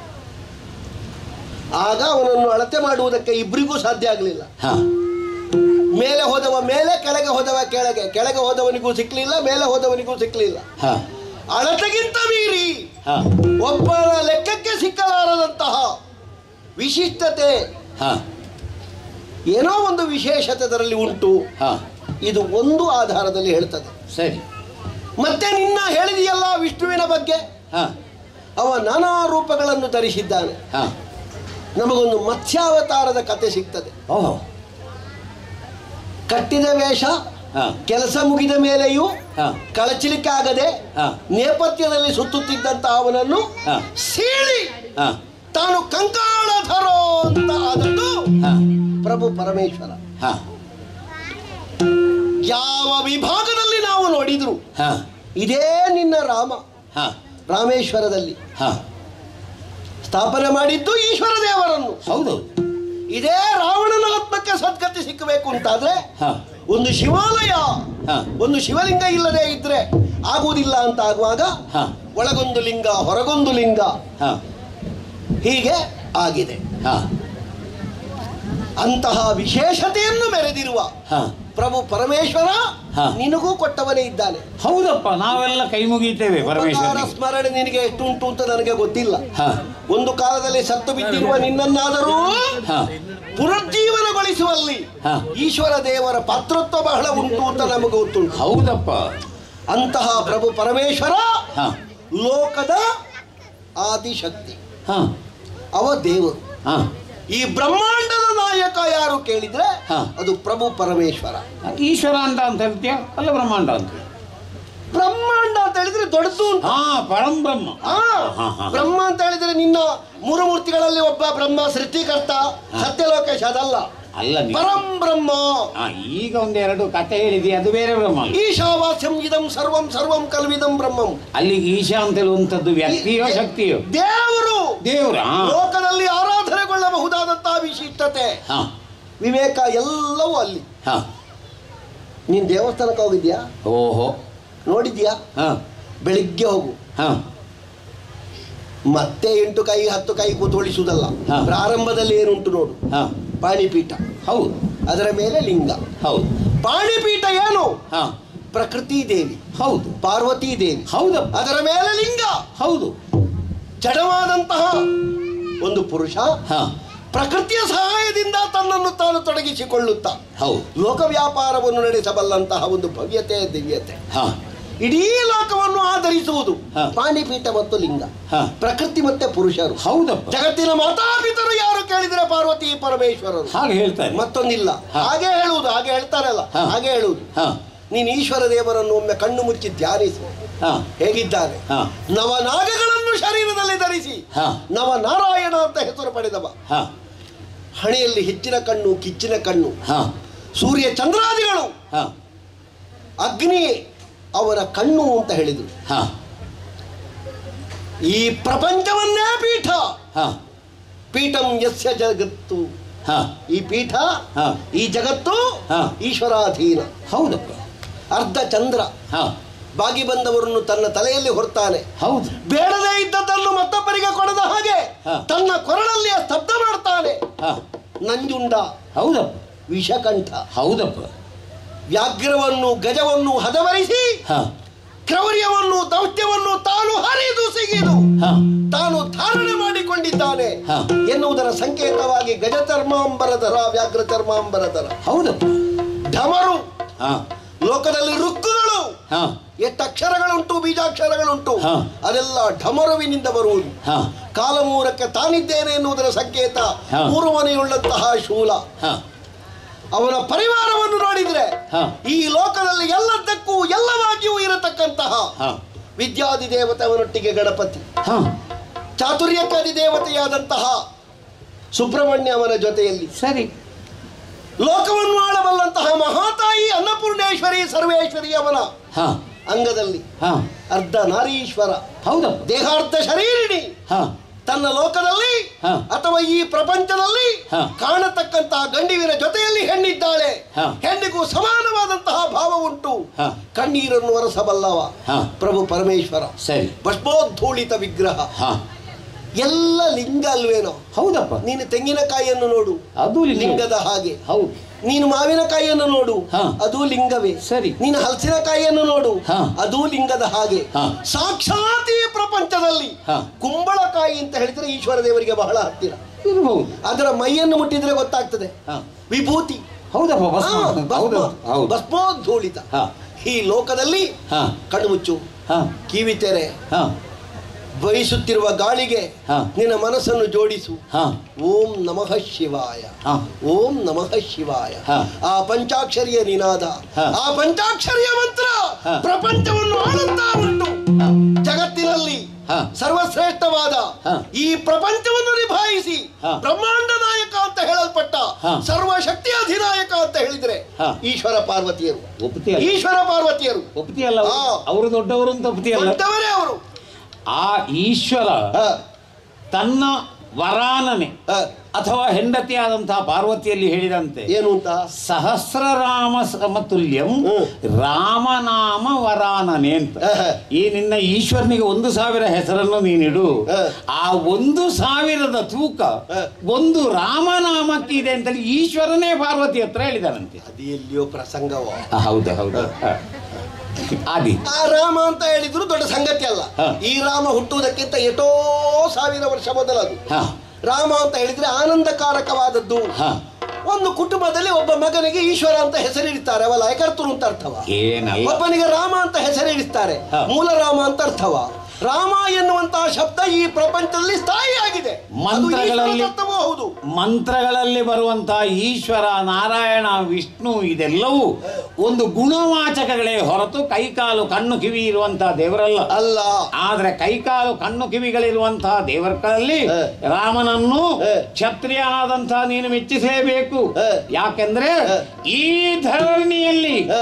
S4: ಆಗ ಅವನನ್ನು ಅಳತೆ ಮಾಡುವುದಕ್ಕೆ ಇಬ್ಬರಿಗೂ ಸಾಧ್ಯ ಆಗಲಿಲ್ಲ
S3: ಹಾ
S4: ಮೇಲೆ ಹೋದವ ಮೇಲೆ ಕೆಳಗೆ ಹೋದವ ಕೆಳಗೆ ಕೆಳಗೆ ಹೋದವನಿಗೂ ಸಿಕ್ಕಲಿಲ್ಲ ಮೇಲೆ ಹೋದವನಿಗೂ ಸಿಕ್ಕಲಿಲ್ಲ
S3: ಹಾ
S4: ಅಳತೆಗಿಂತ ಮೀರಿ
S3: ಹಾ
S4: ಒಬ್ಬನ ಲೆಕ್ಕಕ್ಕೆ ಸಿಕ್ಕಲಾರದಂತಹ ವಿಶಿಷ್ಟತೆ
S3: ಹಾ
S4: ಏನೋ ಒಂದು ವಿಶೇಷತೆ ಅದರಲ್ಲಿ ಉಂಟು
S3: ಹಾ
S4: ಇದು ಒಂದು ಆಧಾರದಲ್ಲಿ ಹೇಳ್ತದೆ
S3: ಸರಿ
S4: ಮತ್ತೆ ನಿನ್ನ ಹೇಳಿದೆಯಲ್ಲ ವಿಷ್ಣುವಿನ ಬಗ್ಗೆ
S3: ಹಾ
S4: ಅವ ನಾನಾ ರೂಪಗಳನ್ನು ಧರಿಸಿದ್ದಾನೆ
S3: ಹಾ
S4: ನಮಗೊಂದು ಮತ್ಸ್ಯಾವತಾರದ ಕತೆ ಸಿಗ್ತದೆ
S3: ಓಹೋ
S4: ಕಟ್ಟಿದ ವೇಷ
S3: ಹಾ
S4: ಕೆಲಸ ಮುಗಿದ ಮೇಲೆಯೂ
S3: ಹಾ
S4: ಕಳಚಲಿಕ್ಕೆ ಆಗದೆ
S3: ಹಾ.
S4: ನೇಪಥ್ಯದಲ್ಲಿ ಸುತ್ತುತ್ತಿದ್ದಂತ ಅವನನ್ನು
S3: ಹಾ.
S4: ಸೀಳಿ
S3: ಹಾ
S4: ತಾನು ಕಂಕಾಳಧರೋ ಅಂತ ಆದದ್ದು
S3: ಹಾ
S4: ಪ್ರಭು ಪರಮೇಶ್ವರ
S3: ಹಾ
S4: ಯಾವ ವಿಭಾಗದಲ್ಲಿ ನಾವು ನೋಡಿದ್ರು
S3: ಹಾ
S4: ಇದೇ ನಿನ್ನ ರಾಮ
S3: ಹಾ
S4: ರಾಮೇಶ್ವರದಲ್ಲಿ
S3: ಹಾ
S4: ಸ್ಥಾಪನೆ ಮಾಡಿದ್ದು ಈಶ್ವರ ದೇವರನ್ನು
S3: ಹೌದು
S4: ಇದೇ ರಾವಣನ ಆತ್ಮಕ್ಕೆ ಸದ್ಗತಿ ಸಿಕ್ಕಬೇಕು ಅಂತಾದ್ರೆ
S3: ಹಾ
S4: ಒಂದು ಶಿವಾಲಯ
S3: ಹಾ.
S4: ಒಂದು ಶಿವಲಿಂಗ ಇಲ್ಲದೆ ಇದ್ರೆ ಆಗುವುದಿಲ್ಲ ಅಂತ ಆಗುವಾಗ
S3: ಹಾ.
S4: ಒಳಗೊಂದು ಲಿಂಗ ಹೊರಗೊಂದು ಲಿಂಗ
S3: ಹಾ
S4: ಹೀಗೆ ಆಗಿದೆ
S3: ಹಾ
S4: ಅಂತಹ ವಿಶೇಷತೆಯನ್ನು ಮೆರೆದಿರುವ
S3: ಹಾ
S4: ಪ್ರಭು ಪರಮೇಶ್ವರ
S3: ಹಾ.
S4: ನಿನಗೂ ಕೊಟ್ಟವನೇ ಇದ್ದಾನೆ
S3: ಹೌದಪ್ಪ ನಾವೆಲ್ಲ ಕೈ ಮುಗಿತೇವೆ
S4: ಉಪಕಾರ
S3: ಪರಮೇಶ್ವರ
S4: ಸ್ಮರಣೆ ನಿನಗೆ ಎಷ್ಟು ಉಂಟು ಅಂತ ನನಗೆ ಗೊತ್ತಿಲ್ಲ
S3: ಹಾ
S4: ಒಂದು ಕಾಲದಲ್ಲಿ ಸತ್ತು ಬಿದ್ದಿರುವ ನಿನ್ನನ್ನಾದರೂ
S3: ಹಾ
S4: ಪುನರ್ಜೀವನಗೊಳಿಸುವಲ್ಲಿ
S3: ಹಾ.
S4: ಈಶ್ವರ ದೇವರ ಪಾತ್ರತ್ವ ಬಹಳ ಉಂಟು ಅಂತ ನಮಗೆ ಗೊತ್ತುಂಟು
S3: ಹೌದಪ್ಪ
S4: ಅಂತಹ ಪ್ರಭು ಪರಮೇಶ್ವರ
S3: ಹಾ
S4: ಲೋಕದ ಆದಿಶಕ್ತಿ
S3: ಹಾ
S4: ಅವ ದೇವರು
S3: ಹಾ
S4: ಈ ಬ್ರಹ್ಮಾಂಡದ ನಾಯಕ ಯಾರು ಕೇಳಿದ್ರೆ
S3: ಹಾ.
S4: ಅದು ಪ್ರಭು ಪರಮೇಶ್ವರ
S3: ಈಶ್ವರ ಅಂತ ಅಂತ ಹೇಳ್ತೀಯ ಅಲ್ಲ ಬ್ರಹ್ಮಾಂಡ ಅಂತ
S4: ಬ್ರಹ್ಮಾಂಡ ಅಂತ ಹೇಳಿದ್ರೆ ದೊಡ್ಡದು ಅಂತ
S3: ಹಾ ಪರಂ ಬ್ರಹ್ಮ
S4: ಆ,
S3: ಹಾ, ಹಾ.
S4: ಬ್ರಹ್ಮ ಅಂತ ಹೇಳಿದ್ರೆ ನಿನ್ನ ಮೂರು ಮೂರ್ತಿಗಳಲ್ಲಿ ಒಬ್ಬ ಬ್ರಹ್ಮ ಸೃಷ್ಟಿಕರ್ತ ಸತ್ಯಲೋಕೇಶ ಅದಲ್ಲ
S3: ಅಲ್ಲ ನೀ-
S4: ಪರಂ ಬ್ರಹ್ಮ
S3: ಹಾ ಈಗ ಒಂದೆರಡು ಕತೆ ಹೇಳಿದಿ ಅದು ಬೇರೆ ಬ್ರಹ್ಮ ಅಲ್ಲ.
S4: ಈಶಾವಾಸ್ಯಂ ಇದಂ ಸರ್ವಂ ಸರ್ವಂ ಕಲ್ವಿದಂ ಬ್ರಹ್ಮಂ
S3: ಅಲ್ಲಿ ಈಶಾ ಅಂತ ಹೇಳುವಂಥದ್ದು ವ್ಯಕ್ತಿಯೋ ಶಕ್ತಿಯೋ
S4: ದೇವರು
S3: ದೇವ್ರ ಹಾ
S4: ಲೋಕದಲ್ಲಿ ಆರಾಧನೆಗೊಳ್ಳಬಹುದಾದಂತಹ ವಿಶಿಷ್ಟತೆ
S3: ಹಾ
S4: ವಿವೇಕ ಎಲ್ಲವೂ ಅಲ್ಲಿ
S3: ಹಾ
S4: ನೀನ್ ದೇವಸ್ಥಾನಕ್ಕೆ ಹೋಗಿದ್ಯಾ
S3: ಓಹೋ
S4: ನೋಡಿದ್ಯಾ
S3: ಹಾ
S4: ಬೆಳಿಗ್ಗೆ ಹೋಗು
S3: ಹಾ
S4: ಮತ್ತೆ ಎಂಟು ಕೈ ಹತ್ತು ಕೈ ಕೂತ್ಕೊಳಿಸುವುದಲ್ಲ
S3: ಹಾ.
S4: ಪ್ರಾರಂಭದಲ್ಲಿ ಏನುಂಟು ನೋಡು
S3: ಹಾ
S4: ಪಾಣಿಪೀಠ
S3: ಹೌದು
S4: ಅದರ ಮೇಲೆ ಲಿಂಗ
S3: ಹೌದು
S4: ಪಾಣಿಪೀಠ ಏನು
S3: ಹಾ
S4: ಪ್ರಕೃತಿ ದೇವಿ
S3: ಹೌದು
S4: ಪಾರ್ವತಿ ದೇವಿ
S3: ಹೌದಪ್ಪ
S4: ಅದರ ಮೇಲೆ ಲಿಂಗ
S3: ಹೌದು
S4: ಜಡವಾದಂತಹ ಒಂದು ಪುರುಷ
S3: ಹಾ
S4: ಪ್ರಕೃತಿಯ ಸಹಾಯದಿಂದ ತನ್ನನ್ನು ತಾನು ತೊಡಗಿಸಿಕೊಳ್ಳುತ್ತಾ
S3: ಹೌದು
S4: ಲೋಕ ವ್ಯಾಪಾರವನ್ನು ನಡೆಸಬಲ್ಲಂತಹ ಒಂದು ಭವ್ಯತೆ ದಿವ್ಯತೆ
S3: ಹಾ
S4: ಇಡೀ ಲೋಕವನ್ನು ಆಧರಿಸುವುದು
S3: ಹಾ.
S4: ಪಾಣಿಪೀಠ ಮತ್ತು ಲಿಂಗ
S3: ಹಾ.
S4: ಪ್ರಕೃತಿ ಮತ್ತೆ ಪುರುಷರು
S3: ಹೌದಪ್ಪ
S4: ಜಗತ್ತಿನ ಮಾತಾಪಿತರು ಯಾರು ಕೇಳಿದರೆ ಪಾರ್ವತಿ ಪರಮೇಶ್ವರರು
S3: ಹಾಗೆ ಹೇಳ್ತಾರೆ
S4: ಮತ್ತೊಂದಿಲ್ಲ
S3: ಹಾ.
S4: ಹಾಗೆ ಹೇಳುವುದು ಹಾಗೆ ಹೇಳ್ತಾರಲ್ಲ
S3: ಹಾ.
S4: ಹಾಗೆ ಹೇಳುವುದು
S3: ಹಾ
S4: ನೀನು ಈಶ್ವರ ದೇವರನ್ನು ಒಮ್ಮೆ ಕಣ್ಣು ಮುಚ್ಚಿ ಧ್ಯಾನಿಸು
S3: ಹಾ
S4: ಹೇಗಿದ್ದಾರೆ
S3: ಹಾ.
S4: ನವನಾಗಗಳನ್ನು ಶರೀರದಲ್ಲಿ ಧರಿಸಿ
S3: ಹಾ.
S4: ನವನಾರಾಯಣ ಅಂತ ಹೆಸರು ಪಡೆದವ
S3: ಹಾ
S4: ಹಣೆಯಲ್ಲಿ ಹೆಚ್ಚಿನ ಕಣ್ಣು ಕಿಚ್ಚಿನ ಕಣ್ಣು
S3: ಹಾ
S4: ಸೂರ್ಯ ಚಂದ್ರಾದಿಗಳು
S3: ಹಾ
S4: ಅಗ್ನಿ ಅವರ ಕಣ್ಣು ಅಂತ ಹೇಳಿದರು
S3: ಹಾ
S4: ಈ ಪ್ರಪಂಚವನ್ನೇ ಪೀಠ
S3: ಹಾ
S4: ಪೀಠಂ ಯಸ್ಯ ಜಗತ್ತು
S3: ಹಾ
S4: ಈ ಪೀಠ
S3: ಹಾ.
S4: ಈ ಜಗತ್ತು
S3: ಹಾ.
S4: ಈಶ್ವರಾಧೀನ
S3: ಹೌದಪ್ಪ
S4: ಅರ್ಧ ಚಂದ್ರ
S3: ಹಾ
S4: ಬಾಗಿ ಬಂದವರನ್ನು ತನ್ನ ತಲೆಯಲ್ಲಿ ಹೊರ್ತಾನೆ
S3: ಹೌದು
S4: ಬೇಡದೇ ಇದ್ದದ್ದನ್ನು ಮತ್ತೊಬ್ಬರಿಗೆ ಕೊಡದ ಹಾಗೆ
S3: ಹಾ.
S4: ತನ್ನ ಕೊರಳಲ್ಲಿ ಸ್ತಬ್ಧ ಮಾಡ್ತಾನೆ
S3: ಹಾ
S4: ನಂಜುಂಡ
S3: ಹೌದಪ್ಪ
S4: ವಿಷಕಂಠ
S3: ಹೌದಪ್ಪ
S4: ವ್ಯಾಘ್ರವನ್ನು ಗಜವನ್ನು ಹದವರಿಸಿ
S3: ಹಾ
S4: ಕ್ರೌರ್ಯವನ್ನು ದೌತ್ಯವನ್ನು ತಾನು ಹರಿದು ಸಿಗಿದು
S3: ಹಾ
S4: ತಾನು ಧಾರಣೆ ಮಾಡಿಕೊಂಡಿದ್ದಾನೆ
S3: ಹಾ.
S4: ಎನ್ನುವುದರ ಸಂಕೇತವಾಗಿ ಗಜ ಚರ್ಮಾಂಬರಧರ ವ್ಯಾಘ್ರ ಚರ್ಮಾಂಬರಧರ
S3: ಹೌದಪ್ಪ
S4: ಢಮರು
S3: ಹಾ
S4: ಲೋಕದಲ್ಲಿ ರುಕ್ಕುಗಳು
S3: ಹಾ
S4: ಎಷ್ಟು ಅಕ್ಷರಗಳುಂಟು ಬೀಜಾಕ್ಷರಗಳುಂಟು
S3: ಹಾ.
S4: ಅದೆಲ್ಲ ಢಮರುವಿನಿಂದ ಬರುವುದು
S3: ಹಾ
S4: ಕಾಲಮೂರಕ್ಕೆ ತಾನಿದ್ದೇನೆ ಎನ್ನುವುದರ ಸಂಕೇತ
S3: ಹಾ.
S4: ಮೂರು ಮನೆಯುಳ್ಳಂತಹ ಶೂಲ
S3: ಹಾ
S4: ಅವನ ಪರಿವಾರವನ್ನು ನೋಡಿದ್ರೆ
S3: ಹಾ.
S4: ಈ ಲೋಕದಲ್ಲಿ ಎಲ್ಲದಕ್ಕೂ ಎಲ್ಲವಾಗಿಯೂ ಇರತಕ್ಕಂತಹ
S3: ಹಾ
S4: ವಿದ್ಯಾದಿ ದೇವತೆಯವನೊಟ್ಟಿಗೆ ಗಣಪತಿ
S3: ಹಾ
S4: ಚಾತುರ್ಯಕ್ಕಾದಿ ದೇವತೆಯಾದಂತಹ ಸುಬ್ರಹ್ಮಣ್ಯ ಅವನ ಜೊತೆಯಲ್ಲಿ
S3: ಸರಿ
S4: ಲೋಕವನ್ನು ಆಳಬಲ್ಲಂತಹ ಮಹಾತಾಯಿ ಅನ್ನಪೂರ್ಣೇಶ್ವರಿ ಸರ್ವೇಶ್ವರಿ ಅವನ
S3: ಹಾ
S4: ಅಂಗದಲ್ಲಿ
S3: ಹಾ
S4: ಅರ್ಧ ನಾರೀಶ್ವರ
S3: ಹೌದಪ್ಪ
S4: ದೇಹಾರ್ಧ ಶರೀರಿಣಿ
S3: ಹಾ
S4: ತನ್ನ ಲೋಕದಲ್ಲಿ
S3: ಹಾ.
S4: ಅಥವಾ ಈ ಪ್ರಪಂಚದಲ್ಲಿ
S3: ಹಾ.
S4: ಕಾಣತಕ್ಕಂತಹ ಗಂಡಿವಿನ ಜೊತೆಯಲ್ಲಿ ಹೆಣ್ಣಿದ್ದಾಳೆ
S3: ಹಾ.
S4: ಹೆಣ್ಣಿಗೂ ಸಮಾನವಾದಂತಹ ಭಾವ ಉಂಟು
S3: ಹಾ.
S4: ಕಣ್ಣೀರನ್ನು ಒರೆಸಬಲ್ಲವ
S3: ಹಾ.
S4: ಪ್ರಭು ಪರಮೇಶ್ವರ
S3: ಸರಿ
S4: ಭಸ್ಮೋದ್ಧೂಳಿತ ವಿಗ್ರಹ
S3: ಹಾ
S4: ಎಲ್ಲ ಲಿಂಗ ಅಲ್ವೇನೋ
S3: ಹೌದಪ್ಪ
S4: ನೀನು ತೆಂಗಿನಕಾಯಿಯನ್ನು ನೋಡು
S3: ಅದು ಲಿಂಗ.
S4: ಲಿಂಗದ ಹಾಗೆ
S3: ಹೌದು
S4: ನೀನು ಮಾವಿನಕಾಯಿಯನ್ನು ನೋಡು
S3: ಹಾ.
S4: ಅದು ಲಿಂಗವೇ
S3: ಸರಿ.
S4: ನೀನು ಹಲಸಿನಕಾಯಿಯನ್ನು ನೋಡು
S3: ಹಾ.
S4: ಅದು ಲಿಂಗದ ಹಾಗೆ
S3: ಹಾ.
S4: ಸಾಕ್ಷಾತ್ ಈ ಪ್ರಪಂಚದಲ್ಲಿ
S3: ಹಾ.
S4: ಕುಂಬಳಕಾಯಿ ಅಂತ ಹೇಳಿದ್ರೆ ಈಶ್ವರ ದೇವರಿಗೆ ಬಹಳ ಹತ್ತಿರ
S3: ಇರ್ಬಹುದು
S4: ಅದರ ಮೈಯನ್ನು ಮುಟ್ಟಿದ್ರೆ ಗೊತ್ತಾಗ್ತದೆ
S3: ಹಾ
S4: ವಿಭೂತಿ
S3: ಹೌದಪ್ಪ
S4: ಹಾ,
S3: ಭಸ್ಮ
S4: ಭಸ್ಮ.
S3: ಹೌದು ಹೌದು
S4: ಭಸ್ಮೋದ್ಧೂಳಿತ
S3: ಹಾ
S4: ಈ ಲೋಕದಲ್ಲಿ
S3: ಹಾ
S4: ಕಣ್ಮುಚ್ಚು
S3: ಹಾ
S4: ಕಿವಿ ತೆರೆ
S3: ಹಾ
S4: ಬಯಸುತ್ತಿರುವ ಗಾಳಿಗೆ
S3: ಹಾ.
S4: ನಿನ್ನ ಮನಸ್ಸನ್ನು ಜೋಡಿಸು
S3: ಹಾ
S4: ಓಂ ನಮಃ ಶಿವಾಯ
S3: ಹಾ.
S4: ಓಂ ನಮಃ ಶಿವಾಯ
S3: ಹಾ.
S4: ಆ ಪಂಚಾಕ್ಷರಿಯ ನಿನಾದ
S3: ಹಾ.
S4: ಆ ಪಂಚಾಕ್ಷರಿಯ ಮಂತ್ರ
S3: ಹಾ.
S4: ಪ್ರಪಂಚವನ್ನು ಆಳುತ್ತಾ ಉಂಟು
S3: ಹಾ.
S4: ಜಗತ್ತಿನಲ್ಲಿ
S3: ಹಾ.
S4: ಸರ್ವಶ್ರೇಷ್ಠವಾದ
S3: ಹಾ.
S4: ಈ ಪ್ರಪಂಚವನ್ನು ನಿಭಾಯಿಸಿ
S3: ಹಾ.
S4: ಬ್ರಹ್ಮಾಂಡ ನಾಯಕ ಅಂತ ಹೇಳಲ್ಪಟ್ಟ
S3: ಹಾ.
S4: ಸರ್ವಶಕ್ತಿ ಅಧಿನಾಯಕ ಅಂತ ಹೇಳಿದ್ರೆ
S3: ಹಾ.
S4: ಈಶ್ವರ ಪಾರ್ವತಿಯರು
S3: ಒಪ್ತಿಯಲ್ಲ
S4: ಈಶ್ವರ ಪಾರ್ವತಿಯರು
S3: ಒಪ್ತಿಯಲ್ಲ ಅವ್ರು?
S4: ಹಾ.
S3: ಅವರು ದೊಡ್ಡವರು ಅಂತ ಒಪ್ತಿಯಲ್ಲ
S4: ದೊಡ್ಡವರೇ ಅವರು
S3: ಆ ಈಶ್ವರ
S4: ಹಾ.
S3: ತನ್ನ ವರಾನನೆ
S4: ಹಾ.
S3: ಅಥವಾ ಹೆಂಡತಿಯಾದಂತಹ ಪಾರ್ವತಿಯಲ್ಲಿ ಹೇಳಿದಂತೆ
S4: ಏನು ಅಂತ
S3: ಸಹಸ್ರರಾಮ ಸಮತುಲ್ಯಂ
S4: ಹ್ಮ್.
S3: ರಾಮನಾಮ ವರಾನನೆ ಅಂತ
S4: ಆಹಾ.
S3: ಈ ನಿನ್ನ ಈಶ್ವರನಿಗೆ ಒಂದು ಸಾವಿರ ಹೆಸರನ್ನು ನೀನಿಡು
S4: ಹಾ.
S3: ಆ ಒಂದು ಸಾವಿರದ ತೂಕ
S4: ಹಾ.
S3: ಒಂದು ರಾಮನಾಮಕ್ಕೆ ಇದೆ ಅಂತೇಳಿ ಈಶ್ವರನೇ ಪಾರ್ವತಿ ಹತ್ರ ಹೇಳಿದಾನಂತೆ
S4: ಅದು ಎಲ್ಲಿಯೋ ಪ್ರಸಂಗವೋ
S3: ಆ, ಹೌದು ಹೌದು ಹಾ. ಆದಿ
S4: ಆ ರಾಮ ಅಂತ ಹೇಳಿದ್ರು ದೊಡ್ಡ ಸಂಗತಿ ಅಲ್ಲ
S3: ಹಾ.
S4: ಈ ರಾಮ ಹುಟ್ಟುವುದಕ್ಕಿಂತ ಎಷ್ಟೋ ಸಾವಿರ ವರ್ಷ ಮೊದಲದು
S3: ಹಾ
S4: ರಾಮ ಅಂತ ಹೇಳಿದ್ರೆ ಆನಂದಕಾರಕವಾದದ್ದು
S3: ಹಾ
S4: ಒಂದು ಕುಟುಂಬದಲ್ಲಿ ಒಬ್ಬ ಮಗನಿಗೆ ಈಶ್ವರ ಅಂತ ಹೆಸರಿಡ್ತಾರೆ ಅವಲ್ಲ ಏಕರ್ತರು ಅಂತ ಅರ್ಥವ
S3: ಏನಲ್ಲ
S4: ಒಬ್ಬನಿಗೆ ರಾಮ ಅಂತ ಹೆಸರಿಡಿಸ್ತಾರೆ
S3: ಹಾ.
S4: ಮೂಲ ರಾಮ ಅಂತ ಅರ್ಥವ ರಾಮ ಎನ್ನುವಂತಹ ಶಬ್ದ ಈ ಪ್ರಪಂಚದಲ್ಲಿ ಸ್ಥಾಯಿಯಾಗಿದೆ ಅದು
S3: ಮಂತ್ರಗಳಲ್ಲಿ-
S4: ಈಶ್ವರ ತತ್ವವೂ ಹೌದು
S3: ಮಂತ್ರಗಳಲ್ಲಿ ಬರುವಂತಹ ಈಶ್ವರ ನಾರಾಯಣ ವಿಷ್ಣು ಇದೆಲ್ಲವೂ ಒಂದು ಗುಣವಾಚಕಗಳೇ ಹೊರತು ಕೈಕಾಲು ಕಣ್ಣು ಕಿವಿ ಇರುವಂತಹ ದೇವರಲ್ಲ
S4: ಅಲ್ಲ
S3: ಆದ್ರೆ ಕೈಕಾಲು ಕಣ್ಣು ಕಿವಿಗಳಿರುವಂತಹ ದೇವರುಗಳಲ್ಲಿ
S4: ಹ.
S3: ರಾಮನನ್ನು
S4: ಹ.
S3: ಕ್ಷತ್ರಿಯನಾದಂತಹ ನೀನು ಮೆಚ್ಚಿಸಲೇಬೇಕು
S4: ಹ.
S3: ಯಾಕೆಂದ್ರೆ
S4: ಹ.
S3: ಈ ಧರಣಿಯಲ್ಲಿ
S4: ಹ.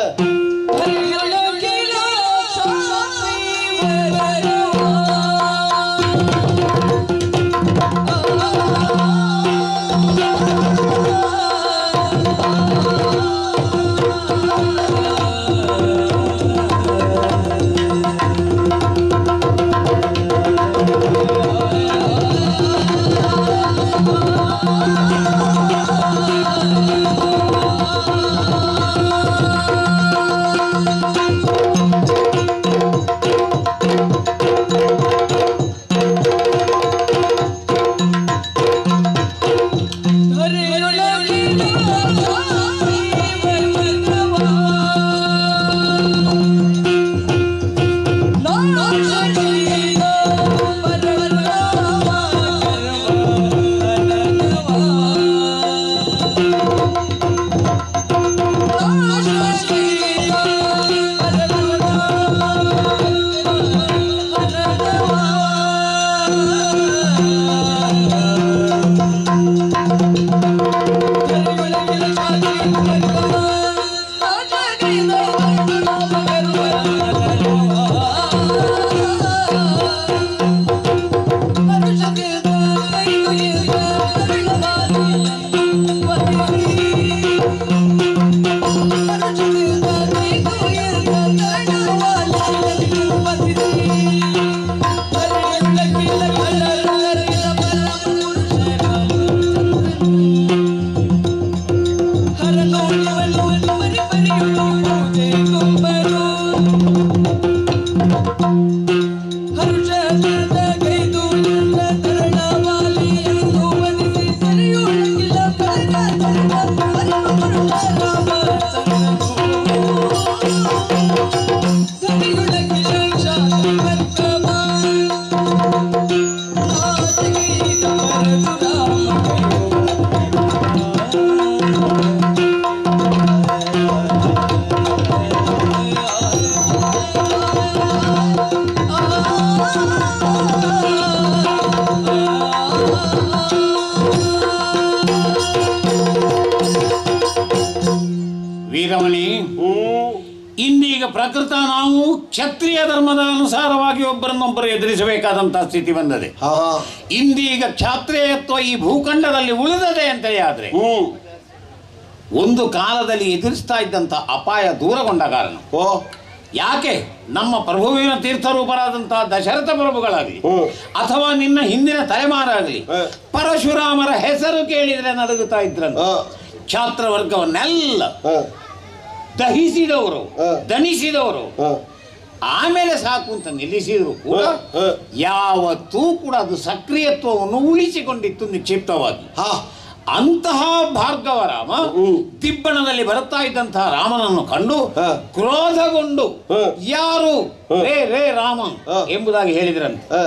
S5: ಹರ ನೋಡಿ
S4: ಹ್ಮ್
S3: ಇಂದೀಗ ಪ್ರಕೃತ ನಾವು ಕ್ಷತ್ರಿಯ ಧರ್ಮದ ಅನುಸಾರವಾಗಿ ಒಬ್ಬರನ್ನೊಬ್ಬರು ಎದುರಿಸಬೇಕಾದಂತಹ ಸ್ಥಿತಿ ಬಂದದೆ
S4: ಹಾ ಹಾ
S3: ಇಂದೀಗ ಕ್ಷಾತ್ರೇಯತ್ವ ಈ ಭೂಖಂಡದಲ್ಲಿ ಉಳಿದದೆ ಅಂತೇಳಿ ಆದ್ರೆ
S4: ಹ್ಮ್
S3: ಒಂದು ಕಾಲದಲ್ಲಿ ಎದುರಿಸ್ತಾ ಇದ್ದಂಥ ಅಪಾಯ ದೂರಗೊಂಡ ಕಾರಣ
S4: ಓ
S3: ಯಾಕೆ ನಮ್ಮ ಪ್ರಭುವಿನ ತೀರ್ಥರೂಪರಾದಂತಹ ದಶರಥ ಪ್ರಭುಗಳಾಗಲಿ
S4: ಹ್ಮ್.
S3: ಅಥವಾ ನಿನ್ನ ಹಿಂದಿನ ತಲೆಮಾರಾಗಲಿ
S4: ಹ.
S3: ಪರಶುರಾಮರ ಹೆಸರು ಕೇಳಿದ್ರೆ ನಡುಗುತ್ತಾ ಇದ್ರಂತ
S4: ಹಾ
S3: ಛಾತ್ರ ವರ್ಗವನ್ನೆಲ್ಲ
S4: ಹಾ
S3: ದಹಿಸಿದವರು
S4: ಹ.
S3: ದಣಿಸಿದವರು
S4: ಹಾ
S3: ಆಮೇಲೆ ಸಾಕು ಅಂತ ನಿಲ್ಲಿಸಿದ್ರು ಕೂಡ
S4: ಹ, ಹ.
S3: ಯಾವತ್ತೂ ಕೂಡ ಅದು ಸಕ್ರಿಯತ್ವವನ್ನು ಉಳಿಸಿಕೊಂಡಿತ್ತು ನಿಕ್ಷಿಪ್ತವಾಗಿ
S4: ಹಾ
S3: ಅಂತಹ ಭಾರ್ಗವರಾಮ
S4: ಹ್ಮ್.
S3: ದಿಬ್ಬಣದಲ್ಲಿ ಬರುತ್ತಾ ಇದ್ದಂತಹ ರಾಮನನ್ನು ಕಂಡು
S4: ಹ.
S3: ಕ್ರೋಧಗೊಂಡು
S4: ಹ.
S3: ಯಾರು
S4: ಹ.
S3: ರೇ ರೇ ರಾಮ
S4: ಹ.
S3: ಎಂಬುದಾಗಿ ಹೇಳಿದ್ರಂತೆ
S4: ಹಾ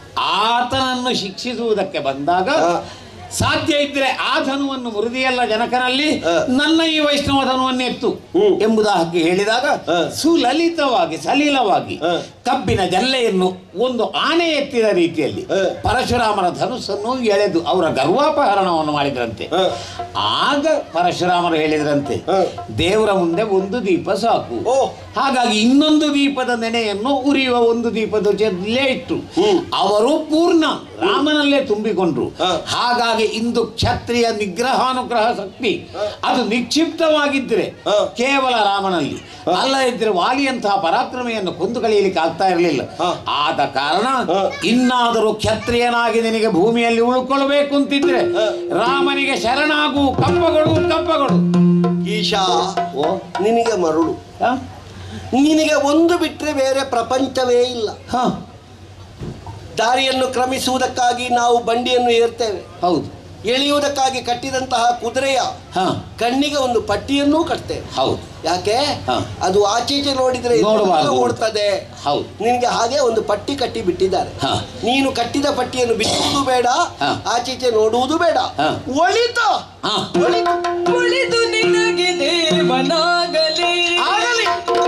S3: ಆತನನ್ನು ಶಿಕ್ಷಿಸುವುದಕ್ಕೆ ಬಂದಾಗ
S4: ಹ.
S3: ಸಾಧ್ಯ ಇದ್ರೆ ಆ ಧನುವನ್ನು ಮುರಿದಿಯಲ್ಲ ಜನಕನಲ್ಲಿ
S4: ಹ.
S3: ನನ್ನ ಈ ವೈಷ್ಣವ ಧನುವನ್ನು ಎತ್ತು
S4: ಹ್ಮ್.
S3: ಎಂಬುದಾಗಿ ಹೇಳಿದಾಗ
S4: ಹ.
S3: ಸುಲಲಿತವಾಗಿ ಸಲೀಲವಾಗಿ
S4: ಹ.
S3: ಕಬ್ಬಿನ ಜಲ್ಲೆಯನ್ನು ಒಂದು ಆನೆ ಎತ್ತಿದ ರೀತಿಯಲ್ಲಿ
S4: ಹ.
S3: ಪರಶುರಾಮನ ಧನುಸ್ಸನ್ನು ಎಳೆದು ಅವರ ಗರ್ವಾಪಹರಣವನ್ನು ಮಾಡಿದ್ರಂತೆ
S4: ಹ.
S3: ಆಗ ಪರಶುರಾಮರು ಹೇಳಿದ್ರಂತೆ
S4: ಹ.
S3: ದೇವರ ಮುಂದೆ ಒಂದು ದೀಪ ಸಾಕು
S4: ಓ.
S3: ಹಾಗಾಗಿ ಇನ್ನೊಂದು ದೀಪದ ನೆನೆಯನ್ನು ಉರಿಯುವ ಒಂದು ದೀಪದ ಜೊತೆಲೇ ಇಟ್ಟು
S4: ಹ್ಮ್.
S3: ಅವರು ಪೂರ್ಣ ರಾಮನಲ್ಲೇ ತುಂಬಿಕೊಂಡ್ರು
S4: ಹ.
S3: ಹಾಗಾಗಿ ಇಂದು ಕ್ಷತ್ರಿಯ ನಿಗ್ರಹಾನುಗ್ರಹ ಶಕ್ತಿ ಅದು ನಿಕ್ಷಿಪ್ತವಾಗಿದ್ದರೆ
S4: ಹ.
S3: ಕೇವಲ ರಾಮನಲ್ಲಿ ಅಲ್ಲ ಇದ್ರೆ ವಾಲಿಯಂತಹ ಪರಾಕ್ರಮೆಯನ್ನು ಕೊಂದು ಕಳೆಯಲಿಕ್ಕೆ ಆಗ್ತಾ ಇರಲಿಲ್ಲ
S4: ಹ.
S3: ಆದ ಕಾರಣ
S4: ಹ.
S3: ಇನ್ನಾದರೂ ಕ್ಷತ್ರಿಯನಾಗಿ ನಿನಗೆ ಭೂಮಿಯಲ್ಲಿ ಉಳ್ಕೊಳ್ಬೇಕು ಅಂತಿದ್ರೆ
S4: ಹ.
S3: ರಾಮನಿಗೆ ಶರಣಾಗು ಕಪ್ಪಗಳು ಕಪ್ಪಗಳು
S4: ಈಶಾ
S3: ಓ
S4: ನಿನಗೆ ಮರುಳು
S3: ಹ?
S4: ನಿನಗೆ ಒಂದು ಬಿಟ್ಟರೆ ಬೇರೆ ಪ್ರಪಂಚವೇ ಇಲ್ಲ
S3: ಹ,
S4: ದಾರಿಯನ್ನು ಕ್ರಮಿಸುವುದಕ್ಕಾಗಿ ನಾವು ಬಂಡಿಯನ್ನು ಏರ್ತೇವೆ
S3: ಹೌದು
S4: ಎಳೆಯುವುದಕ್ಕಾಗಿ ಕಟ್ಟಿದಂತಹ ಕುದುರೆಯ
S3: ಹ
S4: ಕಣ್ಣಿಗೆ ಒಂದು ಪಟ್ಟಿಯನ್ನೂ ಕಟ್ತೇವೆ
S3: ಹೌದು
S4: ಯಾಕೆ
S3: ಹ.
S4: ಅದು ಆಚೀಚೆ ನೋಡಿದ್ರೆ ಇದು
S3: ನೋಡಬಾರ್ದು.
S4: ಓಡ್ತದೆ
S3: ಹೌದು
S4: ನಿನಗೆ ಹಾಗೆ ಒಂದು ಪಟ್ಟಿ ಕಟ್ಟಿ ಬಿಟ್ಟಿದ್ದಾರೆ
S3: ಹ.
S4: ನೀನು ಕಟ್ಟಿದ ಪಟ್ಟಿಯನ್ನು ಬಿಚ್ಚುವುದು ಬೇಡ
S3: ಹ.
S4: ಆಚೀಚೆ ನೋಡುವುದು ಬೇಡ
S3: ಹ.
S4: ಒಳಿತ
S3: ಹ.
S4: ಒಳಿತ
S5: ಉಳಿದು ನಿನಗೆ ದೇವನಾಗಲಿ
S4: ಆಗಲಿ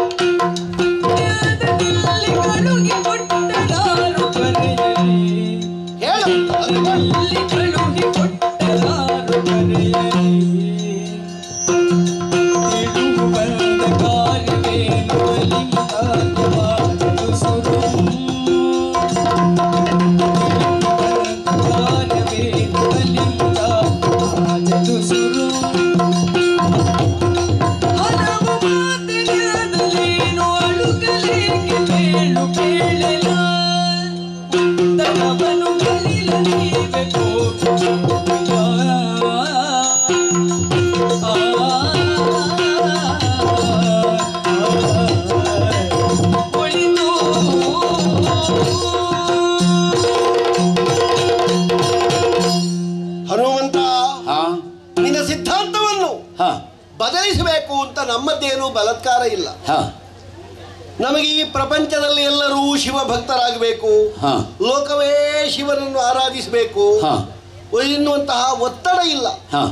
S5: ಜ್ಞಾನದಲ್ಲಿ ಕಳುಗಿ ಕೊಟ್ಟಲಾರು ಕರೆಯಲಿ
S4: ಹೇಳು
S5: ಅಲ್ಲಿ ಕಳುಗಿ ಕೊಟ್ಟಲಾರು ಕರೆಯಲಿ ತಿರುಗು ಬಂದ ಕಾರ್ಯವೇನು ಬಲಿಂದಾಗಿ ಮಾಡಲು ಸುರು ಕಾರ್ಯವೇನು ಬಲಿಂದಾಗಿ ಮಾಡಲು ಸುರು ಹಲವು ಮಾತಿನದಲೇನು ಅಳುಕಲೇಕೆ ಕೇಳು ಕೇಳಲ ತನವನು ಕಲಿಲ ನೀವೆ ಕೋಪಿಯ
S4: ಹನುಮಂತ
S3: ಹ
S4: ನಿನ್ನ ಸಿದ್ಧಾಂತವನ್ನು
S3: ಹ
S4: ಬದಲಿಸಬೇಕು ಅಂತ ನಮ್ಮದ್ದೇನು ಬಲಾತ್ಕಾರ ಇಲ್ಲ
S3: ಹ
S4: ನಮಗೆ ಈ ಪ್ರಪಂಚದಲ್ಲಿ ಎಲ್ಲರೂ ಶಿವ ಭಕ್ತರಾಗಬೇಕು
S3: ಹ.
S4: ಲೋಕವೇ ಶಿವನನ್ನು ಆರಾಧಿಸಬೇಕು
S3: ಹ.
S4: ಎನ್ನುವಂತಹ ಒತ್ತಡ ಇಲ್ಲ
S3: ಹ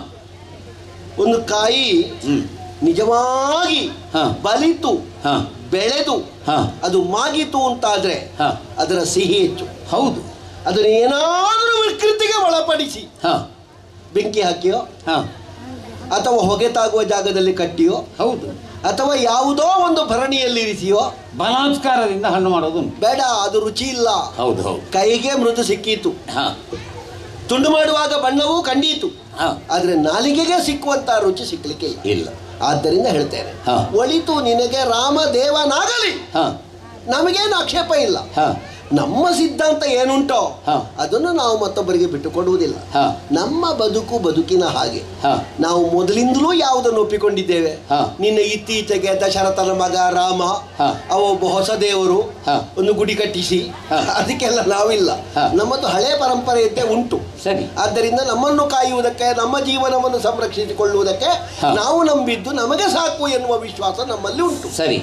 S4: ಒಂದು ಕಾಯಿ
S3: ಹ್ಮ್
S4: ನಿಜವಾಗಿ
S3: ಹ.
S4: ಬಲಿತು
S3: ಹ
S4: ಬೆಳೆದು
S3: ಹ.
S4: ಅದು ಮಾಗಿತು ಅಂತಾದ್ರೆ
S3: ಹ.
S4: ಅದರ ಸಿಹಿ ಹೆಚ್ಚು
S3: ಹೌದು
S4: ಅದನ್ನು ಏನಾದರೂ ವಿಕೃತಿಗೆ ಒಳಪಡಿಸಿ
S3: ಹ
S4: ಬೆಂಕಿ ಹಾಕಿಯೋ
S3: ಹ
S4: ಅಥವಾ ಹೊಗೆ ತಾಗುವ ಜಾಗದಲ್ಲಿ ಕಟ್ಟಿಯೋ
S3: ಹೌದು
S4: ಅಥವಾ ಯಾವುದೋ ಒಂದು ಭರಣಿಯಲ್ಲಿ ಇರಿಸಿಯೋ
S3: ಬಲಾತ್ಕಾರದಿಂದ ಹಣ್ಣು ಮಾಡೋದು ಉಂಟು.
S4: ಬೇಡ ಅದು ರುಚಿ ಇಲ್ಲ
S3: ಹೌದು ಹೌದು
S4: ಕೈಗೆ ಮೃದು ಸಿಕ್ಕೀತು
S3: ಹ
S4: ತುಂಡು ಮಾಡುವಾಗ ಬಣ್ಣವೂ ಕಂಡೀತು
S3: ಹ
S4: ಆದ್ರೆ ನಾಲಿಗೆಗೆ ಸಿಕ್ಕುವಂತ ರುಚಿ ಸಿಕ್ಕಲಿಕ್ಕೆ ಇಲ್ಲ
S3: ಇಲ್ಲ
S4: ಆದ್ದರಿಂದ ಹೇಳ್ತೇನೆ
S3: ಹಾ.
S4: ಒಳಿತು ನಿನಗೆ ರಾಮ ದೇವನಾಗಲಿ
S3: ಹ
S4: ನಮಗೇನು ಆಕ್ಷೇಪ ಇಲ್ಲ
S3: ಹ
S4: ನಮ್ಮ ಸಿದ್ಧಾಂತ ಏನುಂಟೋ
S3: ಹಾ.
S4: ಅದನ್ನು ನಾವು ಮತ್ತೊಬ್ಬರಿಗೆ ಬಿಟ್ಟು ಕೊಡುವುದಿಲ್ಲ
S3: ಹಾ.
S4: ನಮ್ಮ ಬದುಕು ಬದುಕಿನ ಹಾಗೆ
S3: ಹ
S4: ನಾವು ಮೊದಲಿಂದಲೂ ಯಾವುದನ್ನು ಒಪ್ಪಿಕೊಂಡಿದ್ದೇವೆ
S3: ಹಾ.
S4: ನಿನ್ನ ಇತ್ತೀಚೆಗೆ ದಶರಥನ ಮಗ ರಾಮ
S3: ಹಾ.
S4: ಅವ ಒಬ್ಬ ಹೊಸ ದೇವರು
S3: ಹಾ.
S4: ಒಂದು ಗುಡಿ ಕಟ್ಟಿಸಿ
S3: ಹಾ.
S4: ಅದಕ್ಕೆಲ್ಲ ನಾವಿಲ್ಲ
S3: ಹಾ.
S4: ನಮ್ಮದು ಹಳೆ ಪರಂಪರೆಯದ್ದೇ ಉಂಟು
S3: ಸರಿ
S4: ಆದ್ದರಿಂದ ನಮ್ಮನ್ನು ಕಾಯುವುದಕ್ಕೆ ನಮ್ಮ ಜೀವನವನ್ನು ಸಂರಕ್ಷಿಸಿಕೊಳ್ಳುವುದಕ್ಕೆ
S3: ಹಾ.
S4: ನಾವು ನಂಬಿದ್ದು ನಮಗೆ ಸಾಕು ಎನ್ನುವ ವಿಶ್ವಾಸ ನಮ್ಮಲ್ಲಿ ಉಂಟು
S3: ಸರಿ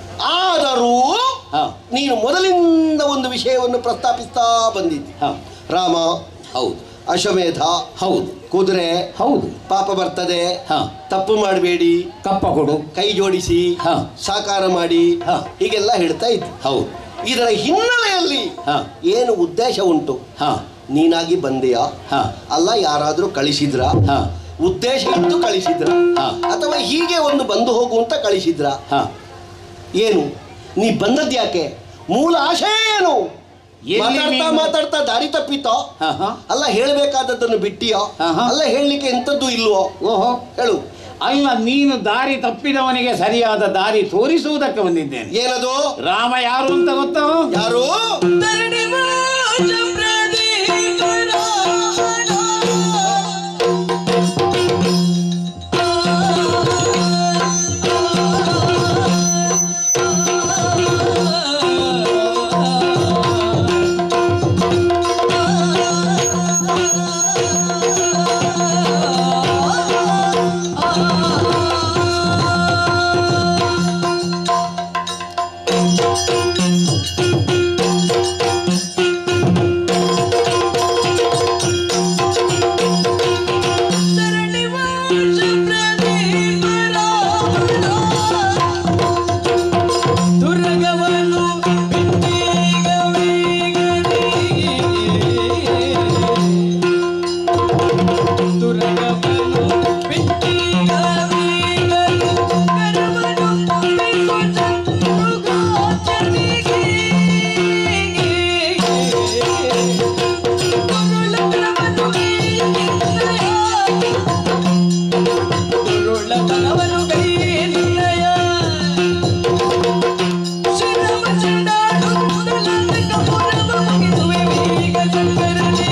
S4: ಆದರೂ
S3: ಹ
S4: ನೀನು ಮೊದಲಿಂದ ಒಂದು ವಿಷಯವನ್ನು ಪ್ರಸ್ತಾಪಿಸ್ತಾ ಬಂದಿದ್ದಿ
S3: ಹ
S4: ರಾಮ
S3: ಹೌದು
S4: ಅಶ್ವಮೇಧ
S3: ಹೌದು
S4: ಕುದುರೆ
S3: ಹೌದು
S4: ಪಾಪ ಬರ್ತದೆ
S3: ಹ
S4: ತಪ್ಪು ಮಾಡಬೇಡಿ
S3: ಕಪ್ಪ ಕೊಡು
S4: ಕೈ ಜೋಡಿಸಿ
S3: ಹ.
S4: ಸಾಕಾರ ಮಾಡಿ
S3: ಹ.
S4: ಹೀಗೆಲ್ಲ ಹೇಳ್ತಾ ಇದ್ದಿ
S3: ಹೌದು
S4: ಇದರ ಹಿನ್ನೆಲೆಯಲ್ಲಿ
S3: ಹ.
S4: ಏನು ಉದ್ದೇಶ ಉಂಟು
S3: ಹ
S4: ನೀನಾಗಿ ಬಂದೆಯಾ
S3: ಹ
S4: ಅಲ್ಲ ಯಾರಾದರೂ ಕಳಿಸಿದ್ರ
S3: ಹ
S4: ಉದ್ದೇಶ ಇಟ್ಟು ಕಳಿಸಿದ್ರ
S3: ಹಾ.
S4: ಅಥವಾ ಹೀಗೆ ಒಂದು ಬಂದು ಹೋಗು ಅಂತ ಕಳಿಸಿದ್ರ
S3: ಹಾ
S4: ಏನು ನೀ ಬಂದದ್ದು ಯಾಕೆ ಮೂಲ ಆಶಯ ಏನು
S3: ಎಲ್ಲಿ
S4: ಮಾತಾಡ್ತಾ
S3: ನೀನು-
S4: ಮಾತಾಡ್ತಾ ದಾರಿ ತಪ್ಪಿತೋ
S3: ಹಾ, ಹಾ.
S4: ಅಲ್ಲ ಹೇಳಬೇಕಾದದ್ದನ್ನು ಬಿಟ್ಟಿಯೋ
S3: ಹಾ, ಹಾ.
S4: ಅಲ್ಲ ಹೇಳಲಿಕ್ಕೆ ಎಂಥದ್ದು ಇಲ್ವೋ
S3: ಓಹೋ
S4: ಹೇಳು
S3: ಅಲ್ಲ ನೀನು ದಾರಿ ತಪ್ಪಿದವನಿಗೆ ಸರಿಯಾದ ದಾರಿ ತೋರಿಸುವುದಕ್ಕೆ ಬಂದಿದ್ದೇನೆ
S4: ಏನದು
S3: ರಾಮ ಯಾರು ಅಂತ ಗೊತ್ತೋ
S4: ಯಾರು
S5: ದುರ್ಗವನ್ನು ಬಿಟ್ಟೀಗ ಬೇಗನೆ. ದುರ್ಗವನ್ನು ಬಿಟ್ಟೀಗ ಬೇಗನೆ. ಕರವನ್ನು ತುಂಬಿಸುತ್ತ ಮೃಗಾಚರಿಗೆ. ಕುರುಳತನವನ್ನು ಕೈಯಲ್ಲಿ ಕುರುಳತನವನ್ನು ಕೈಯಲ್ಲಿ ನಿನ್ನಯ. ಶಿರವ ಚೆಂಡಾಡುತ್ತಲಂತ ಪುರವ ಮುಗಿಸುವೆ ಬೇಗ ಶಂಕರನೇ.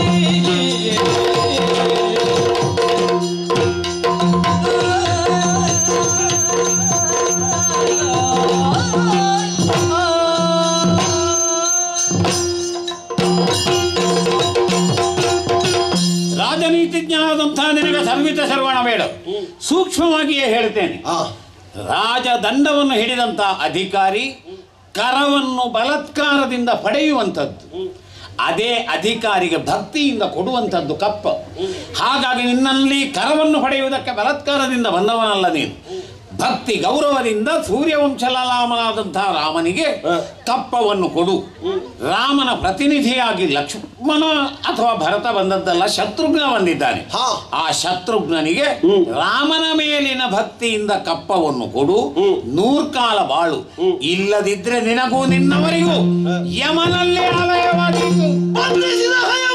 S3: ರಾಜನೀತಿಜ್ಞನಾದಂತಹ ನಿನಗೆ ಸರ್ವಿತ ಸರ್ವಣ ಬೇಡ ಸೂಕ್ಷ್ಮವಾಗಿಯೇ ಹೇಳ್ತೇನೆ
S4: ಆ
S3: ರಾಜದಂಡವನ್ನು ಹಿಡಿದಂತ ಅಧಿಕಾರಿ ಕರವನ್ನು ಬಲಾತ್ಕಾರದಿಂದ ಪಡೆಯುವಂಥದ್ದು ಅದೇ ಅಧಿಕಾರಿಗೆ ಭಕ್ತಿಯಿಂದ ಕೊಡುವಂಥದ್ದು ಕಪ್ಪ ಹಾಗಾಗಿ ನಿನ್ನಲ್ಲಿ ಕರವನ್ನು ಪಡೆಯುವುದಕ್ಕೆ ಬಲಾತ್ಕಾರದಿಂದ ಬಂದವನಲ್ಲ ನೀನು ಭಕ್ತಿ ಗೌರವದಿಂದ ಸೂರ್ಯವಂಶಲಾಮನಾದಂತಹ ರಾಮನಿಗೆ ಕಪ್ಪವನ್ನು ಕೊಡು ರಾಮನ ಪ್ರತಿನಿಧಿಯಾಗಿ ಲಕ್ಷ್ಮಣ ಅಥವಾ ಭರತ ಬಂದದ್ದಲ್ಲ ಶತ್ರುಘ್ನ ಬಂದಿದ್ದಾನೆ
S4: ಹಾ.
S3: ಆ ಶತ್ರುಘ್ನನಿಗೆ ರಾಮನ ಮೇಲಿನ ಭಕ್ತಿಯಿಂದ ಕಪ್ಪವನ್ನು ಕೊಡು ನೂರ್ಕಾಲ ಬಾಳು ಇಲ್ಲದಿದ್ರೆ ನಿನಗೂ ನಿನ್ನವರಿಗೂ ಯಮನಲ್ಲಿ ಆಲಯವಾದೀತು
S4: ಬಂಧಿಸಿದ ಹಯವ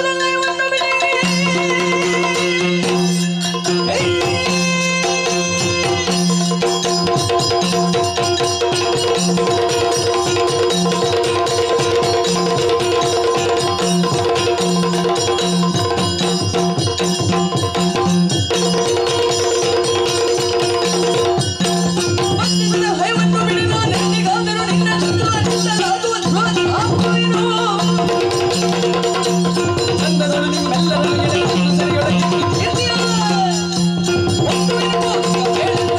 S5: ಭಕ್ತಿಯಿಂದ ಹಯವನ್ನು ಬಿಡಿದ ನೆತ್ತಿಗಾದರೂ ನಿನ್ನ ಶತ್ರುವನಿಂದಲಾದು ಅಧ್ವಾನ ಆಗುವೆನು. ಚಂದದಳು ನಿಮ್ಮೆಲ್ಲರನ್ನು ಗೆಳೆಯರನ್ನು ಸೆರೆಯೊಳಗೆ ಇಟ್ಟಿದ್ದೀಯ. ಒಟ್ಟುವೆನು ಕೇಳಿದ.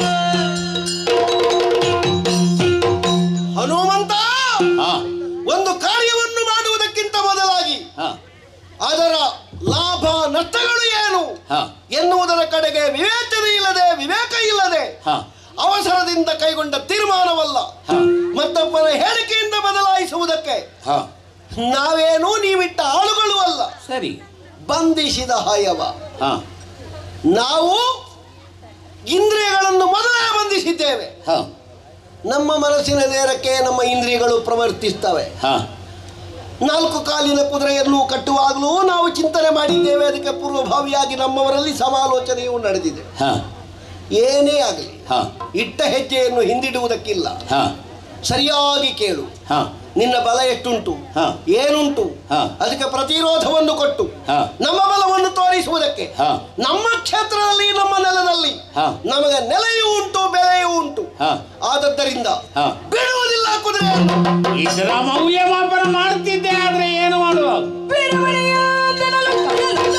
S4: ಹನುಮಂತ
S3: ಹಾ
S4: ಒಂದು ಕಾರ್ಯವನ್ನು ಮಾಡುವುದಕ್ಕಿಂತ ಮೊದಲಾಗಿ
S3: ಹಾ
S4: ಅದರ ಲಾಭ ನಷ್ಟಗಳು ಏನು
S3: ಹಾ
S4: ಎನ್ನುವುದರ ಕಡೆಗೆ ವಿವೇಚನೆ ಇಲ್ಲದೆ ವಿವೇಕ ಇಲ್ಲದೆ
S3: ಹಾ
S4: ಅವಸರದಿಂದ ಕೈಗೊಂಡ ತೀರ್ಮಾನವಲ್ಲ
S3: ಹಾ.
S4: ಮತ್ತೊಬ್ಬರ ಹೇಳಿಕೆಯಿಂದ ಬದಲಾಯಿಸುವುದಕ್ಕೆ
S3: ಹಾ
S4: ನಾವೇನೂ ನೀವಿಟ್ಟ ಆಳುಗಳು ಅಲ್ಲ
S3: ಸರಿ
S4: ಬಂಧಿಸಿದ ಹಯವ
S3: ಹಾ
S4: ನಾವು ಇಂದ್ರಿಯಗಳನ್ನು ಮೊದಲೇ ಬಂಧಿಸಿದ್ದೇವೆ
S3: ಹಾ
S4: ನಮ್ಮ ಮನಸ್ಸಿನ ನೇರಕ್ಕೆ ನಮ್ಮ ಇಂದ್ರಿಯಗಳು ಪ್ರವರ್ತಿಸ್ತವೆ
S3: ಹಾ
S4: ನಾಲ್ಕು ಕಾಲಿನ ಕುದುರೆಯನ್ನು ಕಟ್ಟುವಾಗಲೂ ನಾವು ಚಿಂತನೆ ಮಾಡಿದ್ದೇವೆ ಅದಕ್ಕೆ ಪೂರ್ವಭಾವಿಯಾಗಿ ನಮ್ಮವರಲ್ಲಿ ಸಮಾಲೋಚನೆಯೂ ನಡೆದಿದೆ
S3: ಹಾ
S4: ಏನೇ ಆಗಲಿ
S3: ಹಾ
S4: ಇಟ್ಟ ಹೆಜ್ಜೆಯನ್ನು ಹಿಂದಿಡುವುದಕ್ಕಿಲ್ಲ
S3: ಹಾ
S4: ಸರಿಯಾಗಿ ಕೇಳು
S3: ಹಾ
S4: ನಿನ್ನ ಬಲ ಎಷ್ಟುಂಟು
S3: ಹಾ.
S4: ಏನುಂಟು
S3: ಹಾ.
S4: ಅದಕ್ಕೆ ಪ್ರತಿರೋಧವನ್ನು ಕೊಟ್ಟು
S3: ಹಾ.
S4: ನಮ್ಮ ಬಲವನ್ನು ತೋರಿಸುವುದಕ್ಕೆ
S3: ಹಾ.
S4: ನಮ್ಮ ಕ್ಷೇತ್ರದಲ್ಲಿ ನಮ್ಮ ನೆಲದಲ್ಲಿ
S3: ಹಾ.
S4: ನಮಗೆ ನೆಲೆಯೂ ಉಂಟು ಬೆಲೆಯೂ ಉಂಟು
S3: ಹಾ.
S4: ಆದದ್ದರಿಂದ
S3: ಹಾ.
S4: ಬಿಡುವುದಿಲ್ಲ ಕುದುರೆ
S3: ಇದರ ಮೌಲ್ಯಮಾಪನ ಮಾಡ್ತಿದ್ದೆ ಆದ್ರೆ ಏನು ಮಾಡುವ
S5: ಬಿರುವಳಿಯ ಜನಲು ಕಡಲುಗ.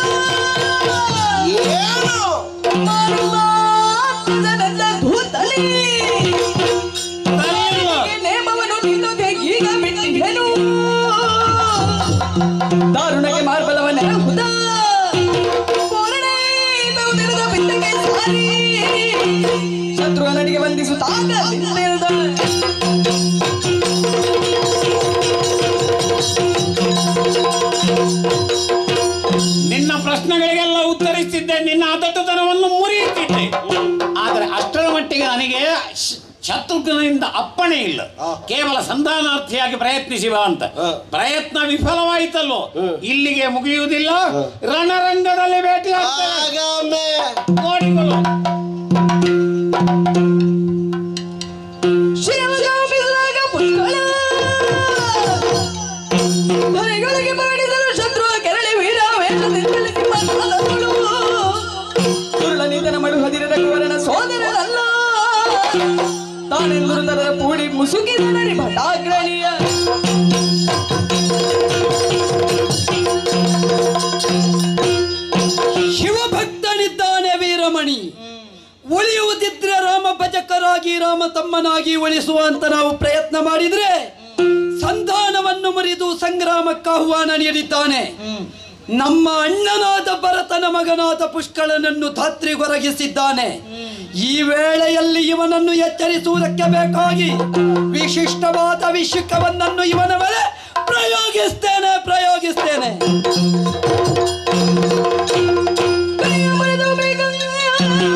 S4: ಏನು
S5: ಮಾರುವ ಆತ್ಮಜನದ ಧೂತಲಿ. ಈ ನೇಮವನ್ನು ನಿನ್ನೊಂದಿಗೆ ಈಗ ಬಿಟ್ಟಿದ್ದೆನು. ದಾರುಣಗೆ ಮಾರ್ಬಲವನ್ನೇ ಹುದ ಪೂರ್ಣೇ ನಾವು ತಿಳಿದ ಬಿದ್ದಕ್ಕೆ ಸಾರಿ ಶತ್ರುವನಿಗೆ ಬಂಧಿಸುತ್ತಾಗ ನಿನ್ನಿಲ್ದ
S3: ನಿನ್ನ ಪ್ರಶ್ನೆಗಳಿಗೆಲ್ಲ ಉತ್ತರಿಸಿದ್ದೆ ನಿನ್ನ ಅದಟ್ಟುತನವನ್ನು ಶತ್ರುಘ್ನಿಂದ ಅಪ್ಪಣೆ ಇಲ್ಲ
S4: ಆ.
S3: ಕೇವಲ ಸಂಧಾನಾರ್ಥಿಯಾಗಿ ಪ್ರಯತ್ನಿಸಿ ಬಾ ಅಂತ
S4: ಆ.
S3: ಪ್ರಯತ್ನ ವಿಫಲವಾಯಿತಲ್ಲೋ ಇಲ್ಲಿಗೆ ಮುಗಿಯುವುದಿಲ್ಲ ರಣರಂಗದಲ್ಲಿ ಭೇಟಿ ಆಗ್ತೇವೆ
S4: ಆಗಾಮೆ
S3: ನೋಡಿಕೊಳ್ಳು
S5: ಶಿವಗಾಮಿಸಿದಾಗ ಪುಷ್ಕಳ ಧರೆಗಳಿಗೆ ಮಾಡಿದರು ಶತ್ರು ಕೆರಳಿ ವೀರ ವೇಷದಿಂದಲೇ ನಿಮ್ಮ ಸಾಧಗಳು ಸುರುಳನಿಂದನ ಮಡು ಹದಿರದ ಕುವರನ ಸೋದರನಲ್ಲ ತಾನೆಂದರು ತರದ ಪೂಡಿ ಮುಸುಕಿದ ನರಿ ಭಟಾಗ್ರಣಿಯ
S2: ಶಿವಭಕ್ತನಿದ್ದಾನೆ ವೀರಮಣಿ ಉಳಿಯುವುದಿದ್ರೆ ರಾಮ ಭಜಕರಾಗಿ ರಾಮ ತಮ್ಮನಾಗಿ ಉಳಿಸುವ ಅಂತ ನಾವು ಪ್ರಯತ್ನ ಮಾಡಿದ್ರೆ ಸಂಧಾನವನ್ನು ಮುರಿದು ಸಂಗ್ರಾಮಕ್ಕೆ ಆಹ್ವಾನ ನೀಡಿದ್ದಾನೆ ನಮ್ಮ ಅಣ್ಣನಾದ ಭರತನ ಮಗನಾದ ಪುಷ್ಕಳನನ್ನು ಧಾತ್ರಿಗೊರಗಿಸಿದ್ದಾನೆ ಈ ವೇಳೆಯಲ್ಲಿ ಇವನನ್ನು ಎಚ್ಚರಿಸುವುದಕ್ಕೆ ಬೇಕಾಗಿ ವಿಶಿಷ್ಟವಾದ ವಿಷುಕವನ್ನನ್ನು ಇವನ ಮೇಲೆ ಪ್ರಯೋಗಿಸ್ತೇನೆ ಪ್ರಯೋಗಿಸ್ತೇನೆ
S5: ಕೈಯ ಮುರಿದು ಬೇಗಂಗೆಯ.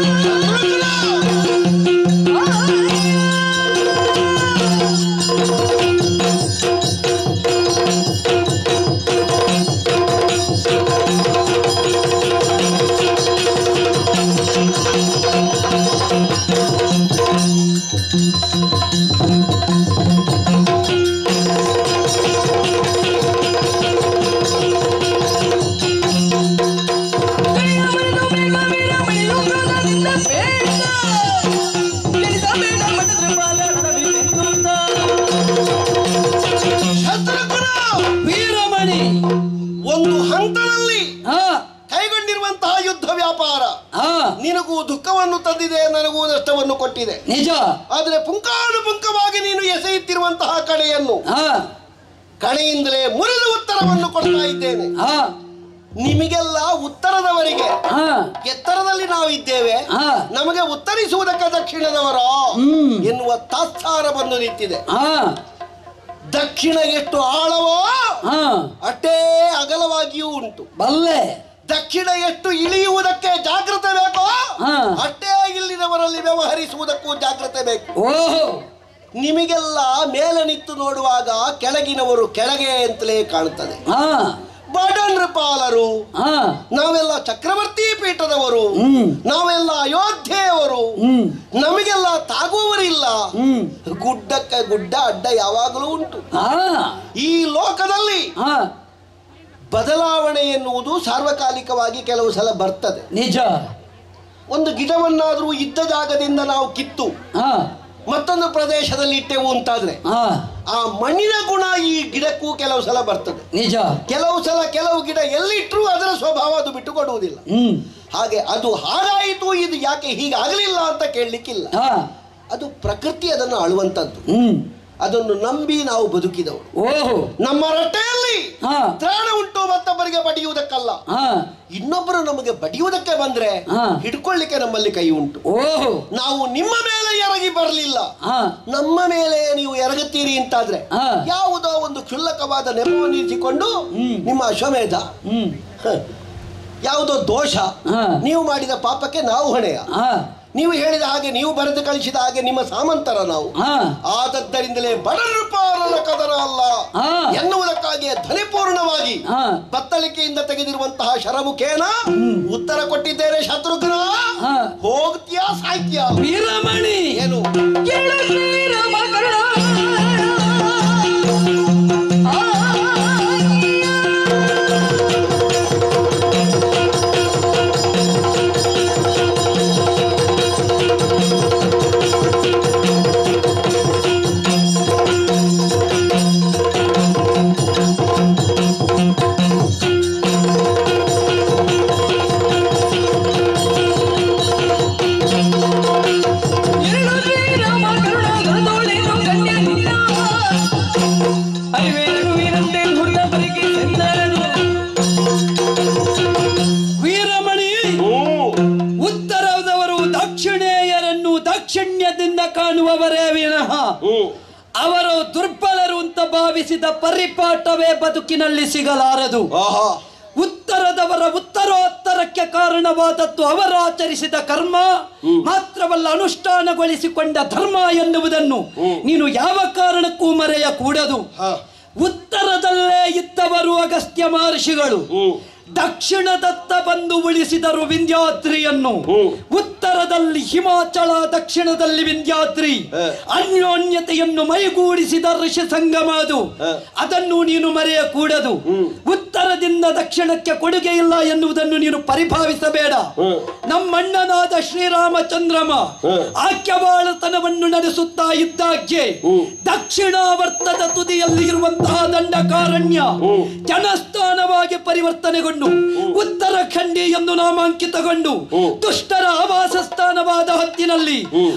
S5: ಕೈಯ ಮುರಿದು ಬೇಗ ವೀರ ಮಣಿಯು ಕ್ರೋಧದಿಂದ ಬೇಡ. ಕೆಡಿಸ ಬೇಡ ಮಠದ ಪಾಲಕವಿದೆನ್ನುತ್ತ.
S4: ಶತ್ರುಘ್ನ
S2: ವೀರಮಣಿ
S4: ಒಂದು ಹಂತದಲ್ಲಿ
S2: ಹಾ
S4: ಕೈಗೊಂಡಿರುವಂತಹ ಯುದ್ಧ ವ್ಯಾಪಾರ
S2: ಹಾ
S4: ನಿನಗೂ ದುಃಖವನ್ನು ತಂದಿದೆ ನನಗೂ ನಷ್ಟವನ್ನು ಕೊಟ್ಟಿದೆ
S2: ನಿಜ
S4: ಆದರೆ ಪುಂಕಾನುಪುಂಕವಾಗಿ ನೀನು ಎಸೆಯುತ್ತಿರುವಂತಹ ಕಡೆಯನ್ನು
S2: ಹಾ
S4: ಕಡೆಯಿಂದಲೇ ಮುರಿದು ಉತ್ತರವನ್ನು ಕೊಡ್ತಾ ಇದ್ದೇನೆ
S2: ಹಾ
S4: ನಿಮಗೆಲ್ಲ ಉತ್ತರದವರಿಗೆ
S2: ಹಾ
S4: ಎತ್ತರದಲ್ಲಿ ನಾವಿದ್ದೇವೆ
S2: ಹಾ.
S4: ನಮಗೆ ಉತ್ತರಿಸುವುದಕ್ಕೆ ದಕ್ಷಿಣದವರ
S2: ಹ್ಮ್.
S4: ಎನ್ನುವ ತಾತ್ಸಾರ ಬಂದು ನಿಂತಿದೆ
S2: ಹಾ
S4: ದಕ್ಷಿಣ ಎಷ್ಟು ಆಳವೋ
S2: ಹಾ
S4: ಅಷ್ಟೇ ಅಗಲವಾಗಿಯೂ ಉಂಟು
S2: ಬಲ್ಲೆ
S4: ದಕ್ಷಿಣ ಎಷ್ಟು ಇಳಿಯುವುದಕ್ಕೆ ಜಾಗ್ರತೆ ಬೇಕೋ
S2: ಹಾ.
S4: ಅಷ್ಟೇ ಇಲ್ಲಿನವರಲ್ಲಿ ವ್ಯವಹರಿಸುವುದಕ್ಕೂ ಜಾಗ್ರತೆ ಬೇಕು
S2: ಓಹೋ
S4: ನಿಮಗೆಲ್ಲ ಮೇಲೆ ನಿಂತು ನೋಡುವಾಗ ಕೆಳಗಿನವರು ಕೆಳಗೆ ಅಂತಲೇ ಕಾಣುತ್ತದೆ
S2: ಹಾ
S4: ಬಡ ನೃಪಾಲರು
S2: ಹಾ
S4: ನಾವೆಲ್ಲ ಚಕ್ರವರ್ತಿ ಪೀಠದವರು
S2: ಹ್ಮ್.
S4: ನಾವೆಲ್ಲ ಅಯೋಧ್ಯೆಯವರು
S2: ಹ್ಮ್
S4: ನಮಗೆಲ್ಲ ತಾಗುವವರಿಲ್ಲ
S2: ಹ್ಮ್
S4: ಗುಡ್ಡಕ್ಕೆ ಗುಡ್ಡ ಅಡ್ಡ ಯಾವಾಗಲೂ ಉಂಟು
S2: ಹಾ
S4: ಈ ಲೋಕದಲ್ಲಿ
S2: ಹಾ
S4: ಬದಲಾವಣೆ ಎನ್ನುವುದು ಸಾರ್ವಕಾಲಿಕವಾಗಿ ಕೆಲವು ಸಲ ಬರ್ತದೆ
S2: ನಿಜ
S4: ಒಂದು ಗಿಡವನ್ನಾದರೂ ಇದ್ದ ಜಾಗದಿಂದ ನಾವು ಕಿತ್ತು
S2: ಹಾ
S4: ಮತ್ತೊಂದು ಪ್ರದೇಶದಲ್ಲಿ ಇಟ್ಟೆವು ಅಂತಾದ್ರೆ
S2: ಹಾ
S4: ಆ ಮಣ್ಣಿನ ಗುಣ ಈ ಗಿಡಕ್ಕೂ ಕೆಲವು ಸಲ ಬರ್ತದೆ
S2: ನಿಜ
S4: ಕೆಲವು ಸಲ ಕೆಲವು ಗಿಡ ಎಲ್ಲಿಟ್ಟರೂ ಅದರ ಸ್ವಭಾವ ಅದು ಬಿಟ್ಟು ಕೊಡುವುದಿಲ್ಲ
S2: ಹ್ಮ್
S4: ಹಾಗೆ ಅದು ಹಾಗಾಯಿತು ಇದು ಯಾಕೆ ಹೀಗಾಗಲಿಲ್ಲ ಅಂತ ಕೇಳಲಿಕ್ಕಿಲ್ಲ
S2: ಹಾ
S4: ಅದು ಪ್ರಕೃತಿ ಅದನ್ನು ಆಳುವಂಥದ್ದು
S2: ಹ್ಮ್
S4: ಅದನ್ನು ನಂಬಿ ನಾವು ಬದುಕಿದವರು
S2: ಓಹೋ
S4: ನಮ್ಮ ರಟ್ಟೆಯಲ್ಲಿ
S2: ಹಾ
S4: ತ್ರಾಣ ಉಂಟು ಮತ್ತೊಬ್ಬರಿಗೆ ಬಡಿಯುವುದಕ್ಕಲ್ಲ
S2: ಹಾ
S4: ಇನ್ನೊಬ್ಬರು ನಮಗೆ ಬಡಿಯುವುದಕ್ಕೆ ಬಂದ್ರೆ
S2: ಹಾ.
S4: ಹಿಡ್ಕೊಳ್ಳಿಕ್ಕೆ ನಮ್ಮಲ್ಲಿ ಕೈ ಉಂಟು
S2: ಓಹೋ
S4: ನಾವು ನಿಮ್ಮ ಮೇಲೆ ಎರಗಿ ಬರಲಿಲ್ಲ
S2: ಹಾ
S4: ನಮ್ಮ ಮೇಲೆ ನೀವು ಎರಗುತ್ತೀರಿ ಅಂತಾದ್ರೆ
S2: ಹಾ.
S4: ಯಾವುದೋ ಒಂದು ಕ್ಷುಲ್ಲಕವಾದ ನೆಪವನ್ನು ಇರಿಸಿಕೊಂಡು ನಿಮ್ಮ ಅಶ್ವಮೇಧ
S2: ಹ್ಮ್
S4: ಹ, ಯಾವುದೋ ದೋಷ
S2: ಹಾ.
S4: ನೀವು ಮಾಡಿದ ಪಾಪಕ್ಕೆ ನಾವು ಹೊಣೆಯ
S2: ಹಾ
S4: ನೀವು ಹೇಳಿದ ಹಾಗೆ ನೀವು ಬರೆದು ಕಳಿಸಿದ ಹಾಗೆ ನಿಮ್ಮ ಸಾಮಂತರ ನಾವು
S2: ಹಾ
S4: ಆದದ್ದರಿಂದಲೇ ಬಡನೃಪಾರನ ಕದರ ಅಲ್ಲ
S2: ಹಾ.
S4: ಎನ್ನುವುದಕ್ಕಾಗಿ ಧ್ವನಿಪೂರ್ಣವಾಗಿ
S2: ಹಾ.
S4: ಬತ್ತಳಿಕೆಯಿಂದ ತೆಗೆದಿರುವಂತಹ ಶರಮುಖೇನ ಉತ್ತರ ಕೊಟ್ಟಿದ್ದೇನೆ ಶತ್ರುಘ್ನ
S2: ಹಾ.
S4: ಹೋಗ್ತೀಯಾ ಸಾಯ್ತೀಯಾ
S2: ವೀರಮಣಿ
S4: ಏನು
S5: ಕೇಳು ಶ್ರೀರಾಮ ಕರುಣ. ಆ ಎರಡು ಶ್ರೀರಾಮ ಕರುಣ ಗರುಡೋಳೆನು ಕನ್ಯನಿಲ್ಲ. ಅರಿವೇನು ವೀರಂತೆ ಹುಡುಗರಿಗೆ ಎಂದರನು.
S2: ವೀರಮಣಿ ಉತ್ತರದವರು ದಕ್ಷಿಣೇಯರನ್ನು ದಾಕ್ಷಿಣ್ಯದಿಂದ ಕಾಣುವವರೇ ವಿನಃ ಅವರು ದುರ್ಬಲರು ಅಂತ ಭಾವಿಸಿದ ಪರಿಪಾಠವೇ ಬದುಕಿನಲ್ಲಿ ಸಿಗಲಾರದು
S4: ಆಹಾ
S2: ಉತ್ತರದವರ ಉತ್ತರೋತ್ತರಕ್ಕೆ ಕಾರಣವಾದದ್ದು ಅವರು ಆಚರಿಸಿದ ಕರ್ಮ ಮಾತ್ರವಲ್ಲ ಅನುಷ್ಠಾನಗೊಳಿಸಿಕೊಂಡ ಧರ್ಮ ಎನ್ನುವುದನ್ನು ನೀನು ಯಾವ ಕಾರಣಕ್ಕೂ ಮರೆಯಕೂಡದು
S4: ಹಾ.
S2: ಉತ್ತರದಲ್ಲೇ ಇದ್ದವರು ಅಗಸ್ತ್ಯ ಮಹರ್ಷಿಗಳು ದಕ್ಷಿಣದತ್ತ ಬಂದು ಉಳಿಸಿದರು ವಿಂಧ್ಯಾದ್ರಿಯನ್ನು ಉತ್ತರದಲ್ಲಿ ಹಿಮಾಚಲ ದಕ್ಷಿಣದಲ್ಲಿ ವಿಂಧ್ಯಾದ್ರಿ ಅನ್ಯೋನ್ಯತೆಯನ್ನು ಮೈಗೂಡಿಸಿದ ಋಷಿ ಸಂಗಮ ಅದು ಅದನ್ನು ನೀನು ಮರೆಯಕೂಡದು ಉತ್ತರದಿಂದ ದಕ್ಷಿಣಕ್ಕೆ ಕೊಡುಗೆ ಇಲ್ಲ ಎನ್ನುವುದನ್ನು ನೀನು ಪರಿಭಾವಿಸಬೇಡ ನಮ್ಮಣ್ಣನಾದ ಶ್ರೀರಾಮಚಂದ್ರಮ ಆಕ್ಯವಾಳತನವನ್ನು ನಡೆಸುತ್ತಾ ಇದ್ದಾಗ್ಗೆ ದಕ್ಷಿಣಾವರ್ತದ ತುದಿಯಲ್ಲಿ ಇರುವಂತಹ ದಂಡಕಾರಣ್ಯ ಜನಸ್ಥಾನವಾಗಿ ಪರಿವರ್ತನೆಗೊಂಡು ಉತ್ತರಾಖಂಡಿ ಎಂದು ನಾಮಾಂಕಿತಗೊಂಡು ದುಷ್ಟರ ಆವಾಸ ಸ್ಥಾನವಾದ ಹೊತ್ತಿನಲ್ಲಿ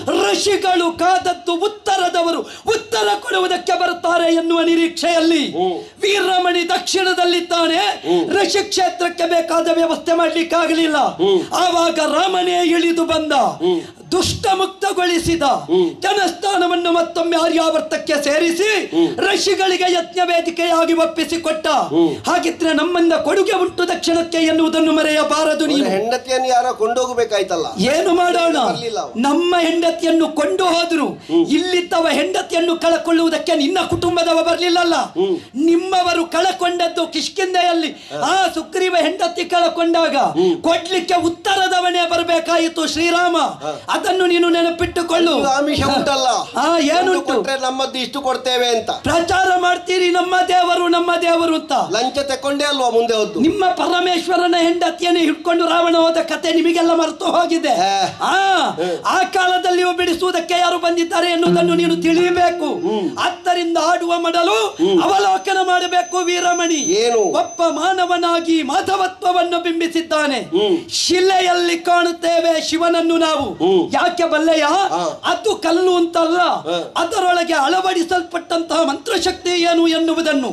S2: ಋಷಿಗಳು ಕಾದದ್ದು ಉತ್ತರದವರು ಉತ್ತರ ಕೊಡುವುದಕ್ಕೆ ಬರುತ್ತಾರೆ ಎನ್ನುವ ನಿರೀಕ್ಷೆಯಲ್ಲಿ ವೀರಮಣಿ ದಕ್ಷಿಣದಲ್ಲಿದ್ದಾನೆ ಋಷಿ ಕ್ಷೇತ್ರಕ್ಕೆ ಬೇಕಾದ ವ್ಯವಸ್ಥೆ ಮಾಡ್ಲಿಕ್ಕಾಗಲಿಲ್ಲ ಆವಾಗ ರಾಮನೇ ಇಳಿದು ಬಂದ ದುಷ್ಟ ಮುಕ್ತಗೊಳಿಸಿದ ಜನಸ್ಥಾನವನ್ನು ಮತ್ತೊಮ್ಮೆ ಆರ್ಯಾವರ್ತಕ್ಕೆ ಸೇರಿಸಿ ಋಷಿಗಳಿಗೆ ಯಜ್ಞ ವೇದಿಕೆಯಾಗಿ ಒಪ್ಪಿಸಿಕೊಟ್ಟ ಹಾಗಿದ್ರೆ ನಮ್ಮಿಂದ ಕೊಡುಗೆ ಉಂಟು ದಕ್ಷಿಣಕ್ಕೆ ಎನ್ನುವುದನ್ನು ಮರೆಯಬಾರದು ನೀನು
S4: ಹೆಂಡತಿಯನ್ನು ಯಾರೋ ಕೊಂಡೋಗ್ಬೇಕಾಯ್ತಲ್ಲ
S2: ಏನು ಮಾಡೋಣ
S4: ಬರ್ಲಿಲ್ಲ ಅವ.
S2: ನಮ್ಮ ಹೆಂಡತಿಯನ್ನು ಕೊಂಡು ಹೋದ್ರು ಇಲ್ಲಿದ್ದವ ಹೆಂಡತಿಯನ್ನು ಕಳಕೊಳ್ಳುವುದಕ್ಕೆ ನಿನ್ನ ಕುಟುಂಬದವ ಬರ್ಲಿಲ್ಲಲ್ಲ ನಿಮ್ಮವರು ಕಳಕೊಂಡದ್ದು ಕಿಷ್ಕಿಂದೆಯಲ್ಲಿ ಆ ಸುಗ್ರೀವ ಹೆಂಡತಿ ಕಳಕೊಂಡಾಗ ಕೊಡ್ಲಿಕ್ಕೆ ಉತ್ತರದವನೇ ಬರಬೇಕಾಯಿತು ಶ್ರೀರಾಮ ಅದನ್ನು ನೀನು ನೆನಪಿಟ್ಟುಕೊಳ್ಳು
S4: ಇದು ಆಮಿಷ ಉಂಟಲ್ಲ
S2: ಆ ಏನುಂಟು
S4: ಇಷ್ಟು ಕೊಟ್ರೆ ನಮ್ಮದ್ದು ಇಷ್ಟು ಕೊಡ್ತೇವೆ ಅಂತ
S2: ಪ್ರಚಾರ ಮಾಡ್ತೀರಿ ನಮ್ಮ ದೇವರು ನಮ್ಮ ದೇವರು ಅಂತ
S4: ಲಂಚ ತಕೊಂಡೇ ಅಲ್ವಾ ಮುಂದೆ ಹೊದ್ದು
S2: ನಿಮ್ಮ ಪರಮೇಶ್ವರನ ಹೆಂಡತಿಯನ್ನು ಹಿಡ್ಕೊಂಡು ರಾವಣ ಹೋದ ಕತೆ ನಿಮಗೆಲ್ಲ ಮರೆತು ಹೋಗಿದೆ
S4: ಹೇ.
S2: ಆ ಆ ಕಾಲದಲ್ಲಿಯೂ ಬಿಡಿಸುವುದಕ್ಕೆ ಯಾರು ಬಂದಿದ್ದಾರೆ ಎನ್ನುವುದನ್ನು ನೀನು ತಿಳಿಯಬೇಕು ಆದ್ದರಿಂದ ಆಡುವ ಮಾಡಲು ಅವಲೋಕನ ಮಾಡಬೇಕು ವೀರಮಣಿ
S4: ಏನು?
S2: ಒಬ್ಬ ಮಾನವನಾಗಿ ಮಾಧವತ್ವವನ್ನು ಬಿಂಬಿಸಿದ್ದಾನೆ ಶಿಲೆಯಲ್ಲಿ ಕಾಣುತ್ತೇವೆ ಶಿವನನ್ನು ನಾವು ಯಾಕೆ ಬಲ್ಲೆಯ ಅದು ಕಲ್ಲು ಅಂತಲ್ಲ ಅದರೊಳಗೆ ಅಳವಡಿಸಲ್ಪಟ್ಟಂತಹ ಮಂತ್ರಶಕ್ತಿ ಏನು ಎನ್ನುವುದನ್ನು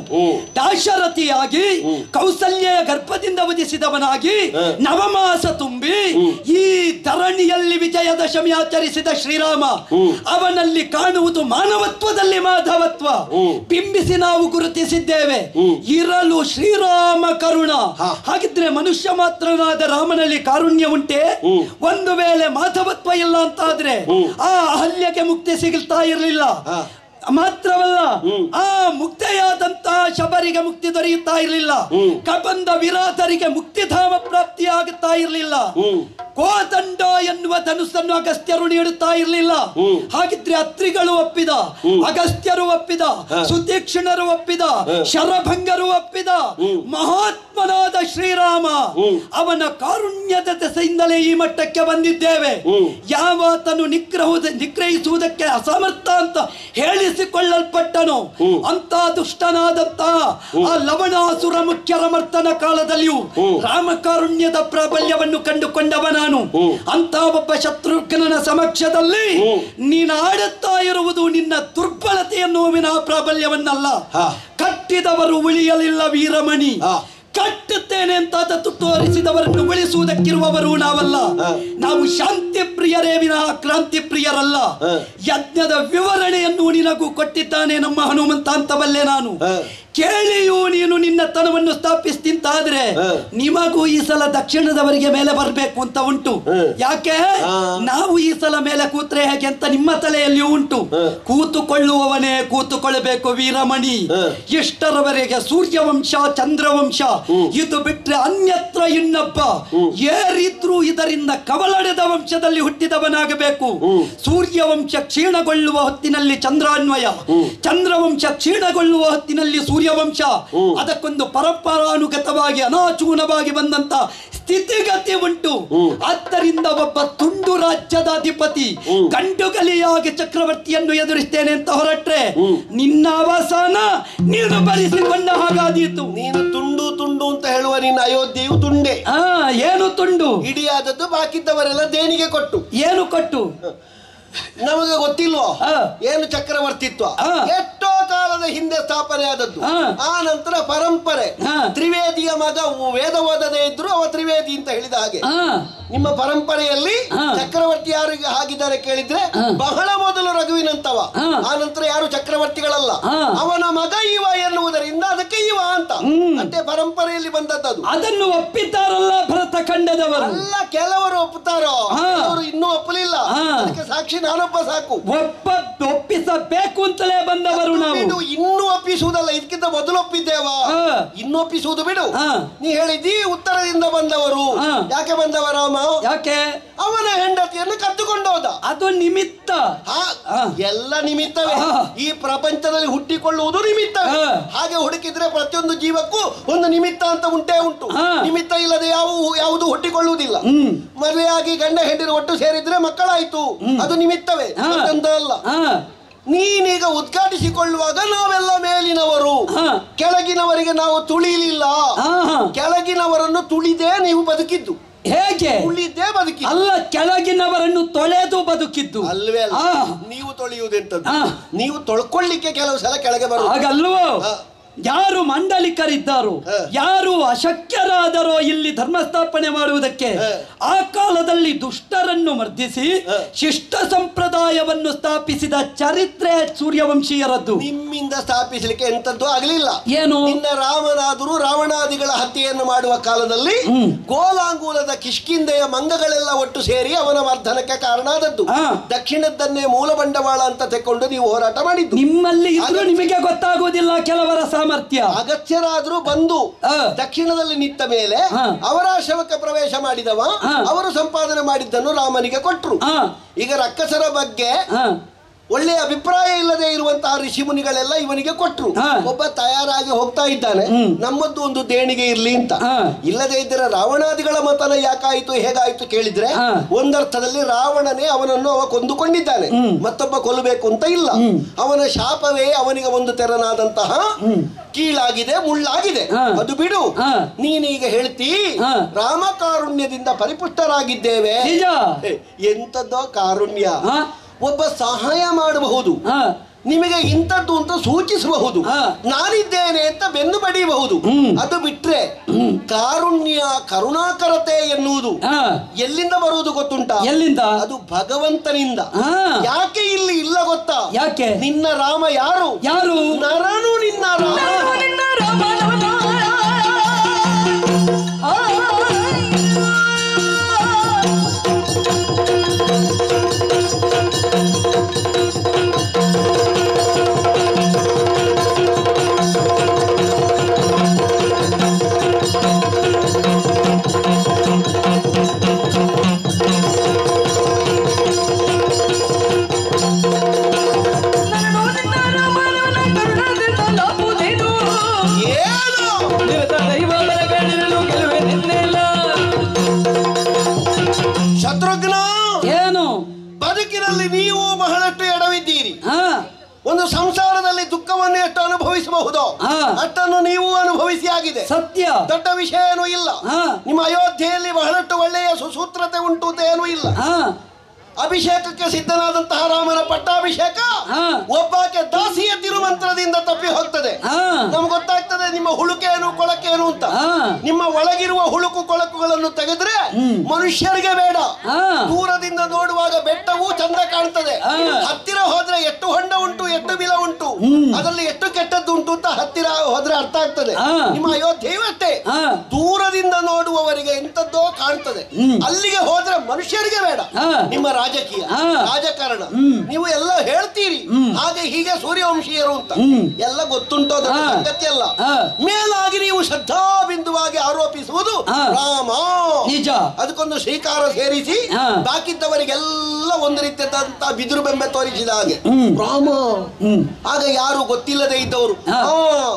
S2: ದಾಶರಥಿಯಾಗಿ ಕೌಸಲ್ಯ ಗರ್ಭದಿಂದ ಉದಿಸಿದವನಾಗಿ ನವಮಾಸ ತುಂಬಿ ಈ ಧರಣಿಯಲ್ಲಿ ವಿಜಯದಶಮಿ ಆಚರಿಸಿದ ಶ್ರೀರಾಮ ಅವನಲ್ಲಿ ಕಾಣುವುದು ಮಾನವತ್ವದಲ್ಲಿ ಮಾಧವತ್ವ ಬಿಂಬಿಸಿ ನಾವು ಗುರುತಿಸಿದ್ದೇವೆ ಇರಲು ಶ್ರೀರಾಮ ಕರುಣ ಹಾಗಿದ್ರೆ ಮನುಷ್ಯ ಮಾತ್ರನಾದ ರಾಮನಲ್ಲಿ ಕಾರುಣ್ಯ ಉಂಟೆ ಒಂದು ವೇಳೆ ಮಾಧವತ್ವ ಇಲ್ಲ ಅಂತಾದ್ರೆ ಆ ಅಹಲ್ಯಗೆ ಮುಕ್ತಿ ಸಿಗುತ್ತಾ ಇರಲಿಲ್ಲ ಮಾತ್ರವಲ್ಲ ಆ ಮುಕ್ತೆಯಾದಂತಹ ಶಬರಿಗೆ ಮುಕ್ತಿ ದೊರೆಯುತ್ತಾ ಇರಲಿಲ್ಲ ಕಬಂದ ವಿರಾಟರಿಗೆ ಮುಕ್ತಿಧಾಮ ಪ್ರಾಪ್ತಿಯಾಗುತ್ತಾ ಇರಲಿಲ್ಲ ಕೋದಂಡ ಎನ್ನುವ ಧನುಸ್ಸನ್ನು ಅಗಸ್ತ್ಯರು ನೀಡುತ್ತಾ ಇರಲಿಲ್ಲ ಹಾಗಿದ್ರೆ ಅತ್ರಿಗಳು ಒಪ್ಪಿದ ಅಗಸ್ತ್ಯರು ಒಪ್ಪಿದ ಸುತೀಕ್ಷಣರು ಒಪ್ಪಿದ ಶರಭಂಗರು ಒಪ್ಪಿದ ಮಹಾತ್ಮನಾದ ಶ್ರೀರಾಮ ಅವನ ಕಾರುಣ್ಯದ ದೆಸೆಯಿಂದಲೇ ಈ ಮಟ್ಟಕ್ಕೆ ಬಂದಿದ್ದೇವೆ ಯಾವಾತನು ನಿಗ್ರಹುದ ನಿಗ್ರಹಿಸುವುದಕ್ಕೆ ಅಸಮರ್ಥ ಅಂತ ಹೇಳಿಸಿಕೊಳ್ಳಲ್ಪಟ್ಟನು ಅಂತ ದುಷ್ಟನಾದಂತ ಆ ಲವಣಾಸುರ ಮುಖ್ಯರ ಮರ್ತನ ಕಾಲದಲ್ಲಿಯೂ ರಾಮಕಾರುಣ್ಯದ ಪ್ರಾಬಲ್ಯವನ್ನು ಕಂಡುಕೊಂಡವ ನಾನು ಅಂತ ಒಬ್ಬ ಶತ್ರುಘ್ನನ ಸಮಕ್ಷದಲ್ಲಿ ನೀನು ಆಡುತ್ತಾ ಇರುವುದು ನಿನ್ನ ದುರ್ಬಲತೆಯನ್ನು ವಿನಃ ಪ್ರಾಬಲ್ಯವನ್ನಲ್ಲ ಕಟ್ಟಿದವರು ಉಳಿಯಲಿಲ್ಲ ವೀರಮಣಿ ಕಟ್ಟುತ್ತೇನೆ ಅಂತ ದತ್ತು ತೋರಿಸಿದವರನ್ನು ಉಳಿಸುವುದಕ್ಕಿರುವವರು ನಾವಲ್ಲ ನಾವು ಶಾಂತಿ ಪ್ರಿಯರೇ ವಿನಃ ಕ್ರಾಂತಿ ಪ್ರಿಯರಲ್ಲ ಯಜ್ಞದ ವಿವರಣೆಯನ್ನು ನಿನಗೂ ಕೊಟ್ಟಿದ್ದಾನೆ ನಮ್ಮ ಹನುಮಂತ ಅಂತ ಬಲ್ಲೆ ನಾನು ಕೇಳಿಯೂ ನೀನು ನಿನ್ನ ತನವನ್ನು ಸ್ಥಾಪಿಸ್ತಿಂತಾದ್ರೆ ನಿಮಗೂ ಈ ಸಲ ದಕ್ಷಿಣದವರಿಗೆ ಮೇಲೆ ಬರಬೇಕು ಅಂತ ಉಂಟು ಯಾಕೆ ನಾವು ಈ ಸಲ ಮೇಲೆ ಕೂತ್ರೆ ಹೇಗೆ ಅಂತ ನಿಮ್ಮ ತಲೆಯಲ್ಲಿಯೂ ಉಂಟು ಕೂತುಕೊಳ್ಳುವವನೇ ಕೂತುಕೊಳ್ಳಬೇಕು ವೀರಮಣಿ ಎಷ್ಟರವರೆಗೆ ಸೂರ್ಯವಂಶ ಚಂದ್ರವಂಶ ಇದು ಬಿಟ್ರೆ ಅನ್ಯತ್ರ ಇನ್ನೊಬ್ಬ ಏರಿದ್ರೂ ಇದರಿಂದ ಕವಲಡೆದ ವಂಶದಲ್ಲಿ ಹುಟ್ಟಿದವನಾಗಬೇಕು ಸೂರ್ಯವಂಶ ಕ್ಷೀಣಗೊಳ್ಳುವ ಹೊತ್ತಿನಲ್ಲಿ ಚಂದ್ರಾನ್ವಯ ಚಂದ್ರವಂಶ ಕ್ಷೀಣಗೊಳ್ಳುವ ಹೊತ್ತಿನಲ್ಲಿ ಸೂರ್ಯವಂಶ ಅದಕ್ಕೊಂದು ಪರಂಪರಾನುಗತವಾಗಿ ಅನಾಚೂನವಾಗಿ ಬಂದಂತ ಸ್ಥಿತಿಗತಿ ಉಂಟು ಆದ್ದರಿಂದ ಒಬ್ಬ ತುಂಡು ರಾಜ್ಯದ ಅಧಿಪತಿ ಗಂಡುಗಲಿಯಾಗಿ ಚಕ್ರವರ್ತಿಯನ್ನು ಎದುರಿಸ್ತೇನೆ ಅಂತ ಹೊರಟ್ರೆ ನಿನ್ನ ಅವಸಾನ ನೀನು ಬರಿಸಿಕೊಂಡ ಹಾಗಾದೀತು
S4: ನೀನು ತುಂಡು ತುಂಡು ಅಂತ ಹೇಳುವ ನಿನ್ನ ಅಯೋಧ್ಯೆಯು ತುಂಡೆ
S2: ಆ ಏನು ತುಂಡು
S4: ಇಡಿಯಾದದ್ದು ಬಾಕಿದ್ದವರೆಲ್ಲ ದೇಣಿಗೆ ಕೊಟ್ಟು
S2: ಏನು ಕೊಟ್ಟು
S4: ನಮಗೆ ಗೊತ್ತಿಲ್ವೋ
S2: ಹಾ.
S4: ಏನು ಚಕ್ರವರ್ತಿತ್ವ
S2: ಹಾ.
S4: ಎಷ್ಟೋ ಕಾಲದ ಹಿಂದೆ ಸ್ಥಾಪನೆ ಆದದ್ದು
S2: ಹಾ.
S4: ಆ ನಂತರ ಪರಂಪರೆ
S2: ಹಾ.
S4: ತ್ರಿವೇದಿಯ ಮಗ ವೇದ ಓದದೇ ಇದ್ರು ಅವ ತ್ರಿವೇದಿ ಅಂತ ಹೇಳಿದ ಹಾಗೆ
S2: ಹಾ
S4: ನಿಮ್ಮ ಪರಂಪರೆಯಲ್ಲಿ
S2: ಹಾ.
S4: ಚಕ್ರವರ್ತಿ ಯಾರಿಗೆ ಆಗಿದ್ದಾರೆ ಕೇಳಿದ್ರೆ
S2: ಹಾ.
S4: ಬಹಳ ಮೊದಲು ರಘುವಿನಂತವ
S2: ಹಾ.
S4: ಆ ನಂತರ ಯಾರು ಚಕ್ರವರ್ತಿಗಳಲ್ಲ
S2: ಹಾ.
S4: ಅವನ ಮಗ ಇವ ಎನ್ನುವುದರಿಂದ ಅದಕ್ಕೆ ಇವ ಅಂತ ಮತ್ತೆ ಪರಂಪರೆಯಲ್ಲಿ ಬಂದದ್ದು
S2: ಅದನ್ನು ಒಪ್ಪಿದ್ದಾರಲ್ಲ ಭರತ ಖಂಡದವರು
S4: ಅಲ್ಲ ಕೆಲವರು ಒಪ್ಪುತ್ತಾರೋ
S2: ಹಾ.
S4: ಕೆಲವರು ಇನ್ನೂ ಒಪ್ಪಲಿಲ್ಲ
S2: ಹಾ.
S4: ಅದಕ್ಕೆ ಸಾಕ್ಷಿ ನಾನೊಬ್ಬ ಸಾಕು
S2: ಒಪ್ಪ ಒಪ್ಪಿಸಬೇಕು ಅಂತಲೇ ಬಂದವರು ನಾವು
S4: ಬಿಡು ಇನ್ನೂ ಒಪ್ಪಿಸುವುದಲ್ಲ ಇದಕ್ಕಿಂತ ಮೊದಲು ಒಪ್ಪಿದ್ದೇವಾ
S2: ಹಾ.
S4: ಇನ್ನು ಒಪ್ಪಿಸುವುದು ಬಿಡು
S2: ಹಾ.
S4: ನೀ ಹೇಳಿದಿ ಉತ್ತರದಿಂದ ಬಂದವರು
S2: ಹಾ.
S4: ಯಾಕೆ ಬಂದವರಾಮ
S2: ಯಾಕೆ
S4: ಅವನ ಹೆಂಡತಿಯನ್ನು ಕದ್ದುಕೊಂಡು ಹೋದ
S2: ಅದು ನಿಮಿತ್ತ
S4: ಹಾ,
S2: ಹಾ.
S4: ಎಲ್ಲ ನಿಮಿತ್ತವೇ
S2: ಹಾ.
S4: ಈ ಪ್ರಪಂಚದಲ್ಲಿ ಹುಟ್ಟಿಕೊಳ್ಳುವುದು ನಿಮಿತ್ತವೇ
S2: ಹಾ.
S4: ಹಾಗೆ ಹುಡುಕಿದ್ರೆ ಪ್ರತಿಯೊಂದು ಜೀವಕ್ಕೂ ಒಂದು ನಿಮಿತ್ತ ಅಂತ ಉಂಟೇ ಉಂಟು
S2: ಹಾ.
S4: ನಿಮಿತ್ತ ಇಲ್ಲದೆ ಯಾವ ಯಾವುದು ಹುಟ್ಟಿಕೊಳ್ಳುವುದಿಲ್ಲ
S2: ಹ್ಮ್.
S4: ಮದುವೆಯಾಗಿ ಗಂಡ ಹೆಂಡಿರು ಒಟ್ಟು ಸೇರಿದ್ರೆ ಮಕ್ಕಳಾಯ್ತು ಅದು ನಿಮಿತ್ತವೇ
S2: ಹಾ.
S4: ಮತ್ತೊಂದು ಅಲ್ಲ
S2: ಹಾ
S4: ನೀನೀಗ ಉದ್ಘಾಟಿಸಿಕೊಳ್ಳುವಾಗ ನಾವೆಲ್ಲ ಮೇಲಿನವರು
S2: ಹಾ.
S4: ಕೆಳಗಿನವರಿಗೆ ನಾವು ತುಳಿಲಿಲ್ಲ
S2: ಹಾ, ಹಾ.
S4: ಕೆಳಗಿನವರನ್ನು ತುಳಿದೇ ನೀವು ಬದುಕಿದ್ದು
S2: ಹೇಗೆ
S4: ತುಳಿದೇ ಬದುಕಿದ್ದು
S2: ಅಲ್ಲ ಕೆಳಗಿನವರನ್ನು ತೊಳೆದು ಬದುಕಿದ್ದು
S4: ಅಲ್ವೇ ಅಲ್ಲ
S2: ಆ.
S4: ನೀವು ತೊಳೆಯುವುದೆಂತದ್ದು
S2: ಆ.
S4: ನೀವು ತೊಳ್ಕೊಳ್ಳಿಕ್ಕೆ ಕೆಲವು ಸಲ ಕೆಳಗೆ ಬರುವುದು
S2: ಹಾಗಲ್ವೋ
S4: ಹಾ.
S2: ಯಾರು ಮಂಡಲಿಕರಿದ್ದಾರೋ
S4: ಹಾ.
S2: ಯಾರು ಅಶಕ್ಯರಾದರೋ ಇಲ್ಲಿ ಧರ್ಮಸ್ಥಾಪನೆ ಮಾಡುವುದಕ್ಕೆ
S4: ಹಾ.
S2: ಆ ಕಾಲದಲ್ಲಿ ದುಷ್ಟರನ್ನು ಮರ್ದಿಸಿ
S4: ಹಾ.
S2: ಶಿಷ್ಟ ಸಂಪ್ರದಾಯವನ್ನು ಸ್ಥಾಪಿಸಿದ ಚರಿತ್ರೆ ಸೂರ್ಯವಂಶೀಯರದ್ದು
S4: ನಿಮ್ಮಿಂದ ಸ್ಥಾಪಿಸಲಿಕ್ಕೆ ಎಂತದ್ದು ಆಗಲಿಲ್ಲ
S2: ಏನು
S4: ನಿನ್ನ ರಾಮನಾದರೂ ರಾವಣಾದಿಗಳ ಹತ್ಯೆಯನ್ನು ಮಾಡುವ ಕಾಲದಲ್ಲಿ
S2: ಹ್ಮ್.
S4: ಗೋಲಾಂಗೂಲದ ಕಿಷ್ಕಿಂದೆಯ ಮಂಗಗಳೆಲ್ಲ ಒಟ್ಟು ಸೇರಿ ಅವನ ವರ್ಧನಕ್ಕೆ ಕಾರಣ ಆದದ್ದು
S2: ಹಾ.
S4: ದಕ್ಷಿಣದ್ದನ್ನೇ ಮೂಲ ಬಂಡವಾಳ ಅಂತ ತೆಕೊಂಡು ನೀವು ಹೋರಾಟ ಮಾಡಿದ್ದು
S2: ನಿಮ್ಮಲ್ಲಿ ಇದ್ರೂ
S4: ಅಗತ್ಯ-
S2: ನಿಮಗೆ ಗೊತ್ತಾಗುವುದಿಲ್ಲ ಕೆಲವರ ಸಾಮರ್ಥ್ಯ
S4: ಅಗತ್ಯರಾದ್ರೂ ಬಂದು
S2: ಹಾ.
S4: ದಕ್ಷಿಣದಲ್ಲಿ ನಿಂತ ಮೇಲೆ
S2: ಹಾ.
S4: ಅವರ ಆಶ್ರಮಕ್ಕೆ ಪ್ರವೇಶ ಮಾಡಿದವ
S2: ಹಾ.
S4: ಅವರು ಸಂಪಾದನೆ ಮಾಡಿದ್ದನ್ನು ರಾಮನಿಗೆ ಕೊಟ್ರು
S2: ಹಾ.
S4: ಈಗ ರಕ್ಕಸರ ಬಗ್ಗೆ
S2: ಹಾ
S4: ಒಳ್ಳೆಯ ಅಭಿಪ್ರಾಯ ಇಲ್ಲದೆ ಇರುವಂತಹ ಋಷಿ ಮುನಿಗಳೆಲ್ಲ ಇವನಿಗೆ ಕೊಟ್ರು
S2: ಹಾ.
S4: ಒಬ್ಬ ತಯಾರಾಗಿ ಹೋಗ್ತಾ ಇದ್ದಾನೆ
S2: ಹ್ಮ್.
S4: ನಮ್ಮದ್ದು ಒಂದು ದೇಣಿಗೆ ಇರ್ಲಿ ಅಂತ
S2: ಹಾ.
S4: ಇಲ್ಲದೆ ಇದ್ದರೆ ರಾವಣಾದಿಗಳ ಮತನ ಯಾಕಾಯ್ತು ಹೇಗಾಯ್ತು ಕೇಳಿದ್ರೆ
S2: ಹಾ.
S4: ಒಂದರ್ಥದಲ್ಲಿ ರಾವಣನೇ ಅವನನ್ನು ಅವ ಕೊಂದುಕೊಂಡಿದ್ದಾನೆ
S2: ಹ್ಮ್.
S4: ಮತ್ತೊಬ್ಬ ಕೊಲ್ಲಬೇಕು ಅಂತ ಇಲ್ಲ ಅವನ ಶಾಪವೇ ಅವನಿಗೆ ಒಂದು ತೆರನಾದಂತಹ ಕೀಳಾಗಿದೆ ಮುಳ್ಳಾಗಿದೆ
S2: ಹಾ.
S4: ಅದು ಬಿಡು
S2: ಹಾ.
S4: ನೀನೀಗ ಹೇಳ್ತಿ
S2: ಹಾ.
S4: ರಾಮಕಾರುಣ್ಯದಿಂದ ಪರಿಪುಷ್ಟರಾಗಿದ್ದೇವೆ
S2: ನಿಜ
S4: ಏ, ಎಂತದ್ದೋ ಕಾರುಣ್ಯ
S2: ಹಾ.
S4: ಒಬ್ಬ ಸಹಾಯ ಮಾಡಬಹುದು
S2: ಹಾ
S4: ನಿಮಗೆ ಇಂಥದ್ದು ಅಂತ ಸೂಚಿಸಬಹುದು
S2: ಹಾ.
S4: ನಾನಿದ್ದೇನೆ ಅಂತ ಬೆನ್ನು ಬಡಿಯಬಹುದು ಅದು ಬಿಟ್ರೆ ಕಾರುಣ್ಯ ಕರುಣಾಕರತೆ ಎನ್ನುವುದು
S2: ಹಾ
S4: ಎಲ್ಲಿಂದ ಬರುವುದು ಗೊತ್ತುಂಟ
S2: ಎಲ್ಲಿಂದ
S4: ಅದು ಭಗವಂತನಿಂದ
S2: ಹಾ
S4: ಯಾಕೆ ಇಲ್ಲಿ ಇಲ್ಲ ಗೊತ್ತಾ
S2: ಯಾಕೆ
S4: ನಿನ್ನ ರಾಮ ಯಾರು
S2: ಯಾರು
S4: ನರನು ನಿನ್ನ ರಾಮ
S5: ನಿನ್ನ ರಾಮನವನ. ಆ. ನರನು ನಿನ್ನ ರಾಮನವನ ಕರುಣದಿಂದ ಲಾಭುದೇನು.
S4: ಏನು
S5: ನಿರತ ದೈವ ಬರಗಳಿರಲು ಗೆಲುವೆ ನಿನ್ನೆಲ್ಲ.
S4: ಶತ್ರುಘ್ನ
S2: ಏನು
S4: ಬದುಕಿನಲ್ಲಿ ನೀವು ಬಹಳಷ್ಟು ಎಡವಿದ್ದೀರಿ
S2: ಹಾ
S4: ಒಂದು ಸಂಸಾರದಲ್ಲಿ ದುಃಖವನ್ನು ಎಷ್ಟು ಅನುಭವಿಸಬಹುದು
S2: ಹಾ.
S4: ಅಷ್ಟನ್ನು ನೀವು ಅನುಭವಿಸಿ ಆಗಿದೆ
S2: ಸತ್ಯ
S4: ದೊಡ್ಡ ವಿಷಯ ಏನೂ ಇಲ್ಲ
S2: ಹಾ.
S4: ನಿಮ್ಮ ಅಯೋಧ್ಯೆಯಲ್ಲಿ ಬಹಳಷ್ಟು ಒಳ್ಳೆಯ ಸುಸೂತ್ರತೆ ಉಂಟು ಅಂತ ಏನೂ ಇಲ್ಲ
S2: ಹಾ
S4: ಅಭಿಷೇಕಕ್ಕೆ ಸಿದ್ಧನಾದಂತಹ ರಾಮನ ಪಟ್ಟಾಭಿಷೇಕ
S2: ಹಾ.
S4: ಒಬ್ಬಾಕೆ ದಾಸಿಯ ತಿರುಮಂತ್ರದಿಂದ ತಪ್ಪಿ ಹೋಗ್ತದೆ
S2: ಹಾ.
S4: ನಮ್ಗೆ ಗೊತ್ತಾಗ್ತದೆ ನಿಮ್ಮ ಹುಳುಕೇನು ಕೊಳಕೇನು ಅಂತ
S2: ಹಾ.
S4: ನಿಮ್ಮ ಒಳಗಿರುವ ಹುಳುಕು ಕೊಳಕುಗಳನ್ನು ತೆಗೆದ್ರೆ ಮನುಷ್ಯರಿಗೆ ಬೇಡ
S2: ಹಾ.
S4: ದೂರದಿಂದ ನೋಡುವಾಗ ಬೆಟ್ಟವು ಚಂದ ಕಾಣ್ತದೆ
S2: ಹಾ.
S4: ಹತ್ತಿರ ಹೋದ್ರೆ ಎಷ್ಟು ಹೊಂಡ ಉಂಟು ಎಷ್ಟು ಬಿಲ ಉಂಟು ಅದರಲ್ಲಿ ಎಷ್ಟು ಕೆಟ್ಟದ್ದು ಉಂಟು ಅಂತ ಹತ್ತಿರ ಹೋದ್ರೆ ಅರ್ಥ ಆಗ್ತದೆ
S2: ಹಾ.
S4: ನಿಮ್ಮ ಅಯೋಧ್ಯೆಯೂ ಅಷ್ಟೇ
S2: ಹಾ.
S4: ದೂರದಿಂದ ನೋಡುವವರಿಗೆ ಎಂತದ್ದೋ ಕಾಣ್ತದೆ ಅಲ್ಲಿಗೆ ಹೋದ್ರೆ ಮನುಷ್ಯರಿಗೆ ಬೇಡ
S2: ಹಾ.
S4: ನಿಮ್ಮ ರಾಜಕೀಯ
S2: ಹಾ.
S4: ರಾಜಕಾರಣ ನೀವು ಎಲ್ಲ ಹೇಳ್ತೀರಿ ಹಾಗೆ ಹೀಗೆ ಸೂರ್ಯವಂಶೀಯರು ಅಂತ ಎಲ್ಲ ಗೊತ್ತುಂಟು ಅದರ
S2: ಹಾ.
S4: ಸಂಗತಿ ಅಲ್ಲ
S2: ಹಾ.
S4: ಮೇಲಾಗಿ ನೀವು ಶ್ರದ್ಧಾ ಬಿಂದುವಾಗಿ ಆರೋಪಿಸುವುದು
S2: ಹಾ.
S4: ರಾಮ
S2: ನಿಜ.
S4: ಅದಕ್ಕೊಂದು ಶ್ರೀಕಾರ ಸೇರಿಸಿ
S2: ಹಾ.
S4: ಬಾಕಿದ್ದವರಿಗೆಲ್ಲ ಒಂದು ರೀತಿಯಾದಂತ ಬಿದಿರು ಬೆಂಬೆ ತೋರಿಸಿದ ಹಾಗೆ ರಾಮ ಆಗ ಯಾರು ಗೊತ್ತಿಲ್ಲದೆ ಇದ್ದವರು
S2: ಹಾ.
S4: ಆ,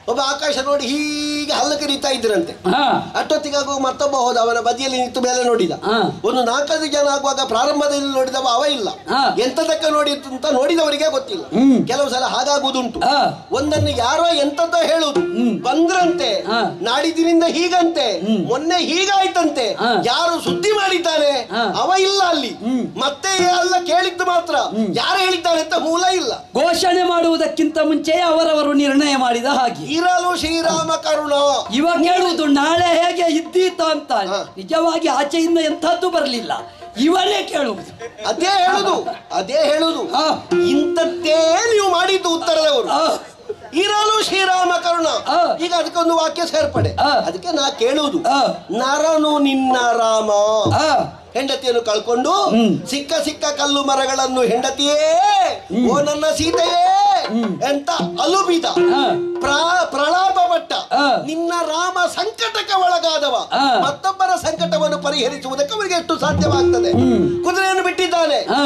S4: ಒಬ್ಬ ಆಕಾಶ ನೋಡಿ ಹೀಗೆ ಹಲ್ಲ ಕರೀತಾ ಇದ್ರಂತೆ
S2: ಹಾ
S4: ಅಷ್ಟೊತ್ತಿಗಾಗುವ ಮತ್ತೊಬ್ಬ ಹೋದ ಅವನ ಬದಿಯಲ್ಲಿ ನಿಂತು ಮೇಲೆ ನೋಡಿದ
S2: ಹಾ.
S4: ಒಂದು ನಾಲ್ಕೈದು ಜನ ಆಗುವಾಗ ಪ್ರಾರಂಭದಲ್ಲಿ ನೋಡಿದವ ಅವ ಇಲ್ಲ
S2: ಹಾ.
S4: ಎಂತದಕ್ಕೆ ನೋಡಿತ್ತು ಅಂತ ನೋಡಿದವರಿಗೆ ಗೊತ್ತಿಲ್ಲ
S2: ಹ್ಮ್.
S4: ಕೆಲವು ಸಲ ಹಾಗಾಗುವುದುಂಟು
S2: ಹಾ.
S4: ಒಂದನ್ನು ಯಾರೋ ಎಂತದ್ದೋ ಹೇಳುದು ಬಂದ್ರಂತೆ
S2: ಹಾ.
S4: ನಾಡಿದ್ದಿನಿಂದ ಹೀಗಂತೆ ಮೊನ್ನೆ ಹೀಗಾಯ್ತಂತೆ
S2: ಹಾ.
S4: ಯಾರು ಸುದ್ದಿ ಮಾಡಿದ್ದಾನೆ
S2: ಹಾ.
S4: ಅವ ಇಲ್ಲ ಅಲ್ಲಿ ಮತ್ತೆ ಎಲ್ಲ ಕೇಳಿದ್ದು ಮಾತ್ರ ಯಾರು ಹೇಳಿದ್ದಾನೆ ಅಂತ ಮೂಲ ಇಲ್ಲ
S2: ಘೋಷಣೆ ಮಾಡುವುದಕ್ಕಿಂತ ಮುಂಚೆ ಅವರವರು ನಿರ್ಣಯ ಮಾಡಿದ ಹಾಗೆ
S4: ಇರಲು ಶ್ರೀರಾಮ ಕರುಣ
S2: ಇವ ಕೇಳುವುದು ನಾಳೆ ಹೇಗೆ ಇದ್ದೀತ ಅಂತ
S4: ಹಾ.
S2: ನಿಜವಾಗಿ ಆಚೆಯಿಂದ ಎಂಥದ್ದು ಬರಲಿಲ್ಲ ಇವನೇ ಕೇಳುವುದು
S4: ಅದೇ ಹೇಳುದು ಅದೇ ಹೇಳುದು
S2: ಹಾ.
S4: ಇಂಥದ್ದೇ ನೀವು ಮಾಡಿದ್ದು ಉತ್ತರದವರು
S2: ಆ,
S4: ಇರಲು ಶ್ರೀರಾಮ ಕರುಣ
S2: ಆ.
S4: ಈಗ ಅದಕ್ಕೊಂದು ವಾಕ್ಯ ಸೇರ್ಪಡೆ
S2: ಆ.
S4: ಅದಕ್ಕೆ ನಾ ಕೇಳುವುದು
S2: ಆ.
S4: ನರನು ನಿನ್ನ ರಾಮ
S2: ಆ,
S4: ಹೆಂಡತಿಯನ್ನು ಕಳ್ಕೊಂಡು
S2: ಹ್ಮ್.
S4: ಸಿಕ್ಕ ಸಿಕ್ಕ ಕಲ್ಲು ಮರಗಳನ್ನು ಹೆಂಡತಿಯೇ ಓ ನನ್ನ ಸೀತೆಯೇ ಎಂತ ಅಲುಬಿದ
S2: ಆ.
S4: ಪ್ರಾ- ಪ್ರಲಾಪ ಪಟ್ಟ
S2: ಆ.
S4: ನಿನ್ನ ರಾಮ ಸಂಕಟಕ್ಕೆ ಒಳಗಾದವ
S2: ಆ.
S4: ಮತ್ತೊಬ್ಬರ ಸಂಕಟವನ್ನು ಪರಿಹರಿಸುವುದಕ್ಕೆ ಅವರಿಗೆ ಎಷ್ಟು ಸಾಧ್ಯವಾಗ್ತದೆ ಕುದುರೆಯನ್ನು ಬಿಟ್ಟಿದ್ದಾನೆ
S2: ಆ,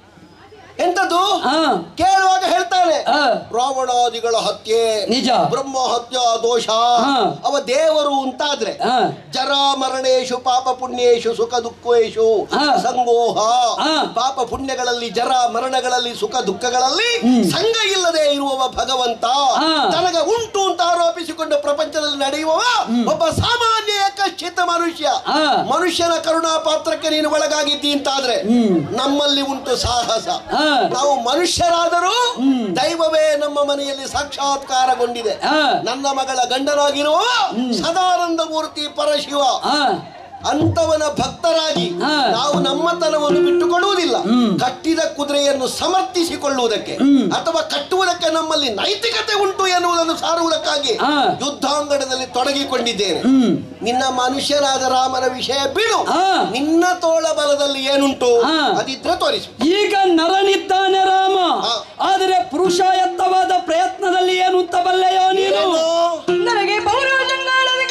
S4: ಎಂತದ್ದು
S2: ಆ.
S4: ಕೇಳುವಾಗ ಹೇಳ್ತಾನೆ
S2: ಆ.
S4: ರಾವಣಾದಿಗಳ ಹತ್ಯೆ
S2: ನಿಜ.
S4: ಬ್ರಹ್ಮ ಹತ್ಯ ದೋಷ
S2: ಆ.
S4: ಅವ ದೇವರು ಅಂತಾದ್ರೆ
S2: ಆ.
S4: ಜರಾ ಮರಣೇಶು ಪಾಪ ಪುಣ್ಯೇಶು ಸುಖ ದುಃಖೇಶು
S2: ಆ.
S4: ಸಂಗೋಹ
S2: ಆ.
S4: ಪಾಪ ಪುಣ್ಯಗಳಲ್ಲಿ ಜರ ಮರಣಗಳಲ್ಲಿ ಸುಖ ದುಃಖಗಳಲ್ಲಿ ಸಂಘ ಇಲ್ಲದೆ ಇರುವವ ಭಗವಂತ
S2: ಆ.
S4: ತನಗೆ ಉಂಟು ಅಂತ ಆರೋಪಿಸಿಕೊಂಡು ಪ್ರಪಂಚದಲ್ಲಿ ನಡೆಯುವವ ಒಬ್ಬ ಸಾಮಾನ್ಯ ಏಕಶ್ಚಿತ ಮನುಷ್ಯ
S2: ಆ.
S4: ಮನುಷ್ಯನ ಕರುಣಾ ಪಾತ್ರಕ್ಕೆ ನೀನು ಒಳಗಾಗಿದ್ದಿ ಅಂತಾದ್ರೆ ನಮ್ಮಲ್ಲಿ ಉಂಟು ಸಾಹಸ
S2: ಆ.
S4: ನಾವು ಮನುಷ್ಯರಾದರೂ ದೈವವೇ ನಮ್ಮ ಮನೆಯಲ್ಲಿ ಸಾಕ್ಷಾತ್ಕಾರಗೊಂಡಿದೆ
S2: ಆ.
S4: ನನ್ನ ಮಗಳ ಗಂಡನಾಗಿರುವ ಸದಾನಂದ ಮೂರ್ತಿ ಪರಶಿವ
S2: ಆ,
S4: ಅಂತವನ ಭಕ್ತರಾಗಿ
S2: ಆ.
S4: ನಾವು ನಮ್ಮತನವನ್ನು ಬಿಟ್ಟುಕೊಡುವುದಿಲ್ಲ ಕಟ್ಟಿದ ಕುದುರೆಯನ್ನು ಸಮರ್ಥಿಸಿಕೊಳ್ಳುವುದಕ್ಕೆ ಅಥವಾ ಕಟ್ಟುವುದಕ್ಕೆ ನಮ್ಮಲ್ಲಿ ನೈತಿಕತೆ ಉಂಟು ಎನ್ನುವುದನ್ನು ಸಾರುವುದಕ್ಕಾಗಿ
S2: ಆ.
S4: ಯುದ್ಧಾಂಗಣದಲ್ಲಿ ತೊಡಗಿಕೊಂಡಿದ್ದೇನೆ ನಿನ್ನ ಮನುಷ್ಯನಾದ ರಾಮನ ವಿಷಯ ಬಿಡು
S2: ಆ.
S4: ನಿನ್ನ ತೋಳ ಬಲದಲ್ಲಿ ಏನುಂಟು
S2: ಆ.
S4: ಅದಿದ್ರೆ ತೋರಿಸು
S2: ಈಗ ನರನಿದ್ದಾನೆ ರಾಮ
S4: ಆ.
S2: ಆದರೆ ಪುರುಷಾಯತ್ತವಾದ ಪ್ರಯತ್ನದಲ್ಲಿ ಏನು ಅಂತ ಬಲ್ಲೆಯೋ ನೀನು
S4: ಏನು?
S5: ನನಗೆ ಪೌರಜಂಗಾಳವಿಗ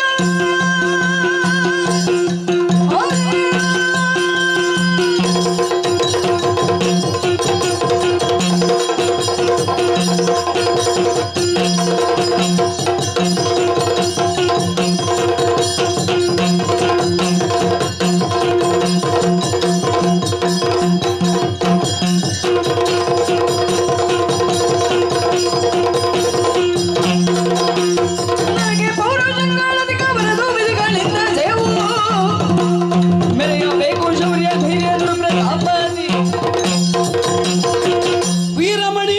S5: ನನಗೆ ಪೌರಜಂಗಾಳವಿಗ ಬರೆದು ಬಿರುಗಳಿಂದ ಸೇವು ಮೆರೆಯಬೇಕು ಶೌರ್ಯ ಧೈರ್ಯ ಪ್ರತಾಪದಿ
S2: ವೀರಮಣಿ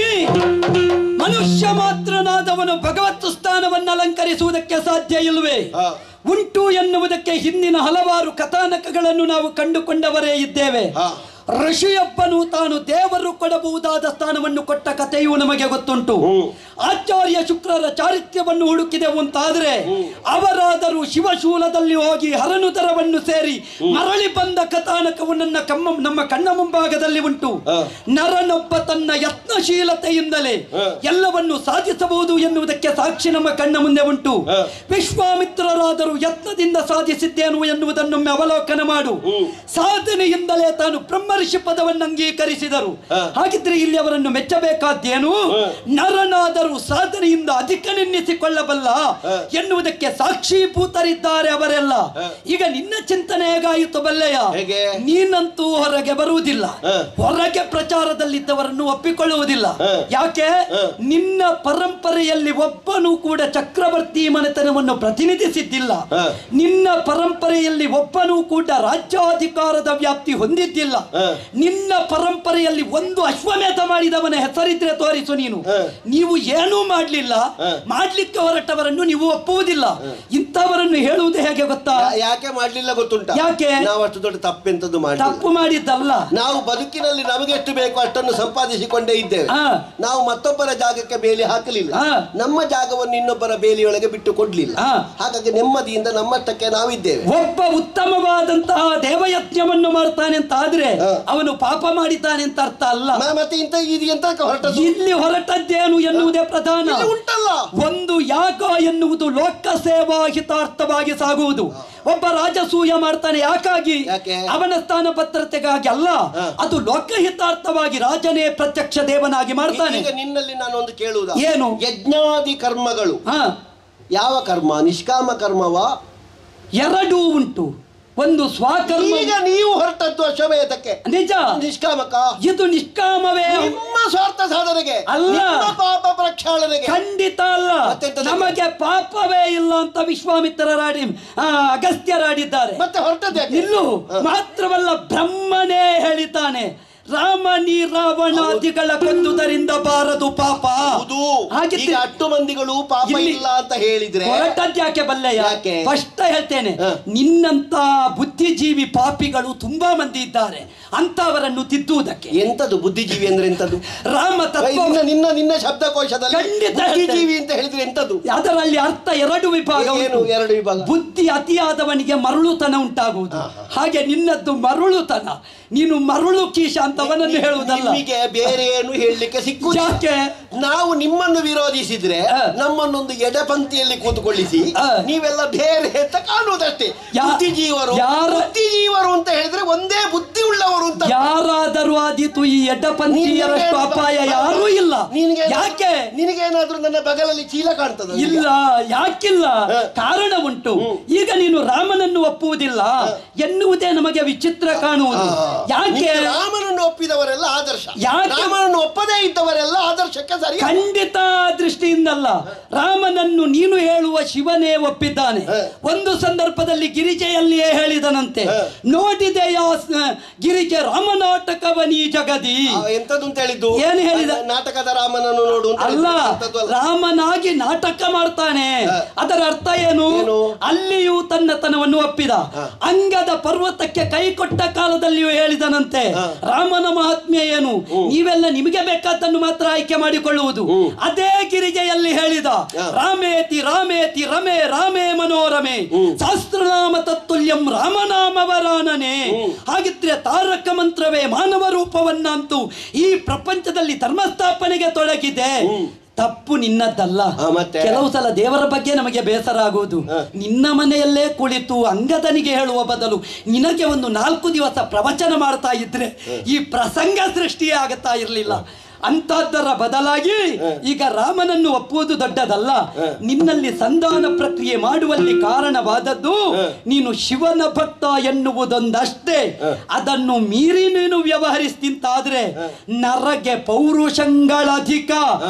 S2: ಮನುಷ್ಯ ಮಾತ್ರನಾದವನು ಭಗವತ್ ಸ್ಥಾನವನ್ನು ಅಲಂಕರಿಸುವುದಕ್ಕೆ ಸಾಧ್ಯ ಇಲ್ವೇ
S4: ಆ.
S2: ಉಂಟು ಎನ್ನುವುದಕ್ಕೆ ಹಿಂದಿನ ಹಲವಾರು ಕಥಾನಕಗಳನ್ನು ನಾವು ಕಂಡುಕೊಂಡವರೇ ಇದ್ದೇವೆ
S4: ಆ.
S2: ಋಷಿಯೊಬ್ಬನು ತಾನು ದೇವರು ಕೊಡಬಹುದಾದ ಸ್ಥಾನವನ್ನು ಕೊಟ್ಟ ಕಥೆಯೂ ನಮಗೆ ಗೊತ್ತುಂಟು ಆಚಾರ್ಯ ಶುಕ್ರರ ಚಾರಿತ್ರ್ಯವನ್ನು ಹುಡುಕಿದೆವು ಅಂತಾದ್ರೆ ಅವರಾದರೂ ಶಿವಶೂಲದಲ್ಲಿ ಹೋಗಿ ಹರನುದರವನ್ನು ಸೇರಿ ಮರಳಿ ಬಂದ ಕಥಾನಕವು ನನ್ನ ಕಮ್ಮ ನಮ್ಮ ಕಣ್ಣ ಮುಂಭಾಗದಲ್ಲಿ ಉಂಟು ನರನೊಬ್ಬ ತನ್ನ ಯತ್ನಶೀಲತೆಯಿಂದಲೇ ಎಲ್ಲವನ್ನು ಸಾಧಿಸಬಹುದು ಎನ್ನುವುದಕ್ಕೆ ಸಾಕ್ಷಿ ನಮ್ಮ ಕಣ್ಣ ಮುಂದೆ ಉಂಟು ವಿಶ್ವಾಮಿತ್ರರಾದರೂ ಯತ್ನದಿಂದ ಸಾಧಿಸಿದ್ದೇನು ಎನ್ನುವುದನ್ನೊಮ್ಮೆ ಅವಲೋಕನ ಮಾಡು ಸಾಧನೆಯಿಂದಲೇ ತಾನು ಬ್ರಹ್ಮರ್ಷಿ ಪದವನ್ನು ಅಂಗೀಕರಿಸಿದರು ಹಾಗಿದ್ರೆ ಇಲ್ಲಿ ಅವರನ್ನು ಮೆಚ್ಚಬೇಕಾದ್ದೇನು ನರನಾದರೂ ಸಾಧನೆಯಿಂದ ಅಧಿಕನೆನ್ನಿಸಿಕೊಳ್ಳಬಲ್ಲ ಎನ್ನುವುದಕ್ಕೆ ಸಾಕ್ಷೀಭೂತರಿದ್ದಾರೆ ಅವರೆಲ್ಲ ಈಗ ನಿನ್ನ ಚಿಂತನೆ ಹೇಗಾಯಿತು ಬಲ್ಲೆಯ
S4: ಹೇಗೆ?
S2: ನೀನಂತೂ ಹೊರಗೆ ಬರುವುದಿಲ್ಲ ಹೊರಗೆ ಪ್ರಚಾರದಲ್ಲಿದ್ದವರನ್ನು ಒಪ್ಪಿಕೊಳ್ಳುವುದಿಲ್ಲ ಯಾಕೆ ನಿನ್ನ ಪರಂಪರೆಯಲ್ಲಿ ಒಬ್ಬನೂ ಕೂಡ ಚಕ್ರವರ್ತಿ ಮನೆತನವನ್ನು ಪ್ರತಿನಿಧಿಸಿದ್ದಿಲ್ಲ ನಿನ್ನ ಪರಂಪರೆಯಲ್ಲಿ ಒಬ್ಬನೂ ಕೂಡ ರಾಜ್ಯಾಧಿಕಾರದ ವ್ಯಾಪ್ತಿ ಹೊಂದಿದ್ದಿಲ್ಲ ನಿನ್ನ ಪರಂಪರೆಯಲ್ಲಿ ಒಂದು ಅಶ್ವಮೇಧ ಮಾಡಿದವನ ಹೆಸರಿದ್ರೆ ತೋರಿಸು ನೀನು ನೀವು ಏನೂ ಮಾಡ್ಲಿಲ್ಲ ಮಾಡ್ಲಿಕ್ಕೆ ಹೊರಟವರನ್ನು ನೀವು ಒಪ್ಪುವುದಿಲ್ಲ ಇಂಥವರನ್ನು ಹೇಳುವುದು ಹೇಗೆ ಗೊತ್ತಾ
S4: ಯಾ- ಯಾಕೆ ಮಾಡ್ಲಿಲ್ಲ ಗೊತ್ತುಂಟ
S2: ಯಾಕೆ?
S4: ನಾವು ಅಷ್ಟು ದೊಡ್ಡ ತಪ್ಪೆಂತದ್ದು ಮಾಡಿ
S2: ತಪ್ಪು ಮಾಡಿದ್ದಲ್ಲ
S4: ನಾವು ಬದುಕಿನಲ್ಲಿ ನಮಗೆ ಎಷ್ಟು ಬೇಕೋ ಅಷ್ಟನ್ನು ಸಂಪಾದಿಸಿಕೊಂಡೇ ಇದ್ದೇವೆ
S2: ಆ.
S4: ನಾವು ಮತ್ತೊಬ್ಬರ ಜಾಗಕ್ಕೆ ಬೇಲಿ ಹಾಕಲಿಲ್ಲ
S2: ಆ.
S4: ನಮ್ಮ ಜಾಗವನ್ನು ಇನ್ನೊಬ್ಬರ ಬೇಲಿಯೊಳಗೆ ಬಿಟ್ಟು ಕೊಡ್ಲಿಲ್ಲ
S2: ಆ.
S4: ಹಾಗಾಗಿ ನೆಮ್ಮದಿಯಿಂದ ನಮ್ಮಷ್ಟಕ್ಕೆ ನಾವಿದ್ದೇವೆ
S2: ಒಬ್ಬ ಉತ್ತಮವಾದಂತಹ ದೇವಯಜ್ಞವನ್ನು ಮಾಡ್ತಾನೆ ಅಂತ ಆದ್ರೆ ಅವನು ಪಾಪ ಮಾಡಿದ್ದಾನೆ ಅಂತ ಅರ್ಥ ಅಲ್ಲ
S4: ಮ- ಮತ್ತೆ ಇಂತ ಇದು ಎಂತ ಹೊರಟದ್ದು
S2: ಇಲ್ಲಿ ಹೊರಟದ್ದೇನು ಎನ್ನುವುದೇ ಪ್ರಧಾನ
S4: ಇಲ್ಲಿ ಉಂಟಲ್ಲ
S2: ಒಂದು ಯಾಗ ಎನ್ನುವುದು ಲೋಕ ಸೇವಾ ಹಿತಾರ್ಥವಾಗಿ ಸಾಗುವುದು ಒಬ್ಬ ರಾಜಸೂಯ ಮಾಡ್ತಾನೆ ಯಾಕಾಗಿ
S4: ಯಾಕೆ?
S2: ಅವನ ಸ್ಥಾನ ಭದ್ರತೆಗಾಗಿ ಅಲ್ಲ ಅದು ಲೋಕಹಿತಾರ್ಥವಾಗಿ ರಾಜನೇ ಪ್ರತ್ಯಕ್ಷ ದೇವನಾಗಿ ಮಾಡ್ತಾನೆ
S4: ಈಗ ನಿನ್ನಲ್ಲಿ ನಾನು ಒಂದು ಕೇಳುವುದ
S2: ಏನು?
S4: ಯಜ್ಞಾದಿ ಕರ್ಮಗಳು
S2: ಹಾ
S4: ಯಾವ ಕರ್ಮ ನಿಷ್ಕಾಮ ಕರ್ಮವಾ
S2: ಎರಡೂ ಉಂಟು ಒಂದು ಸ್ವಕರ್ಮ
S4: ಈಗ ನೀವು ಹೊರಟದ್ದು ಅಶ್ವಮೇಧಕ್ಕೆ
S2: ನಿಜ
S4: ನಿಷ್ಕಾಮಕ
S2: ಇದು ನಿಷ್ಕಾಮವೇ
S4: ನಿಮ್ಮ ಸ್ವಾರ್ಥ ಸಾಧನೆಗೆ
S2: ಅಲ್ಲ.
S4: ನಿಮ್ಮ ಪಾಪ ಪ್ರಕ್ಷಾಳನೆಗೆ
S2: ಖಂಡಿತ ಅಲ್ಲ
S4: ಮತ್ತೆಂತದಕ್ಕೆ?
S2: ನಮಗೆ ಪಾಪವೇ ಇಲ್ಲ ಅಂತ ವಿಶ್ವಾಮಿತ್ರರಾಡಿ ಆ, ಅಗಸ್ತ್ಯರಾಡಿದ್ದಾರೆ
S4: ಮತ್ತೆ ಹೊರಟದ್ದು ಯಾಕೆ?
S2: ಇಲ್ಲು
S4: ಹ.
S2: ಮಾತ್ರವಲ್ಲ ಬ್ರಹ್ಮನೇ ಹೇಳಿದ್ದಾನೆ ರಾಮ ನೀ ರಾವಣಾದಿಗಳ ಕೊಂದುದರಿಂದ ಬಾರದು ಪಾಪ
S4: ಹೌದು
S2: ಹಾಗಿದ್ರೆ-
S4: ಈಗ ಅಟ್ಟು ಮಂದಿಗಳು ಪಾಪ
S2: ಇಲ್ಲಿ-
S4: ಇಲ್ಲ ಅಂತ ಹೇಳಿದ್ರೆ
S2: ಹೊರಟದ್ದು ಯಾಕೆ ಬಲ್ಲೆಯ
S4: ಯಾಕೆ?
S2: ಸ್ಪಷ್ಟ ಹೇಳ್ತೇನೆ
S4: ಹ.
S2: ನಿನ್ನಂತ ಬುದ್ಧಿಜೀವಿ ಪಾಪಿಗಳು ತುಂಬಾ ಮಂದಿ ಇದ್ದಾರೆ ಅಂತವರನ್ನು ತಿದ್ದುವುದಕ್ಕೆ
S4: ಎಂತದು ಬುದ್ಧಿಜೀವಿ ಅಂದ್ರೆ ಎಂತದು
S2: ರಾಮ ತತ್ವ
S4: ನಿನ್ನ ನಿನ್ನ ನಿನ್ನ ಶಬ್ದಕೋಶದಲ್ಲಿ
S2: ಖಂಡಿತ
S4: ಬುದ್ಧಿಜೀವಿ ಅಂತ ಹೇಳಿದ್ರೆ ಎಂತದು
S2: ಅದರಲ್ಲಿ ಅರ್ಥ ಎರಡು ವಿಭಾಗ
S4: ಏನು
S2: ಉಂಟು.
S4: ಎರಡು ವಿಭಾಗ
S2: ಬುದ್ಧಿ ಅತಿಯಾದವನಿಗೆ ಮರಳುತನ ಉಂಟಾಗುವುದು ಹಾಗೆ ನಿನ್ನದ್ದು ಮರಳುತನ ನೀನು ಮರಳು ಕೀಶ ಅಂತವನನ್ನು ಹೇಳುವುದಲ್ಲ
S4: ನಿಮಗೆ ಬೇರೆ ಏನು ಹೇಳಲಿಕ್ಕೆ ಸಿಕ್ಕು
S2: ಯಾಕೆ
S4: ನಾವು ನಿಮ್ಮನ್ನು ವಿರೋಧಿಸಿದ್ರೆ
S2: ಹ.
S4: ನಮ್ಮನ್ನೊಂದು ಎಡಪಂಕ್ತಿಯಲ್ಲಿ ಕೂತ್ಕೊಳ್ಳಿಸಿ
S2: ಹ.
S4: ನೀವೆಲ್ಲ ಬೇರೆ ಅಂತ ಕಾಣುವುದಷ್ಟೇ
S2: ಯಾ-
S4: ಬುದ್ಧಿಜೀವರು
S2: ಯಾರ-
S4: ಬುದ್ಧಿಜೀವರು ಅಂತ ಹೇಳಿದ್ರೆ ಒಂದೇ ಬುದ್ಧಿ ಉಳ್ಳವರು ಅಂತ
S2: ಯಾರಾದರೂ ಆದೀತು ಈ ಎಡ್ಡಪಂಥೀಯರಷ್ಟು ಅಪಾಯ ಯಾರೂ ಇಲ್ಲ
S4: ನಿನಗೆ
S2: ಯಾಕೆ
S4: ನಿನಗೇನಾದ್ರೂ ನನ್ನ ಬಗಲಲ್ಲಿ ಚೀಲ ಕಾಣ್ತದ
S2: ಇಲ್ಲ ಯಾಕಿಲ್ಲ
S4: ಹ.
S2: ಕಾರಣ ಉಂಟು ಈಗ ನೀನು ರಾಮನನ್ನು ಒಪ್ಪುವುದಿಲ್ಲ ಎನ್ನುವುದೇ ನಮಗೆ ವಿಚಿತ್ರ ಕಾಣುವುದು ಯಾಕೆ
S4: ರಾಮನನ್ನು ಒಪ್ಪಿದವರೆಲ್ಲ ಆದರ್ಶ
S2: ಯಾಕೆ?
S4: ರಾಮನನ್ನು ಒಪ್ಪದೇ ಇದ್ದವರೆಲ್ಲ ಆದರ್ಶಕ್ಕೆ ಸರಿ
S2: ಖಂಡಿತ ಆ ದೃಷ್ಟಿಯಿಂದಲ್ಲ ರಾಮನನ್ನು ನೀನು ಹೇಳುವ ಶಿವನೇ ಒಪ್ಪಿದ್ದಾನೆ
S4: ಹ.
S2: ಒಂದು ಸಂದರ್ಭದಲ್ಲಿ ಗಿರಿಜೆಯಲ್ಲಿಯೇ ಹೇಳಿದನಂತೆ
S4: ಹ.
S2: ನೋಡಿದೆಯಾ ಸ- ಗಿರಿಜೆ ರಾಮನಾಟಕವನೀ ಜಗದಿ
S4: ಆ, ಎಂತದು ಅಂತ ಹೇಳಿದ್ದು
S2: ಏನು ಹೇಳಿದ?
S4: ಆ, ನಾಟಕದ ರಾಮನನ್ನು ನೋಡು ಅಂತ
S2: ಅಲ್ಲ
S4: ಹೇಳಿದ್ದು. ಅಂಥದ್ದು ಅಲ್ಲ.
S2: ರಾಮನಾಗಿ ನಾಟಕ ಮಾಡ್ತಾನೆ
S4: ಹ.
S2: ಅದರ ಅರ್ಥ ಏನು
S4: ಏನು?
S2: ಅಲ್ಲಿಯೂ ತನ್ನತನವನ್ನು ಒಪ್ಪಿದ ಅಂಗದ ಪರ್ವತಕ್ಕೆ ಕೈ ಕೊಟ್ಟ ಕಾಲದಲ್ಲಿಯೂ ಹೇಳಿದನಂತೆ
S4: ಹ.
S2: ರಾಮನ ಮಹಾತ್ಮ್ಯ ಏನು ನೀವೆಲ್ಲ ನಿಮಗೆ ಬೇಕಾದ್ದನ್ನು ಮಾತ್ರ ಆಯ್ಕೆ ಮಾಡಿಕೊಳ್ಳುವುದು ಅದೇ ಗಿರಿಜೆಯಲ್ಲಿ ಹೇಳಿದ
S4: ಹ.
S2: ರಾಮೇತಿ ರಾಮೇತಿ ರಮೆ ರಾಮೇ ಮನೋರಮೆ ಸಹಸ್ರನಾಮ ತತ್ತುಲ್ಯಂ ರಾಮನಾಮವರಾನನೆ ಹಾಗಿದ್ರೆ ತಾರಕ ಮಂತ್ರವೇ ಮಾನವ ರೂಪವನ್ನಂತೂ ಈ ಪ್ರಪಂಚದಲ್ಲಿ ಧರ್ಮಸ್ಥಾಪನೆಗೆ ತೊಡಗಿದೆ ತಪ್ಪು ನಿನ್ನದ್ದಲ್ಲ
S4: ಆ, ಮತ್ತೆ?
S2: ಕೆಲವು ಸಲ ದೇವರ ಬಗ್ಗೆ ನಮಗೆ ಬೇಸರ ಆಗುವುದು ನಿನ್ನ ಮನೆಯಲ್ಲೇ ಕುಳಿತು ಅಂಗದನಿಗೆ ಹೇಳುವ ಬದಲು ನಿನಗೆ ಒಂದು ನಾಲ್ಕು ದಿವಸ ಪ್ರವಚನ ಮಾಡ್ತಾ ಇದ್ರೆ ಈ ಪ್ರಸಂಗ ಸೃಷ್ಟಿಯೇ ಆಗತ್ತಾ ಇರಲಿಲ್ಲ ಅಂತದ್ದರ ಬದಲಾಗಿ ಈಗ ರಾಮನನ್ನು ಒಪ್ಪುವುದು ದೊಡ್ಡದಲ್ಲ ನಿನ್ನಲ್ಲಿ ಸಂಧಾನ ಪ್ರಕ್ರಿಯೆ ಮಾಡುವಲ್ಲಿ ಕಾರಣವಾದದ್ದು ನೀನು ಶಿವನ ಭಕ್ತ ಎನ್ನುವುದೊಂದಷ್ಟೇ ಅದನ್ನು ಮೀರಿ ನೀನು ವ್ಯವಹರಿಸ್ತಿಂತಾದ್ರೆ ನರಗೆ ಪೌರುಷಗಳಧಿಕ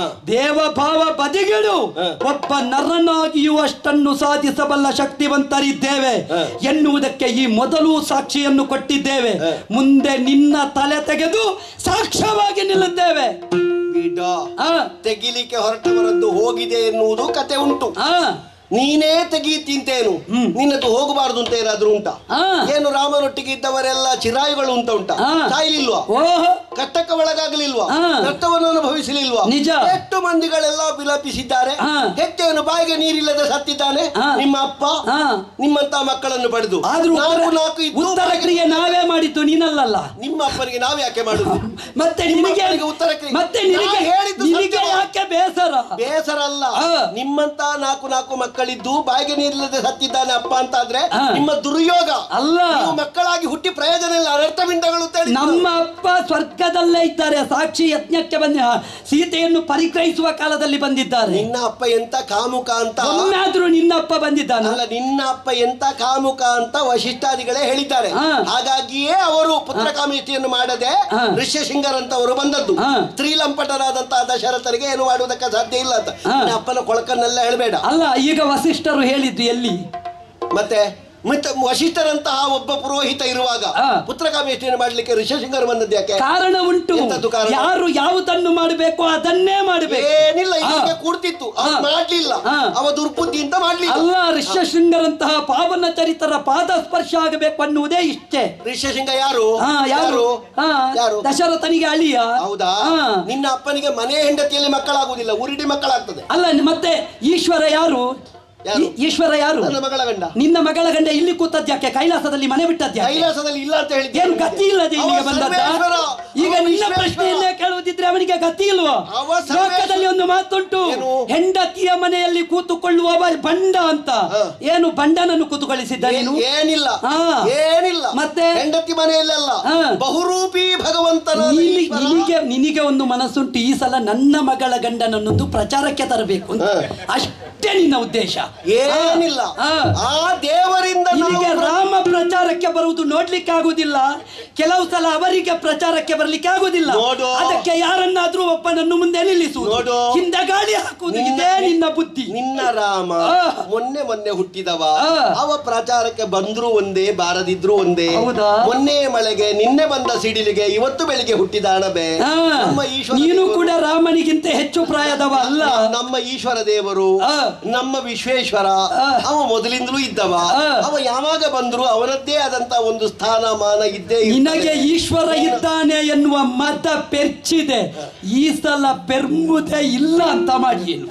S2: ದೇವಭಾವ ಬದಿಗಿಡು ಒಬ್ಬ ನರನಾಗಿಯೂ ಅಷ್ಟನ್ನು ಸಾಧಿಸಬಲ್ಲ ಶಕ್ತಿವಂತರಿದ್ದೇವೆ ಎನ್ನುವುದಕ್ಕೆ ಈ ಮೊದಲು ಸಾಕ್ಷಿಯನ್ನು ಕೊಟ್ಟಿದ್ದೇವೆ ಮುಂದೆ ನಿನ್ನ ತಲೆ ತೆಗೆದು ಸಾಕ್ಷ್ಯವಾಗಿ ನಿಲ್ಲುತ್ತೇವೆ
S4: ಬಿಡ
S2: ಆ,
S4: ತೆಗಿಲಿಕ್ಕೆ ಹೊರಟವರದ್ದು ಹೋಗಿದೆ ಎನ್ನುವುದು ಕತೆ ಉಂಟು
S2: ಆ,
S4: ನೀನೇ ತೆಗೀತಿಂತೇನು
S2: ಹ್ಮ್.
S4: ನಿನ್ನದು ಹೋಗಬಾರದು ಅಂತ ಏನಾದ್ರೂ ಉಂಟಾ
S2: ಆ.
S4: ಏನು ರಾಮನೊಟ್ಟಿಗೆ ಇದ್ದವರೆಲ್ಲ ಚಿರಾಯುಗಳು ಅಂತ ಉಂಟಾ
S2: ಆ.
S4: ಸಾಯ್ಲಿಲ್ವಾ
S2: ಓಹೋ
S4: ಕಷ್ಟಕ್ಕೆ ಒಳಗಾಗಲಿಲ್ವಾ
S2: ಆ.
S4: ಕಷ್ಟವನ್ನು ಅನುಭವಿಸಲಿಲ್ವಾ
S2: ನಿಜ.
S4: ಎಷ್ಟು ಮಂದಿಗಳೆಲ್ಲ ವಿಲಪಿಸಿದ್ದಾರೆ
S2: ಆ.
S4: ಹೆಚ್ಚೇನು ಬಾಯಿಗೆ ನೀರಿಲ್ಲದೆ ಸತ್ತಿದ್ದಾನೆ
S2: ಆ.
S4: ನಿಮ್ಮ ಅಪ್ಪ
S2: ಆ.
S4: ನಿಮ್ಮಂತ ಮಕ್ಕಳನ್ನು ಪಡೆದು
S2: ಆದ್ರೂ
S4: ನಾಲ್ಕು
S2: ಉತ್ತರ-
S4: ನಾಲ್ಕು ಇದ್ದು
S2: ಉತ್ತರ
S4: ಬಾಯಿಗೆ-
S2: ಕ್ರಿಯೆ ನಾವೇ ಮಾಡಿದ್ದು ನೀನಲ್ಲಲ್ಲ
S4: ನಿಮ್ಮ ಅಪ್ಪನಿಗೆ ನಾವು ಯಾಕೆ ಮಾಡುದು
S2: ಮತ್ತೆ
S4: ನಿಮ್ಮ
S2: ನಿನಗೆ
S4: ಅಪ್ಪನಿಗೆ ಉತ್ತರ ಕ್ರಿಯೆ.
S2: ಮತ್ತೆ
S4: ನಾ
S2: ನಿನಗೆ
S4: ಹೇಳಿದ್ದು
S2: ನಿನಗೆ
S4: ಸತ್ಯವ?
S2: ಯಾಕೆ ಬೇಸರ
S4: ಬೇಸರ ಅಲ್ಲ
S2: ಆ.
S4: ನಿಮ್ಮಂತ ನಾಲ್ಕು ನಾಲ್ಕು ಮಕ್ಕಳಿದ್ದು ಬಾಯಿಗೆ ನೀರಿಲ್ಲದೆ ಸತ್ತಿದ್ದಾನೆ ಅಪ್ಪ ಅಂತ ಆದ್ರೆ
S2: ಆ.
S4: ನಿಮ್ಮ ದುರ್ಯೋಗ
S2: ಅಲ್ಲ.
S4: ನೀವು ಮಕ್ಕಳಾಗಿ ಹುಟ್ಟಿ ಪ್ರಯೋಜನ ಇಲ್ಲ ಅನರ್ಥ ಪಿಂಡಗಳು ಅಂತ ಹೇಳಿದ್ದು.
S2: ನಮ್ಮ ಅಪ್ಪ ಸ್ವರ್ಗದಲ್ಲೇ ಇದ್ದಾರೆ ಸಾಕ್ಷಿ ಯಜ್ಞಕ್ಕೆ ಬಂದ ಸೀತೆಯನ್ನು ಪರಿಗ್ರಹಿಸುವ ಕಾಲದಲ್ಲಿ ಬಂದಿದ್ದಾರೆ
S4: ನಿನ್ನ ಅಪ್ಪ ಎಂತ ಕಾಮುಕ ಅಂತ
S2: ಒಮ್ಮಾದ್ರೂ ನಿನ್ನ ಅಪ್ಪ ಬಂದಿದ್ದಾನ
S4: ಅಲ್ಲ ನಿನ್ನ ಅಪ್ಪ ಎಂತ ಕಾಮುಕ ಅಂತ ವಶಿಷ್ಠಾದಿಗಳೇ ಹೇಳಿದ್ದಾರೆ
S2: ಆ.
S4: ಹಾಗಾಗಿಯೇ ಅವರು ಪುತ್ರ ಕಾಮೇಷ್ಟಿಯನ್ನು ಮಾಡದೆ
S2: ಆ.
S4: ಋಷ್ಯಶೃಂಗರ್ ಅಂತ ಅವರು ಬಂದದ್ದು
S2: ಆ.
S4: ಸ್ತ್ರೀಲಂಪಟರಾದಂತಹ ದಶರಥರಿಗೆ ಏನು ಮಾಡುವುದಕ್ಕೆ ಸಾಧ್ಯ ಇಲ್ಲ ಅಂತ
S2: ಆ.
S4: ನಿನ್ನ ಅಪ್ಪನ ಕೊಳಕನ್ನೆಲ್ಲ ಹೇಳಬೇಡ
S2: ಅಲ್ಲ ಈಗ ವಸಿಷ್ಠರು ಹೇಳಿದ್ದು ಎಲ್ಲಿ
S4: ಮತ್ತೆ ಮತ್ತೆ ವಶಿಷ್ಠರಂತಹ ಒಬ್ಬ ಪುರೋಹಿತ ಇರುವಾಗ
S2: ಆ.
S4: ಪುತ್ರ ಕಾಮೇಷ್ಟಿಯನ್ನು ಮಾಡ್ಲಿಕ್ಕೆ ಋಷಶೃಂಗರ್ ಬಂದದ್ದು ಯಾಕೆ
S2: ಕಾರಣ ಉಂಟು
S4: ಎಂತದ್ದು ಕಾರಣ?
S2: ಯಾರು ಯಾವುದನ್ನು ಮಾಡಬೇಕು ಅದನ್ನೇ ಮಾಡಬೇಕು
S4: ಏನಿಲ್ಲ
S2: ಆ.
S4: ಇದಕ್ಕೆ ಕೂಡ್ತಿತ್ತು ಅವ್ರು
S2: ಆ.
S4: ಮಾಡ್ಲಿಲ್ಲ
S2: ಆ.
S4: ಅವ ದುರ್ಬುದ್ಧಿ ಅಂತ ಮಾಡ್ಲಿಲ್ಲ
S2: ಅಲ್ಲ ಋಷ್ಯಶೃಂಗರಂತಹ ಪಾವನ ಚರಿತರ ಪಾದ ಸ್ಪರ್ಶ ಆಗಬೇಕು ಅನ್ನುವುದೇ ಇಷ್ಟೇ
S4: ಋಷ್ಯಶೃಂಗ ಯಾರು
S2: ಹಾ ಯಾರು ಹಾ
S4: ಯಾರು
S2: ದಶರಥನಿಗೆ ಅಳಿಯ
S4: ಹೌದಾ
S2: ಹಾ.
S4: ನಿನ್ನ ಅಪ್ಪನಿಗೆ ಮನೆ ಹೆಂಡತಿಯಲ್ಲಿ ಮಕ್ಕಳಾಗುವುದಿಲ್ಲ ಉರುಡಿ ಮಕ್ಕಳಾಗ್ತದೆ
S2: ಅಲ್ಲ ಮತ್ತೆ ಈಶ್ವರ ಯಾರು
S4: ಯಾರು?
S2: ಈ- ಈಶ್ವರ ಯಾರು
S4: ನನ್ನ ಮಗಳ ಗಂಡ
S2: ನಿನ್ನ ಮಗಳ ಗಂಡ ಇಲ್ಲಿ ಕೂತದ್ಯಾಕೆ ಕೈಲಾಸದಲ್ಲಿ ಮನೆ ಬಿಟ್ಟದ್ಯಾಕೆ
S4: ಕೈಲಾಸದಲ್ಲಿ ಇಲ್ಲ ಅಂತ ಹೇಳಿದ್ದೆ
S2: ಏನು ಗತಿ ಇಲ್ಲದೆ ಇಲ್ಲಿಗೆ
S4: ಅವ
S2: ಬಂದದ್ದ
S4: ಸರ್ವೇಶ್ವರ,
S2: ಈಗ
S4: ಅವ
S2: ನಿನ್ನ
S4: ವಿಶ್ವೇಶ್ವರ.
S2: ಪ್ರಶ್ನೆಯನ್ನೇ ಕೇಳುವುದಿದ್ರೆ ಅವನಿಗೆ ಗತಿ ಇಲ್ವೋ
S4: ಅವ ಸರ್ವೇಶ್ವರ.
S2: ಲೋಕದಲ್ಲಿ ಒಂದು ಒಂದು ಮಾತುಂಟು
S4: ಏನು?
S2: ಹೆಂಡತಿಯ ಮನೆಯಲ್ಲಿ ಕೂತುಕೊಳ್ಳುವವ ಬಂಡ ಅಂತ
S4: ಹ.
S2: ಏನು ಬಂಡನನ್ನು ಕೂತುಕೊಳ್ಳಿಸಿದ್ದ ನೀನು
S4: ಏ- ಏನಿಲ್ಲ
S2: ಹಾ.
S4: ಏನಿಲ್ಲ
S2: ಮತ್ತೆ?
S4: ಹೆಂಡತಿ ಮನೆಯಲ್ಲೆಲ್ಲ
S2: ಹಾ.
S4: ಬಹುರೂಪಿ ಭಗವಂತನ
S2: ನಿನಿ-
S4: ಈಶ್ವರ.
S2: ನಿನಗೆ ನಿನಗೆ ಒಂದು ಮನಸ್ಸುಂಟು ಈ ಸಲ ನನ್ನ ಮಗಳ ಗಂಡನನ್ನೊಂದು ಪ್ರಚಾರಕ್ಕೆ ತರಬೇಕು ಅಂತ
S4: ಹ.
S2: ಅಷ್ಟೇ ನಿನ್ನ ಉದ್ದೇಶ
S4: ಏನಿಲ್ಲ
S2: ಹಾ.
S4: ಆ ದೇವರಿಂದ
S2: ನಿನಗೆ
S4: ನಾವು
S2: ರಾಮ ಪ್ರಚಾರಕ್ಕೆ ಬರುವುದು ನೋಡ್ಲಿಕ್ಕೆ ಆಗುದಿಲ್ಲ ಕೆಲವು ಸಲ ಅವರಿಗೆ ಪ್ರಚಾರಕ್ಕೆ ಬರ್ಲಿಕ್ಕೆ ಆಗುದಿಲ್ಲ
S4: ನೋಡು.
S2: ಅದಕ್ಕೆ ಯಾರನ್ನಾದ್ರೂ ಒಬ್ಬನನ್ನು ಮುಂದೆ ನಿಲ್ಲಿಸುವುದು
S4: ನೋಡು.
S2: ಹಿಂದೆ ಗಾಳಿ ಹಾಕುವುದು
S4: ನಿನ್ನ-
S2: ಇದೇ ನಿನ್ನ ಬುದ್ಧಿ
S4: ನಿನ್ನ ರಾಮ
S2: ಆ.
S4: ಮೊನ್ನೆ ಮೊನ್ನೆ ಹುಟ್ಟಿದವ
S2: ಆ.
S4: ಅವ ಪ್ರಚಾರಕ್ಕೆ ಬಂದ್ರು ಒಂದೇ ಬಾರದಿದ್ರು ಒಂದೇ
S2: ಹೌದಾ?
S4: ಮೊನ್ನೆ ಮಳೆಗೆ ನಿನ್ನೆ ಬಂದ ಸಿಡಿಲಿಗೆ ಇವತ್ತು ಬೆಳಿಗ್ಗೆ ಹುಟ್ಟಿದ ಅಣಬೆ
S2: ಆ,
S4: ನಮ್ಮ ಈಶ್ವರ
S2: ನೀನು
S4: ದೇವರು-
S2: ಕೂಡ ರಾಮನಿಗಿಂತ ಹೆಚ್ಚು ಪ್ರಾಯದವ ಅಲ್ಲ
S4: ನ- ನಮ್ಮ ಈಶ್ವರ ದೇವರು
S2: ಆ.
S4: ನಮ್ಮ ವಿಶ್ವೇಶ್ವರ
S2: ಆ.
S4: ಅವ ಮೊದಲಿಂದಲೂ ಇದ್ದವ
S2: ಆ.
S4: ಅವ ಯಾವಾಗ ಬಂದ್ರು ಅವನದ್ದೇ ಆದಂತ ಒಂದು ಸ್ಥಾನಮಾನ ಇದ್ದೇ ಇರ್ತದೆ.
S2: ನಿನಗೆ ಈಶ್ವರ ಇದ್ದಾನೆ ಎನ್ನುವ ಮತ ಪೆರ್ಚಿದೆ ಈ ಸಲ ಪೆರ್ಮುದೆ ಇಲ್ಲ ಅಂತ ಮಾಡಿ ಏನು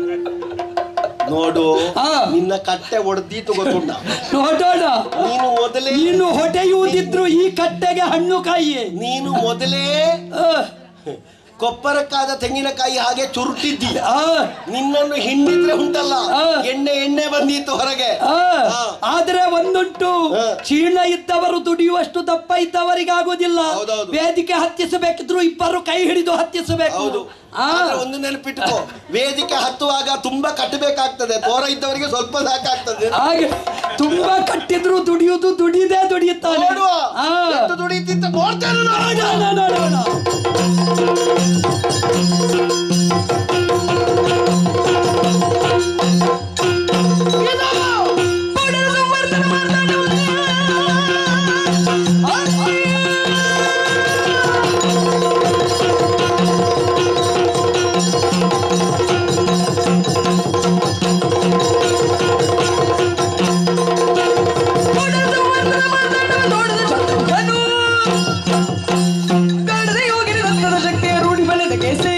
S4: ನೋಡು
S2: ಆ.
S4: ನಿನ್ನ ಕಟ್ಟೆ ಒಡೆದೀತು ಗೊತ್ತುಂಟ
S2: ನೋಡೋಣ
S4: ನೀನು ಮೊದಲೇ
S2: ನೀನು ಹೊಡೆಯುವುದಿದ್ರು ಈ ಕಟ್ಟೆಗೆ ಹಣ್ಣು ಕಾಯಿ
S4: ನೀನು ಮೊದಲೇ
S2: ಆ,
S4: ಕೊಪ್ಪರಕ್ಕಾದ ತೆಂಗಿನಕಾಯಿ ಹಾಗೆ ಚುರುಟಿದ್ದಿ
S2: ಆ,
S4: ನಿನ್ನನ್ನು ಹಿಂಡಿದ್ರೆ ಉಂಟಲ್ಲ
S2: ಆ.
S4: ಎಣ್ಣೆ ಎಣ್ಣೆ ಬಂದಿತ್ತು ಹೊರಗೆ
S2: ಆ.
S4: ಆ.
S2: ಆದ್ರೆ ಒಂದುಂಟು
S4: ಆ.
S2: ಕ್ಷೀಣ ಇದ್ದವರು ದುಡಿಯುವಷ್ಟು ದಪ್ಪ ಇದ್ದವರಿಗೆ ಆಗುದಿಲ್ಲ
S4: ಹೌದೌದು.
S2: ವೇದಿಕೆ ಹತ್ತಿಸಬೇಕಿದ್ರು ಇಬ್ಬರು ಕೈ ಹಿಡಿದು ಹತ್ತಿಸಬೇಕು
S4: ಹೌದು
S2: ಆ.
S4: ಆದ್ರೆ ಒಂದು ನೆನಪಿಟ್ಕೋ ವೇದಿಕೆ ಹತ್ತುವಾಗ ತುಂಬಾ ಕಟ್ಟಬೇಕಾಗ್ತದೆ ತೋರ ಇದ್ದವರಿಗೆ ಸ್ವಲ್ಪ ಸಾಕಾಗ್ತದೆ
S2: ಹಾಗೆ ತುಂಬಾ ಕಟ್ಟಿದ್ರು ದುಡಿಯುವುದು ದುಡಿದೇ ದುಡಿಯುತ್ತಾನೆ
S4: ನೋಡುವ
S2: ಆ.
S4: ಎಷ್ಟು ದುಡಿತಿತ್ತ ನೋಡ್ತೇನೆ ನಾನು.
S2: ನೋಡೋಣ, ನೋಡೋಣ.
S5: ಪುನಃ ಸಂವರ್ಧನ ಮಾಡ್ತಾನೆ ಪುನಃ ಸಂವರ್ಧನ ಮಾಡ್ತಾನೆ ನೋಡಿದ ಶತ್ರುಘ್ನನು. ಕಾಣದೆ ಹೋಗಿರಿ ರತ್ನದ ಶಕ್ತಿಯ ರೂಢಿ ಬಲದ ಕೇಸೆ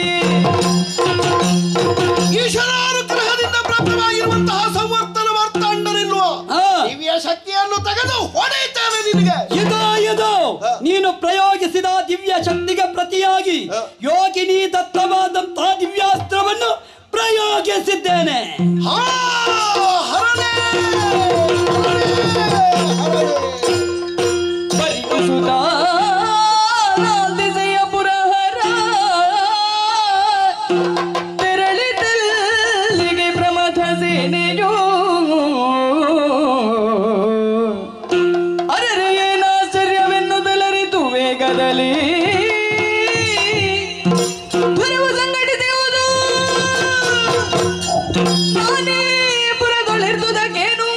S4: ಈಶ್ವರಾನುಗ್ರಹದಿಂದ ಪ್ರಾಪ್ತವಾಗಿರುವಂತಹ ಸಂವರ್ತನ ಮಾರ್ತಾಂಡನೆನ್ನುವ
S2: ಆ.
S4: ದಿವ್ಯ ಶಕ್ತಿಯನ್ನು ತೆಗೆದು ಹೊಡೆಯುತ್ತೇನೆ ನಿನಗೆ
S2: ಇದು ಇದು
S4: ಆ.
S2: ನೀನು ಪ್ರಯೋಗಿಸಿದ ದಿವ್ಯ ಶಕ್ತಿಗೆ ಪ್ರತಿಯಾಗಿ
S4: ಆ.
S2: ಯೋಗಿನಿ ದತ್ತವಾದಂತಹ ದಿವ್ಯಾಸ್ತ್ರವನ್ನು ಪ್ರಯೋಗಿಸಿದ್ದೇನೆ
S4: ಹಾ, ಹರನೇ, ಹರನೇ, ಹರನೇ.
S5: ಪರಿಮಸುತಾ ದಿಸೆಯ ಪುರಹರ ತೆರಳಿದಲ್ಲಿಗೆ ಪ್ರಮಥ ಸೇನೆಯು ಅರರೆ ಏನಾಶ್ಚರ್ಯವೆನ್ನುವುದಲರಿತು ವೇಗದಲ್ಲಿ ಧ್ವನಿವು ಸಂಘಟಿಸುವುದು ನಾನೇ ಪುರದೊಳಿರ್ದುದಕ್ಕೇನು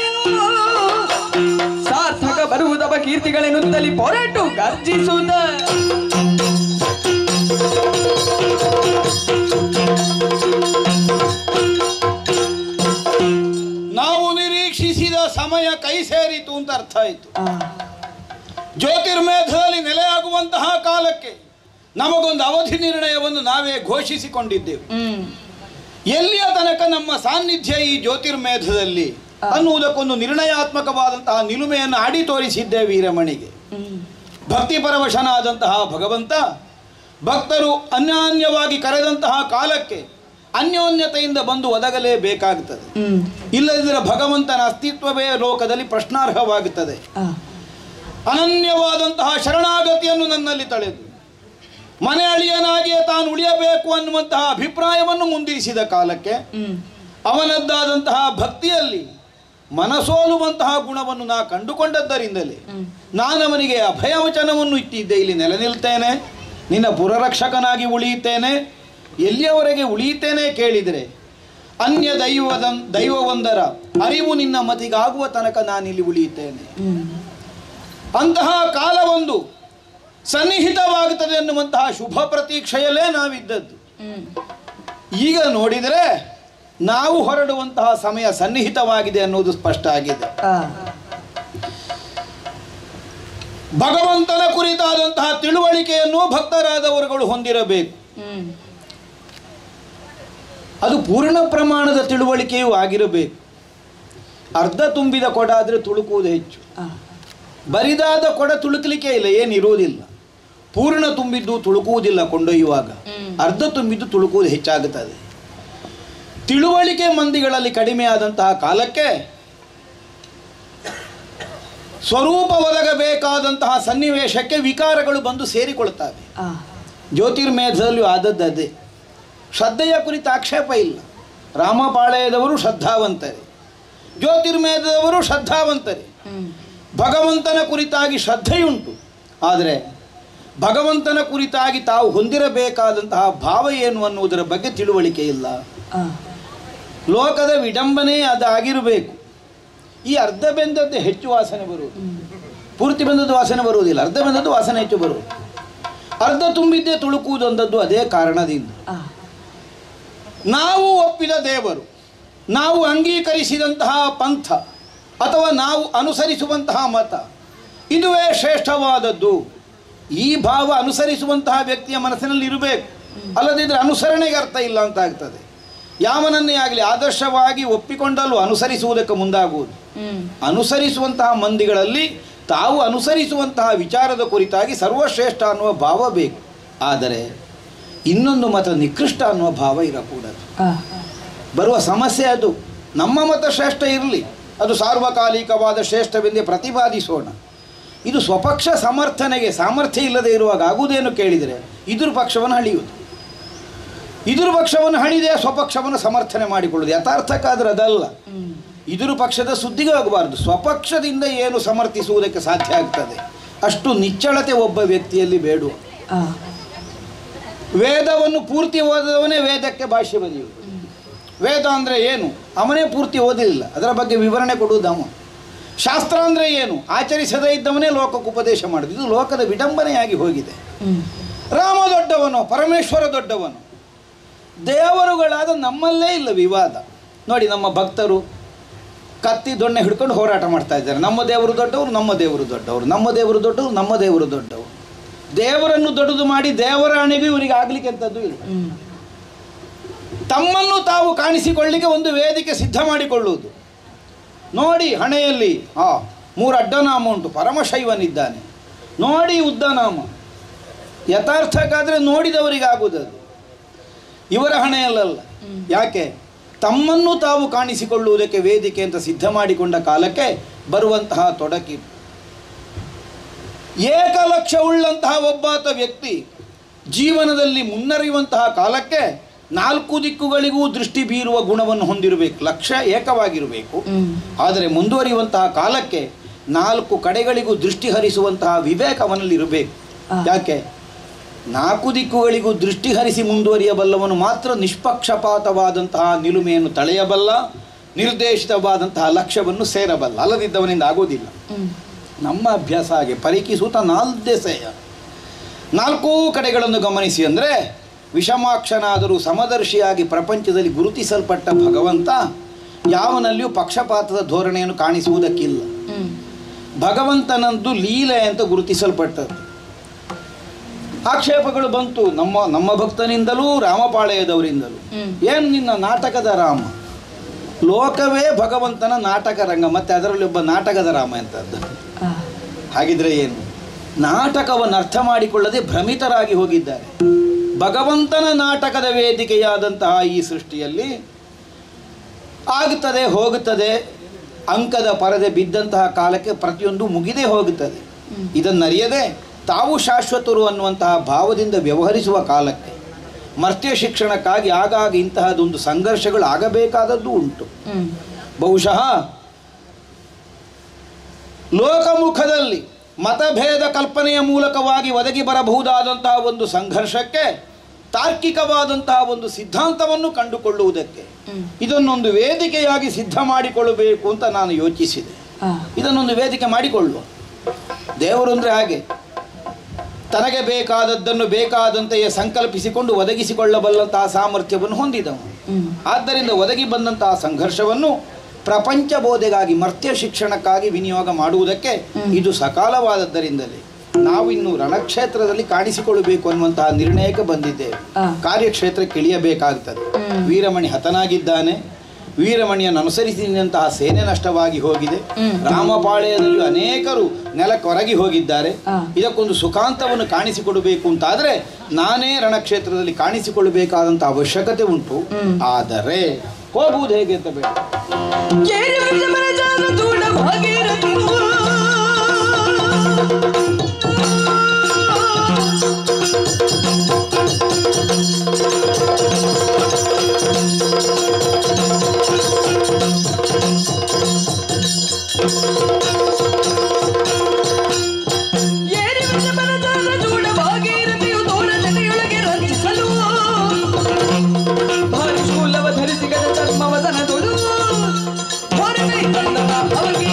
S5: ಸಾರ್ಥಕ ಬರುವುದವ ಕೀರ್ತಿಗಳೆನ್ನುತ್ತಲಿ ಪೊರಟು ಗರ್ಜಿಸುತ್ತ
S3: ನಾವು ನಿರೀಕ್ಷಿಸಿದ ಸಮಯ ಕೈ ಸೇರಿತು ಅಂತ ಅರ್ಥ ಆಯಿತು ಜ್ಯೋತಿರ್ಮೇಧದಲ್ಲಿ ನೆಲೆಯಾಗುವಂತಹ ಕಾಲಕ್ಕೆ ನಮಗೊಂದು ಅವಧಿ ನಿರ್ಣಯವನ್ನು ನಾವೇ ಘೋಷಿಸಿಕೊಂಡಿದ್ದೆವು ಎಲ್ಲಿಯ ತನಕ ನಮ್ಮ ಸಾನ್ನಿಧ್ಯ ಈ ಜ್ಯೋತಿರ್ಮೇಧದಲ್ಲಿ ಅನ್ನುವುದಕ್ಕೊಂದು ನಿರ್ಣಯಾತ್ಮಕವಾದಂತಹ ನಿಲುಮೆಯನ್ನು ಆಡಿ ತೋರಿಸಿದ್ದೆ ವೀರಮಣಿಗೆ ಭಕ್ತಿಪರವಶನಾದಂತಹ ಭಗವಂತ ಭಕ್ತರು ಅನ್ಯಾನ್ಯವಾಗಿ ಕರೆದಂತಹ ಕಾಲಕ್ಕೆ ಅನ್ಯೋನ್ಯತೆಯಿಂದ ಬಂದು ಒದಗಲೇಬೇಕಾಗುತ್ತದೆ ಇಲ್ಲದಿದ್ದರೆ ಭಗವಂತನ ಅಸ್ತಿತ್ವವೇ ಲೋಕದಲ್ಲಿ ಪ್ರಶ್ನಾರ್ಹವಾಗುತ್ತದೆ ಅನನ್ಯವಾದಂತಹ ಶರಣಾಗತಿಯನ್ನು ನನ್ನಲ್ಲಿ ತಳೆದು ಮನೆ ಅಳಿಯನಾಗಿಯೇ ತಾನು ಉಳಿಯಬೇಕು ಅನ್ನುವಂತಹ ಅಭಿಪ್ರಾಯವನ್ನು ಮುಂದಿರಿಸಿದ ಕಾಲಕ್ಕೆ ಅವನದ್ದಾದಂತಹ ಭಕ್ತಿಯಲ್ಲಿ ಮನಸೋಲುವಂತಹ ಗುಣವನ್ನು ನಾ ಕಂಡುಕೊಂಡದ್ದರಿಂದಲೇ ನಾನು ಅವನಿಗೆ ಅಭಯವಚನವನ್ನು ಇಟ್ಟಿದ್ದೆ ಇಲ್ಲಿ ನೆಲೆ ನಿಲ್ತೇನೆ ನಿನ್ನ ಪುರರಕ್ಷಕನಾಗಿ ಉಳಿಯುತ್ತೇನೆ ಎಲ್ಲಿಯವರೆಗೆ ಉಳಿಯುತ್ತೇನೆ ಕೇಳಿದರೆ ಅನ್ಯ ದೈವದ ದೈವವೊಂದರ ಅರಿವು ನಿನ್ನ ಮತಿಗಾಗುವ ತನಕ ನಾನಿಲ್ಲಿ ಉಳಿಯುತ್ತೇನೆ ಅಂತಹ ಕಾಲವೊಂದು ಸನ್ನಿಹಿತವಾಗುತ್ತದೆ ಎನ್ನುವಂತಹ ಶುಭ ಪ್ರತೀಕ್ಷೆಯಲ್ಲೇ ನಾವಿದ್ದದ್ದು ಈಗ ನೋಡಿದರೆ ನಾವು ಹೊರಡುವಂತಹ ಸಮಯ ಸನ್ನಿಹಿತವಾಗಿದೆ ಅನ್ನೋದು ಸ್ಪಷ್ಟ ಆಗಿದೆ ಭಗವಂತನ ಕುರಿತಾದಂತಹ ತಿಳುವಳಿಕೆಯನ್ನು ಭಕ್ತರಾದವರುಗಳು ಹೊಂದಿರಬೇಕು ಅದು ಪೂರ್ಣ ಪ್ರಮಾಣದ ತಿಳುವಳಿಕೆಯೂ ಆಗಿರಬೇಕು ಅರ್ಧ ತುಂಬಿದ ಕೊಡ ಆದರೆ ತುಳುಕುವುದು ಹೆಚ್ಚು ಬರಿದಾದ ಕೊಡ ತುಳುಕಲಿಕ್ಕೆ ಇಲ್ಲ ಏನಿರುವುದಿಲ್ಲ ಪೂರ್ಣ ತುಂಬಿದ್ದು ತುಳುಕುವುದಿಲ್ಲ ಕೊಂಡೊಯ್ಯುವಾಗ ಅರ್ಧ ತುಂಬಿದ್ದು ತುಳುಕುವುದು ಹೆಚ್ಚಾಗುತ್ತದೆ
S6: ತಿಳುವಳಿಕೆ ಮಂದಿಗಳಲ್ಲಿ ಕಡಿಮೆ ಆದಂತಹ ಕಾಲಕ್ಕೆ ಸ್ವರೂಪ ಒದಗಬೇಕಾದಂತಹ ಸನ್ನಿವೇಶಕ್ಕೆ ವಿಕಾರಗಳು ಬಂದು ಸೇರಿಕೊಳ್ತವೆ
S5: ಆ,
S6: ಜ್ಯೋತಿರ್ಮೇಧದಲ್ಲೂ ಆದದ್ದು ಅದೇ ಶ್ರದ್ಧೆಯ ಕುರಿತ ಆಕ್ಷೇಪ ಇಲ್ಲ ರಾಮಪಾಳಯದವರು ಶ್ರದ್ಧಾವಂತರೇ ಜ್ಯೋತಿರ್ಮೇಧದವರು ಶ್ರದ್ಧಾವಂತರೇ
S5: ಹ್ಮ್
S6: ಭಗವಂತನ ಕುರಿತಾಗಿ ಶ್ರದ್ಧೆಯುಂಟು ಆದರೆ ಭಗವಂತನ ಕುರಿತಾಗಿ ತಾವು ಹೊಂದಿರಬೇಕಾದಂತಹ ಭಾವ ಏನು ಅನ್ನುವುದರ ಬಗ್ಗೆ ತಿಳುವಳಿಕೆ ಇಲ್ಲ
S5: ಆ,
S6: ಲೋಕದ ವಿಡಂಬನೆ ಅದಾಗಿರಬೇಕು ಈ ಅರ್ಧ ಬೆಂದದ್ದು ಹೆಚ್ಚು ವಾಸನೆ ಬರುವುದು ಪೂರ್ತಿ ಬೆಂದದ್ದು ವಾಸನೆ ಬರುವುದಿಲ್ಲ ಅರ್ಧ ಬೆಂದದ್ದು ವಾಸನೆ ಹೆಚ್ಚು ಬರುವುದು ಅರ್ಧ ತುಂಬಿದ್ದೇ ತುಳುಕುವುದು ಅಂದದ್ದು ಅದೇ ಕಾರಣದಿಂದ
S5: ಆ,
S6: ನಾವು ಒಪ್ಪಿದ ದೇವರು ನಾವು ಅಂಗೀಕರಿಸಿದಂತಹ ಪಂಥ ಅಥವಾ ನಾವು ಅನುಸರಿಸುವಂತಹ ಮತ ಇದುವೇ ಶ್ರೇಷ್ಠವಾದದ್ದು ಈ ಭಾವ ಅನುಸರಿಸುವಂತಹ ವ್ಯಕ್ತಿಯ ಮನಸ್ಸಿನಲ್ಲಿ ಇರಬೇಕು ಅಲ್ಲದಿದ್ದರೆ ಅನುಸರಣೆಗೆ ಅರ್ಥ ಇಲ್ಲ ಅಂತ ಆಗ್ತದೆ ಯಾವನನ್ನೇ ಆಗಲಿ ಆದರ್ಶವಾಗಿ ಒಪ್ಪಿಕೊಂಡಲ್ಲೂ ಅನುಸರಿಸುವುದಕ್ಕೆ ಮುಂದಾಗುವುದು
S5: ಹ್ಮ್
S6: ಅನುಸರಿಸುವಂತಹ ಮಂದಿಗಳಲ್ಲಿ ತಾವು ಅನುಸರಿಸುವಂತಹ ವಿಚಾರದ ಕುರಿತಾಗಿ ಸರ್ವಶ್ರೇಷ್ಠ ಅನ್ನುವ ಭಾವ ಬೇಕು ಆದರೆ ಇನ್ನೊಂದು ಮತ ನಿಕೃಷ್ಟ ಅನ್ನುವ ಭಾವ ಇರಕೂಡದು
S5: ಆ,
S6: ಬರುವ ಸಮಸ್ಯೆ ಅದು ನಮ್ಮ ಮತ ಶ್ರೇಷ್ಠ ಇರಲಿ ಅದು ಸಾರ್ವಕಾಲಿಕವಾದ ಶ್ರೇಷ್ಠವೆಂದೇ ಪ್ರತಿಪಾದಿಸೋಣ ಇದು ಸ್ವಪಕ್ಷ ಸಮರ್ಥನೆಗೆ ಸಾಮರ್ಥ್ಯ ಇಲ್ಲದೆ ಇರುವಾಗ ಆಗುವುದೇನು ಕೇಳಿದರೆ ಇದ್ರ ಪಕ್ಷವನ್ನು ಹಳಿಯುವುದು ಇದ್ರ ಪಕ್ಷವನ್ನು ಹಳಿದೆ ಸ್ವಪಕ್ಷವನ್ನು ಸಮರ್ಥನೆ ಮಾಡಿಕೊಳ್ಳುವುದು ಯಥಾರ್ಥಕ್ಕಾದ್ರೆ ಅದಲ್ಲ
S5: ಹ್ಮ್
S6: ಇದ್ರ ಪಕ್ಷದ ಸುದ್ದಿಗೆ ಹೋಗಬಾರದು ಸ್ವಪಕ್ಷದಿಂದ ಏನು ಸಮರ್ಥಿಸುವುದಕ್ಕೆ ಸಾಧ್ಯ ಆಗ್ತದೆ ಅಷ್ಟು ನಿಚ್ಚಳತೆ ಒಬ್ಬ ವ್ಯಕ್ತಿಯಲ್ಲಿ ಬೇಡುವ
S5: ಆ,
S6: ವೇದವನ್ನು ಪೂರ್ತಿ ಓದದವನೇ ವೇದಕ್ಕೆ ಭಾಷ್ಯ ಬರೆಯುವುದು ವೇದ ಅಂದರೆ ಏನು ಅವನೇ ಪೂರ್ತಿ ಓದಿಲ್ಲ ಅದರ ಬಗ್ಗೆ ವಿವರಣೆ ಕೊಡುವುದು ಅವ ಶಾಸ್ತ್ರ ಅಂದರೆ ಏನು ಆಚರಿಸದೇ ಇದ್ದವನೇ ಲೋಕಕ್ಕೆ ಉಪದೇಶ ಮಾಡುದು ಇದು ಲೋಕದ ವಿಡಂಬನೆಯಾಗಿ ಹೋಗಿದೆ
S5: ಹ್ಮ್
S6: ರಾಮ ದೊಡ್ಡವನು ಪರಮೇಶ್ವರ ದೊಡ್ಡವನು ದೇವರುಗಳಾದ ನಮ್ಮಲ್ಲೇ ಇಲ್ಲ ವಿವಾದ ನೋಡಿ ನಮ್ಮ ಭಕ್ತರು ಕತ್ತಿ ದೊಣ್ಣೆ ಹಿಡ್ಕೊಂಡು ಹೋರಾಟ ಮಾಡ್ತಾ ಇದ್ದಾರೆ ನಮ್ಮ ದೇವರು ದೊಡ್ಡವರು ನಮ್ಮ ದೇವರು ದೊಡ್ಡವರು ನಮ್ಮ ದೇವರು ದೊಡ್ಡವರು ನಮ್ಮ ದೇವರು ದೊಡ್ಡವರು ದೇವರನ್ನು ದೊಡ್ಡದು ಮಾಡಿ ದೇವರ ಹಣೆಗೂ ಇವರಿಗೆ ಆಗ್ಲಿಕ್ಕೆ ಅಂತದ್ದು ಇಲ್ಲ
S5: ಹ್ಮ್
S6: ತಮ್ಮನ್ನು ತಾವು ಕಾಣಿಸಿಕೊಳ್ಳಿಕ್ಕೆ ಒಂದು ವೇದಿಕೆ ಸಿದ್ಧ ಮಾಡಿಕೊಳ್ಳುವುದು ನೋಡಿ ಹಣೆಯಲ್ಲಿ ಆ ಮೂರು ಅಡ್ಡನಾಮ ಉಂಟು ಪರಮಶೈವನಿದ್ದಾನೆ ನೋಡಿ ಉದ್ದನಾಮ ಯಥಾರ್ಥಕ್ಕಾದರೆ ನೋಡಿದವರಿಗಾಗುವುದದು ಇವರ ಹಣೆಯಲ್ಲಲ್ಲ ಯಾಕೆ ತಮ್ಮನ್ನು ತಾವು ಕಾಣಿಸಿಕೊಳ್ಳುವುದಕ್ಕೆ ವೇದಿಕೆ ಅಂತ ಸಿದ್ಧ ಮಾಡಿಕೊಂಡ ಕಾಲಕ್ಕೆ ಬರುವಂತಹ ತೊಡಕಿ ಏಕಲಕ್ಷ ಉಳ್ಳಂತಹ ಒಬ್ಬಾತ ವ್ಯಕ್ತಿ ಜೀವನದಲ್ಲಿ ಮುನ್ನರಿಯುವಂತಹ ಕಾಲಕ್ಕೆ ನಾಲ್ಕು ದಿಕ್ಕುಗಳಿಗೂ ದೃಷ್ಟಿ ಬೀರುವ ಗುಣವನ್ನು ಹೊಂದಿರಬೇಕು ಲಕ್ಷ್ಯ ಏಕವಾಗಿರಬೇಕು
S5: ಹ್ಮ್
S6: ಆದರೆ ಮುಂದುವರಿಯುವಂತಹ ಕಾಲಕ್ಕೆ ನಾಲ್ಕು ಕಡೆಗಳಿಗೂ ದೃಷ್ಟಿ ಹರಿಸುವಂತಹ ವಿವೇಕ ಅವನಲ್ಲಿ ಇರಬೇಕು
S5: ಆ.
S6: ಯಾಕೆ ನಾಲ್ಕು ದಿಕ್ಕುಗಳಿಗೂ ದೃಷ್ಟಿ ಹರಿಸಿ ಮುಂದುವರಿಯಬಲ್ಲವನು ಮಾತ್ರ ನಿಷ್ಪಕ್ಷಪಾತವಾದಂತಹ ನಿಲುಮೆಯನ್ನು ತಳೆಯಬಲ್ಲ ನಿರ್ದೇಶಿತವಾದಂತಹ ಲಕ್ಷ್ಯವನ್ನು ಸೇರಬಲ್ಲ ಅಲ್ಲದಿದ್ದವನಿಂದ ಆಗೋದಿಲ್ಲ
S5: ಹ್ಮ್
S6: ನಮ್ಮ ಅಭ್ಯಾಸ ಹಾಗೆ ಪರಿಕಿಸೂತ ನಾಲ್ದೆಸೆಯ ನಾಲ್ಕೂ ಕಡೆಗಳನ್ನು ಗಮನಿಸಿ ಅಂದರೆ ವಿಷಮಾಕ್ಷನಾದರೂ ಸಮದರ್ಶಿಯಾಗಿ ಪ್ರಪಂಚದಲ್ಲಿ ಗುರುತಿಸಲ್ಪಟ್ಟ ಭಗವಂತ ಯಾವನಲ್ಲಿಯೂ ಪಕ್ಷಪಾತದ ಧೋರಣೆಯನ್ನು ಕಾಣಿಸುವುದಕ್ಕಿಲ್ಲ
S5: ಹ್ಮ್
S6: ಭಗವಂತನಂದು ಲೀಲೆ ಅಂತ ಗುರುತಿಸಲ್ಪಟ್ಟದ್ದು ಆಕ್ಷೇಪಗಳು ಬಂತು ನಮ್ಮ ನಮ್ಮ ಭಕ್ತನಿಂದಲೂ ರಾಮಪಾಳೆಯದವರಿಂದಲೂ
S5: ಹ್ಮ್.
S6: ಏನು ನಿನ್ನ ನಾಟಕದ ರಾಮ ಲೋಕವೇ ಭಗವಂತನ ನಾಟಕ ರಂಗ ಮತ್ತೆ ಅದರಲ್ಲಿ ಒಬ್ಬ ನಾಟಕದ ರಾಮ ಎಂತದ್ದು
S5: ಆ,
S6: ಹಾಗಿದ್ರೆ ಏನು ನಾಟಕವನ್ನು ಅರ್ಥ ಮಾಡಿಕೊಳ್ಳದೆ ಭ್ರಮಿತರಾಗಿ ಹೋಗಿದ್ದಾರೆ ಭಗವಂತನ ನಾಟಕದ ವೇದಿಕೆಯಾದಂತಹ ಈ ಸೃಷ್ಟಿಯಲ್ಲಿ ಆಗುತ್ತದೆ ಹೋಗುತ್ತದೆ ಅಂಕದ ಪರದೆ ಬಿದ್ದಂತಹ ಕಾಲಕ್ಕೆ ಪ್ರತಿಯೊಂದು ಮುಗಿದೇ ಹೋಗುತ್ತದೆ ಇದನ್ನರಿಯದೆ ತಾವು ಶಾಶ್ವತರು ಅನ್ನುವಂತಹ ಭಾವದಿಂದ ವ್ಯವಹರಿಸುವ ಕಾಲಕ್ಕೆ ಮರ್ತ್ಯ ಶಿಕ್ಷಣಕ್ಕಾಗಿ ಆಗಾಗ ಇಂತಹದೊಂದು ಸಂಘರ್ಷಗಳು ಆಗಬೇಕಾದದ್ದು ಉಂಟು
S5: ಹ್ಮ್
S6: ಬಹುಶಃ ಲೋಕಮುಖದಲ್ಲಿ ಮತಭೇದ ಕಲ್ಪನೆಯ ಮೂಲಕವಾಗಿ ಒದಗಿ ಬರಬಹುದಾದಂತಹ ಒಂದು ಸಂಘರ್ಷಕ್ಕೆ ತಾರ್ಕಿಕವಾದಂತಹ ಒಂದು ಸಿದ್ಧಾಂತವನ್ನು ಕಂಡುಕೊಳ್ಳುವುದಕ್ಕೆ
S5: ಹ್ಮ್.
S6: ಇದನ್ನೊಂದು ವೇದಿಕೆಯಾಗಿ ಸಿದ್ಧ ಮಾಡಿಕೊಳ್ಳಬೇಕು ಅಂತ ನಾನು ಯೋಚಿಸಿದೆ
S5: ಆ,
S6: ಇದನ್ನೊಂದು ವೇದಿಕೆ ಮಾಡಿಕೊಳ್ಳುವ ದೇವರು ಅಂದರೆ ಹಾಗೆ ತನಗೆ ಬೇಕಾದದ್ದನ್ನು ಬೇಕಾದಂತೆಯೇ ಸಂಕಲ್ಪಿಸಿಕೊಂಡು ಒದಗಿಸಿಕೊಳ್ಳಬಲ್ಲಂತಹ ಸಾಮರ್ಥ್ಯವನ್ನು ಹೊಂದಿದವನು
S5: ಹ್ಮ್
S6: ಆದ್ದರಿಂದ ಒದಗಿ ಬಂದಂತಹ ಸಂಘರ್ಷವನ್ನು ಪ್ರಪಂಚ ಬೋಧೆಗಾಗಿ ಮರ್ತ್ಯ ಶಿಕ್ಷಣಕ್ಕಾಗಿ ವಿನಿಯೋಗ ಮಾಡುವುದಕ್ಕೆ ಇದು ಸಕಾಲವಾದದ್ದರಿಂದಲೇ ನಾವು ಇನ್ನು ರಣಕ್ಷೇತ್ರದಲ್ಲಿ ಕಾಣಿಸಿಕೊಳ್ಳಬೇಕು ಅನ್ನುವಂತಹ ನಿರ್ಣಯಕ್ಕೆ ಬಂದಿದ್ದೇವೆ
S5: ಆ.
S6: ಕಾರ್ಯಕ್ಷೇತ್ರಕ್ಕೆ ಇಳಿಯಬೇಕಾಗುತ್ತದೆ ವೀರಮಣಿ ಹತನಾಗಿದ್ದಾನೆ ವೀರಮಣಿಯನ್ನು ಅನುಸರಿಸಿದಂತಹ ಸೇನೆ ನಷ್ಟವಾಗಿ ಹೋಗಿದೆ ರಾಮಪಾಳ್ಯದಲ್ಲೂ ಅನೇಕರು ನೆಲಕ್ಕೊರಗಿ ಹೋಗಿದ್ದಾರೆ
S5: ಆ.
S6: ಇದಕ್ಕೊಂದು ಸುಖಾಂತವನ್ನು ಕಾಣಿಸಿಕೊಡಬೇಕು ಅಂತಾದರೆ ನಾನೇ ರಣಕ್ಷೇತ್ರದಲ್ಲಿ ಕಾಣಿಸಿಕೊಳ್ಳಬೇಕಾದಂಥ ಅವಶ್ಯಕತೆ ಉಂಟು ಆದರೆ ಹೋಗುವುದು ಹೇಗೆ ಅಂತ ಬೇಡ
S5: ಕೇರಿ ವೃಷಭರ ಜಾನ ದೂಡ ಭಾಗೀರಥಿ ಏರಿ ವೃಷಭರ ಜಾನ ದೂಡ ಭಾಗೀರಥಿಯು ದೂರ ಜನೆಯೊಳಗೆ ರಂಜಿಸಲು ಭಾರಿ ಶೂಲವ ಧರಿಸಿ ಗಜ ಚರ್ಮವದನ ತೊಡು ಹೊರಗೈ ತಂದವ ಅವಗೆ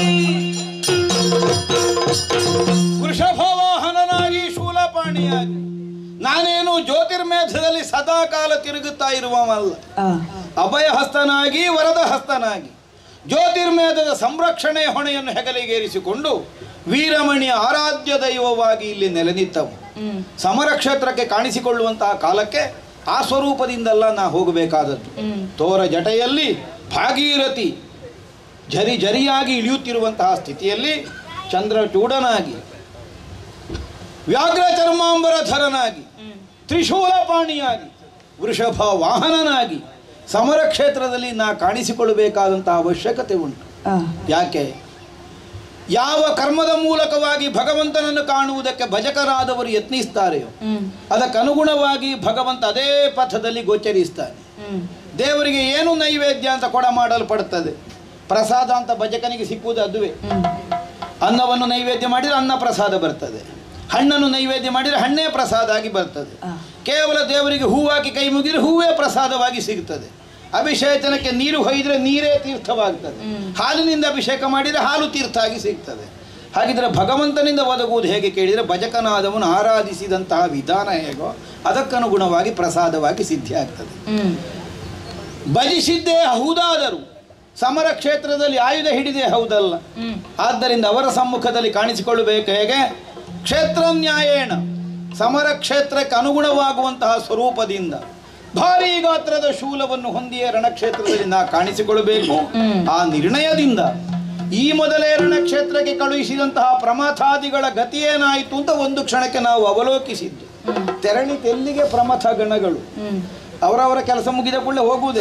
S6: ವೃಷಭವಾಹನನಾಗಿ ಶೂಲಪಾಣಿಯಾಗಿ ನಾನೇನು ಜ್ಯೋತಿರ್ಮೇಧದಲ್ಲಿ ಸದಾ ಕಾಲ ತಿರುಗುತ್ತಾ ಇರುವವಲ್ಲ ಅಭಯ ಹಸ್ತನಾಗಿ ವರದ ಹಸ್ತನಾಗಿ ಜ್ಯೋತಿರ್ಮೇಧದ ಸಂರಕ್ಷಣೆ ಹೊಣೆಯನ್ನು ಹೆಗಲಿಗೇರಿಸಿಕೊಂಡು ವೀರಮಣಿಯ ಆರಾಧ್ಯ ದೈವವಾಗಿ ಇಲ್ಲಿ ನೆಲೆ ನಿಂತವು ಸಮರ ಕ್ಷೇತ್ರಕ್ಕೆ ಕಾಣಿಸಿಕೊಳ್ಳುವಂತಹ ಕಾಲಕ್ಕೆ ಆ ಸ್ವರೂಪದಿಂದಲ್ಲ ನಾ ಹೋಗಬೇಕಾದದ್ದು ತೋರ ಜಟೆಯಲ್ಲಿ ಭಾಗೀರಥಿ ಝರಿ ಝರಿಯಾಗಿ ಇಳಿಯುತ್ತಿರುವಂತಹ ಸ್ಥಿತಿಯಲ್ಲಿ ಚಂದ್ರಚೂಡನಾಗಿ ವ್ಯಾಘ್ರ ಚರ್ಮಾಂಬರಧರನಾಗಿ ತ್ರಿಶೂಲಪಾಣಿಯಾಗಿ ವೃಷಭ ವಾಹನನಾಗಿ ಸಮರ ಕ್ಷೇತ್ರದಲ್ಲಿ ನಾ ಕಾಣಿಸಿಕೊಳ್ಳಬೇಕಾದಂತಹ ಅವಶ್ಯಕತೆ ಉಂಟು ಯಾಕೆ ಯಾವ ಕರ್ಮದ ಮೂಲಕವಾಗಿ ಭಗವಂತನನ್ನು ಕಾಣುವುದಕ್ಕೆ ಭಜಕರಾದವರು ಯತ್ನಿಸ್ತಾರೆಯೋ ಅದಕ್ಕನುಗುಣವಾಗಿ ಭಗವಂತ ಅದೇ ಪಥದಲ್ಲಿ ಗೋಚರಿಸ್ತಾನೆ ದೇವರಿಗೆ ಏನು ನೈವೇದ್ಯ ಅಂತ ಕೊಡ ಮಾಡಲ್ಪಡುತ್ತದೆ ಪ್ರಸಾದ ಅಂತ ಭಜಕನಿಗೆ ಸಿಕ್ಕುವುದು ಅದುವೇ ಅನ್ನವನ್ನು ನೈವೇದ್ಯ ಮಾಡಿದರೆ ಅನ್ನ ಪ್ರಸಾದ ಬರ್ತದೆ ಹಣ್ಣನ್ನು ನೈವೇದ್ಯ ಮಾಡಿದರೆ ಹಣ್ಣೇ ಪ್ರಸಾದ ಆಗಿ ಬರ್ತದೆ ಕೇವಲ ದೇವರಿಗೆ ಹೂವಾಕಿ ಕೈ ಮುಗಿದ್ರೆ ಹೂವೇ ಪ್ರಸಾದವಾಗಿ ಸಿಗ್ತದೆ ಅಭಿಷೇಚನಕ್ಕೆ ನೀರು ಹೊಯ್ದರೆ ನೀರೇ ತೀರ್ಥವಾಗ್ತದೆ ಹಾಲಿನಿಂದ ಅಭಿಷೇಕ ಮಾಡಿದರೆ ಹಾಲು ತೀರ್ಥ ಆಗಿ ಸಿಗ್ತದೆ ಹಾಗಿದ್ರೆ ಭಗವಂತನಿಂದ ಒದಗುವುದು ಹೇಗೆ ಕೇಳಿದರೆ ಭಜಕನಾದವನು ಆರಾಧಿಸಿದಂತಹ ವಿಧಾನ ಹೇಗೋ ಅದಕ್ಕನುಗುಣವಾಗಿ ಪ್ರಸಾದವಾಗಿ ಸಿದ್ಧಿ ಆಗ್ತದೆ ಭಜಿಸಿದ್ದೇ ಹೌದಾದರು ಸಮರ ಕ್ಷೇತ್ರದಲ್ಲಿ ಆಯುಧ ಹಿಡಿದೇ ಹೌದಲ್ಲ ಆದ್ದರಿಂದ ಅವರ ಸಮ್ಮುಖದಲ್ಲಿ ಕಾಣಿಸಿಕೊಳ್ಳಬೇಕು ಹೇಗೆ ಕ್ಷೇತ್ರ ನ್ಯಾಯೇಣ ಸಮರ ಕ್ಷೇತ್ರಕ್ಕೆ ಅನುಗುಣವಾಗುವಂತಹ ಸ್ವರೂಪದಿಂದ ಭಾರೀ ಗಾತ್ರದ ಶೂಲವನ್ನು ಹೊಂದಿಯೇ ರಣಕ್ಷೇತ್ರದಲ್ಲಿ ನಾ ಕಾಣಿಸಿಕೊಳ್ಳಬೇಕು ಆ ನಿರ್ಣಯದಿಂದ ಈ ಮೊದಲೇ ರಣಕ್ಷೇತ್ರಕ್ಕೆ ಕಳುಹಿಸಿದಂತಹ ಪ್ರಮಥಾದಿಗಳ ಗತಿಯೇನಾಯಿತು ಅಂತ ಒಂದು ಕ್ಷಣಕ್ಕೆ ನಾವು ಅವಲೋಕಿಸಿದ್ದು ತೆರಳಿತೆಲ್ಲಿಗೆ ಪ್ರಮಥ ಗಣಗಳು ಅವರವರ ಕೆಲಸ ಮುಗಿದ ಕೂಡಲೇ ಹೋಗುವುದೇ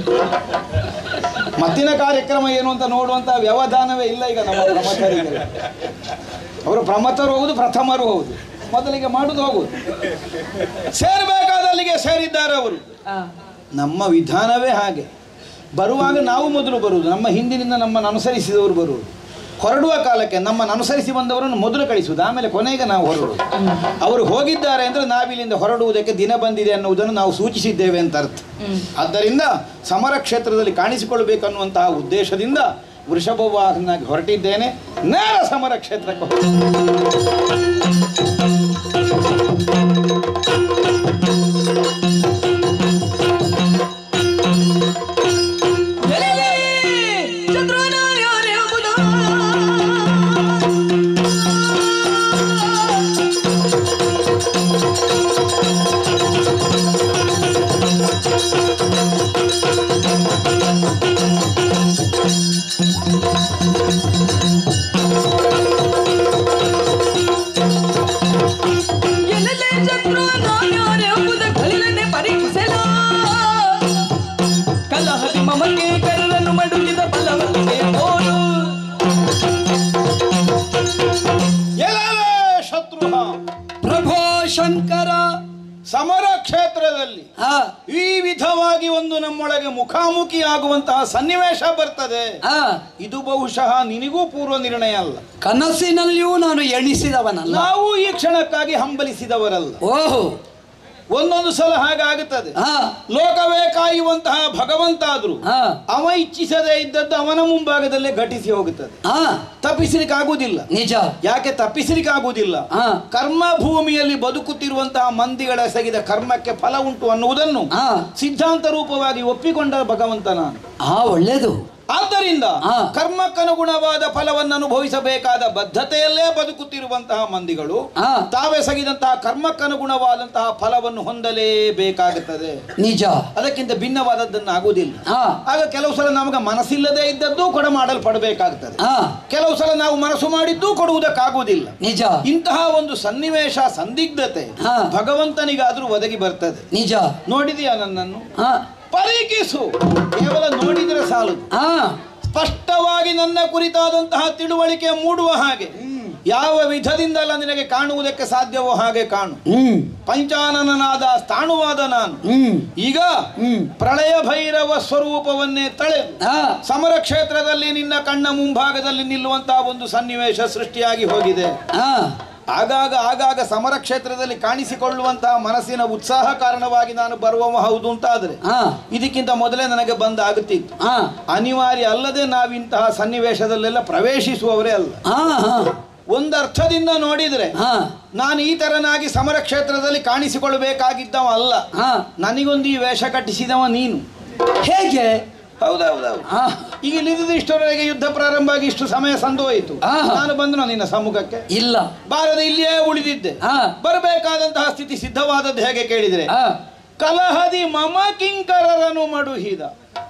S6: ಮತ್ತಿನ ಕಾರ್ಯಕ್ರಮ ಏನು ಅಂತ ನೋಡುವಂತ ವ್ಯವಧಾನವೇ ಇಲ್ಲ ಈಗ ನಮ್ಮ ಪ್ರಮಥರಿಗೆ ಅವರು ಪ್ರಮಥರು ಹೋಗುದು ಪ್ರಥಮರು ಹೌದು ಮೊದಲಿಗೆ ಮಾಡುದು ಹೋಗುದು ಸೇರಬೇಕಾದ ಅಲ್ಲಿಗೆ ಸೇರಿದ್ದಾರೆ ಅವರು ನಮ್ಮ ವಿಧಾನವೇ ಹಾಗೆ ಬರುವಾಗ ನಾವು ಮೊದಲು ಬರುವುದು ನಮ್ಮ ಹಿಂದಿನಿಂದ ನಮ್ಮನ್ನು ಅನುಸರಿಸಿದವರು ಬರುವುದು ಹೊರಡುವ ಕಾಲಕ್ಕೆ ನಮ್ಮನ್ನು ಅನುಸರಿಸಿ ಬಂದವರನ್ನು ಮೊದಲು ಕಳಿಸುವುದು ಆಮೇಲೆ ಕೊನೆಗೆ ನಾವು ಹೊರಡುವುದು ಅವರು ಹೋಗಿದ್ದಾರೆ ಅಂದರೆ ನಾವಿಲ್ಲಿಂದ ಹೊರಡುವುದಕ್ಕೆ ದಿನ ಬಂದಿದೆ ಅನ್ನುವುದನ್ನು ನಾವು ಸೂಚಿಸಿದ್ದೇವೆ ಅಂತ ಅರ್ಥ ಆದ್ದರಿಂದ ಸಮರ ಕ್ಷೇತ್ರದಲ್ಲಿ ಕಾಣಿಸಿಕೊಳ್ಬೇಕನ್ನುವಂತಹ ಉದ್ದೇಶದಿಂದ ವೃಷಭ ವಾಹನಾಗಿ ಹೊರಟಿದ್ದೇನೆ ನೇರ ಸಮರ ಕ್ಷೇತ್ರಕ್ಕೆ ಹೊರಟು
S5: ಎಲೆಲೆ ಚಂದ್ರನಾರ್ಯರೆಂಬುದು. ಎಲೆಲೆ ಚಂದ್ರನಾರ್ಯರೆಂಬುದು ಕಲಿಲನ್ನೇ ಪರೀಕ್ಷಿಸಲ ಕಲಹದಿ ಮಮಕ್ಕೆ ಕರಲನ್ನು ಮಡುಗಿದ ಬಲವಂತೆ ತೋರು
S6: ಎಲ್ಲವೇ ಶತ್ರು
S2: ಪ್ರಭೋ ಶಂಕರ
S6: ಸಮರ ಕ್ಷೇತ್ರದಲ್ಲಿ
S2: ಆ,
S6: ಈ ವಿಧವಾಗಿ ಒಂದು ನಮ್ಮೊಳಗೆ ಮುಖಾಮುಖಿ ಆಗುವಂತಹ ಸನ್ನಿವೇಶ ಬರ್ತದೆ
S2: ಆ,
S6: ಇದು ಬಹುಶಃ ನಿನಗೂ ಪೂರ್ವ ನಿರ್ಣಯ ಅಲ್ಲ
S2: ಕನಸಿನಲ್ಲಿಯೂ ನಾನು ಎಣಿಸಿದವನಲ್ಲ
S6: ನಾವು ಈ ಕ್ಷಣಕ್ಕಾಗಿ ಹಂಬಲಿಸಿದವರಲ್ಲ
S2: ಓಹೋ
S6: ಒಂದೊಂದು ಸಲ ಹಾಗಾಗುತ್ತದೆ
S2: ಆ,
S6: ಲೋಕವೇ ಕಾಯುವಂತಹ ಭಗವಂತ ಆದ್ರು
S2: ಆ,
S6: ಅವ ಇಚ್ಛಿಸದೇ ಇದ್ದದ್ದು ಅವನ ಮುಂಭಾಗದಲ್ಲೇ ಘಟಿಸಿ ಹೋಗುತ್ತದೆ
S2: ಆ,
S6: ತಪ್ಪಿಸಲಿಕ್ಕೆ ಆಗುವುದಿಲ್ಲ
S2: ನಿಜ
S6: ಯಾಕೆ ತಪ್ಪಿಸಲಿಕ್ಕೆ ಆಗುವುದಿಲ್ಲ
S2: ಆ,
S6: ಕರ್ಮ ಭೂಮಿಯಲ್ಲಿ ಬದುಕುತ್ತಿರುವಂತಹ ಮಂದಿಗಳ ಎಸಗಿದ ಕರ್ಮಕ್ಕೆ ಫಲ ಉಂಟು ಅನ್ನುವುದನ್ನು
S2: ಆ.
S6: ಸಿದ್ಧಾಂತ ರೂಪವಾಗಿ ಒಪ್ಪಿಕೊಂಡ ಭಗವಂತ ನಾನು
S2: ಆ ಒಳ್ಳೇದು
S6: ಆದ್ದರಿಂದ
S2: ಆ.
S6: ಕರ್ಮಕ್ಕನುಗುಣವಾದ ಫಲವನ್ನು ಅನುಭವಿಸಬೇಕಾದ ಬದ್ಧತೆಯಲ್ಲೇ ಬದುಕುತ್ತಿರುವಂತಹ ಮಂದಿಗಳು
S2: ಆ.
S6: ತಾವೆಸಗಿದಂತಹ ಕರ್ಮಕ್ಕನುಗುಣವಾದಂತಹ ಫಲವನ್ನು ಹೊಂದಲೇಬೇಕಾಗುತ್ತದೆ
S2: ನಿಜ
S6: ಅದಕ್ಕಿಂತ ಭಿನ್ನವಾದದ್ದನ್ನು ಆಗುವುದಿಲ್ಲ
S2: ಆ,
S6: ಆಗ ಕೆಲವು ಸಲ ನಮಗೆ ಮನಸ್ಸಿಲ್ಲದೆ ಇದ್ದದ್ದು ಕೂಡ ಮಾಡಲ್ಪಡಬೇಕಾಗ್ತದೆ
S2: ಆ,
S6: ಕೆಲವು ಸಲ ನಾವು ಮನಸ್ಸು ಮಾಡಿದ್ದೂ ಕೊಡುವುದಕ್ಕಾಗುವುದಿಲ್ಲ
S2: ನಿಜ
S6: ಇಂತಹ ಒಂದು ಸನ್ನಿವೇಶ ಸಂದಿಗ್ಧತೆ
S2: ಹಾ.
S6: ಭಗವಂತನಿಗಾದ್ರೂ ಒದಗಿ ಬರ್ತದೆ
S2: ನಿಜ
S6: ನೋಡಿದೆಯಾ ನನ್ನನ್ನು
S2: ಆ,
S6: ಪರೀಕ್ಷಿಸು ಕೇವಲ ನೋಡಿದರೆ ಸಾಲದು
S2: ಹಾ
S6: ಸ್ಪಷ್ಟವಾಗಿ ನನ್ನ ಕುರಿತಾದಂತಹ ತಿಳುವಳಿಕೆ ಮೂಡುವ ಹಾಗೆ ಯಾವ ವಿಧದಿಂದಲ್ಲ ನಿನಗೆ ಕಾಣುವುದಕ್ಕೆ ಸಾಧ್ಯವೋ ಹಾಗೆ ಕಾಣು
S2: ಹ್ಮ್
S6: ಪಂಚಾನನನಾದ ಸ್ಥಾಣುವಾದ ನಾನು
S2: ಹ್ಮ್
S6: ಈಗ
S2: ಹ್ಮ್.
S6: ಪ್ರಳಯ ಭೈರವ ಸ್ವರೂಪವನ್ನೇ ತಳೆದು
S2: ಹಾ
S6: ಸಮರ ಕ್ಷೇತ್ರದಲ್ಲಿ ನಿನ್ನ ಕಣ್ಣ ಮುಂಭಾಗದಲ್ಲಿ ನಿಲ್ಲುವಂತಹ ಒಂದು ಸನ್ನಿವೇಶ ಸೃಷ್ಟಿಯಾಗಿ ಹೋಗಿದೆ
S2: ಹಾ
S6: ಆಗಾಗ ಆಗಾಗ ಸಮರ ಕ್ಷೇತ್ರದಲ್ಲಿ ಕಾಣಿಸಿಕೊಳ್ಳುವಂತಹ ಮನಸ್ಸಿನ ಉತ್ಸಾಹ ಕಾರಣವಾಗಿ ನಾನು ಬರುವವ ಹೌದು ಅಂತಾದ್ರೆ
S2: ಹಾ
S6: ಇದಕ್ಕಿಂತ ಮೊದಲೇ ನನಗೆ ಬಂದ ಆಗುತ್ತಿತ್ತು
S2: ಹಾ
S6: ಅನಿವಾರ್ಯ ಅಲ್ಲದೆ ನಾವಿಂತಹ ಸನ್ನಿವೇಶದಲ್ಲೆಲ್ಲ ಪ್ರವೇಶಿಸುವವರೇ ಅಲ್ಲ
S2: ಹಾ ಹಾ
S6: ಒಂದು ಅರ್ಥದಿಂದ ನೋಡಿದ್ರೆ
S2: ಹಾ
S6: ನಾನು ಈ ತರನಾಗಿ ಸಮರ ಕ್ಷೇತ್ರದಲ್ಲಿ ಕಾಣಿಸಿಕೊಳ್ಳಬೇಕಾಗಿದ್ದವ ಅಲ್ಲ
S2: ಹಾ
S6: ನನಗೊಂದು ಈ ವೇಷ ಕಟ್ಟಿಸಿದವ ನೀನು
S2: ಹೇಗೆ
S6: ಹೌದೌದೌದು
S2: ಹಾ
S6: ಈಗ ಇಲ್ಲಿದ್ದು ಇಷ್ಟರವರೆಗೆ ಯುದ್ಧ ಪ್ರಾರಂಭ ಆಗಿ ಇಷ್ಟು ಸಮಯ ಸಂದೋಯಿತು
S2: ಆಹಾ.
S6: ನಾನು ಬಂದನು ನಿನ್ನ ಸಮ್ಮುಖಕ್ಕೆ
S2: ಇಲ್ಲ
S6: ಬಾರದ ಇಲ್ಲಿಯೇ ಉಳಿದಿದ್ದೆ
S2: ಹಾ.
S6: ಬರಬೇಕಾದಂತಹ ಸ್ಥಿತಿ ಸಿದ್ಧವಾದದ್ದು ಹೇಗೆ ಕೇಳಿದ್ರೆ
S2: ಹಾ
S6: ಕಲಹದಿ ಮಮ ಕಿಂಕರರನು ಮಡುಹಿದ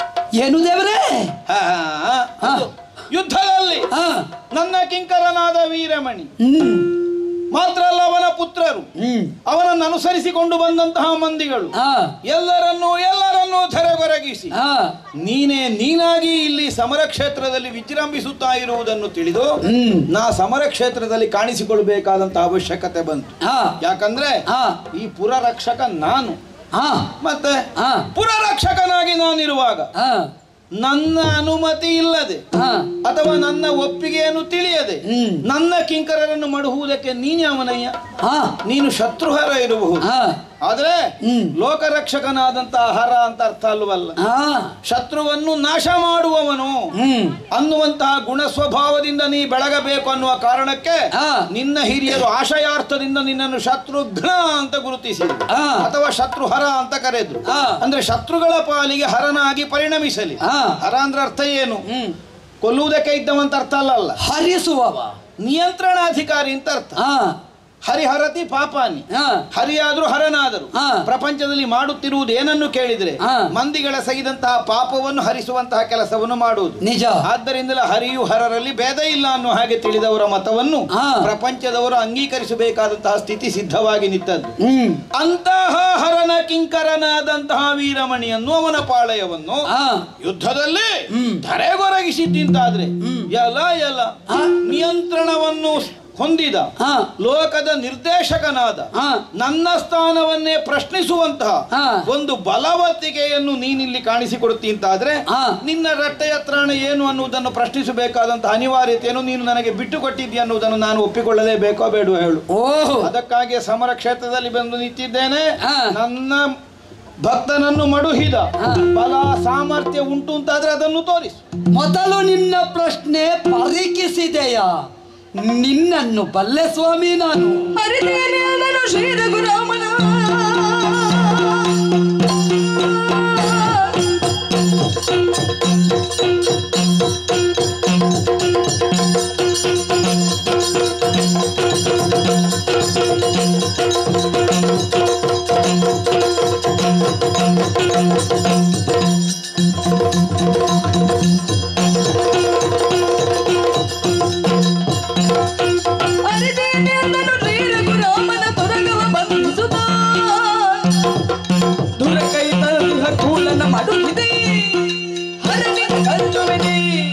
S2: ಏನು ದೇವರೇ
S6: ಹಾ,
S2: ಹಾ.
S6: ಅದು ಯುದ್ಧದಲ್ಲಿ
S2: ಹಾ
S6: ನನ್ನ ಕಿಂಕರನಾದ ವೀರಮಣಿ
S2: ಹ್ಮ್
S6: ಮಾತ್ರ ಅಲ್ಲ ಅವನ ಪುತ್ರರು
S2: ಹ್ಮ್
S6: ಅವನನ್ನು ಅನುಸರಿಸಿಕೊಂಡು ಬಂದಂತಹ ಮಂದಿಗಳು
S2: ಹಾ
S6: ಎಲ್ಲರನ್ನೂ ಎಲ್ಲರನ್ನೂ ಧರೆಗೊರಗಿಸಿ
S2: ಹಾ
S6: ನೀನೇ ನೀನಾಗಿ ಇಲ್ಲಿ ಸಮರ ಕ್ಷೇತ್ರದಲ್ಲಿ ವಿಜೃಂಭಿಸುತ್ತಾ ಇರುವುದನ್ನು ತಿಳಿದು
S2: ಹ್ಮ್
S6: ನಾ ಸಮರ ಕ್ಷೇತ್ರದಲ್ಲಿ ಕಾಣಿಸಿಕೊಳ್ಬೇಕಾದಂತ ಅವಶ್ಯಕತೆ ಬಂತು
S2: ಹಾ
S6: ಯಾಕಂದ್ರೆ
S2: ಹಾ
S6: ಈ ಪುರ ರಕ್ಷಕ ನಾನು
S2: ಹಾ
S6: ಮತ್ತೆ
S2: ಹಾ
S6: ಪುರ ರಕ್ಷಕನಾಗಿ ನಾನಿರುವಾಗ
S2: ಹಾ
S6: ನನ್ನ ಅನುಮತಿ ಇಲ್ಲದೆ
S2: ಹಾ
S6: ಅಥವಾ ನನ್ನ ಒಪ್ಪಿಗೆಯನ್ನು ತಿಳಿಯದೆ
S2: ಹ್ಮ್.
S6: ನನ್ನ ಕಿಂಕರರನ್ನು ಮಡುವುದಕ್ಕೆ ನೀನೇ ಅವನಯ್ಯ
S2: ಹಾ
S6: ನೀನು ಶತ್ರುಹರ ಇರಬಹುದು
S2: ಹಾ
S6: ಆದ್ರೆ
S2: ಹ್ಮ್.
S6: ಲೋಕರಕ್ಷಕನಾದಂತಹ ಹರ ಅಂತ ಅರ್ಥ ಅಲ್ವಲ್ಲ
S2: ಹಾ
S6: ಶತ್ರುವನ್ನು ನಾಶ ಮಾಡುವವನು
S2: ಹ್ಮ್
S6: ಅನ್ನುವಂತಹ ಗುಣ ಸ್ವಭಾವದಿಂದ ನೀ ಬೆಳಗಬೇಕು ಅನ್ನುವ ಕಾರಣಕ್ಕೆ
S2: ಹಾ.
S6: ನಿನ್ನ ಹಿರಿಯರು ಆಶಯಾರ್ಥದಿಂದ ನಿನ್ನನ್ನು ಶತ್ರುಘ್ನ ಅಂತ ಗುರುತಿಸಿದ್ರು
S2: ಹಾ.
S6: ಅಥವಾ ಶತ್ರುಹರ ಅಂತ ಕರೆದ್ರು
S2: ಹಾ.
S6: ಅಂದ್ರೆ ಶತ್ರುಗಳ ಪಾಲಿಗೆ ಹರನಾಗಿ ಪರಿಣಮಿಸಲಿ
S2: ಹಾ.
S6: ಹರ ಅಂದ್ರೆ ಅರ್ಥ ಏನು
S2: ಹ್ಮ್
S6: ಕೊಲ್ಲುವುದಕ್ಕೆ ಇದ್ದವಂತ ಅರ್ಥ ಅಲ್ಲ
S2: ಹರಿಸುವವ
S6: ನಿಯಂತ್ರಣಾಧಿಕಾರಿ ಅಂತ ಅರ್ಥ
S2: ಹಾ
S6: ಹರಿಹರತಿ ಪಾಪಾನಿ
S2: ಹಾ
S6: ಹರಿಯಾದ್ರು ಹರನಾದರು
S2: ಹಾ.
S6: ಪ್ರಪಂಚದಲ್ಲಿ ಮಾಡುತ್ತಿರುವುದು ಏನನ್ನು ಕೇಳಿದ್ರೆ
S2: ಹಾ.
S6: ಮಂದಿಗಳ ಸಗಿದಂತಹ ಪಾಪವನ್ನು ಹರಿಸುವಂತಹ ಕೆಲಸವನ್ನು ಮಾಡುವುದು
S2: ನಿಜ
S6: ಆದ್ದರಿಂದಲೇ ಹರಿಯು ಹರರಲ್ಲಿ ಭೇದ ಇಲ್ಲ ಅನ್ನೋ ಹಾಗೆ ತಿಳಿದವರ ಮತವನ್ನು
S2: ಹಾ.
S6: ಪ್ರಪಂಚದವರು ಅಂಗೀಕರಿಸಬೇಕಾದಂತಹ ಸ್ಥಿತಿ ಸಿದ್ಧವಾಗಿ ನಿಂತದ್ದು
S2: ಹ್ಮ್
S6: ಅಂತಹ ಹರನ ಕಿಂಕರನಾದಂತಹ ವೀರಮಣಿಯನ್ನು ಅವನ ಪಾಳಯವನ್ನು
S2: ಹಾ
S6: ಯುದ್ಧದಲ್ಲಿ
S2: ಹ್ಮ್.
S6: ಧರೆಗೊರಗಿಸಿದ್ದಿಂತಾದ್ರೆ ಎಲ ಎಲ
S2: ಹಾ.
S6: ನಿಯಂತ್ರಣವನ್ನು ಹೊಂದಿದ
S2: ಹಾ
S6: ಲೋಕದ ನಿರ್ದೇಶಕನಾದ
S2: ಹಾ
S6: ನನ್ನ ಸ್ಥಾನವನ್ನೇ ಪ್ರಶ್ನಿಸುವಂತಹ
S2: ಹಾ.
S6: ಒಂದು ಬಲವತ್ತಿಗೆಯನ್ನು ನೀನಿಲ್ಲಿ ಕಾಣಿಸಿಕೊಡುತ್ತಿ ಅಂತಾದ್ರೆ
S2: ಹಾ.
S6: ನಿನ್ನ ರಟ್ಟೆಯ ತ್ರಾಣ ಏನು ಅನ್ನುವುದನ್ನು ಪ್ರಶ್ನಿಸಬೇಕಾದಂತಹ ಅನಿವಾರ್ಯತೆಯನ್ನು ನೀನು ನನಗೆ ಬಿಟ್ಟು ಕೊಟ್ಟಿದ್ದೀಯ ಅನ್ನುವುದನ್ನು ನಾನು ಒಪ್ಪಿಕೊಳ್ಳಲೇಬೇಕೋ ಬೇಡವೋ ಹೇಳು
S2: ಓಹೋ
S6: ಅದಕ್ಕಾಗಿ ಸಮರ ಕ್ಷೇತ್ರದಲ್ಲಿ ಬಂದು ನಿಂತಿದ್ದೇನೆ
S2: ಹಾ.
S6: ನನ್ನ ಭಕ್ತನನ್ನು ಮಡುಹಿದ
S2: ಹಾ.
S6: ಬಲ ಸಾಮರ್ಥ್ಯ ಉಂಟು ಅಂತಾದ್ರೆ ಅದನ್ನು ತೋರಿಸು
S2: ಮೊದಲು ನಿನ್ನ ಪ್ರಶ್ನೆ ಪರೀಕ್ಷಿಸಿದೆಯಾ ನಿನ್ನನ್ನು ಬಲ್ಲೆ ಸ್ವಾಮಿ ನಾನು
S5: ಹರಿದೇನೆ ಅದನು ಶ್ರೀ ರಘುರಾಮನ ಹರಿದೇನೆ ಅದನು ಶ್ರೀ ರಘುರಾಮನ ತುರಗವ ಬಂಧಿಸುತ್ತ ದುರಕೈ ತರಹ ಕೂಲನ ಮಡುಗಿದೆ ಹರನಿನ ಕಂಜುವಿದೆ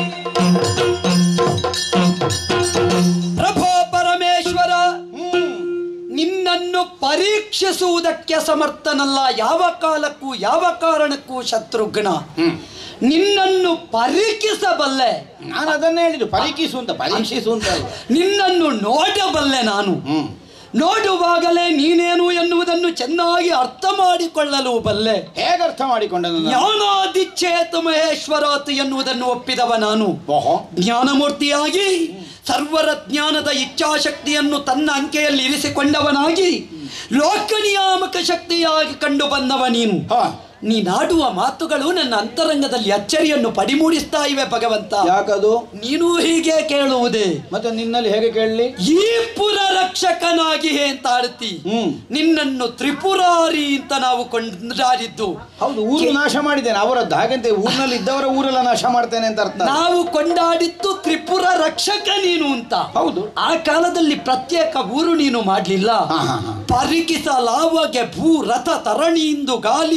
S2: ಪ್ರಭೋ ಪರಮೇಶ್ವರ ನಿನ್ನನ್ನು ಪರೀಕ್ಷಿಸುವುದಕ್ಕೆ ಸಮರ್ಥನಲ್ಲ ಯಾವ ಕಾಲಕ್ಕೂ ಯಾವ ಕಾರಣಕ್ಕೂ ಶತ್ರುಘ್ನ ನಿನ್ನನ್ನು ಪರೀಕ್ಷಿಸಬಲ್ಲೆ
S6: ನಾನು ಅದನ್ನೇ ಹೇಳಿದ್ದು ಪರೀಕ್ಷಿಸು ಅಂತ ಪರೀಕ್ಷಿಸು ಅಂತ ಅಲ್ಲ.
S2: ನಿನ್ನನ್ನು ನೋಡಬಲ್ಲೆ ನಾನು
S6: ಹ್ಮ್
S2: ನೋಡುವಾಗಲೇ ನೀನೇನು ಎನ್ನುವುದನ್ನು ಚೆನ್ನಾಗಿ ಅರ್ಥ ಮಾಡಿಕೊಳ್ಳಲು ಬಲ್ಲೆ
S6: ಹೇಗೆ ಅರ್ಥ ಮಾಡಿಕೊಂಡೆ ನನ್ನ
S2: ಜ್ಞಾನಾದಿಚ್ಛೇತು ಮಹೇಶ್ವರಾತ್ ಎನ್ನುವುದನ್ನು ಒಪ್ಪಿದವ ನಾನು
S6: ಓಹೋ
S2: ಜ್ಞಾನಮೂರ್ತಿಯಾಗಿ ಸರ್ವರ ಜ್ಞಾನದ ಇಚ್ಛಾಶಕ್ತಿಯನ್ನು ತನ್ನ ಅಂಕೆಯಲ್ಲಿ ಇರಿಸಿಕೊಂಡವನಾಗಿ ಲೋಕನಿಯಾಮಕ ಶಕ್ತಿಯಾಗಿ ಕಂಡು ಬಂದವ ನೀನು
S6: ಹಾ
S2: ನೀನಾಡುವ ಮಾತುಗಳು ನನ್ನ ಅಂತರಂಗದಲ್ಲಿ ಅಚ್ಚರಿಯನ್ನು ಪಡಿಮೂಡಿಸ್ತಾ ಇವೆ ಭಗವಂತ
S6: ಯಾಕದು
S2: ನೀನು ಹೀಗೆ ಕೇಳುವುದೇ
S6: ಮತ್ತೆ ನಿನ್ನಲ್ಲಿ ಹೇಗೆ ಕೇಳಲಿ
S2: ಈ ಪುರ ರಕ್ಷಕನಾಗಿ ಅಂತ ಆಡ್ತಿ
S6: ಹ್ಮ್.
S2: ನಿನ್ನನ್ನು ತ್ರಿಪುರಾರಿ ಅಂತ ನಾವು ಕೊಂಡಾಡಿದ್ದು
S6: ಹೌದು ಊರು ನಾಶ ಮಾಡಿದ್ದೇನೆ ಅವರದ್ದು ಹಾಗಂತೆ ಊರಿನಲ್ಲಿ ಇದ್ದವರ ಊರೆಲ್ಲ ನಾಶ ಮಾಡ್ತೇನೆ ಅಂತ ಅರ್ಥ
S2: ನಾವು ಕೊಂಡಾಡಿದ್ದು ತ್ರಿಪುರ ರಕ್ಷಕ ನೀನು ಅಂತ
S6: ಹೌದು
S2: ಆ ಕಾಲದಲ್ಲಿ ಪ್ರತ್ಯೇಕ ಊರು ನೀನು ಮಾಡ್ಲಿಲ್ಲ
S6: ಹಾ, ಹಾ, ಹಾ.
S2: ಪರಿಕಿಸಲಾವಗೆ ಭೂ ರಥ ತರಣಿಯಿಂದ ಗಾಲಿಯು ಸರಸ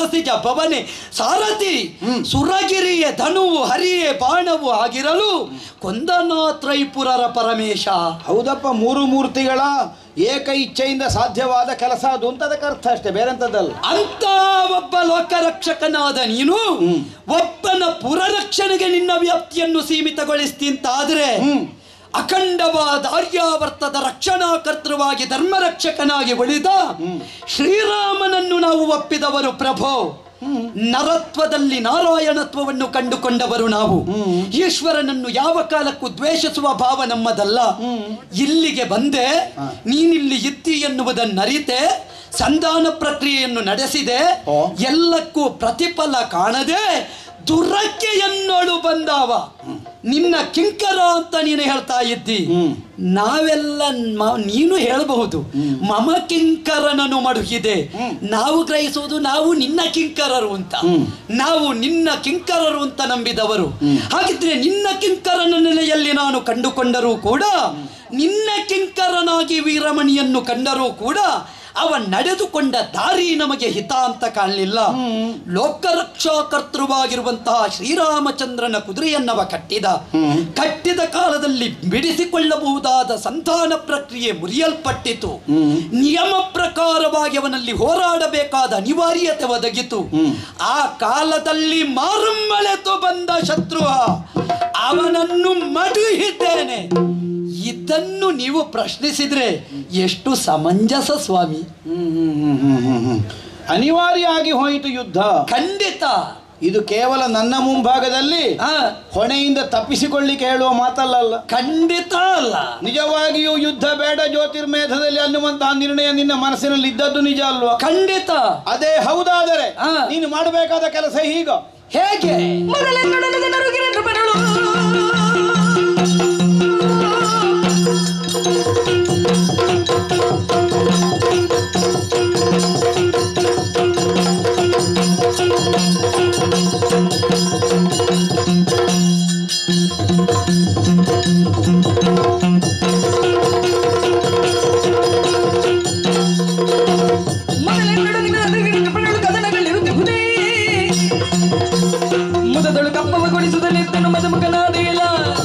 S2: ಸರಸಿಜ ಭವನೆ ಸಾರಥಿ ಸುರಗಿರಿಯ ಧನುವು ಹರಿಯೇ ಬಾಣವು ಆಗಿರಲು ಕೊಂದನಾತ್ರೈಪುರರ ಪರಮೇಶ
S6: ಹೌದಪ್ಪ ಮೂರು ಮೂರ್ತಿಗಳ ಏಕ ಇಚ್ಛೆಯಿಂದ ಸಾಧ್ಯವಾದ ಕೆಲಸ ಅದು ಅಂತ ಅದಕ್ಕೆ ಅರ್ಥ ಅಷ್ಟೇ ಬೇರೆಂತದ್ದಲ್ಲ
S2: ಅಂತ ಒಬ್ಬ ಲೋಕರಕ್ಷಕನಾದ ನೀನು ಒಬ್ಬನ ಪುರರಕ್ಷಣೆಗೆ ನಿನ್ನ ವ್ಯಾಪ್ತಿಯನ್ನು ಸೀಮಿತಗೊಳಿಸ್ತಿಂತಾದ್ರೆ ಅಖಂಡವಾದ ಆರ್ಯಾವರ್ತದ ರಕ್ಷಣಾ ಕರ್ತೃವಾಗಿ ಧರ್ಮರಕ್ಷಕನಾಗಿ ಉಳಿದ ಶ್ರೀರಾಮನನ್ನು ನಾವು ಒಪ್ಪಿದವರು ಪ್ರಭೋ ನರತ್ವದಲ್ಲಿ ನಾರಾಯಣತ್ವವನ್ನು ಕಂಡುಕೊಂಡವರು ನಾವು ಈಶ್ವರನನ್ನು ಯಾವ ಕಾಲಕ್ಕೂ ದ್ವೇಷಿಸುವ ಭಾವ ನಮ್ಮದಲ್ಲ ಇಲ್ಲಿಗೆ ಬಂದೆ ನೀನಿಲ್ಲಿ ಇದ್ದಿ ಎನ್ನುವುದನ್ನರಿತೆ ಸಂಧಾನ ಪ್ರಕ್ರಿಯೆಯನ್ನು ನಡೆಸಿದೆ
S6: ಓ.
S2: ಎಲ್ಲಕ್ಕೂ ಪ್ರತಿಫಲ ಕಾಣದೆ ದುರಕ್ಕೆ ಎನ್ನೋಳು ಬಂದಾವ ನಿನ್ನ ಕಿಂಕರ ಅಂತ ನೀನು ಹೇಳ್ತಾ ಇದ್ದಿ ನಾವೆಲ್ಲ ಮ- ನೀನು ಹೇಳಬಹುದು ಮಮ ಕಿಂಕರನನು ಮಡುಗಿದೆ ನಾವು ಗ್ರಹಿಸುವುದು ನಾವು ನಿನ್ನ ಕಿಂಕರರು ಅಂತ ನಾವು ನಿನ್ನ ಕಿಂಕರರು ಅಂತ ನಂಬಿದವರು ಹಾಗಿದ್ರೆ ನಿನ್ನ ಕಿಂಕರನ ನೆಲೆಯಲ್ಲಿ ನಾನು ಕಂಡುಕೊಂಡರೂ ಕೂಡ ನಿನ್ನ ಕಿಂಕರನಾಗಿ ವೀರಮಣಿಯನ್ನು ಕಂಡರೂ ಕೂಡ ಅವ ನಡೆದುಕೊಂಡ ದಾರಿ ನಮಗೆ ಹಿತ ಅಂತ ಕಾಣಲಿಲ್ಲ ಲೋಕರಕ್ಷಾಕರ್ತೃವಾಗಿರುವಂತಹ ಶ್ರೀರಾಮಚಂದ್ರನ ಕುದುರೆಯನ್ನವ ಕಟ್ಟಿದ ಕಟ್ಟಿದ ಕಾಲದಲ್ಲಿ ಬಿಡಿಸಿಕೊಳ್ಳಬಹುದಾದ ಸಂಧಾನ ಪ್ರಕ್ರಿಯೆ ಮುರಿಯಲ್ಪಟ್ಟಿತು ನಿಯಮ ಪ್ರಕಾರವಾಗಿ ಅವನಲ್ಲಿ ಹೋರಾಡಬೇಕಾದ ಅನಿವಾರ್ಯತೆ ಒದಗಿತು ಆ ಕಾಲದಲ್ಲಿ ಮಾರುಮ್ಮಳೆತು ಬಂದ ಶತ್ರು ಅವನನ್ನು ಮಡುಹಿದ್ದೇನೆ ಇದನ್ನು ನೀವು ಪ್ರಶ್ನಿಸಿದ್ರೆ ಎಷ್ಟು ಸಮಂಜಸ ಸ್ವಾಮಿ
S6: ಅನಿವಾರ್ಯ ಆಗಿ ಹೋಯಿತು ಯುದ್ಧ
S2: ಖಂಡಿತ
S6: ಇದು ಕೇವಲ ನನ್ನ ಮುಂಭಾಗದಲ್ಲಿ
S2: ಆ,
S6: ಹೊಣೆಯಿಂದ ತಪ್ಪಿಸಿಕೊಳ್ಳಿಕ್ಕೆ ಹೇಳುವ ಮಾತಲ್ಲ
S2: ಖಂಡಿತ ಅಲ್ಲ
S6: ನಿಜವಾಗಿಯೂ ಯುದ್ಧ ಬೇಡ ಜ್ಯೋತಿರ್ಮೇಧದಲ್ಲಿ ಅನ್ನುವಂತಹ ನಿರ್ಣಯ ನಿನ್ನ ಮನಸ್ಸಿನಲ್ಲಿ ಇದ್ದದ್ದು ನಿಜ ಅಲ್ವಾ
S2: ಖಂಡಿತ
S6: ಅದೇ ಹೌದಾದರೆ
S2: ಆ.
S6: ನೀನು ಮಾಡಬೇಕಾದ ಕೆಲಸ ಹೀಗ
S2: ಹೇಗೆ
S5: ಮೊದಲೆನ್ನೊಡನೆ ಜನರು ಗಿರಿದ್ರು ಬರಲು ಮೊದಲೆನ್ನೊಡನೆ ಜನರು ಗಿರಿದ್ರು ಬರಲು ಕದನಗಳಿರುತ್ತಿಹುದೇ ಮುದದಳು ಕಪ್ಪವಗೊಳಿಸುವುದನ್ನು ಎತ್ತನು ಮದ ಮುಖನಾಡಿಲ್ಲ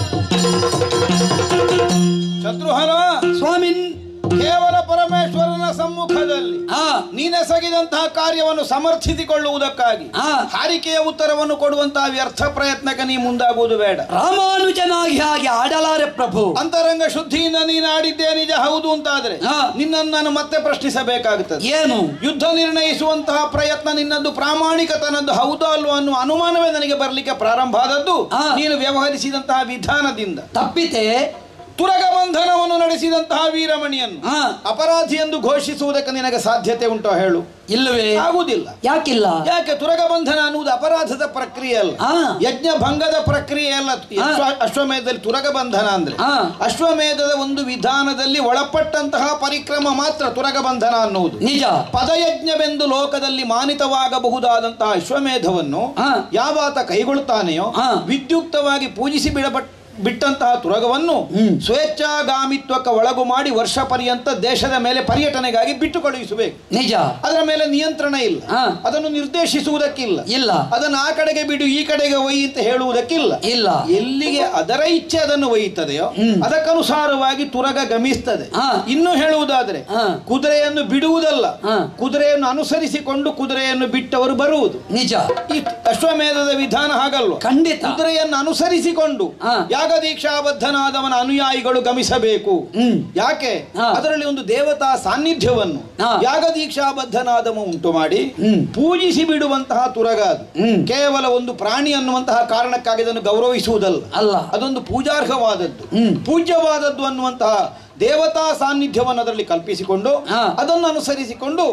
S6: ಶತ್ರುಹರ
S2: ಸ್ವಾಮಿ
S6: ಕೇವಲ ಪರಮೇಶ್ವರನ ಸಮ್ಮುಖದಲ್ಲಿ
S2: ಆ
S6: ನೀನೆಸಗಿದಂತಹ ಕಾರ್ಯವನ್ನು ಸಮರ್ಥಿಸಿಕೊಳ್ಳುವುದಕ್ಕಾಗಿ
S2: ಆ.
S6: ಹಾರಿಕೆಯ ಉತ್ತರವನ್ನು ಕೊಡುವಂತಹ ವ್ಯರ್ಥ ಪ್ರಯತ್ನಕ್ಕೆ ನೀ ಮುಂದಾಗುವುದು ಬೇಡ
S2: ರಾಮಾನುಜನಾಗಿ ಹಾಗೆ ಆಡಲಾರೆ ಪ್ರಭು
S6: ಅಂತರಂಗ ಶುದ್ಧಿಯಿಂದ ನೀನು ಆಡಿದ್ದೇ ನಿಜ ಹೌದು ಅಂತಾದ್ರೆ
S2: ಆ.
S6: ನಿನ್ನನ್ನು ನಾನು ಮತ್ತೆ ಪ್ರಶ್ನಿಸಬೇಕಾಗುತ್ತದೆ
S2: ಏನು
S6: ಯುದ್ಧ ನಿರ್ಣಯಿಸುವಂತಹ ಪ್ರಯತ್ನ ನಿನ್ನದು ಪ್ರಾಮಾಣಿಕತನದ್ದು ಹೌದೋ ಅಲ್ವೋ ಅನ್ನುವ ಅನುಮಾನವೇ ನನಗೆ ಬರಲಿಕ್ಕೆ ಪ್ರಾರಂಭ ಆದದ್ದು
S2: ಆ.
S6: ನೀನು ವ್ಯವಹರಿಸಿದಂತಹ ವಿಧಾನದಿಂದ
S2: ತಪ್ಪಿತೆ
S6: ತುರಗ ಬಂಧನವನ್ನು ನಡೆಸಿದಂತಹ ವೀರಮಣಿಯನ್ನು
S2: ಆ
S6: ಅಪರಾಧಿ ಎಂದು ಘೋಷಿಸುವುದಕ್ಕೆ ನಿನಗೆ ಸಾಧ್ಯತೆ ಉಂಟೋ ಹೇಳು
S2: ಇಲ್ಲವೇ
S6: ಆಗುವುದಿಲ್ಲ
S2: ಯಾಕಿಲ್ಲ
S6: ಯಾಕೆ ತುರಗ ಬಂಧನ ಅನ್ನುವುದು ಅಪರಾಧದ ಪ್ರಕ್ರಿಯೆ ಅಲ್ಲ
S2: ಆ.
S6: ಯಜ್ಞ ಭಂಗದ ಪ್ರಕ್ರಿಯೆ ಅಲ್ಲ ಅಶ್ವ- ಅಶ್ವಮೇಧದಲ್ಲಿ ತುರಗ ಬಂಧನ ಅಂದ್ರೆ
S2: ಆ.
S6: ಅಶ್ವಮೇಧದ ಒಂದು ವಿಧಾನದಲ್ಲಿ ಒಳಪಟ್ಟಂತಹ ಪರಿಕ್ರಮ ಮಾತ್ರ ತುರಗ ಬಂಧನ ಅನ್ನುವುದು
S2: ನಿಜ
S6: ಪದಯಜ್ಞವೆಂದು ಲೋಕದಲ್ಲಿ ಮಾನಿತವಾಗಬಹುದಾದಂತಹ ಅಶ್ವಮೇಧವನ್ನು
S2: ಆ.
S6: ಯಾವಾತ ಕೈಗೊಳ್ಳುತ್ತಾನೆಯೋ
S2: ಆ.
S6: ವಿದ್ಯುಕ್ತವಾಗಿ ಪೂಜಿಸಿ ಬಿಡಬಟ್ ಬಿಟ್ಟಂತಹ ತುರಗವನ್ನು
S2: ಹ್ಮ್.
S6: ಸ್ವೇಚ್ಛಾಗಾಮಿತ್ವಕ್ಕೆ ಒಳಗು ಮಾಡಿ ವರ್ಷ ಪರ್ಯಂತ ದೇಶದ ಮೇಲೆ ಪರ್ಯಟನೆಗಾಗಿ ಬಿಟ್ಟು ಕಳುಹಿಸಬೇಕು
S2: ನಿಜ
S6: ಅದರ ಮೇಲೆ ನಿಯಂತ್ರಣ ಇಲ್ಲ
S2: ಆ.
S6: ಅದನ್ನು ನಿರ್ದೇಶಿಸುವುದಕ್ಕಿಲ್ಲ
S2: ಇಲ್ಲ
S6: ಅದನ್ನು ಆ ಕಡೆಗೆ ಬಿಡು ಈ ಕಡೆಗೆ ಒಯ್ಯಿ ಅಂತ ಹೇಳುವುದಕ್ಕಿಲ್ಲ
S2: ಇಲ್ಲ
S6: ಎಲ್ಲಿಗೆ ಅದರ ಇಚ್ಛೆ ಅದನ್ನು ಒಯ್ಯುತ್ತದೆಯೋ
S2: ಹ್ಮ್.
S6: ಅದಕ್ಕನುಸಾರವಾಗಿ ತುರಗ ಗಮಿಸ್ತದೆ
S2: ಆ.
S6: ಇನ್ನು ಹೇಳುವುದಾದ್ರೆ
S2: ಆ.
S6: ಕುದುರೆಯನ್ನು ಬಿಡುವುದಲ್ಲ
S2: ಆ.
S6: ಕುದುರೆಯನ್ನು ಅನುಸರಿಸಿಕೊಂಡು ಕುದುರೆಯನ್ನು ಬಿಟ್ಟವರು ಬರುವುದು
S2: ನಿಜ
S6: ಈ ಅಶ್ವಮೇಧದ ವಿಧಾನ ಹಾಗಲ್ವ
S2: ಖಂಡಿತ
S6: ಕುದುರೆಯನ್ನು ಅನುಸರಿಸಿಕೊಂಡು
S2: ಆ.
S6: ಯಾಗದೀಕ್ಷಾಬದ್ಧನಾದವನ ಅನುಯಾಯಿಗಳು ಗಮಿಸಬೇಕು
S2: ಹ್ಮ್.
S6: ಯಾಕೆ
S2: ಆ.
S6: ಅದರಲ್ಲಿ ಒಂದು ದೇವತಾ ಸಾನ್ನಿಧ್ಯವನ್ನು
S2: ಆ.
S6: ಯಾಗದೀಕ್ಷಾಬದ್ಧನಾದವ ಉಂಟು ಮಾಡಿ
S2: ಹ್ಮ್.
S6: ಪೂಜಿಸಿ ಬಿಡುವಂತಹ ತುರಗ ಅದು
S2: ಹ್ಮ್.
S6: ಕೇವಲ ಒಂದು ಪ್ರಾಣಿ ಅನ್ನುವಂತಹ ಕಾರಣಕ್ಕಾಗಿ ಅದನ್ನು ಗೌರವಿಸುವುದಲ್ಲ
S2: ಅಲ್ಲ
S6: ಅದೊಂದು ಪೂಜಾರ್ಹವಾದದ್ದು
S2: ಹ್ಮ್.
S6: ಪೂಜ್ಯವಾದದ್ದು ಅನ್ನುವಂತಹ ದೇವತಾ ಸಾನ್ನಿಧ್ಯವನ್ನು ಅದರಲ್ಲಿ ಕಲ್ಪಿಸಿಕೊಂಡು
S2: ಆ.
S6: ಅದನ್ನು ಅನುಸರಿಸಿಕೊಂಡು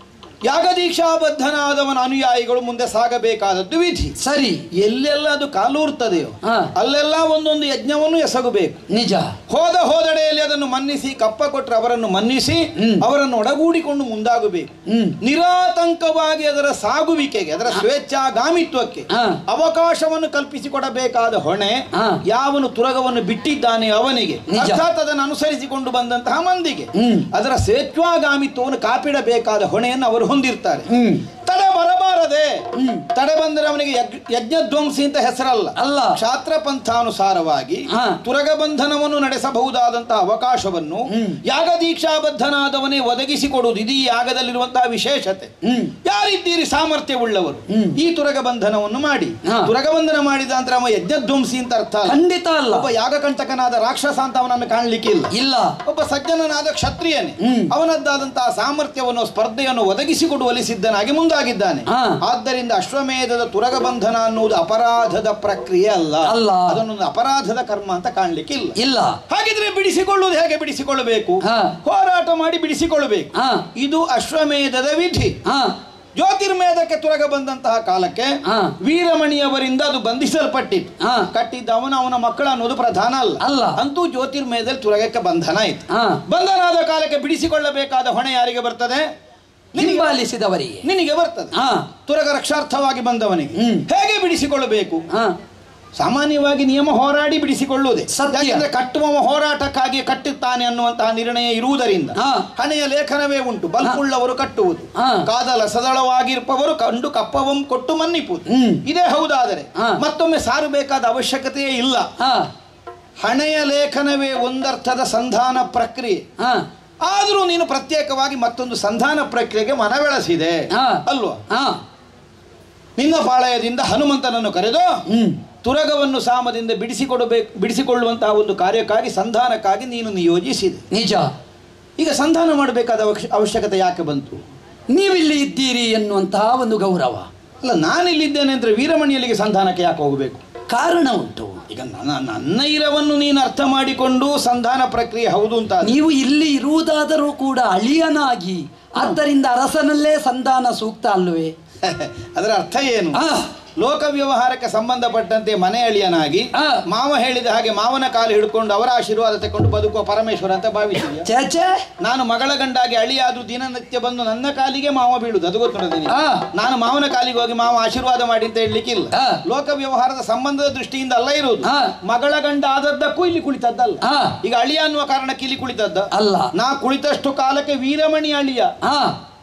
S6: ಯಾಗದೀಕ್ಷಾಬದ್ಧನಾದವನ ಅನುಯಾಯಿಗಳು ಮುಂದೆ ಸಾಗಬೇಕಾದದ್ದು ವಿಧಿ
S2: ಸರಿ
S6: ಎಲ್ಲೆಲ್ಲ ಅದು ಕಾಲೂರ್ತದೆಯೋ
S2: ಆ.
S6: ಅಲ್ಲೆಲ್ಲ ಒಂದೊಂದು ಯಜ್ಞವನ್ನು ಎಸಗಬೇಕು
S2: ನಿಜ
S6: ಹೋದ ಹೋದಡೆಯಲ್ಲಿ ಅದನ್ನು ಮನ್ನಿಸಿ ಕಪ್ಪ ಕೊಟ್ಟರೆ ಅವರನ್ನು ಮನ್ನಿಸಿ
S2: ಹ್ಮ್.
S6: ಅವರನ್ನು ಒಡಗೂಡಿಕೊಂಡು ಮುಂದಾಗಬೇಕು
S2: ಹ್ಮ್.
S6: ನಿರಾತಂಕವಾಗಿ ಅದರ ಸಾಗುವಿಕೆಗೆ ಅದರ ಸ್ವೇಚ್ಛಾಗಾಮಿತ್ವಕ್ಕೆ
S2: ಆ.
S6: ಅವಕಾಶವನ್ನು ಕಲ್ಪಿಸಿಕೊಡಬೇಕಾದ ಹೊಣೆ
S2: ಆ.
S6: ಯಾವನು ತುರಗವನ್ನು ಬಿಟ್ಟಿದ್ದಾನೆ ಅವನಿಗೆ
S2: ನಿಜ.
S6: ಅರ್ಥಾತ್ ಅದನ್ನು ಅನುಸರಿಸಿಕೊಂಡು ಬಂದಂತಹ ಮಂದಿಗೆ
S2: ಹ್ಮ್.
S6: ಅದರ ಸ್ವೇಚ್ಛಾಗಾಮಿತ್ವವನ್ನು ಕಾಪಿಡಬೇಕಾದ ಹೊಣೆಯನ್ನು ಅವರು ಹೊಂದಿರ್ತಾರೆ
S2: ಹ್ಮ್
S6: ತಡೆ ಬರಬಾರದು ಬಾರದೆ ತಡೆ ಬಂದರೆ ಅವನಿಗೆ ಯಜ್ಞ- ಯಜ್ಞಧ್ವಂಸಿ ಅಂತ ಹೆಸರಲ್ಲ
S2: ಅಲ್ಲ.
S6: ಕ್ಷಾತ್ರ ಪಂಥಾನುಸಾರವಾಗಿ
S2: ಹಾ.
S6: ತುರಗ ಬಂಧನವನ್ನು ನಡೆಸಬಹುದಾದಂತಹ ಅವಕಾಶವನ್ನು ಯಾಗ ದೀಕ್ಷಾಬದ್ಧನಾದವನೇ ಒದಗಿಸಿಕೊಡುವುದು ಇದು ಈ ಯಾಗದಲ್ಲಿರುವಂತಹ ವಿಶೇಷತೆ
S2: ಹ್ಮ್.
S6: ಯಾರಿದ್ದೀರಿ ಸಾಮರ್ಥ್ಯವುಳ್ಳವರು ಈ ತುರಗ ಬಂಧನವನ್ನು ಮಾಡಿ
S2: ಹಾ.
S6: ತುರಗ ಬಂಧನ ಮಾಡಿದ ನಂತರ ಅವ ಯಜ್ಞಧ್ವಂಸಿ ಅಂತ ಅರ್ಥ ಅಲ್ಲ
S2: ಖಂಡಿತ ಅಲ್ಲ
S6: ಒಬ್ಬ ಯಾಗಕಂಟಕನಾದ ರಾಕ್ಷಸ ಅಂತ ಅವನನ್ನು ಕಾಣಲಿಕ್ಕೆ ಇಲ್ಲ
S2: ಇಲ್ಲ
S6: ಒಬ್ಬ ಸಜ್ಜನನಾದ ಕ್ಷತ್ರಿಯನೇ ಅವನದ್ದಾದಂತಹ ಸಾಮರ್ಥ್ಯವನ್ನು ಸ್ಪರ್ಧೆಯನ್ನು ಒದಗಿಸಿಕೊಡುವಲ್ಲಿ ಸಿದ್ಧನಾಗಿ ಮುಂದಾಗಿದ್ದಾನೆ
S2: ಹಾ.
S6: ಆದ್ದರಿಂದ ಅಶ್ವಮೇಧದ ತುರಗ ಬಂಧನ ಅನ್ನುವುದು ಅಪರಾಧದ ಪ್ರಕ್ರಿಯೆ ಅಲ್ಲ
S2: ಅಲ್ಲ.
S6: ಅದನ್ನೊಂದು ಅಪರಾಧದ ಕರ್ಮ ಅಂತ ಕಾಣ್ಲಿಕ್ಕೆ ಇಲ್ಲ
S2: ಇಲ್ಲ
S6: ಹಾಗಿದ್ರೆ ಬಿಡಿಸಿಕೊಳ್ಳುವುದು ಹೇಗೆ ಬಿಡಿಸಿಕೊಳ್ಳಬೇಕು
S2: ಹಾ.
S6: ಹೋರಾಟ ಮಾಡಿ ಬಿಡಿಸಿಕೊಳ್ಳಬೇಕು
S2: ಹಾ.
S6: ಇದು ಅಶ್ವಮೇಧದ ವಿಧಿ
S2: ಹಾ
S6: ಜ್ಯೋತಿರ್ಮೇಧಕ್ಕೆ ತುರಗ ಬಂದಂತಹ ಕಾಲಕ್ಕೆ
S2: ಹಾ.
S6: ವೀರಮಣಿಯವರಿಂದ ಅದು ಬಂಧಿಸಲ್ಪಟ್ಟಿತ್ತು
S2: ಹಾ.
S6: ಕಟ್ಟಿದ್ದ ಅವನ ಅವನ ಮಕ್ಕಳು ಅನ್ನೋದು ಪ್ರಧಾನ ಅಲ್ಲ
S2: ಅಲ್ಲ.
S6: ಅಂತೂ ಜ್ಯೋತಿರ್ಮೇಧದಲ್ಲಿ ತುರಗಕ್ಕೆ ಬಂಧನ ಆಯ್ತು
S2: ಹಾ.
S6: ಬಂಧನ ಆದ ಕಾಲಕ್ಕೆ ಬಿಡಿಸಿಕೊಳ್ಳಬೇಕಾದ ಹೊಣೆ ಯಾರಿಗೆ ಬರ್ತದೆ ನಿನಗೆ
S2: ಹಿಂಬಾಲಿಸಿದವರಿಗೆ
S6: ನಿನಗೆ ಬರ್ತದೆ
S2: ಹಾ
S6: ತುರಗ ರಕ್ಷಾರ್ಥವಾಗಿ ಬಂದವನಿಗೆ
S2: ಹ್ಮ್.
S6: ಹೇಗೆ ಬಿಡಿಸಿಕೊಳ್ಳಬೇಕು
S2: ಹಾ
S6: ಸಾಮಾನ್ಯವಾಗಿ ನಿಯಮ ಹೋರಾಡಿ ಬಿಡಿಸಿಕೊಳ್ಳುವುದೇ
S2: ಸತ್ಯ.
S6: ಯಾಕೆಂದ್ರೆ ಕಟ್ಟುವವ ಹೋರಾಟಕ್ಕಾಗಿ ಕಟ್ಟುತ್ತಾನೆ ಅನ್ನುವಂತಹ ನಿರ್ಣಯ ಇರುವುದರಿಂದ
S2: ಹಾ.
S6: ಹಣೆಯ ಲೇಖನವೇ ಉಂಟು ಬಲ್ಪುಳ್ಳವರು ಕಟ್ಟುವುದು
S2: ಹಾ.
S6: ಕಾದಲ ಸದಳವಾಗಿರ್ಪವರು ಕಂಡು ಕಪ್ಪವಂ ಕೊಟ್ಟು ಮನ್ನಿಪುವುದು
S2: ಹ್ಮ್.
S6: ಇದೇ ಹೌದಾದರೆ
S2: ಹಾ.
S6: ಮತ್ತೊಮ್ಮೆ ಸಾರಬೇಕಾದ ಅವಶ್ಯಕತೆಯೇ ಇಲ್ಲ
S2: ಹಾ
S6: ಹಣೆಯ ಲೇಖನವೇ ಒಂದರ್ಥದ ಸಂಧಾನ ಪ್ರಕ್ರಿಯೆ
S2: ಹಾ
S6: ಆದರೂ ನೀನು ಪ್ರತ್ಯೇಕವಾಗಿ ಮತ್ತೊಂದು ಸಂಧಾನ ಪ್ರಕ್ರಿಯೆಗೆ ಮನವೆಳಸಿದೆ
S2: ಹಾ.
S6: ಅಲ್ವಾ
S2: ಹಾ
S6: ನಿನ್ನ ಪಾಳಯದಿಂದ ಹನುಮಂತನನ್ನು ಕರೆದು
S2: ಹ್ಮ್
S6: ತುರಗವನ್ನು ಸಾಮದಿಂದ ಬಿಡಿಸಿಕೊಡಬೇಕು ಬಿಡಿಸಿಕೊಳ್ಳುವಂತಹ ಒಂದು ಕಾರ್ಯಕ್ಕಾಗಿ ಸಂಧಾನಕ್ಕಾಗಿ ನೀನು ನಿಯೋಜಿಸಿದೆ
S2: ನಿಜ
S6: ಈಗ ಸಂಧಾನ ಮಾಡಬೇಕಾದ ಅವಶ್ಯ- ಅವಶ್ಯಕತೆ ಯಾಕೆ ಬಂತು
S2: ನೀವಿಲ್ಲಿ ಇದ್ದೀರಿ ಎನ್ನುವಂತಹ ಒಂದು ಗೌರವ
S6: ಅಲ್ಲ ನಾನಿಲ್ಲಿದ್ದೇನೆ ಅಂದ್ರೆ ವೀರಮಣಿಯಲ್ಲಿಗೆ ಸಂಧಾನಕ್ಕೆ ಯಾಕೆ ಹೋಗಬೇಕು
S2: ಕಾರಣ ಉಂಟು
S6: ಈಗ ನನ್ನ ನನ್ನ ಇರವನ್ನು ನೀನು ಅರ್ಥ ಮಾಡಿಕೊಂಡು ಸಂಧಾನ ಪ್ರಕ್ರಿಯೆ ಹೌದು ಅಂತ ಆದ್ರೆ-
S2: ನೀವು ಇಲ್ಲಿ ಇರುವುದಾದರೂ ಕೂಡ ಅಳಿಯನಾಗಿ ಆದ್ದರಿಂದ ಅರಸನಲ್ಲೇ ಸಂಧಾನ ಸೂಕ್ತ ಅಲ್ವೇ
S6: ಅದರ ಅರ್ಥ ಏನು
S2: ಆ,
S6: ಲೋಕ ವ್ಯವಹಾರಕ್ಕೆ ಸಂಬಂಧಪಟ್ಟಂತೆ ಮನೆ ಅಳಿಯನಾಗಿ
S2: ಆ.
S6: ಮಾವ ಹೇಳಿದ ಹಾಗೆ ಮಾವನ ಕಾಲು ಹಿಡ್ಕೊಂಡು ಅವರ ಆಶೀರ್ವಾದ ತಕೊಂಡು ಬದುಕುವ ಪರಮೇಶ್ವರ ಅಂತ ಭಾವಿಸಿದ್ಯಾ
S2: ಛೇ ಛೇ
S6: ನಾನು ಮಗಳ ಗಂಡಾಗಿ ಅಳಿಯಾದ್ರು ದಿನನಿತ್ಯ ಬಂದು ನನ್ನ ಕಾಲಿಗೆ ಮಾವ ಬೀಳುದು ಅದು ಗೊತ್ತಿರೋದು ನಿನಗೆ.
S2: ಆ.
S6: ನಾನು ಮಾವನ ಕಾಲಿಗೆ ಹೋಗಿ ಮಾವ ಆಶೀರ್ವಾದ ಮಾಡಿ ಅಂತ ಹೇಳಲಿಕ್ಕಿಲ್ಲ
S2: ಆ.
S6: ಲೋಕ ವ್ಯವಹಾರದ ಸಂಬಂಧದ ದೃಷ್ಟಿಯಿಂದ ಅಲ್ಲ ಇರುವುದು
S2: ಆ.
S6: ಮಗಳ ಗಂಡ ಆದದ್ದಕ್ಕೂ ಇಲ್ಲಿ ಕುಳಿತದ್ದಲ್ಲ
S2: ಆ.
S6: ಈಗ ಅಳಿಯ ಅನ್ನುವ ಕಾರಣಕ್ಕೆ ಇಲ್ಲಿ ಕುಳಿತದ್ದ
S2: ಅಲ್ಲ
S6: ನಾ ಕುಳಿತಷ್ಟು ಕಾಲಕ್ಕೆ ವೀರಮಣಿ ಅಳಿಯ
S2: ಹಾ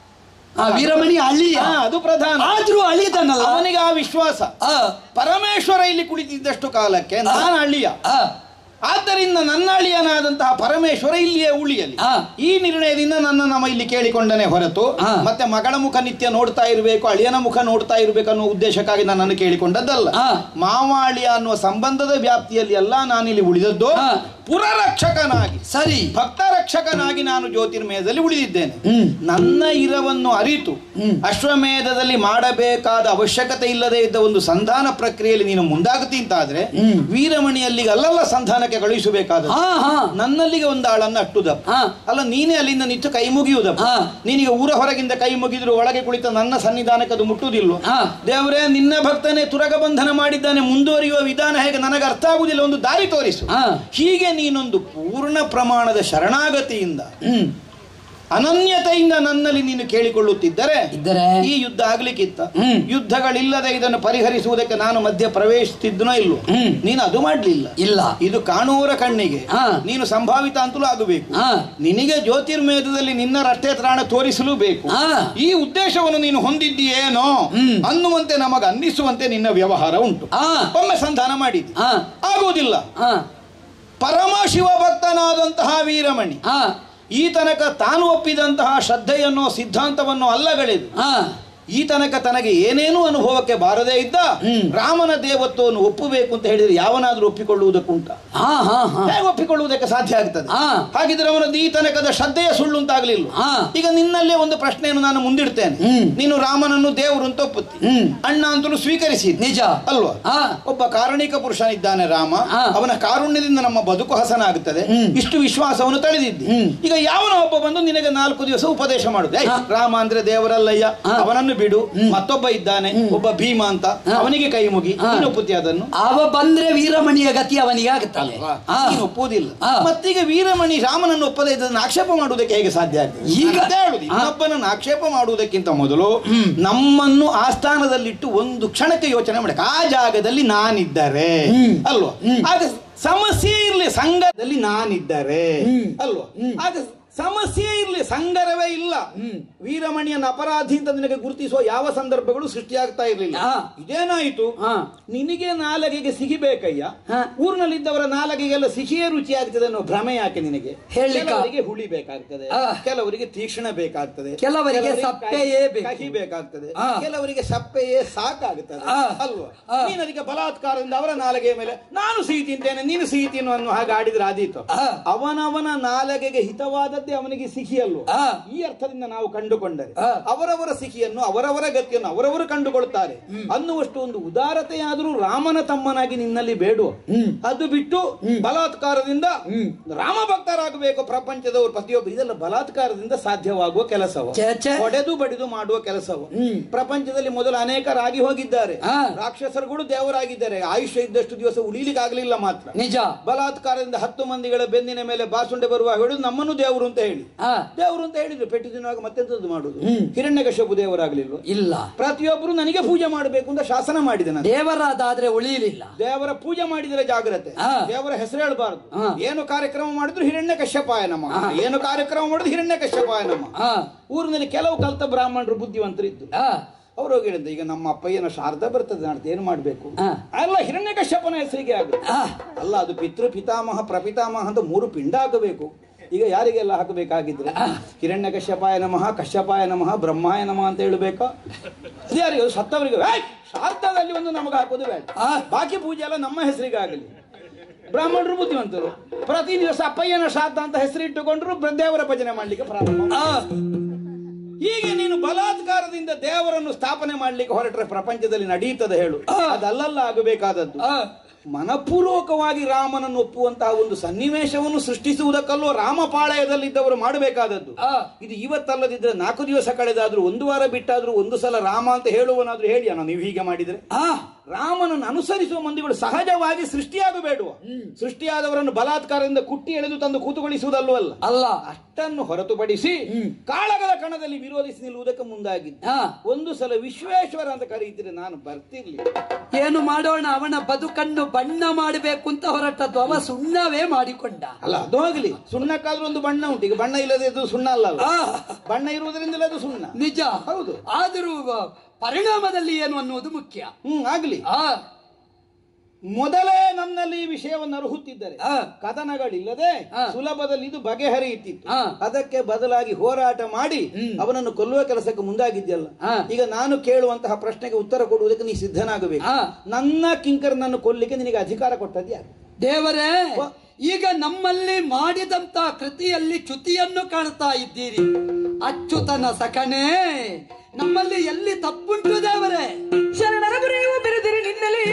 S2: ಆ ವೀರಮಣಿ ಅಳಿಯ
S6: ಆ, ಅದು ಪ್ರಧಾನ
S2: ಆದ್ರೂ ಅಳಿದನಲ್ಲ
S6: ಅವನಿಗೆ ಆ ವಿಶ್ವಾಸ
S2: ಆ,
S6: ಪರಮೇಶ್ವರ ಇಲ್ಲಿ ಕುಳಿತಿದ್ದಷ್ಟು ಕಾಲಕ್ಕೆ ನಾನು ಅಳಿಯ
S2: ಆ,
S6: ಆದ್ದರಿಂದ ನನ್ನ ಅಳಿಯನಾದಂತಹ ಪರಮೇಶ್ವರ ಇಲ್ಲಿಯೇ ಉಳಿಯಲಿ
S2: ಆ.
S6: ಈ ನಿರ್ಣಯದಿಂದ ನನ್ನ ನಮ್ಮ ಇಲ್ಲಿ ಕೇಳಿಕೊಂಡನೇ ಹೊರತು
S2: ಆ.
S6: ಮತ್ತೆ ಮಗಳ ಮುಖ ನಿತ್ಯ ನೋಡ್ತಾ ಇರಬೇಕು ಅಳಿಯನ ಮುಖ ನೋಡ್ತಾ ಇರಬೇಕು ಅನ್ನೋ ಉದ್ದೇಶಕ್ಕಾಗಿ ನನ್ನನ್ನು ಕೇಳಿಕೊಂಡದ್ದಲ್ಲ
S2: ಆ.
S6: ಮಾವ ಅಳಿಯ ಅನ್ನುವ ಸಂಬಂಧದ ವ್ಯಾಪ್ತಿಯಲ್ಲಿ ಎಲ್ಲ ನಾನಿಲ್ಲಿ ಉಳಿದದ್ದು
S2: ಆ.
S6: ಪುರರಕ್ಷಕನಾಗಿ
S2: ಸರಿ
S6: ಭಕ್ತ ರಕ್ಷಕನಾಗಿ ನಾನು ಜ್ಯೋತಿರ್ಮಯದಲ್ಲಿ ಉಳಿದಿದ್ದೇನೆ
S2: ಹ್ಮ್.
S6: ನನ್ನ ಇರವನ್ನು ಅರಿತು
S2: ಹ್ಮ್.
S6: ಅಶ್ವಮೇಧದಲ್ಲಿ ಮಾಡಬೇಕಾದ ಅವಶ್ಯಕತೆ ಇಲ್ಲದೆ ಇದ್ದ ಒಂದು ಸಂಧಾನ ಪ್ರಕ್ರಿಯೆಯಲ್ಲಿ ನೀನು ಮುಂದಾಗುತ್ತಿ ಅಂತಾದ್ರೆ
S2: ಹ್ಮ್.
S6: ವೀರಮಣಿಯಲ್ಲಿಗೆ ಅಲ್ಲಲ್ಲ ಸಂಧಾನಕ್ಕೆ ಕಳುಹಿಸಬೇಕಾದ
S2: ಹಾ ಹಾ
S6: ನನ್ನಲ್ಲಿಗೆ ಒಂದು ಆಳನ್ನು ಅಟ್ಟುದಪ್ಪ
S2: ಹಾ.
S6: ಅಲ್ಲ ನೀನೇ ಅಲ್ಲಿಂದ ನಿಂತು ಕೈ ಮುಗಿಯುವುದಪ್ಪ
S2: ಹಾ.
S6: ನೀನೀಗ ಊರ ಹೊರಗಿಂದ ಕೈ ಮುಗಿದ್ರು ಒಳಗೆ ಕುಳಿತ ನನ್ನ ಸನ್ನಿಧಾನಕ್ಕೆ ಅದು ಮುಟ್ಟುವುದಿಲ್ಲ
S2: ಹಾ.
S6: ದೇವರೇ ನಿನ್ನ ಭಕ್ತನೇ ತುರಗ ಬಂಧನ ಮಾಡಿದ್ದಾನೆ ಮುಂದುವರಿಯುವ ವಿಧಾನ ಹೇಗೆ ನನಗೆ ಅರ್ಥ ಆಗುವುದಿಲ್ಲ ಒಂದು ದಾರಿ ತೋರಿಸು
S2: ಹಾ.
S6: ಹೀಗೆ ನೀನೊಂದು ಪೂರ್ಣ ಪ್ರಮಾಣದ ಶರಣಾಗತಿಯಿಂದ
S2: ಹ್ಮ್
S6: ಅನನ್ಯತೆಯಿಂದ ನನ್ನಲ್ಲಿ ನೀನು ಕೇಳಿಕೊಳ್ಳುತ್ತಿದ್ದರೆ
S2: ಇದ್ದರೆ
S6: ಈ ಯುದ್ಧ ಆಗ್ಲಿಕ್ಕಿತ್ತ
S2: ಹ್ಮ್.
S6: ಯುದ್ಧಗಳಿಲ್ಲದೆ ಇದನ್ನು ಪರಿಹರಿಸುವುದಕ್ಕೆ ನಾನು ಮಧ್ಯ ಪ್ರವೇಶಿಸಿದ್ದನೋ ಇಲ್ವೋ
S2: ಹ್ಮ್.
S6: ನೀನು ಅದು ಮಾಡ್ಲಿಲ್ಲ
S2: ಇಲ್ಲ
S6: ಇದು ಕಾಣುವವರ ಕಣ್ಣಿಗೆ
S2: ಹಾ.
S6: ನೀನು ಸಂಭಾವಿತ ಅಂತಲೂ ಆಗಬೇಕು
S2: ಹಾ
S6: ನಿನಗೆ ಜ್ಯೋತಿರ್ಮೇಧದಲ್ಲಿ ನಿನ್ನ ರಟ್ಟೆ ತ್ರಾಣ ತೋರಿಸಲು ಬೇಕು
S2: ಹಾ
S6: ಈ ಉದ್ದೇಶವನ್ನು ನೀನು ಹೊಂದಿದ್ದೀಯೇನೋ
S2: ಹ್ಮ್.
S6: ಅನ್ನುವಂತೆ ನಮಗೆ ಅನ್ನಿಸುವಂತೆ ನಿನ್ನ ವ್ಯವಹಾರ ಉಂಟು
S2: ಹಾ
S6: ಒಮ್ಮೆ ಸಂಧಾನ ಮಾಡಿದ್ದಿ
S2: ಹಾ
S6: ಆಗುವುದಿಲ್ಲ
S2: ಹಾ
S6: ಪರಮ ಶಿವಭಕ್ತನಾದಂತಹ ವೀರಮಣಿ
S2: ಹಾ
S6: ಈ ತನಕ ತಾನು ಒಪ್ಪಿದಂತಹ ಶ್ರದ್ಧೆಯನ್ನು ಸಿದ್ಧಾಂತವನ್ನು ಅಲ್ಲಗಳೆದು
S2: ಹಾ
S6: ಈ ತನಕ ತನಗೆ ಏನೇನೂ ಅನುಭವಕ್ಕೆ ಬಾರದೇ ಇದ್ದ
S2: ಹ್ಮ್.
S6: ರಾಮನ ದೇವತ್ವವನ್ನು ಒಪ್ಪಬೇಕು ಅಂತ ಹೇಳಿದ್ರೆ ಯಾವನಾದ್ರೂ ಒಪ್ಪಿಕೊಳ್ಳುವುದಕ್ಕುಂಟ
S2: ಹಾ ಹಾ ಹಾ
S6: ಹೇಗೆ ಒಪ್ಪಿಕೊಳ್ಳುವುದಕ್ಕೆ ಸಾಧ್ಯ ಆಗ್ತದೆ
S2: ಹಾ.
S6: ಹಾಗಿದ್ರೆ ಅವನದ್ದು ಈ ತನಕದ ಶ್ರದ್ಧೆಯ ಸುಳ್ಳು ಅಂತಾಗಲಿಲ್ಲ
S2: ಹಾ.
S6: ಈಗ ನಿನ್ನಲ್ಲೇ ಒಂದು ಪ್ರಶ್ನೆಯನ್ನು ನಾನು ಮುಂದಿಡ್ತೇನೆ
S2: ಹ್ಮ್.
S6: ನೀನು ರಾಮನನ್ನು ದೇವರು ಅಂತ ಒಪ್ಪುತ್ತಿ
S2: ಹ್ಮ್.
S6: ಅಣ್ಣ ಅಂತಲೂ ಸ್ವೀಕರಿಸಿದ್ದಿ
S2: ನಿಜ
S6: ಅಲ್ವಾ
S2: ಹಾ
S6: ಒಬ್ಬ ಕಾರಣಿಕ ಪುರುಷನಿದ್ದಾನೆ ರಾಮ
S2: ಹಾ.
S6: ಅವನ ಕಾರುಣ್ಯದಿಂದ ನಮ್ಮ ಬದುಕು ಹಸನಾಗುತ್ತದೆ
S2: ಹ್ಮ್.
S6: ಇಷ್ಟು ವಿಶ್ವಾಸವನ್ನು ತಳೆದಿದ್ದಿ
S2: ಹ್ಮ್.
S6: ಈಗ ಯಾವನ ಒಬ್ಬ ಬಂದು ನಿನಗೆ ನಾಲ್ಕು ದಿವಸ ಉಪದೇಶ ಮಾಡುದು ಏಯ್,
S2: ಹಾ.
S6: ರಾಮ ಅಂದ್ರೆ ದೇವರಲ್ಲಯ್ಯ
S2: ಹಾ.
S6: ಅವನನ್ನು ಬಿಡು ಮತ್ತೊಬ್ಬ ಇದ್ದಾನೆ ಒಬ್ಬ ಭೀಮ ಅಂತ
S2: ಹಾ.
S6: ಅವನಿಗೆ ಕೈ ಮುಗಿ
S2: ಹಾ.
S6: ನೀನು ಒಪ್ಪುತ್ತಿ ಅದನ್ನು
S2: ಅವ ಬಂದ್ರೆ ವೀರಮಣಿಯ ಗತಿ ಅವನಿಗೆ ಆಗುತ್ತದೆ ಹಾ.
S6: ನೀನು ಒಪ್ಪುವುದಿಲ್ಲ
S2: ಹಾ.
S6: ಮತ್ತೀಗ ವೀರಮಣಿ ರಾಮನನ್ನು ಒಪ್ಪದೆ ಇದನ್ನು ಆಕ್ಷೇಪ ಮಾಡುವುದಕ್ಕೆ ಹೇಗೆ ಸಾಧ್ಯ ಆಗ್ತದೆ
S2: ಈಗ-
S6: ನಾನು ಅದೇ ಹೇಳುದು
S2: ಹಾ.
S6: ಇನ್ನೊಬ್ಬನನ್ನು ಆಕ್ಷೇಪ ಮಾಡುವುದಕ್ಕಿಂತ ಮೊದಲು ನಮ್ಮನ್ನು ಆ ಸ್ಥಾನದಲ್ಲಿಟ್ಟು ಒಂದು ಕ್ಷಣಕ್ಕೆ ಯೋಚನೆ ಮಾಡಿ ಆ ಜಾಗದಲ್ಲಿ ನಾನಿದ್ದರೆ
S2: ಹ್ಮ್.
S6: ಅಲ್ವಾ
S2: ಹ್ಮ್.
S6: ಆಗ ಸಮಸ್ಯೆ ಇರಲಿ ಸಂಘದಲ್ಲಿ ನಾನಿದ್ದರೆ
S2: ಹ್ಮ್.
S6: ಅಲ್ವಾ
S2: ಹ್ಮ್.
S6: ಆಗ ಸಮಸ್ಯೆ ಇರಲಿ ಸಂಗರವೇ ಇಲ್ಲ ವೀರಮಣಿಯನ್ನು ಅಪರಾಧಿ ಅಂತ ನಿನಗೆ ಗುರುತಿಸುವ ಯಾವ ಸಂದರ್ಭಗಳು ಸೃಷ್ಟಿಯಾಗ್ತಾ ಇರಲಿಲ್ಲ
S2: ಹಾ.
S6: ಇದೇನಾಯಿತು
S2: ಹಾ.
S6: ನಿನಗೆ ನಾಲಗೆಗೆ ಸಿಹಿಬೇಕಯ್ಯ
S2: ಹಾ.
S6: ಊರಿನಲ್ಲಿದ್ದವರ ನಾಲಗೆಗೆಲ್ಲ ಸಿಹಿಯೇ ರುಚಿ ಆಗ್ತದೆ ಅನ್ನೋ ಭ್ರಮೆ ಯಾಕೆ ನಿನಗೆ
S2: ಹೇಳ್ಲಿಕ್ಕ?
S6: ಕೆಲವರಿಗೆ ಹುಳಿ ಬೇಕಾಗ್ತದೆ
S2: ಹಾ.
S6: ಕೆಲವರಿಗೆ ತೀಕ್ಷ್ಣ ಬೇಕಾಗ್ತದೆ
S2: ಕೆಲವರಿಗೆ
S6: ಕಹಿ-
S2: ಸಪ್ಪೆಯೇ ಬೇಕು.
S6: ಕಹಿ ಬೇಕಾಗ್ತದೆ
S2: ಹಾ.
S6: ಕೆಲವರಿಗೆ ಸಪ್ಪೆಯೇ ಸಾಕಾಗ್ತದೆ
S2: ಹಾ.
S6: ಅಲ್ವಾ
S2: ಹಾ.
S6: ನೀನು ಅದಕ್ಕೆ ಬಲಾತ್ಕಾರದಿಂದ ಅವರ ನಾಲಗೆಯ ಮೇಲೆ ನಾನು ಸಿಹಿ ತಿಂತೇನೆ ನೀನು ಸಿಹಿ ತಿನ್ನು ಅನ್ನೋ ಹಾಗೆ ಆಡಿದ್ರೆ ಆದೀತು
S2: ಹಾ.
S6: ಅವನವನ ನಾಲಗೆಗೆ ಹಿತವಾದದ್ದೇ ಅವನಿಗೆ ಸಿಹಿ ಅಲ್ವ
S2: ಹಾ.
S6: ಈ ಅರ್ಥದಿಂದ ನಾವು ಕಂಡುಕೊಂಡರೆ
S2: ಹಾ.
S6: ಅವರವರ ಸಿಹಿಯನ್ನು ಅವರವರ ಗತಿಯನ್ನು ಅವರವರು ಕಂಡುಕೊಳ್ತಾರೆ ಅನ್ನುವಷ್ಟು ಒಂದು ಉದಾರತೆಯಾದರೂ ರಾಮನ ತಮ್ಮನಾಗಿ ನಿನ್ನಲ್ಲಿ ಬೇಡುವ ಅದು ಬಿಟ್ಟು ಬಲಾತ್ಕಾರದಿಂದ ರಾಮ ಭಕ್ತರಾಗಬೇಕು ಪ್ರಪಂಚದವರು ಪ್ರತಿಯೊಬ್ಬರು ಇದೆಲ್ಲ ಬಲಾತ್ಕಾರದಿಂದ ಸಾಧ್ಯವಾಗುವ ಕೆಲಸವ
S2: ಛೆ, ಛೆ.
S6: ಹೊಡೆದು ಬಡಿದು ಮಾಡುವ ಕೆಲಸವು ಪ್ರಪಂಚದಲ್ಲಿ ಮೊದಲು ಅನೇಕರಾಗಿ ಹೋಗಿದ್ದಾರೆ
S2: ಹಾ.
S6: ರಾಕ್ಷಸರುಗಳು ದೇವರಾಗಿದ್ದಾರೆ ಆಯುಷ್ಯ ಇದ್ದಷ್ಟು ದಿವಸ ಉಳಿಲಿಕ್ಕೆ ಆಗ್ಲಿಲ್ಲ ಮಾತ್ರ
S2: ನಿಜ
S6: ಬಲಾತ್ಕಾರದಿಂದ ಹತ್ತು ಮಂದಿಗಳ ಬೆನ್ನಿನ ಮೇಲೆ ಬಾಸುಂಡೆ ಬರುವ ಹೇಳುದು ನಮ್ಮನ್ನು ದೇವರು ಅಂತ ಹೇಳಿ
S2: ಹಾ.
S6: ದೇವರು ಅಂತ ಹೇಳಿದ್ರು ಪೆಟ್ಟು ದಿನವಾಗ ಮತ್ತೆಂತದ್ದು ಮಾಡುದು ಹಿರಣ್ಯಕಶ್ಯಪು ದೇವರಾಗ್ಲಿಲ್ವ
S2: ಇಲ್ಲ
S6: ಪ್ರತಿಯೊಬ್ಬರು ನನಗೆ ಪೂಜೆ ಮಾಡಬೇಕು ಅಂತ ಶಾಸನ ಮಾಡಿದೆ ನಾನು
S2: ದೇವರಾದಾದ್ರೆ ಉಳಿಯಲಿಲ್ಲ
S6: ದೇವರ ಪೂಜೆ ಮಾಡಿದರೆ ಜಾಗ್ರತೆ
S2: ಹಾ.
S6: ದೇವರ ಹೆಸರು ಹೇಳಬಾರದು
S2: ಹಾ.
S6: ಏನು ಕಾರ್ಯಕ್ರಮ ಮಾಡಿದ್ರು ಹಿರಣ್ಯ ಕಶ್ಯಪಾಯ ನಮ ಏನು ಕಾರ್ಯಕ್ರಮ ಮಾಡಿದ್ರು ಹಿರಣ್ಯ ಕಶ್ಯಪಾಯ ನಮ
S2: ಹಾ
S6: ಊರಿನಲ್ಲಿ ಕೆಲವು ಕಲ್ತ ಬ್ರಾಹ್ಮಣರು ಬುದ್ಧಿವಂತರಿದ್ದು
S2: ಹಾ
S6: ಅವ್ರು ಹೋಗಿ ಹೇಳಿದ್ರು ಈಗ ನಮ್ಮ ಅಪ್ಪಯ್ಯನ ಶಾರದಾ ಬರ್ತದೆ ನಾಡ್ದು ಏನು ಮಾಡಬೇಕು
S2: ಹಾ.
S6: ಅಲ್ಲ ಹಿರಣ್ಯ ಕಶ್ಯಪನ ಹೆಸರಿಗೆ ಆಗುತ್ತೆ
S2: ಹಾ.
S6: ಅಲ್ಲ ಅದು ಪಿತೃ ಪಿತಾಮಹ ಪ್ರಪಿತಾಮಹ ಅಂತ ಮೂರು ಪಿಂಡ ಹಾಕಬೇಕು ಈಗ ಯಾರಿಗೆಲ್ಲ ಹಾಕಬೇಕಾಗಿದ್ರೆ ಹಿರಣ್ಯ ಕಶ್ಯಪಾಯ ನಮಃ ಕಶ್ಯಪಾಯ ನಮಃ ಬ್ರಹ್ಮಾಯ ನಮಃ ಅಂತ ಹೇಳಬೇಕಾ ಅದು ಯಾರಿಗೆ ಸತ್ತವರಿಗೆ ಏಯ್! ಶಾರದಾದಲ್ಲಿ ಒಂದು ನಮಗೆ ಹಾಕೋದು ಬೇಡ
S2: ಆ.
S6: ಬಾಕಿ ಪೂಜೆ ಎಲ್ಲ ನಮ್ಮ ಹೆಸರಿಗೆ ಆಗಲಿ ಬ್ರಾಹ್ಮಣರು ಬುದ್ಧಿವಂತರು ಪ್ರತಿ ದಿವಸ ಅಪ್ಪಯ್ಯನ ಶ್ರಾದ್ದ ಅಂತ ಹೆಸರಿಟ್ಟುಕೊಂಡ್ರು ಬ್ರ- ದೇವರ ಭಜನೆ ಮಾಡ್ಲಿಕ್ಕೆ ಪ್ರಾರಂಭ ಮಾಡಿ.
S2: ಆ,
S6: ಹೀಗೆ ನೀನು ಬಲಾತ್ಕಾರದಿಂದ ದೇವರನ್ನು ಸ್ಥಾಪನೆ ಮಾಡ್ಲಿಕ್ಕೆ ಹೊರಟ್ರೆ ಪ್ರಪಂಚದಲ್ಲಿ ನಡೆಯುತ್ತದೆ ಹೇಳು ಅದಲ್ಲಲ್ಲ ಆಗಬೇಕಾದದ್ದು
S2: ಆ,
S6: ಮನಪೂರ್ವಕವಾಗಿ ರಾಮನನ್ನು ಒಪ್ಪುವಂತಹ ಒಂದು ಸನ್ನಿವೇಶವನ್ನು ಸೃಷ್ಟಿಸುವುದಕ್ಕಲ್ಲೋ ರಾಮಪಾಳಯದಲ್ಲಿದ್ದವರು ಮಾಡಬೇಕಾದದ್ದು
S2: ಆ.
S6: ಇದು ಇವತ್ತಲ್ಲದಿದ್ರೆ ನಾಲ್ಕು ದಿವಸ ಕಳೆದಾದ್ರೂ ಒಂದು ವಾರ ಬಿಟ್ಟಾದ್ರೂ ಒಂದು ಸಲ ರಾಮ ಅಂತ ಹೇಳುವನಾದ್ರೂ ಹೇಳಿ ಅಣ್ಣ ನೀವು ಹೀಗೆ ಮಾಡಿದ್ರೆ
S2: ಆ,
S6: ರಾಮನನ್ನು ಅನುಸರಿಸುವ ಮಂದಿಗಳು ಸಹಜವಾಗಿ ಸೃಷ್ಟಿಯಾಗಬೇಡುವ ಸೃಷ್ಟಿಯಾದವರನ್ನು ಬಲಾತ್ಕಾರದಿಂದ ಕುಟ್ಟಿ ಎಳೆದು ತಂದು ಕೂತುಗೊಳಿಸುವುದಲ್ಲೂ ಅಲ್ಲ
S2: ಅಲ್ಲ
S6: ಅಷ್ಟನ್ನು ಹೊರತುಪಡಿಸಿ ಕಾಳಗದ ಕಣದಲ್ಲಿ ವಿರೋಧಿಸಿ ನಿಲ್ಲುವುದಕ್ಕೆ ಮುಂದಾಗಿದ್ದ
S2: ಆ,
S6: ಒಂದು ಸಲ ವಿಶ್ವೇಶ್ವರ ಅಂತ ಕರೀತಿದ್ರೆ ನಾನು ಬರ್ತಿರ್ಲಿ
S2: ಏನು ಮಾಡೋಣ ಅವನ ಬದುಕನ್ನು ಬಣ್ಣ ಮಾಡಬೇಕು ಅಂತ ಹೊರಟದ್ದು ಅವ ಸುಣ್ಣವೇ ಮಾಡಿಕೊಂಡ
S6: ಅಲ್ಲ ಅದು ಹೋಗ್ಲಿ ಸುಣ್ಣಕ್ಕಾದ್ರೂ ಒಂದು ಬಣ್ಣ ಉಂಟು ಈಗ ಬಣ್ಣ ಇಲ್ಲದೆ ಅದು ಸುಣ್ಣ ಅಲ್ಲ ಅಲ್ಲ?
S2: ಆ,
S6: ಬಣ್ಣ ಇರುವುದರಿಂದಲೇ ಅದು ಸುಣ್ಣ
S2: ನಿಜ
S6: ಹೌದು.
S2: ಆದರೂ ಪರಿಣಾಮದಲ್ಲಿ ಏನು ಅನ್ನುವುದು ಮುಖ್ಯ
S6: ಹ್ಮ್ ಆಗ್ಲಿ
S2: ಆ,
S6: ಮೊದಲೇ ನನ್ನಲ್ಲಿ ಈ ವಿಷಯವನ್ನು ಅರ್ಹುತ್ತಿದ್ದರೆ
S2: ಆ.
S6: ಕದನಗಳಿಲ್ಲದೆ
S2: ಆ.
S6: ಸುಲಭದಲ್ಲಿ ಇದು ಬಗೆಹರಿಯುತ್ತಿತ್ತು
S2: ಆ.
S6: ಅದಕ್ಕೆ ಬದಲಾಗಿ ಹೋರಾಟ ಮಾಡಿ ಅವನನ್ನು ಕೊಲ್ಲುವ ಕೆಲಸಕ್ಕೆ ಮುಂದಾಗಿದ್ಯಲ್ಲ
S2: ಆ.
S6: ಈಗ ನಾನು ಕೇಳುವಂತಹ ಪ್ರಶ್ನೆಗೆ ಉತ್ತರ ಕೊಡುವುದಕ್ಕೆ ನೀ ಸಿದ್ಧನಾಗಬೇಕು
S2: ಆ.
S6: ನನ್ನ ಕಿಂಕರನನ್ನು ಕೊಲ್ಲಿಕ್ಕೆ ನಿನಗೆ ಅಧಿಕಾರ ಕೊಟ್ಟದ್ದು ಯಾರು
S2: ದೇವರೇ ಈಗ ನಮ್ಮಲ್ಲಿ ಮಾಡಿದಂತ ಕೃತಿಯಲ್ಲಿ ಚ್ಯುತಿಯನ್ನು ಕಾಣ್ತಾ ಇದ್ದೀರಿ ಅಚ್ಯುತನ ಸಕಣೆ ನಮ್ಮಲ್ಲಿ ಎಲ್ಲಿ ತಪ್ಪುಂಟು ದೇವರೇ
S5: ಶರಣರ ಗುರಿಯುವ ಬಿರುದಿರಿ ನಿನ್ನಲಿ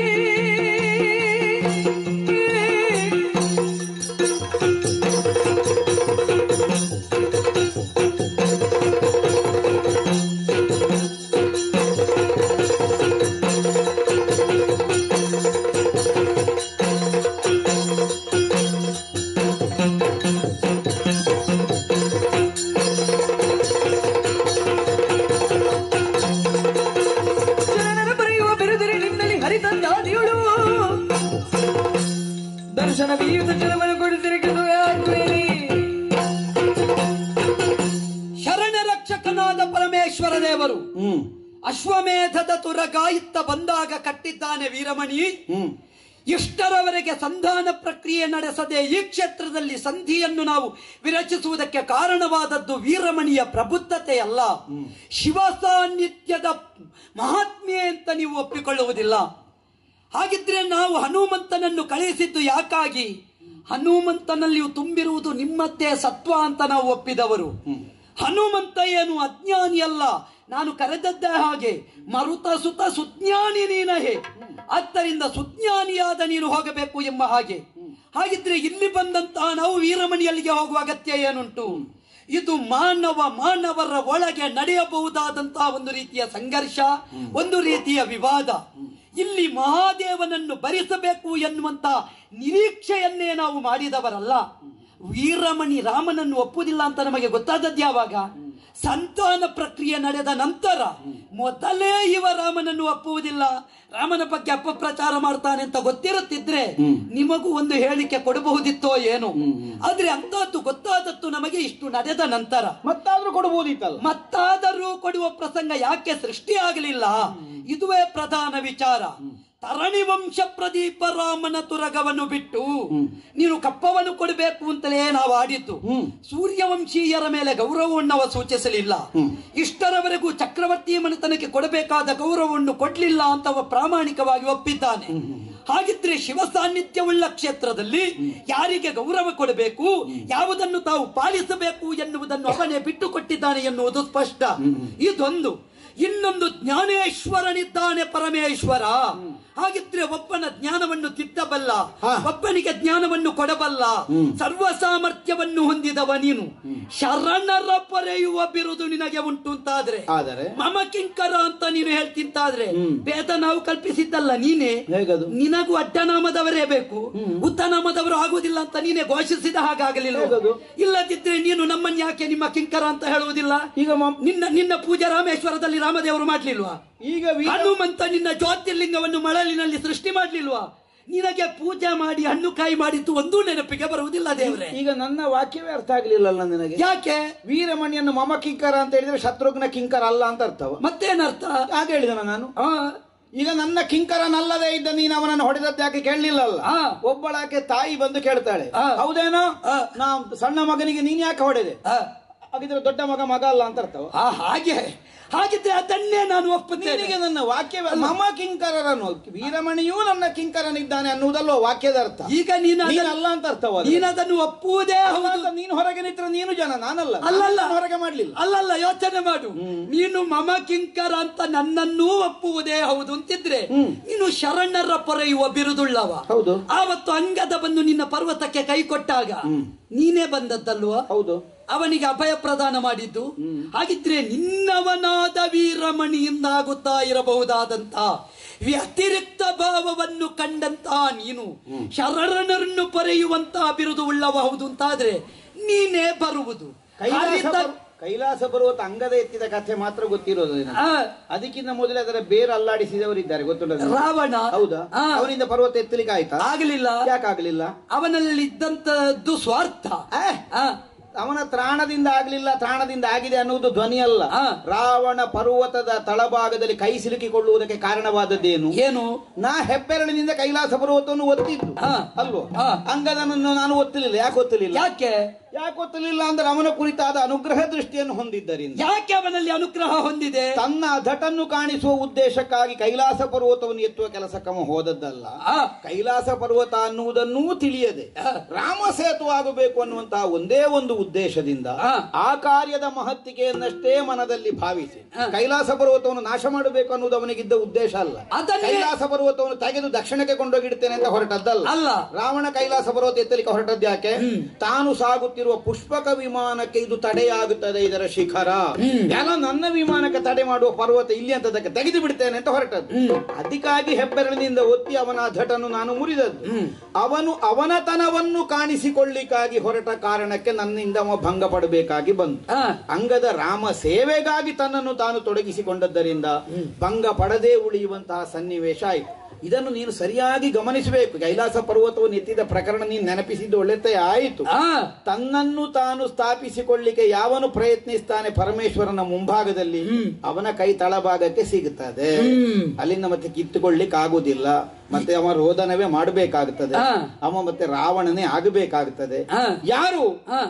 S5: ಶರಣರ ಬರೆಯುವ ಬಿರುದಿರಿ ನಿನ್ನಲಿ ಹರಿತಂದಾದಿಯುಳು ದರ್ಶನ ಬೀಯುತ್ತ ಜಲವನ್ನು ಕೊಡಿಸಿರಿ
S2: ಶರಣ ರಕ್ಷಕನಾದ ಪರಮೇಶ್ವರ ದೇವರು
S6: ಹ್ಮ್
S2: ಅಶ್ವಮೇಧದ ತುರಗಾಯಿತ್ತ ಬಂದಾಗ ಕಟ್ಟಿದ್ದಾನೆ ವೀರಮಣಿ
S6: ಹ್ಮ್
S2: ಇಷ್ಟರವರೆಗೆ ಸಂಧಾನ ಪ್ರಕ್ರಿಯೆ ನಡೆಸದೆ ಈ ಕ್ಷೇತ್ರದಲ್ಲಿ ಸಂಧಿಯನ್ನು ನಾವು ವಿರಚಿಸುವುದಕ್ಕೆ ಕಾರಣವಾದದ್ದು ವೀರಮಣಿಯ ಪ್ರಬುದ್ಧತೆಯಲ್ಲ ಶಿವ ಸಾನ್ನಿಧ್ಯದ ಮಹಾತ್ಮೆ ಅಂತ ನೀವು ಒಪ್ಪಿಕೊಳ್ಳುವುದಿಲ್ಲ ಹಾಗಿದ್ರೆ ನಾವು ಹನುಮಂತನನ್ನು ಕಳುಹಿಸಿದ್ದು ಯಾಕಾಗಿ ಹನುಮಂತನಲ್ಲಿಯೂ ತುಂಬಿರುವುದು ನಿಮ್ಮದ್ದೇ ಸತ್ವ ಅಂತ ನಾವು ಒಪ್ಪಿದವರು ಹನುಮಂತ ಏನು ಅಜ್ಞಾನಿ ಅಲ್ಲ ನಾನು ಕರೆದದ್ದೇ ಹಾಗೆ ಮರುತ ಸುತ ಸುಜ್ಞಾನಿ ನೀನಹೆ ಆದ್ದರಿಂದ ಸುಜ್ಞಾನಿಯಾದ ನೀನು ಹೋಗಬೇಕು ಎಂಬ ಹಾಗೆ ಹಾಗಿದ್ರೆ ಇಲ್ಲಿ ಬಂದಂತಹ ನಾವು ವೀರಮಣಿಯಲ್ಲಿಗೆ ಹೋಗುವ ಅಗತ್ಯ ಏನುಂಟು ಇದು ಮಾನವ ಮಾನವರ ಒಳಗೆ ನಡೆಯಬಹುದಾದಂತಹ ಒಂದು ರೀತಿಯ ಸಂಘರ್ಷ ಒಂದು ರೀತಿಯ ವಿವಾದ ಇಲ್ಲಿ ಮಹಾದೇವನನ್ನು ಭರಿಸಬೇಕು ಎನ್ನುವಂತ ನಿರೀಕ್ಷೆಯನ್ನೇ ನಾವು ಮಾಡಿದವರಲ್ಲ ವೀರಮಣಿ ರಾಮನನ್ನು ಒಪ್ಪುವುದಿಲ್ಲ ಅಂತ ನಮಗೆ ಗೊತ್ತಾದದ್ದು ಯಾವಾಗ ಸಂತಾನ ಪ್ರಕ್ರಿಯೆ ನಡೆದ ನಂತರ ಮೊದಲೇ ಇವ ರಾಮನನ್ನು ಒಪ್ಪುವುದಿಲ್ಲ ರಾಮನ ಬಗ್ಗೆ ಅಪಪ್ರಚಾರ ಮಾಡ್ತಾನೆ ಅಂತ ಗೊತ್ತಿರುತ್ತಿದ್ರೆ ನಿಮಗೂ ಒಂದು ಹೇಳಿಕೆ ಕೊಡಬಹುದಿತ್ತೋ ಏನು ಆದ್ರೆ ಅಂತದ್ದು ಗೊತ್ತಾದದ್ದು ನಮಗೆ ಇಷ್ಟು ನಡೆದ ನಂತರ
S6: ಮತ್ತಾದ್ರೂ ಕೊಡ್ಬೋದಿತ್ತಲ್ಲ
S2: ಮತ್ತಾದರೂ ಕೊಡುವ ಪ್ರಸಂಗ ಯಾಕೆ ಸೃಷ್ಟಿಯಾಗಲಿಲ್ಲ ಇದುವೇ ಪ್ರಧಾನ ವಿಚಾರ ತರಣಿ ವಂಶ ಪ್ರದೀಪ ರಾಮನ ತುರಗವನ್ನು ಬಿಟ್ಟು ನೀನು ಕಪ್ಪವನ್ನು ಕೊಡಬೇಕು ಅಂತಲೇ ನಾವು ಆಡಿದ್ದು ಸೂರ್ಯವಂಶೀಯರ ಮೇಲೆ ಗೌರವವನ್ನು ಅವ ಸೂಚಿಸಲಿಲ್ಲ ಇಷ್ಟರವರೆಗೂ ಚಕ್ರವರ್ತಿ ಮನೆತನಕ್ಕೆ ಕೊಡಬೇಕಾದ ಗೌರವವನ್ನು ಕೊಡ್ಲಿಲ್ಲ ಅಂತ ಅವ ಪ್ರಾಮಾಣಿಕವಾಗಿ ಒಪ್ಪಿದ್ದಾನೆ ಹಾಗಿದ್ರೆ ಶಿವ ಸಾನ್ನಿಧ್ಯವುಳ್ಳ ಕ್ಷೇತ್ರದಲ್ಲಿ ಯಾರಿಗೆ ಗೌರವ ಕೊಡಬೇಕು ಯಾವುದನ್ನು ತಾವು ಪಾಲಿಸಬೇಕು ಎನ್ನುವುದನ್ನು ಅವನೇ ಬಿಟ್ಟು ಕೊಟ್ಟಿದ್ದಾನೆ ಎನ್ನುವುದು ಸ್ಪಷ್ಟ ಇದೊಂದು ಇನ್ನೊಂದು ಜ್ಞಾನೇಶ್ವರನಿದ್ದಾನೆ ಪರಮೇಶ್ವರ ಹಾಗಿದ್ರೆ ಒಬ್ಬನ ಜ್ಞಾನವನ್ನು ತಿದ್ದಬಲ್ಲ ಒಬ್ಬನಿಗೆ ಜ್ಞಾನವನ್ನು ಕೊಡಬಲ್ಲ ಸರ್ವ ಸಾಮರ್ಥ್ಯವನ್ನು ಹೊಂದಿದವ ನೀನು ಶರಣರ ಪೊರೆಯುವ ಬಿರುದು ನಿನಗೆ ಉಂಟು ಅಂತಾದ್ರೆ
S6: ಆದರೆ
S2: ಮಮ ಕಿಂಕರ ಅಂತ ನೀನು ಹೇಳ್ತಿಂತಾದ್ರೆ ಭೇದ ನಾವು ಕಲ್ಪಿಸಿದ್ದಲ್ಲ ನೀನೇ
S6: ಹೇಗದು
S2: ನಿನಗೂ ಅಡ್ಡನಾಮದವರೇ ಬೇಕು ಉತ್ತನಾಮದವರು ಆಗುವುದಿಲ್ಲ ಅಂತ ನೀನೇ ಘೋಷಿಸಿದ ಹಾಗಾಗಲಿಲ್ಲ
S6: ಹೇಗದು?
S2: ಇಲ್ಲದಿದ್ರೆ ನೀನು ನಮ್ಮನ್ನ ಯಾಕೆ ನಿಮ್ಮ ಕಿಂಕರ ಅಂತ ಹೇಳುವುದಿಲ್ಲ
S6: ಈಗ ಮ-
S2: ನಿನ್ನ ನಿನ್ನ ಪೂಜೆ ರಾಮೇಶ್ವರದಲ್ಲಿ ರಾಮದೇವರು ಮಾಡ್ಲಿಲ್ವಾ
S6: ಈಗ ವೀರ-
S2: ಹನುಮಂತ ನಿನ್ನ ಜ್ಯೋತಿರ್ಲಿಂಗವನ್ನು ಮಳಲಿನಲ್ಲಿ ಸೃಷ್ಟಿ ಮಾಡ್ಲಿಲ್ವಾ ನಿನಗೆ ಪೂಜೆ ಮಾಡಿ ಹಣ್ಣು ಕಾಯಿ ಮಾಡಿದ್ದು ಒಂದೂ ನೆನಪಿಗೆ ಬರುವುದಿಲ್ಲ ದೇವ್ರೆ
S6: ಈಗ ನನ್ನ ವಾಕ್ಯವೇ ಅರ್ಥ ಆಗ್ಲಿಲ್ಲಲ್ಲ ನಿನಗೆ
S2: ಯಾಕೆ
S6: ವೀರಮಣಿಯನ್ನು ಮಮ ಕಿಂಕರ ಅಂತ ಹೇಳಿದ್ರೆ ಶತ್ರುಘ್ನ ಕಿಂಕರ ಅಲ್ಲ ಅಂತ ಅರ್ಥವ
S2: ಮತ್ತೇನರ್ಥ
S6: ಹಾಗೆ ಹೇಳಿದನ ನಾನು
S2: ಆ,
S6: ಈಗ ನನ್ನ ಕಿಂಕರನಲ್ಲದೆ ಇದ್ದ ನೀನು ಅವನನ್ನು ಹೊಡೆದದ್ದು ಯಾಕೆ ಕೇಳಲಿಲ್ಲಲ್ಲ
S2: ಆ.
S6: ಒಬ್ಬಳಾಕೆ ತಾಯಿ ಬಂದು ಕೇಳ್ತಾಳೆ
S2: ಆ.
S6: ಹೌದೇನೋ
S2: ಆ.
S6: ನಾ ಸಣ್ಣ ಮಗನಿಗೆ ನೀನ್ ಯಾಕೆ ಹೊಡೆದೆ
S2: ಆ,
S6: ಹಾಗಿದ್ರೆ ದೊಡ್ಡ ಮಗ ಮಗ ಅಲ್ಲ ಅಂತ ಅರ್ಥವ
S2: ಆ, ಹಾಗೆ ಹಾಗಿದ್ರೆ ಅದನ್ನೇ ನಾನು ಒಪ್ಪುತ್ತೇನೆ
S6: ನಿನಗೆ ನನ್ನ ವಾಕ್ಯ ಮಮ ಕಿಂಕರರನ್ನು ವೀರಮಣಿಯೂ ನನ್ನ ಕಿಂಕರನಿದ್ದಾನೆ ಅನ್ನುವುದಲ್ಲೋ ವಾಕ್ಯದ ಅರ್ಥ
S2: ಈಗ ನೀನು ಅದನ್ನು-
S6: ನೀನಲ್ಲ ಅಂತ ಅರ್ಥವ
S2: ನೀನು ಅದನ್ನು ಒಪ್ಪುವುದೇ ಹೌದು
S6: ಹೌದು ನೀನು ಹೊರಗೆ ನಿಂತ್ರ ನೀನು ಜನ ನಾನಲ್ಲ
S2: ಅಲ್ಲಲ್ಲ
S6: ನಾನು ಹೊರಗೆ ಮಾಡ್ಲಿಲ್ಲ
S2: ಅಲ್ಲಲ್ಲ ಯೋಚನೆ ಮಾಡು ನೀನು ಮಮ ಕಿಂಕರ ಅಂತ ನನ್ನನ್ನೂ ಒಪ್ಪುವುದೇ ಹೌದು ಅಂತಿದ್ರೆ ನೀನು ಶರಣರ ಪೊರೆಯುವ ಬಿರುದುಳ್ಳವ
S6: ಹೌದು.
S2: ಆವತ್ತು ಅಂಗದ ಬಂದು ನಿನ್ನ ಪರ್ವತಕ್ಕೆ ಕೈ ಕೊಟ್ಟಾಗ ನೀನೇ ಬಂದದ್ದಲ್ವಾ
S6: ಹೌದು
S2: ಅವನಿಗೆ ಅಭಯ ಪ್ರದಾನ ಮಾಡಿದ್ದು ಹಾಗಿದ್ರೆ ನಿನ್ನವನಾದ ವೀರಮಣಿಯಿಂದ ಆಗುತ್ತಾ ಇರಬಹುದಾದಂತ ವ್ಯತಿರಿಕ್ತ ಭಾವವನ್ನು ಕಂಡಂತ ನೀನು ಶರಣರನ್ನು ಪೊರೆಯುವಂತ ಬಿರುದು ಉಳ್ಳವ ಹೌದು ಅಂತಾದ್ರೆ ನೀನೇ ಬರುವುದು
S6: ಕೈಲಾಸ
S2: ಹರಿತ-
S6: ಪರ್ವ- ಕೈಲಾಸ ಪರ್ವತ ಅಂಗದ ಎತ್ತಿದ ಕಥೆ ಮಾತ್ರ ಗೊತ್ತಿರೋದು ನಿನಗೆ.
S2: ಆ,
S6: ಅದಕ್ಕಿಂತ ಮೊದಲೇ ಅದರ ಬೇರು ಅಲ್ಲಾಡಿಸಿದವರಿದ್ದಾರೆ ಗೊತ್ತುಂಟ ನಿನಗೆ?
S2: ರಾವಣ
S6: ಹೌದಾ
S2: ಆ,
S6: ಅವನಿಂದ ಪರ್ವತ ಎತ್ತಲಿಕ್ಕೆ ಆಯ್ತಾ
S2: ಆಗಲಿಲ್ಲ
S6: ಯಾಕಾಗ್ಲಿಲ್ಲ
S2: ಅವನಲ್ಲಿ ಇದ್ದಂತದ್ದು ಸ್ವಾರ್ಥ
S6: ಆ,
S2: ಆ,
S6: ಅವನ ತ್ರಾಣದಿಂದ ಆಗ್ಲಿಲ್ಲ ತ್ರಾಣದಿಂದ ಆಗಿದೆ ಅನ್ನುವುದು ಧ್ವನಿ ಅಲ್ಲ
S2: ಆ.
S6: ರಾವಣ ಪರ್ವತದ ತಳಭಾಗದಲ್ಲಿ ಕೈ ಸಿಲುಕಿಕೊಳ್ಳುವುದಕ್ಕೆ ಕಾರಣವಾದದ್ದೇನು
S2: ಏನು
S6: ನಾ ಹೆಬ್ಬೆರಳಿನಿಂದ ಕೈಲಾಸ ಪರ್ವತವನ್ನು ಒತ್ತಿದ್ದು
S2: ಆ.
S6: ಅಲ್ವೋ
S2: ಆ.
S6: ಅಂಗದನನ್ನು ನಾನು ಒತ್ತಲಿಲ್ಲ ಯಾಕೆ ಒತ್ತಲಿಲ್ಲ
S2: ಯಾಕೆ
S6: ಯಾಕೆ ಒತ್ತಲಿಲ್ಲ ಅಂದ್ರೆ ಅವನ ಕುರಿತಾದ ಅನುಗ್ರಹ ದೃಷ್ಟಿಯನ್ನು ಹೊಂದಿದ್ದರಿಂದ
S2: ಯಾಕೆ ಅವನಲ್ಲಿ ಅನುಗ್ರಹ ಹೊಂದಿದೆ
S6: ತನ್ನ ಅಧಟನ್ನು ಕಾಣಿಸುವ ಉದ್ದೇಶಕ್ಕಾಗಿ ಕೈಲಾಸ ಪರ್ವತವನ್ನು ಎತ್ತುವ ಕೆಲಸಕ್ಕಮ ಹೋದದ್ದಲ್ಲ
S2: ಆ,
S6: ಕೈಲಾಸ ಪರ್ವತ ಅನ್ನುವುದನ್ನೂ ತಿಳಿಯದೆ ರಾಮ ಸೇತು ಆಗಬೇಕು ಅನ್ನುವಂತಹ ಒಂದೇ ಒಂದು ಉದ್ದೇಶದಿಂದ
S2: ಆ.
S6: ಆ ಕಾರ್ಯದ ಮಹತ್ತಿಗೆಯನ್ನಷ್ಟೇ ಮನದಲ್ಲಿ ಭಾವಿಸಿ ಕೈಲಾಸ ಪರ್ವತವನ್ನು ನಾಶ ಮಾಡಬೇಕು ಅನ್ನುವುದು ಅವನಿಗಿದ್ದ ಉದ್ದೇಶ ಅಲ್ಲ
S2: ಅದನ್ನೇ-
S6: ಕೈಲಾಸ ಪರ್ವತವನ್ನು ತೆಗೆದು ದಕ್ಷಿಣಕ್ಕೆ ಕೊಂಡೋಗಿಡ್ತೇನೆ ಅಂತ ಹೊರಟದ್ದಲ್ಲ
S2: ಅಲ್ಲ.
S6: ರಾವಣ ಕೈಲಾಸ ಪರ್ವತ ಎತ್ತಲಿಕ್ಕೆ ಹೊರಟದ್ದು ಯಾಕೆ ತಾನು ಸಾಗುತ್ತಿರುವ ಪುಷ್ಪಕ ವಿಮಾನಕ್ಕೆ ಇದು ತಡೆಯಾಗುತ್ತದೆ ಇದರ ಶಿಖರ ಎಲ್ಲ ನನ್ನ ವಿಮಾನಕ್ಕೆ ತಡೆ ಮಾಡುವ ಪರ್ವತ ಇಲ್ಲಿ ಅಂತದಕ್ಕೆ ತೆಗೆದು ಬಿಡ್ತೇನೆ ಅಂತ ಹೊರಟದ್ದು ಅದಕ್ಕಾಗಿ ಹೆಬ್ಬೆರಳಿನಿಂದ ಒತ್ತಿ ಅವನ ಧಟನ್ನು ನಾನು ಮುರಿದದ್ದು ಅವನು ಅವನತನವನ್ನು ಕಾಣಿಸಿಕೊಳ್ಳಿಕ್ಕಾಗಿ ಹೊರಟ ಕಾರಣಕ್ಕೆ ನನ್ನಿಂದ ಅವ ಭಂಗ ಪಡಬೇಕಾಗಿ ಬಂತು
S2: ಆ,
S6: ಅಂಗದ ರಾಮ ಸೇವೆಗಾಗಿ ತನ್ನನ್ನು ತಾನು ತೊಡಗಿಸಿಕೊಂಡದ್ದರಿಂದ ಭಂಗ ಪಡದೇ ಉಳಿಯುವಂತಹ ಸನ್ನಿವೇಶ ಆಯಿತು ಇದನ್ನು ನೀನು ಸರಿಯಾಗಿ ಗಮನಿಸಬೇಕು ಕೈಲಾಸ ಪರ್ವತವನ್ನು ಎತ್ತಿದ ಪ್ರಕರಣ ನೀನು ನೆನಪಿಸಿದ್ದು ಒಳ್ಳೆತೆ ಆಯಿತು
S2: ಆ,
S6: ತನ್ನನ್ನು ತಾನು ಸ್ಥಾಪಿಸಿಕೊಳ್ಳಿಕ್ಕೆ ಯಾವನು ಪ್ರಯತ್ನಿಸ್ತಾನೆ ಪರಮೇಶ್ವರನ ಮುಂಭಾಗದಲ್ಲಿ ಅವನ ಕೈ ತಳಭಾಗಕ್ಕೆ ಸಿಗುತ್ತದೆ ಅಲ್ಲಿಂದ ಮತ್ತೆ ಕಿತ್ತುಕೊಳ್ಳಿಕ್ ಆಗುದಿಲ್ಲ ಮತ್ತೆ ಅವ ರೋದನವೇ ಮಾಡಬೇಕಾಗುತ್ತದೆ
S2: ಆ.
S6: ಅವ ಮತ್ತೆ ರಾವಣನೇ ಆಗಬೇಕಾಗುತ್ತದೆ
S2: ಆ.
S6: ಯಾರು
S2: ಆ,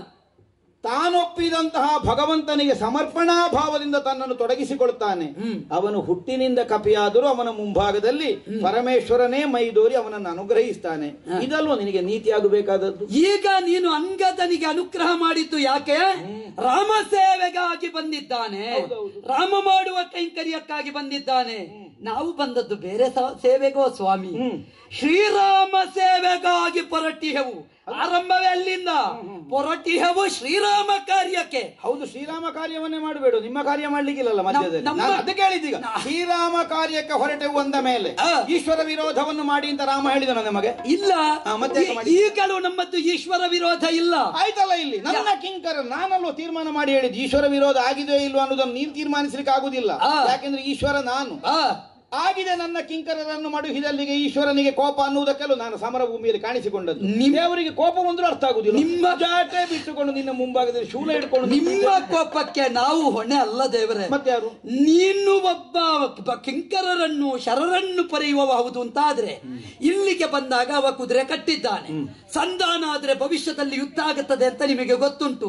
S6: ತಾನೊಪ್ಪಿದಂತಹ ಭಗವಂತನಿಗೆ ಸಮರ್ಪಣಾ ಭಾವದಿಂದ ತನ್ನನ್ನು ತೊಡಗಿಸಿಕೊಳ್ತಾನೆ ಅವನು ಹುಟ್ಟಿನಿಂದ ಕಪಿಯಾದರೂ ಅವನ ಮುಂಭಾಗದಲ್ಲಿ ಪರಮೇಶ್ವರನೇ ಮೈದೋರಿ ಅವನನ್ನು ಅನುಗ್ರಹಿಸ್ತಾನೆ ಇದಲ್ವ ನಿನಗೆ ನೀತಿಯಾಗಬೇಕಾದದ್ದು
S2: ಈಗ ನೀನು ಅಂಗದನಿಗೆ ಅನುಗ್ರಹ ಮಾಡಿದ್ದು ಯಾಕೆ ರಾಮ ಸೇವೆಗಾಗಿ ಬಂದಿದ್ದಾನೆ ರಾಮ ಮಾಡುವ ಕೈಂಕರ್ಯಕ್ಕಾಗಿ ಬಂದಿದ್ದಾನೆ ನಾವು ಬಂದದ್ದು ಬೇರೆ ಸ- ಸೇವೆಗೋ ಸ್ವಾಮಿ ಶ್ರೀರಾಮ ಸೇವೆಗಾಗಿ ಹೊರಟಿಹೆವು ಆರಂಭವೇ ಅಲ್ಲಿಂದ ಪೊರಟಿಹವು ಶ್ರೀರಾಮ ಕಾರ್ಯಕ್ಕೆ
S6: ಹೌದು ಶ್ರೀರಾಮ ಕಾರ್ಯವನ್ನೇ ಮಾಡಬೇಡ ನಿಮ್ಮ ಕಾರ್ಯ ಮಾಡ್ಲಿಕ್ಕಿಲ್ಲಲ್ಲ ಮಧ್ಯದಲ್ಲಿ
S2: ನಮ್ಮ-
S6: ನಾನು ಅದಕ್ಕೆ ಹೇಳಿದ್ದೀಗ ಶ್ರೀರಾಮ ಕಾರ್ಯಕ್ಕೆ ಹೊರಟೆವು ಅಂದ ಮೇಲೆ
S2: ಆ.
S6: ಈಶ್ವರ ವಿರೋಧವನ್ನು ಮಾಡಿ ಅಂತ ರಾಮ ಹೇಳಿದನು ನಮಗೆ
S2: ಇಲ್ಲ
S6: ಹಾ, ಮತ್ತೆ ಯಾಕೆ
S2: ಈ-
S6: ಮಾಡಿ?
S2: ಈಗಲೂ ನಮ್ಮದ್ದು ಈಶ್ವರ ವಿರೋಧ ಇಲ್ಲ
S6: ಆಯ್ತಲ್ಲ ಇಲ್ಲಿ ನನ್ನ ಕಿಂಕರ ನಾನಲ್ಲೂ ತೀರ್ಮಾನ ಮಾಡಿ ಹೇಳಿದ್ದು ಈಶ್ವರ ವಿರೋಧ ಆಗಿದೆಯೋ ಇಲ್ವೋ ಅನ್ನೋದನ್ನು ನೀನು ತೀರ್ಮಾನಿಸ್ಲಿಕ್ಕೆ ಆಗುದಿಲ್ಲ
S2: ಆ.
S6: ಯಾಕೆಂದ್ರೆ ಈಶ್ವರ ನಾನು
S2: ಆ,
S6: ಆಗಿದೆ ನನ್ನ ಕಿಂಕರರನ್ನು ಮಡುಹಿದಲ್ಲಿಗೆ ಈಶ್ವರನಿಗೆ ಕೋಪ ಅನ್ನುವುದಕ್ಕೆಲ್ಲ ನಾನು ಸಮರ ಭೂಮಿಯಲ್ಲಿ ಕಾಣಿಸಿಕೊಂಡದ್ದು
S2: ನಿಮ್-
S6: ದೇವರಿಗೆ ಕೋಪ ಬಂದ್ರು ಅರ್ಥ ಆಗುದಿಲ್ಲ
S2: ನಿಮ್ಮ-
S6: ಜಾಟೆ ಬಿಟ್ಟುಕೊಂಡು ನಿನ್ನ ಮುಂಭಾಗದಲ್ಲಿ ಶೂಲ ಹಿಡ್ಕೊಂಡು
S2: ನಿಮ್ಮ
S6: ನಿಂತಿದ್ದೆ.
S2: ಕೋಪಕ್ಕೆ ನಾವು ಹೊಣೆ ಅಲ್ಲ ದೇವರೇ
S6: ಮತ್ತೆ ಯಾರು
S2: ನೀನು ಒಬ್ಬ ಒಬ್ಬ ಕಿಂಕರರನ್ನು ಶರರನ್ನು ಪರೆಯುವ ಹೌದು ಅಂತಾದ್ರೆ ಇಲ್ಲಿಗೆ ಬಂದಾಗ ಅವ ಕುದುರೆ ಕಟ್ಟಿದ್ದಾನೆ ಸಂಧಾನ ಆದ್ರೆ ಭವಿಷ್ಯದಲ್ಲಿ ಯುದ್ಧ ಆಗುತ್ತದೆ ಅಂತ ನಿಮಗೆ ಗೊತ್ತುಂಟು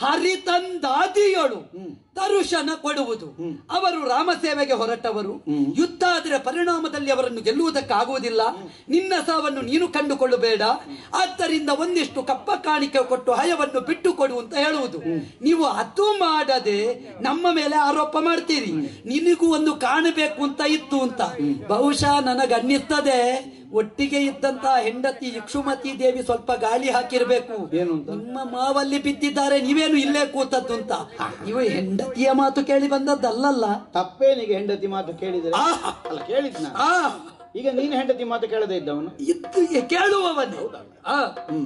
S2: ಹರಿತಂದಾದಿಯಳು ದರುಶನ ಕೊಡುವುದು ಅವರು ರಾಮ ಸೇವೆಗೆ ಹೊರಟವರು ಯುದ್ಧ ಆದರೆ ಪರಿಣಾಮದಲ್ಲಿ ಅವರನ್ನು ಗೆಲ್ಲುವುದಕ್ಕಾಗುವುದಿಲ್ಲ ನಿನ್ನ ಸಾವನ್ನು ನೀನು ಕಂಡುಕೊಳ್ಳಬೇಡ ಆದ್ದರಿಂದ ಒಂದಿಷ್ಟು ಕಪ್ಪ ಕಾಣಿಕೆ ಕೊಟ್ಟು ಹಯವನ್ನು ಬಿಟ್ಟು ಕೊಡು ಅಂತ ಹೇಳುವುದು ನೀವು ಅದು ಮಾಡದೆ ನಮ್ಮ ಮೇಲೆ ಆರೋಪ ಮಾಡ್ತೀರಿ ನಿನಗೂ ಒಂದು ಕಾಣಬೇಕು ಅಂತ ಇತ್ತು ಅಂತ ಬಹುಶಃ ನನಗನ್ನಿಸ್ತದೆ ಒಟ್ಟಿಗೆ ಇದ್ದಂತ ಹೆಂಡತಿ ಇಕ್ಷುಮತಿ ದೇವಿ ಸ್ವಲ್ಪ ಗಾಳಿ ಹಾಕಿರ್ಬೇಕು
S6: ಏನು ಅಂತ?
S2: ನಿಮ್ಮ ಮಾವಲ್ಲಿ ಬಿದ್ದಿದ್ದಾರೆ ನೀವೇನು ಇಲ್ಲೇ ಕೂತದ್ದು ಅಂತ ನೀವು ಹೆಂಡತಿಯ ಮಾತು ಕೇಳಿ ಬಂದದ್ದಲ್ಲಲ್ಲ
S6: ತಪ್ಪೇನಿಗೆ ಹೆಂಡತಿ ಮಾತು ಕೇಳಿದ್ರೆ
S2: ಆ.
S6: ಅಲ್ಲ ಕೇಳಿದ್ನ
S2: ಆ
S6: ಈಗ ನೀನು ಹೆಂಡತಿ ಮಾತು ಕೇಳದೆ ಇದ್ದವನು
S2: ಇದ್ದು ಕೇಳುವವನೇ ಆ.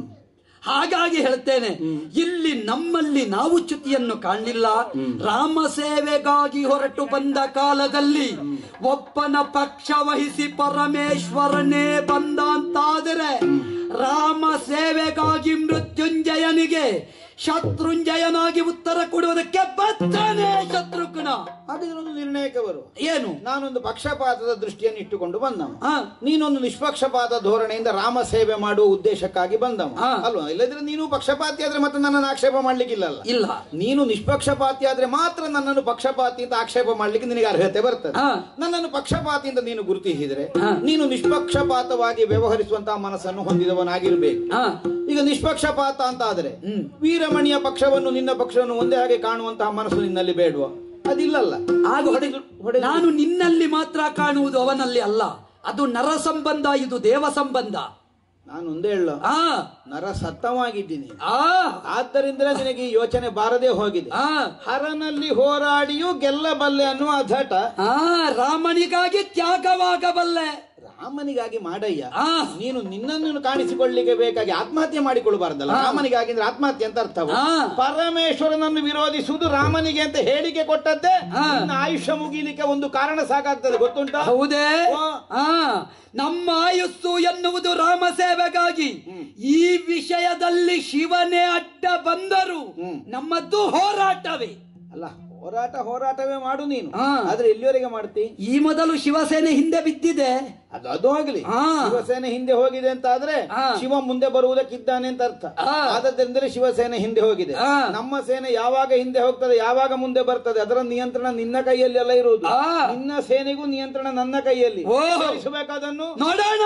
S2: ಹಾಗಾಗಿ ಹೇಳ್ತೇನೆ ಇಲ್ಲಿ ನಮ್ಮಲ್ಲಿ ನಾವು ಚ್ಯುತಿಯನ್ನು ಕಾಣಲಿಲ್ಲ ರಾಮ ಸೇವೆಗಾಗಿ ಹೊರಟು ಬಂದ ಕಾಲದಲ್ಲಿ ಒಬ್ಬನ ಪಕ್ಷ ವಹಿಸಿ ಪರಮೇಶ್ವರನೇ ಬಂದ ಅಂತಾದರೆ ರಾಮ ಸೇವೆಗಾಗಿ ಮೃತ್ಯುಂಜಯನಿಗೆ ಶತ್ರುಂಜಯನಾಗಿ ಉತ್ತರ ಕೊಡುವುದಕ್ಕೆ ಬದ್ದಾನೆ ಶತ್ರುಘ್ನ
S6: ಹಾಗಿದ್ರೆ ಒಂದು ನಿರ್ಣಯಕ್ಕೆ ಬರುವ
S2: ಏನು
S6: ನಾನೊಂದು ಪಕ್ಷಪಾತದ ದೃಷ್ಟಿಯನ್ನು ಇಟ್ಟುಕೊಂಡು ಬಂದವ
S2: ಆ.
S6: ನೀನೊಂದು ನಿಷ್ಪಕ್ಷಪಾತ ಧೋರಣೆಯಿಂದ ರಾಮ ಸೇವೆ ಮಾಡುವ ಉದ್ದೇಶಕ್ಕಾಗಿ ಬಂದವ
S2: ಆ.
S6: ಅಲ್ವಾ ಇಲ್ಲದ್ರೆ ನೀನು ಪಕ್ಷಪಾತಿ ಆದ್ರೆ ಮತ್ತೆ ನನ್ನನ್ನು ಆಕ್ಷೇಪ ಮಾಡ್ಲಿಕ್ಕಿಲ್ಲಲ್ಲ
S2: ಇಲ್ಲ
S6: ನೀನು ನಿಷ್ಪಕ್ಷಪಾತಿ ಆದ್ರೆ ಮಾತ್ರ ನನ್ನನ್ನು ಪಕ್ಷಪಾತಿ ಅಂತ ಆಕ್ಷೇಪ ಮಾಡ್ಲಿಕ್ಕೆ ನಿನಗೆ ಅರ್ಹತೆ ಬರ್ತದೆ
S2: ಆ.
S6: ನನ್ನನ್ನು ಪಕ್ಷಪಾತಿ ಅಂತ ನೀನು ಗುರುತಿಸಿದ್ರೆ
S2: ಆ.
S6: ನೀನು ನಿಷ್ಪಕ್ಷಪಾತವಾಗಿ ವ್ಯವಹರಿಸುವಂತಹ ಮನಸ್ಸನ್ನು ಹೊಂದಿದವನಾಗಿರ್ಬೇಕು
S2: ಆ
S6: ಈಗ ನಿಷ್ಪಕ್ಷಪಾತ ಅಂತ ಆದ್ರೆ ವೀರಮಣಿಯ ಪಕ್ಷವನ್ನು ನಿನ್ನ ಪಕ್ಷವನ್ನು ಒಂದೇ ಹಾಗೆ ಕಾಣುವಂತಹ ಮನಸ್ಸು ನಿನ್ನಲ್ಲಿ ಬೇಡುವ ಅದಿಲ್ಲಲ್ಲ
S2: ಆಗ
S6: ಹೊಡೆದು ಹೊಡೆದು
S2: ನಾನು ನಿನ್ನಲ್ಲಿ ಮಾತ್ರ ಕಾಣುವುದು ಅವನಲ್ಲಿ ಅಲ್ಲ ಅದು ನರ ಸಂಬಂಧ ಇದು ದೇವ ಸಂಬಂಧ
S6: ನಾನು ಒಂದೇ ಹೇಳ
S2: ಆ
S6: ನರ ಸತ್ತವಾಗಿದ್ದೀನಿ
S2: ಆ
S6: ಆದ್ದರಿಂದ ನಿನಗೆ ಈ ಯೋಚನೆ ಬಾರದೆ ಹೋಗಿದೆ
S2: ಆ
S6: ಹರನಲ್ಲಿ ಹೋರಾಡಿಯೂ ಗೆಲ್ಲಬಲ್ಲೆ ಅನ್ನುವ ಅಧಟ
S2: ಆ ರಾಮನಿಗಾಗಿ ತ್ಯಾಗವಾಗಬಲ್ಲೆ
S6: ರಾಮನಿಗಾಗಿ ಮಾಡಯ್ಯ
S2: ಆ
S6: ನೀನು ನಿನ್ನನ್ನು ಕಾಣಿಸಿಕೊಳ್ಳಿಕ್ಕೆ ಬೇಕಾಗಿ ಆತ್ಮಹತ್ಯೆ ಮಾಡಿಕೊಳ್ಳಬಾರ್ದಲ್ಲ ರಾಮನಿಗಾಗಿ ಅಂದ್ರೆ ಆತ್ಮಹತ್ಯೆ ಅಂತ ಅರ್ಥವ
S2: ಆ.
S6: ಪರಮೇಶ್ವರನನ್ನು ವಿರೋಧಿಸುವುದು ರಾಮನಿಗೆ ಅಂತ ಹೇಳಿಕೆ ಕೊಟ್ಟದ್ದೇ
S2: ಆ.
S6: ನಿನ್ನ ಆಯುಷ್ಯ ಮುಗಿಲಿಕ್ಕೆ ಒಂದು ಕಾರಣ ಸಾಕಾಗ್ತದೆ ಗೊತ್ತುಂಟಾ
S2: ಹೌದೇ
S6: ವಾ.
S2: ಆ ನಮ್ಮ ಆಯುಸ್ಸು ಎನ್ನುವುದು ರಾಮ ಸೇವೆಗಾಗಿ ಈ ವಿಷಯದಲ್ಲಿ ಶಿವನೇ ಅಡ್ಡ ಬಂದರು ನಮ್ಮದ್ದು ಹೋರಾಟವೇ
S6: ಅಲ್ಲ ಹೋರಾಟ ಹೋರಾಟವೇ ಮಾಡು ನೀನು
S2: ಆ.
S6: ಆದ್ರೆ ಎಲ್ಲಿವರೆಗೆ ಮಾಡ್ತಿ
S2: ಈ ಮೊದಲು ಶಿವಸೇನೆ ಹಿಂದೆ ಬಿದ್ದಿದೆ
S6: ಅದು ಅದು ಹೋಗ್ಲಿ
S2: ಆ.
S6: ಶಿವಸೇನೆ ಹಿಂದೆ ಹೋಗಿದೆ ಅಂತ ಆದ್ರೆ
S2: ಆ.
S6: ಶಿವ ಮುಂದೆ ಬರುವುದಕ್ಕಿದ್ದಾನೆ ಅಂತ ಅರ್ಥ
S2: ಆ.
S6: ಆದದ್ರಿಂದಲೇ ಶಿವಸೇನೆ ಹಿಂದೆ ಹೋಗಿದೆ
S2: ಆ.
S6: ನಮ್ಮ ಸೇನೆ ಯಾವಾಗ ಹಿಂದೆ ಹೋಗ್ತದೆ ಯಾವಾಗ ಮುಂದೆ ಬರ್ತದೆ ಅದರ ನಿಯಂತ್ರಣ ನಿನ್ನ ಕೈಯಲ್ಲಿ ಎಲ್ಲ ಇರುವುದು
S2: ಆ.
S6: ನಿನ್ನ ಸೇನೆಗೂ ನಿಯಂತ್ರಣ ನನ್ನ ಕೈಯಲ್ಲಿ
S2: ಓ.
S6: ತೋರಿಸಬೇಕಾದನ್ನು
S2: ನೋಡೋಣ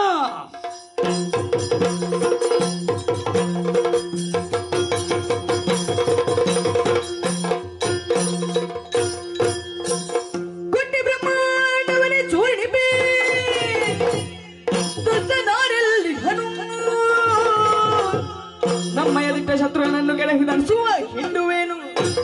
S5: ಕೊಟ್ಟಿ ಬ್ರಹ್ಮಾಂಡವನೇ ಚೂರ್ಣಿಪೇ ದುಷ್ಟನಾರಲ್ಲಿ ಹನು ನಮ್ಮ ಎದುಟ ಶತ್ರುಗಳನ್ನು ಕೆಳಗೆ ದಂಡಿಸುವ ಹಿಂಡುವೇನು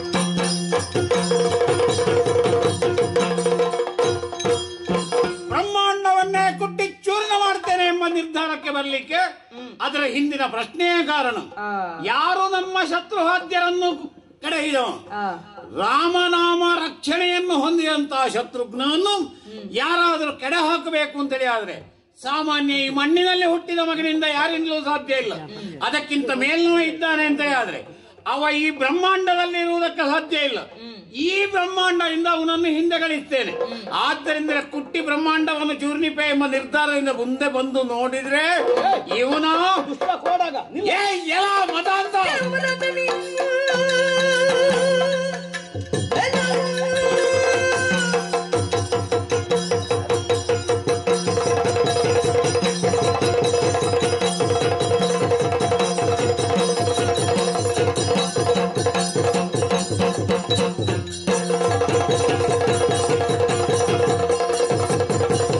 S3: ಬ್ರಹ್ಮಾಂಡವನ್ನೇ ಕುಟ್ಟಿ ಚೂರ್ಣ ಮಾಡ್ತೇನೆ ಎಂಬ ನಿರ್ಧಾರಕ್ಕೆ ಬರಲಿಕ್ಕೆ ಅದರ ಹಿಂದಿನ ಪ್ರಶ್ನೆಯೇ ಕಾರಣ ಯಾರು ನಮ್ಮ ಶತ್ರುಹಾದ್ಯರನ್ನು ಕಡೆಹಿದವ ರಾಮನಾಮ ರಕ್ಷಣೆಯನ್ನು ಹೊಂದಿದಂತಹ ಶತ್ರುಘ್ನವನ್ನು ಯಾರಾದರೂ ಕೆಡೆ ಹಾಕಬೇಕು ಅಂತೇಳಿ ಆದ್ರೆ ಸಾಮಾನ್ಯ ಈ ಮಣ್ಣಿನಲ್ಲಿ ಹುಟ್ಟಿದ ಮಗನಿಂದ ಯಾರಿಂದಲೂ ಸಾಧ್ಯ ಇಲ್ಲ ಅದಕ್ಕಿಂತ ಮೇಲ್ನವ ಇದ್ದಾನೆ ಅಂತ ಆದ್ರೆ ಅವ ಈ ಬ್ರಹ್ಮಾಂಡದಲ್ಲಿ ಇರುವುದಕ್ಕೆ ಸಾಧ್ಯ ಇಲ್ಲ ಈ ಬ್ರಹ್ಮಾಂಡದಿಂದ ಅವನನ್ನು ಹಿಂದೆ ಗಳಿಸ್ತೇನೆ ಆದ್ದರಿಂದ ಕುಟ್ಟಿ ಬ್ರಹ್ಮಾಂಡವನ್ನು ಚೂರ್ಣಿಪೆ ಎಂಬ ನಿರ್ಧಾರದಿಂದ ಮುಂದೆ ಬಂದು ನೋಡಿದ್ರೆ ಇವನ
S6: ದುಷ್ಟ ಕೋಡಾಗ ನಿಲ್ಲ.
S3: ಏ ಎಲ ಮತ ಅಂತ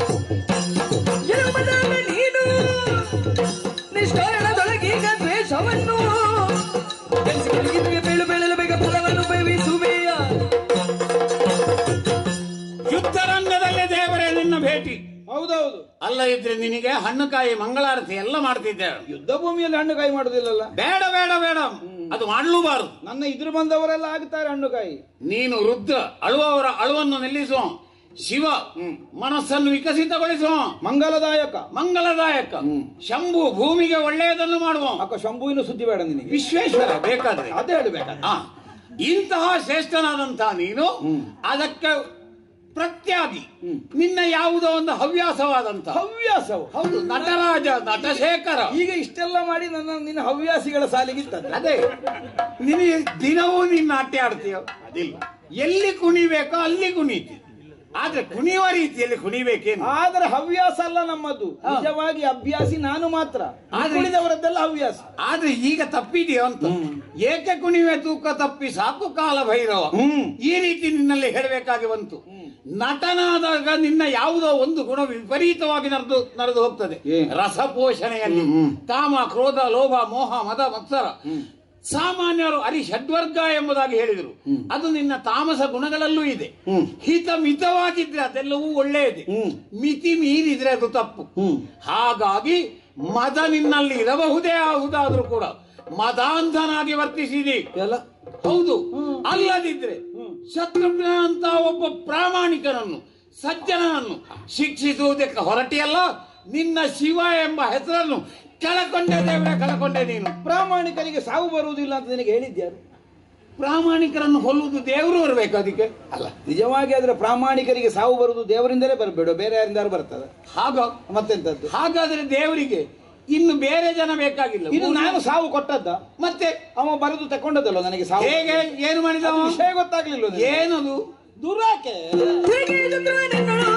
S5: ಜನ್ಮದಾನ ನೀನು ನಿಷ್ಕಾರಣದೊಳಗೀಗ ದ್ವೇಷವ
S3: ದೇವಿಗೆ ಹಣ್ಣುಕಾಯಿ ಮಂಗಳಾರತಿ ಎಲ್ಲ ಮಾಡ್ತಿದ್ದೇವೆ
S6: ಯುದ್ಧ ಭೂಮಿಯಲ್ಲಿ ಹಣ್ಣುಕಾಯಿ ಮಾಡುದಿಲ್ಲಲ್ಲ
S3: ಬೇಡ ಬೇಡ ಬೇಡ ಅದು ಮಾಡಲೂಬಾರದು
S6: ನನ್ನ ಇದ್ರ ಬಂದವರೆಲ್ಲ ಆಗ್ತಾರೆ ಹಣ್ಣುಕಾಯಿ
S3: ನೀನು ರುದ್ರ ಅಳುವವರ ಅಳುವನ್ನು ನಿಲ್ಲಿಸುವ ಶಿವ ಮನಸ್ಸನ್ನು ವಿಕಸಿತಗೊಳಿಸುವ
S6: ಮಂಗಲದಾಯಕ
S3: ಮಂಗಲದಾಯಕ ಶಂಭು ಭೂಮಿಗೆ ಒಳ್ಳೆಯದನ್ನು ಮಾಡುವ
S6: ಅಕ್ಕ ಶಂಭುವಿನ ಸುದ್ದಿ ಬೇಡ ನಿನಗೆ
S3: ವಿಶ್ವೇಶ್ವರ ಬೇಕಾದ್ರೆ
S6: ಅದೇ ಹೇಳ್ಬೇಕಾದ್ರೆ
S3: ಆ, ಇಂತಹ ಶ್ರೇಷ್ಠನಾದಂತಹ ನೀನು ಅದಕ್ಕೆ ಪ್ರತ್ಯಾಗಿ ನಿನ್ನ ಯಾವುದೋ ಒಂದು ಹವ್ಯಾಸವಾದಂತಹ
S6: ಹವ್ಯಾಸವು
S3: ಹೌದು ನಟರಾಜ ನಟಶೇಖರ
S6: ಈಗ ಇಷ್ಟೆಲ್ಲ ಮಾಡಿ ನನ್ನ ನಿನ್ನ ಹವ್ಯಾಸಿಗಳ ಸಾಲಿಗಿತ್ತಂದ್ರೆ
S3: ಅದೇ ನಿನಗೆ ದಿನವೂ ನೀನು ನಾಟ್ಯ ಆಡ್ತೀಯ ಅದಿಲ್ಲ ಎಲ್ಲಿ ಕುಣಿಬೇಕೋ ಅಲ್ಲಿ ಕುಣಿತಿ ಆದ್ರೆ ಕುಣಿಯುವ ರೀತಿಯಲ್ಲಿ ಕುಣಿಬೇಕೇನು
S6: ಆದ್ರೆ ಹವ್ಯಾಸ ಅಲ್ಲ ನಮ್ಮದು ನಿಜವಾಗಿ ಅಭ್ಯಾಸಿ ನಾನು ಮಾತ್ರ
S3: ಆದ್ರೆ-
S6: ಉಳಿದವರದ್ದೆಲ್ಲ ಹವ್ಯಾಸ
S3: ಆದ್ರೆ ಈಗ ತಪ್ಪಿದೆಯೋ ಅಂತ ಏಕೆ ಕುಣಿವೆ ತೂಕ ತಪ್ಪಿ ಸಾಕು ಕಾಲ ಭೈರವ ಈ ರೀತಿ ನಿನ್ನಲ್ಲಿ ಹೇಳಬೇಕಾಗಿ ಬಂತು ನಟನಾದಾಗ ನಿನ್ನ ಯಾವುದೋ ಒಂದು ಗುಣ ವಿಪರೀತವಾಗಿ ನಡೆದು ನಡೆದು ಹೋಗ್ತದೆ
S6: ಏನು?
S3: ರಸಪೋಷಣೆಯಲ್ಲಿ ಕಾಮ ಕ್ರೋಧ ಲೋಭ ಮೋಹ ಮದ ಮತ್ಸರ ಸಾಮಾನ್ಯರು ಅರಿ ಷಡ್ವರ್ಗ ಎಂಬುದಾಗಿ ಹೇಳಿದರು ಅದು ನಿನ್ನ ತಾಮಸ ಗುಣಗಳಲ್ಲೂ ಇದೆ ಹಿತ ಮಿತವಾಗಿದ್ರೆ ಅದೆಲ್ಲವೂ ಒಳ್ಳೆಯದೆ ಮಿತಿ ಮೀರಿದ್ರೆ ಅದು ತಪ್ಪು ಹಾಗಾಗಿ ಮದ ನಿನ್ನಲ್ಲಿ ಇರಬಹುದೇ ಆಹುದಾದ್ರೂ ಕೂಡ ಮದಾಂಧನಾಗಿ ವರ್ತಿಸಿದಿ
S6: ಎಲ್ಲ
S3: ಹೌದು ಅಲ್ಲದಿದ್ರೆ ಶತ್ರುಘ್ನ ಅಂತ ಒಬ್ಬ ಪ್ರಾಮಾಣಿಕನನ್ನು ಸಜ್ಜನನನ್ನು ಶಿಕ್ಷಿಸುವುದಕ್ಕೆ ಹೊರಟಿಯಲ್ಲ ನಿನ್ನ ಶಿವ ಎಂಬ ಹೆಸರನ್ನು ಕಳಕೊಂಡೆ ದೇವರೇ ಕಳಕೊಂಡೆ ನೀನು
S6: ಪ್ರಾಮಾಣಿಕರಿಗೆ ಸಾವು ಬರುವುದಿಲ್ಲ ಅಂತ ನಿನಗೆ ಹೇಳಿದ್ಯಾರು
S3: ಪ್ರಾಮಾಣಿಕರನ್ನು ಕೊಲ್ಲುವುದು ದೇವರು ಬರಬೇಕು ಅದಕ್ಕೆ
S6: ಅಲ್ಲ ನಿಜವಾಗಿ ಆದ್ರೆ ಪ್ರಾಮಾಣಿಕರಿಗೆ ಸಾವು ಬರುವುದು ದೇವರಿಂದಲೇ ಬರಬೇಡ ಬೇರೆ ಯಾರಿಂದಾರು ಬರ್ತದೆ
S3: ಹಾಗ
S6: ಮತ್ತೆಂತದ್ದು
S3: ಹಾಗಾದ್ರೆ ದೇವರಿಗೆ ಇನ್ನು ಬೇರೆ ಜನ ಬೇಕಾಗಿಲ್ಲ
S6: ಇದು ನಾನು ಸಾವು ಕೊಟ್ಟದ್ದ
S3: ಮತ್ತೆ
S6: ಅವ ಬರೆದು ತಕೊಂಡದಲ್ಲ ನನಗೆ ಸಾವು
S3: ಹೇಗೆ ಏನು ಮಾಡಿದ
S6: ಅದು ವಿಷಯ ಗೊತ್ತಾಗ್ಲಿಲ್ಲ ನನಗೆ.
S3: ಏನದು
S6: ದುರಾಕೆ
S5: ಹೇಗೆ ಚಂದ್ರ ನಿನ್ನಳು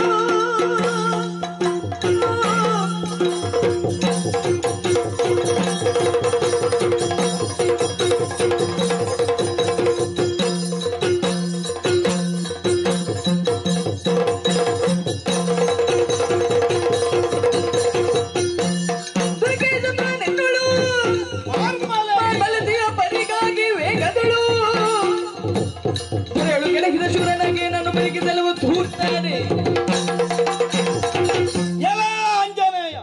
S5: ದುರ್ಗೆ ಚಂದ್ರ ನಿನ್ನಳು ಮಾರ್ಮಲತೆಯ ಪರಿಗಾಗಿ ವೇಗದಳು ಹೇಳು ಕೆಳಗಿನ ಶೂರನಾಗೆ ನಾನು ಬರಿಗಿಸಲು ತೂರ್ತಾನೆ
S6: ಎಲೆ ಆಂಜನೇಯ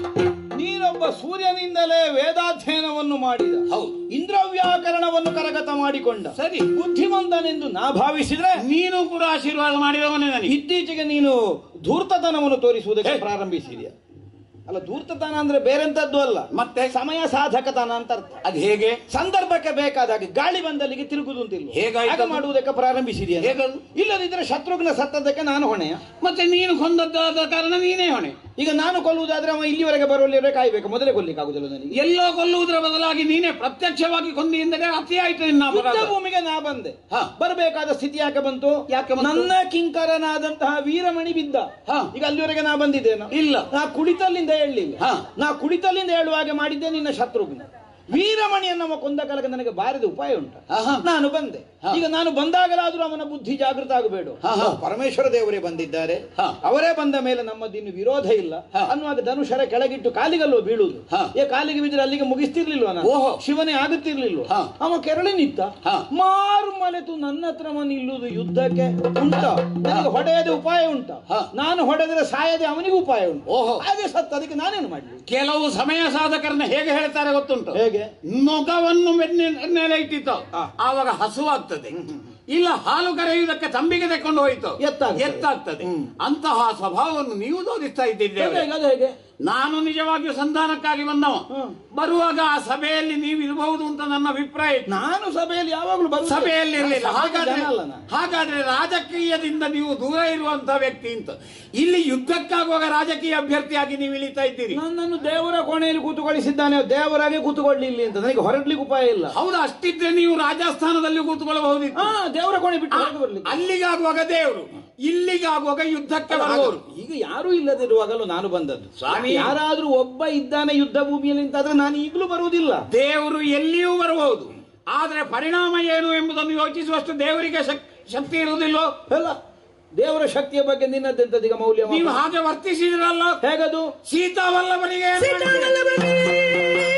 S6: ನೀನೊಬ್ಬ ಸೂರ್ಯನಿಂದಲೇ ವೇದಾಧ್ಯಯನವನ್ನು ಮಾಡಿದ
S3: ಹೌದು.
S6: ಇಂದ್ರವ್ಯಾಕರಣವನ್ನು ಕರಗತ ಮಾಡಿಕೊಂಡ
S3: ಸರಿ
S6: ಬುದ್ಧಿಮಂತನೆಂದು ನಾ ಭಾವಿಸಿದ್ರೆ
S3: ನೀನು ಕೂಡ ಆಶೀರ್ವಾದ ಮಾಡಿದವನೇ ನನಗೆ
S6: ಇತ್ತೀಚೆಗೆ ನೀನು ಧೂರ್ತತನವನ್ನು ತೋರಿಸುವುದಕ್ಕೆ ಪ್ರಾರಂಭಿಸಿದ್ಯಾ ಅಲ್ಲ ಧೂರ್ತತನ ಅಂದ್ರೆ ಬೇರೆಂತದ್ದು ಅಲ್ಲ
S3: ಮತ್ತೆ
S6: ಸಮಯ ಸಾಧಕತನ ಅಂತ ಅರ್ಥ
S3: ಅದು ಹೇಗೆ
S6: ಸಂದರ್ಭಕ್ಕೆ ಬೇಕಾದಾಗ ಗಾಳಿ ಬಂದಲ್ಲಿಗೆ ತಿರುಗುದು ಅಂತಿಲ್ಲ
S3: ಹೇಗಾಯ್ತು
S6: ಹಾಗೆ
S3: ಅದು?
S6: ಮಾಡುವುದಕ್ಕೆ ಪ್ರಾರಂಭಿಸಿದೆಯಾ
S3: ಹೇಗದು?
S6: ಇಲ್ಲದಿದ್ರೆ ಶತ್ರುಘ್ನ ಸತ್ತದಕ್ಕೆ ನಾನು ಹೊಣೆಯ
S3: ಮತ್ತೆ ನೀನು ಕೊಂದದ್ದಾದ ಕಾರಣ ನೀನೇ ಹೊಣೆ
S6: ಈಗ ನಾನು ಕೊಲ್ಲುವುದಾದ್ರೆ ಅವ ಇಲ್ಲಿವರೆಗೆ ಬರುವಲ್ಲಿವರೆ ಕಾಯ್ಬೇಕು ಮೊದಲೇ ಕೊಲ್ಲಿಕ್ಕೆ ಆಗುದಿಲ್ಲ ನನಗೆ
S3: ಎಲ್ಲೋ ಕೊಲ್ಲುವುದರ ಬದಲಾಗಿ ನೀನೇ ಪ್ರತ್ಯಕ್ಷವಾಗಿ ಕೊಂದಿ ಎಂದರೆ ಅತಿ ಆಯ್ತು ನಿನ್ನ
S6: ಯುದ್ಧ
S3: ಅಪರಾಧ
S6: ಭೂಮಿಗೆ ನಾ ಬಂದೆ
S3: ಹಾ.
S6: ಬರಬೇಕಾದ ಸ್ಥಿತಿ ಯಾಕೆ ಬಂತು
S3: ಯಾಕೆ ಬಂತು?
S6: ನನ್ನ ಕಿಂಕರನಾದಂತಹ ವೀರಮಣಿ ಬಿದ್ದ
S3: ಹಾ.
S6: ಈಗ ಅಲ್ಲಿವರೆಗೆ ನಾ ಬಂದಿದ್ದೇನೆ
S3: ಇಲ್ಲ.
S6: ನಾ ಕುಳಿತಲ್ಲಿಂದ ಹೇಳಲಿಲ್ಲ
S3: ಹಾ.
S6: ನಾ ಕುಳಿತಲ್ಲಿಂದ ಹೇಳುವ ಹಾಗೆ ಮಾಡಿದ್ದೆ ನಿನ್ನ ಶತ್ರುಘ್ನ ವೀರಮಣಿಯನ್ನವ ಕೊಂದ ಕಾಲಕ್ಕೆ ನನಗೆ ಬಾರದ ಉಪಾಯ ಉಂಟು
S3: ಆಹಾ.
S6: ನಾನು ಬಂದೆ
S3: ಹಾ.
S6: ಈಗ ನಾನು ಬಂದಾಗಲಾದ್ರೂ ಅವನ ಬುದ್ಧಿ ಜಾಗೃತ ಆಗಬೇಡ
S3: ಹಾ, ಹಾ.
S6: ಪರಮೇಶ್ವರ ದೇವರೇ ಬಂದಿದ್ದಾರೆ
S3: ಹಾ.
S6: ಅವರೇ ಬಂದ ಮೇಲೆ ನಮ್ಮದಿನ್ನು ವಿರೋಧ ಇಲ್ಲ
S3: ಹಾ.
S6: ಅನ್ನುವಾಗ ಧನುಷರ ಕೆಳಗಿಟ್ಟು ಕಾಲಿಗಲ್ವ ಬೀಳುವುದು
S3: ಹಾ.
S6: ಏ ಕಾಲಿಗೆ ಬಿದ್ದರೆ ಅಲ್ಲಿಗೆ ಮುಗಿಸ್ತಿರ್ಲಿಲ್ವ ನಾನು
S3: ಓಹೋ.
S6: ಶಿವನೇ ಆಗುತ್ತಿರ್ಲಿಲ್ವ
S3: ಹಾ.
S6: ಅವ ಕೆರಳಿ ನಿಂತ
S3: ಹಾ.
S6: ಮಾರು ಮಲೆತು ನನ್ನ ಹತ್ರ ನಿಲ್ಲುವುದು ಯುದ್ಧಕ್ಕೆ ಉಂಟ ನನಗೆ ಹೊಡೆಯದೆ ಉಪಾಯ ಉಂಟ
S3: ಹಾ.
S6: ನಾನು ಹೊಡೆದರೆ ಸಾಯದೆ ಅವನಿಗೂ ಉಪಾಯ ಉಂಟು
S3: ಓಹೋ.
S6: ಹಾಗೆ ಸತ್ತ ಅದಕ್ಕೆ ನಾನೇನು ಮಾಡಲಿ
S3: ಕೆಲವು ಸಮಯ ಸಾಧಕರನ್ನ ಹೇಗೆ ಹೇಳ್ತಾರೆ ಗೊತ್ತುಂಟು
S6: ಹೇಗೆ
S3: ನೊಗವನ್ನು ಬೆನ್ನ ಮೇಲೆ ಇಟ್ಟಿತ್ತು
S6: ಆ.
S3: ಆವಾಗ ಹಸುವಾಗ್ತದೆ ಇಲ್ಲ ಹಾಲು ಕರೆಯುವುದಕ್ಕೆ ತಂಬಿಗೆ ತೆಕೊಂಡು ಹೋಯ್ತು
S6: ಎತ್ತಾಗ್ತದೆ.
S3: ಎತ್ತಾಗ್ತದೆ ಅಂತಹ ಸ್ವಭಾವವನ್ನು ನೀವು ತೋರಿಸ್ತಾ ಇದ್ದಿದ್ದೇವೆ
S6: ಹೇಗೆ ಅದು ಹೇಗೆ
S3: ನಾನು ನಿಜವಾಗಿಯೂ ಸಂಧಾನಕ್ಕಾಗಿ ಬಂದವ
S6: ಹ್ಮ್.
S3: ಬರುವಾಗ ಆ ಸಭೆಯಲ್ಲಿ ನೀವು ಇರಬಹುದು ಅಂತ ನನ್ನ ಅಭಿಪ್ರಾಯ ಇತ್ತು.
S6: ನಾನು ಸಭೆಯಲ್ಲಿ ಯಾವಾಗಲೂ ಬರುತ್ತೇನೆ.
S3: ಸಭೆಯಲ್ಲಿ ಇರಲಿಲ್ಲ
S6: ನಾನು ಸಭೆಗೆ
S3: ಹಾಗಾದ್ರೆ
S6: ಜನ ಅಲ್ಲ ನಾನು.
S3: ಹಾಗಾದ್ರೆ ರಾಜಕೀಯದಿಂದ ನೀವು ದೂರ ಇರುವಂತ ವ್ಯಕ್ತಿ ಅಂತ ಇಲ್ಲಿ ಯುದ್ಧಕ್ಕಾಗುವಾಗ ರಾಜಕೀಯ ಅಭ್ಯರ್ಥಿಯಾಗಿ ನೀವು ಇಳಿತಾ ಇದ್ದೀರಿ
S6: ನನ್ನನ್ನು ದೇವರ ಕೋಣೆಯಲ್ಲಿ ಕೂತುಗೊಳಿಸಿದ್ದಾನೆ ದೇವರಾಗೆ ಕೂತುಕೊಳ್ಳಿಲ್ಲ ಅಂತ ನನಗೆ ಹೊರಡ್ಲಿಕ್ಕೆ ಉಪಾಯ ಇಲ್ಲ
S3: ಹೌದು ಅಷ್ಟಿದ್ರೆ ನೀವು ರಾಜಸ್ಥಾನದಲ್ಲಿ ಕೂತ್ಕೊಳ್ಳಬಹುದಿತ್ತು
S6: ಹಾ ದೇವರ ಕೋಣೆ ಬಿಟ್ಟು ಹೊರಗೆ ಬರ್ಲಿಕ್ಕೆ
S3: ಅಲ್ಲಿಗಾಗುವಾಗ ದೇವರು ಇಲ್ಲಿಗಾಗುವಾಗ ಯುದ್ಧಕ್ಕೆ ಬರುವವರು
S6: ಈಗ ಯಾರು ಇಲ್ಲದಿರುವಾಗಲೂ ನಾನು ಬಂದದ್ದು
S3: ಸ್ವಾಮಿ.
S6: ಯಾರಾದ್ರೂ ಒಬ್ಬ ಇದ್ದಾನೆ ಯುದ್ಧ ಭೂಮಿಯಲ್ಲಿ ಅಂತಾದ್ರೆ ನಾನು ಈಗಲೂ ಬರುವುದಿಲ್ಲ
S3: ದೇವರು ಎಲ್ಲಿಯೂ ಬರಬಹುದು ಆದ್ರೆ ಪರಿಣಾಮ ಏನು ಎಂಬುದನ್ನು ಯೋಚಿಸುವಷ್ಟು ದೇವರಿಗೆ ಶಕ್- ಶಕ್ತಿ ಇರುವುದಿಲ್ಲೋ
S6: ಅಲ್ಲ ದೇವರ ಶಕ್ತಿಯ ಬಗ್ಗೆ ನಿನ್ನದ್ದೆಂತದೀಗ ಮೌಲ್ಯ
S3: ನೀವು ಹಾಗೆ ವರ್ತಿಸಿದ್ರಲ್ಲ
S6: ಹೇಗದು
S3: ಸೀತಾವಲ್ಲಭನಿಗೆ ಏನು ಮಾಡಿದ್ರಿ?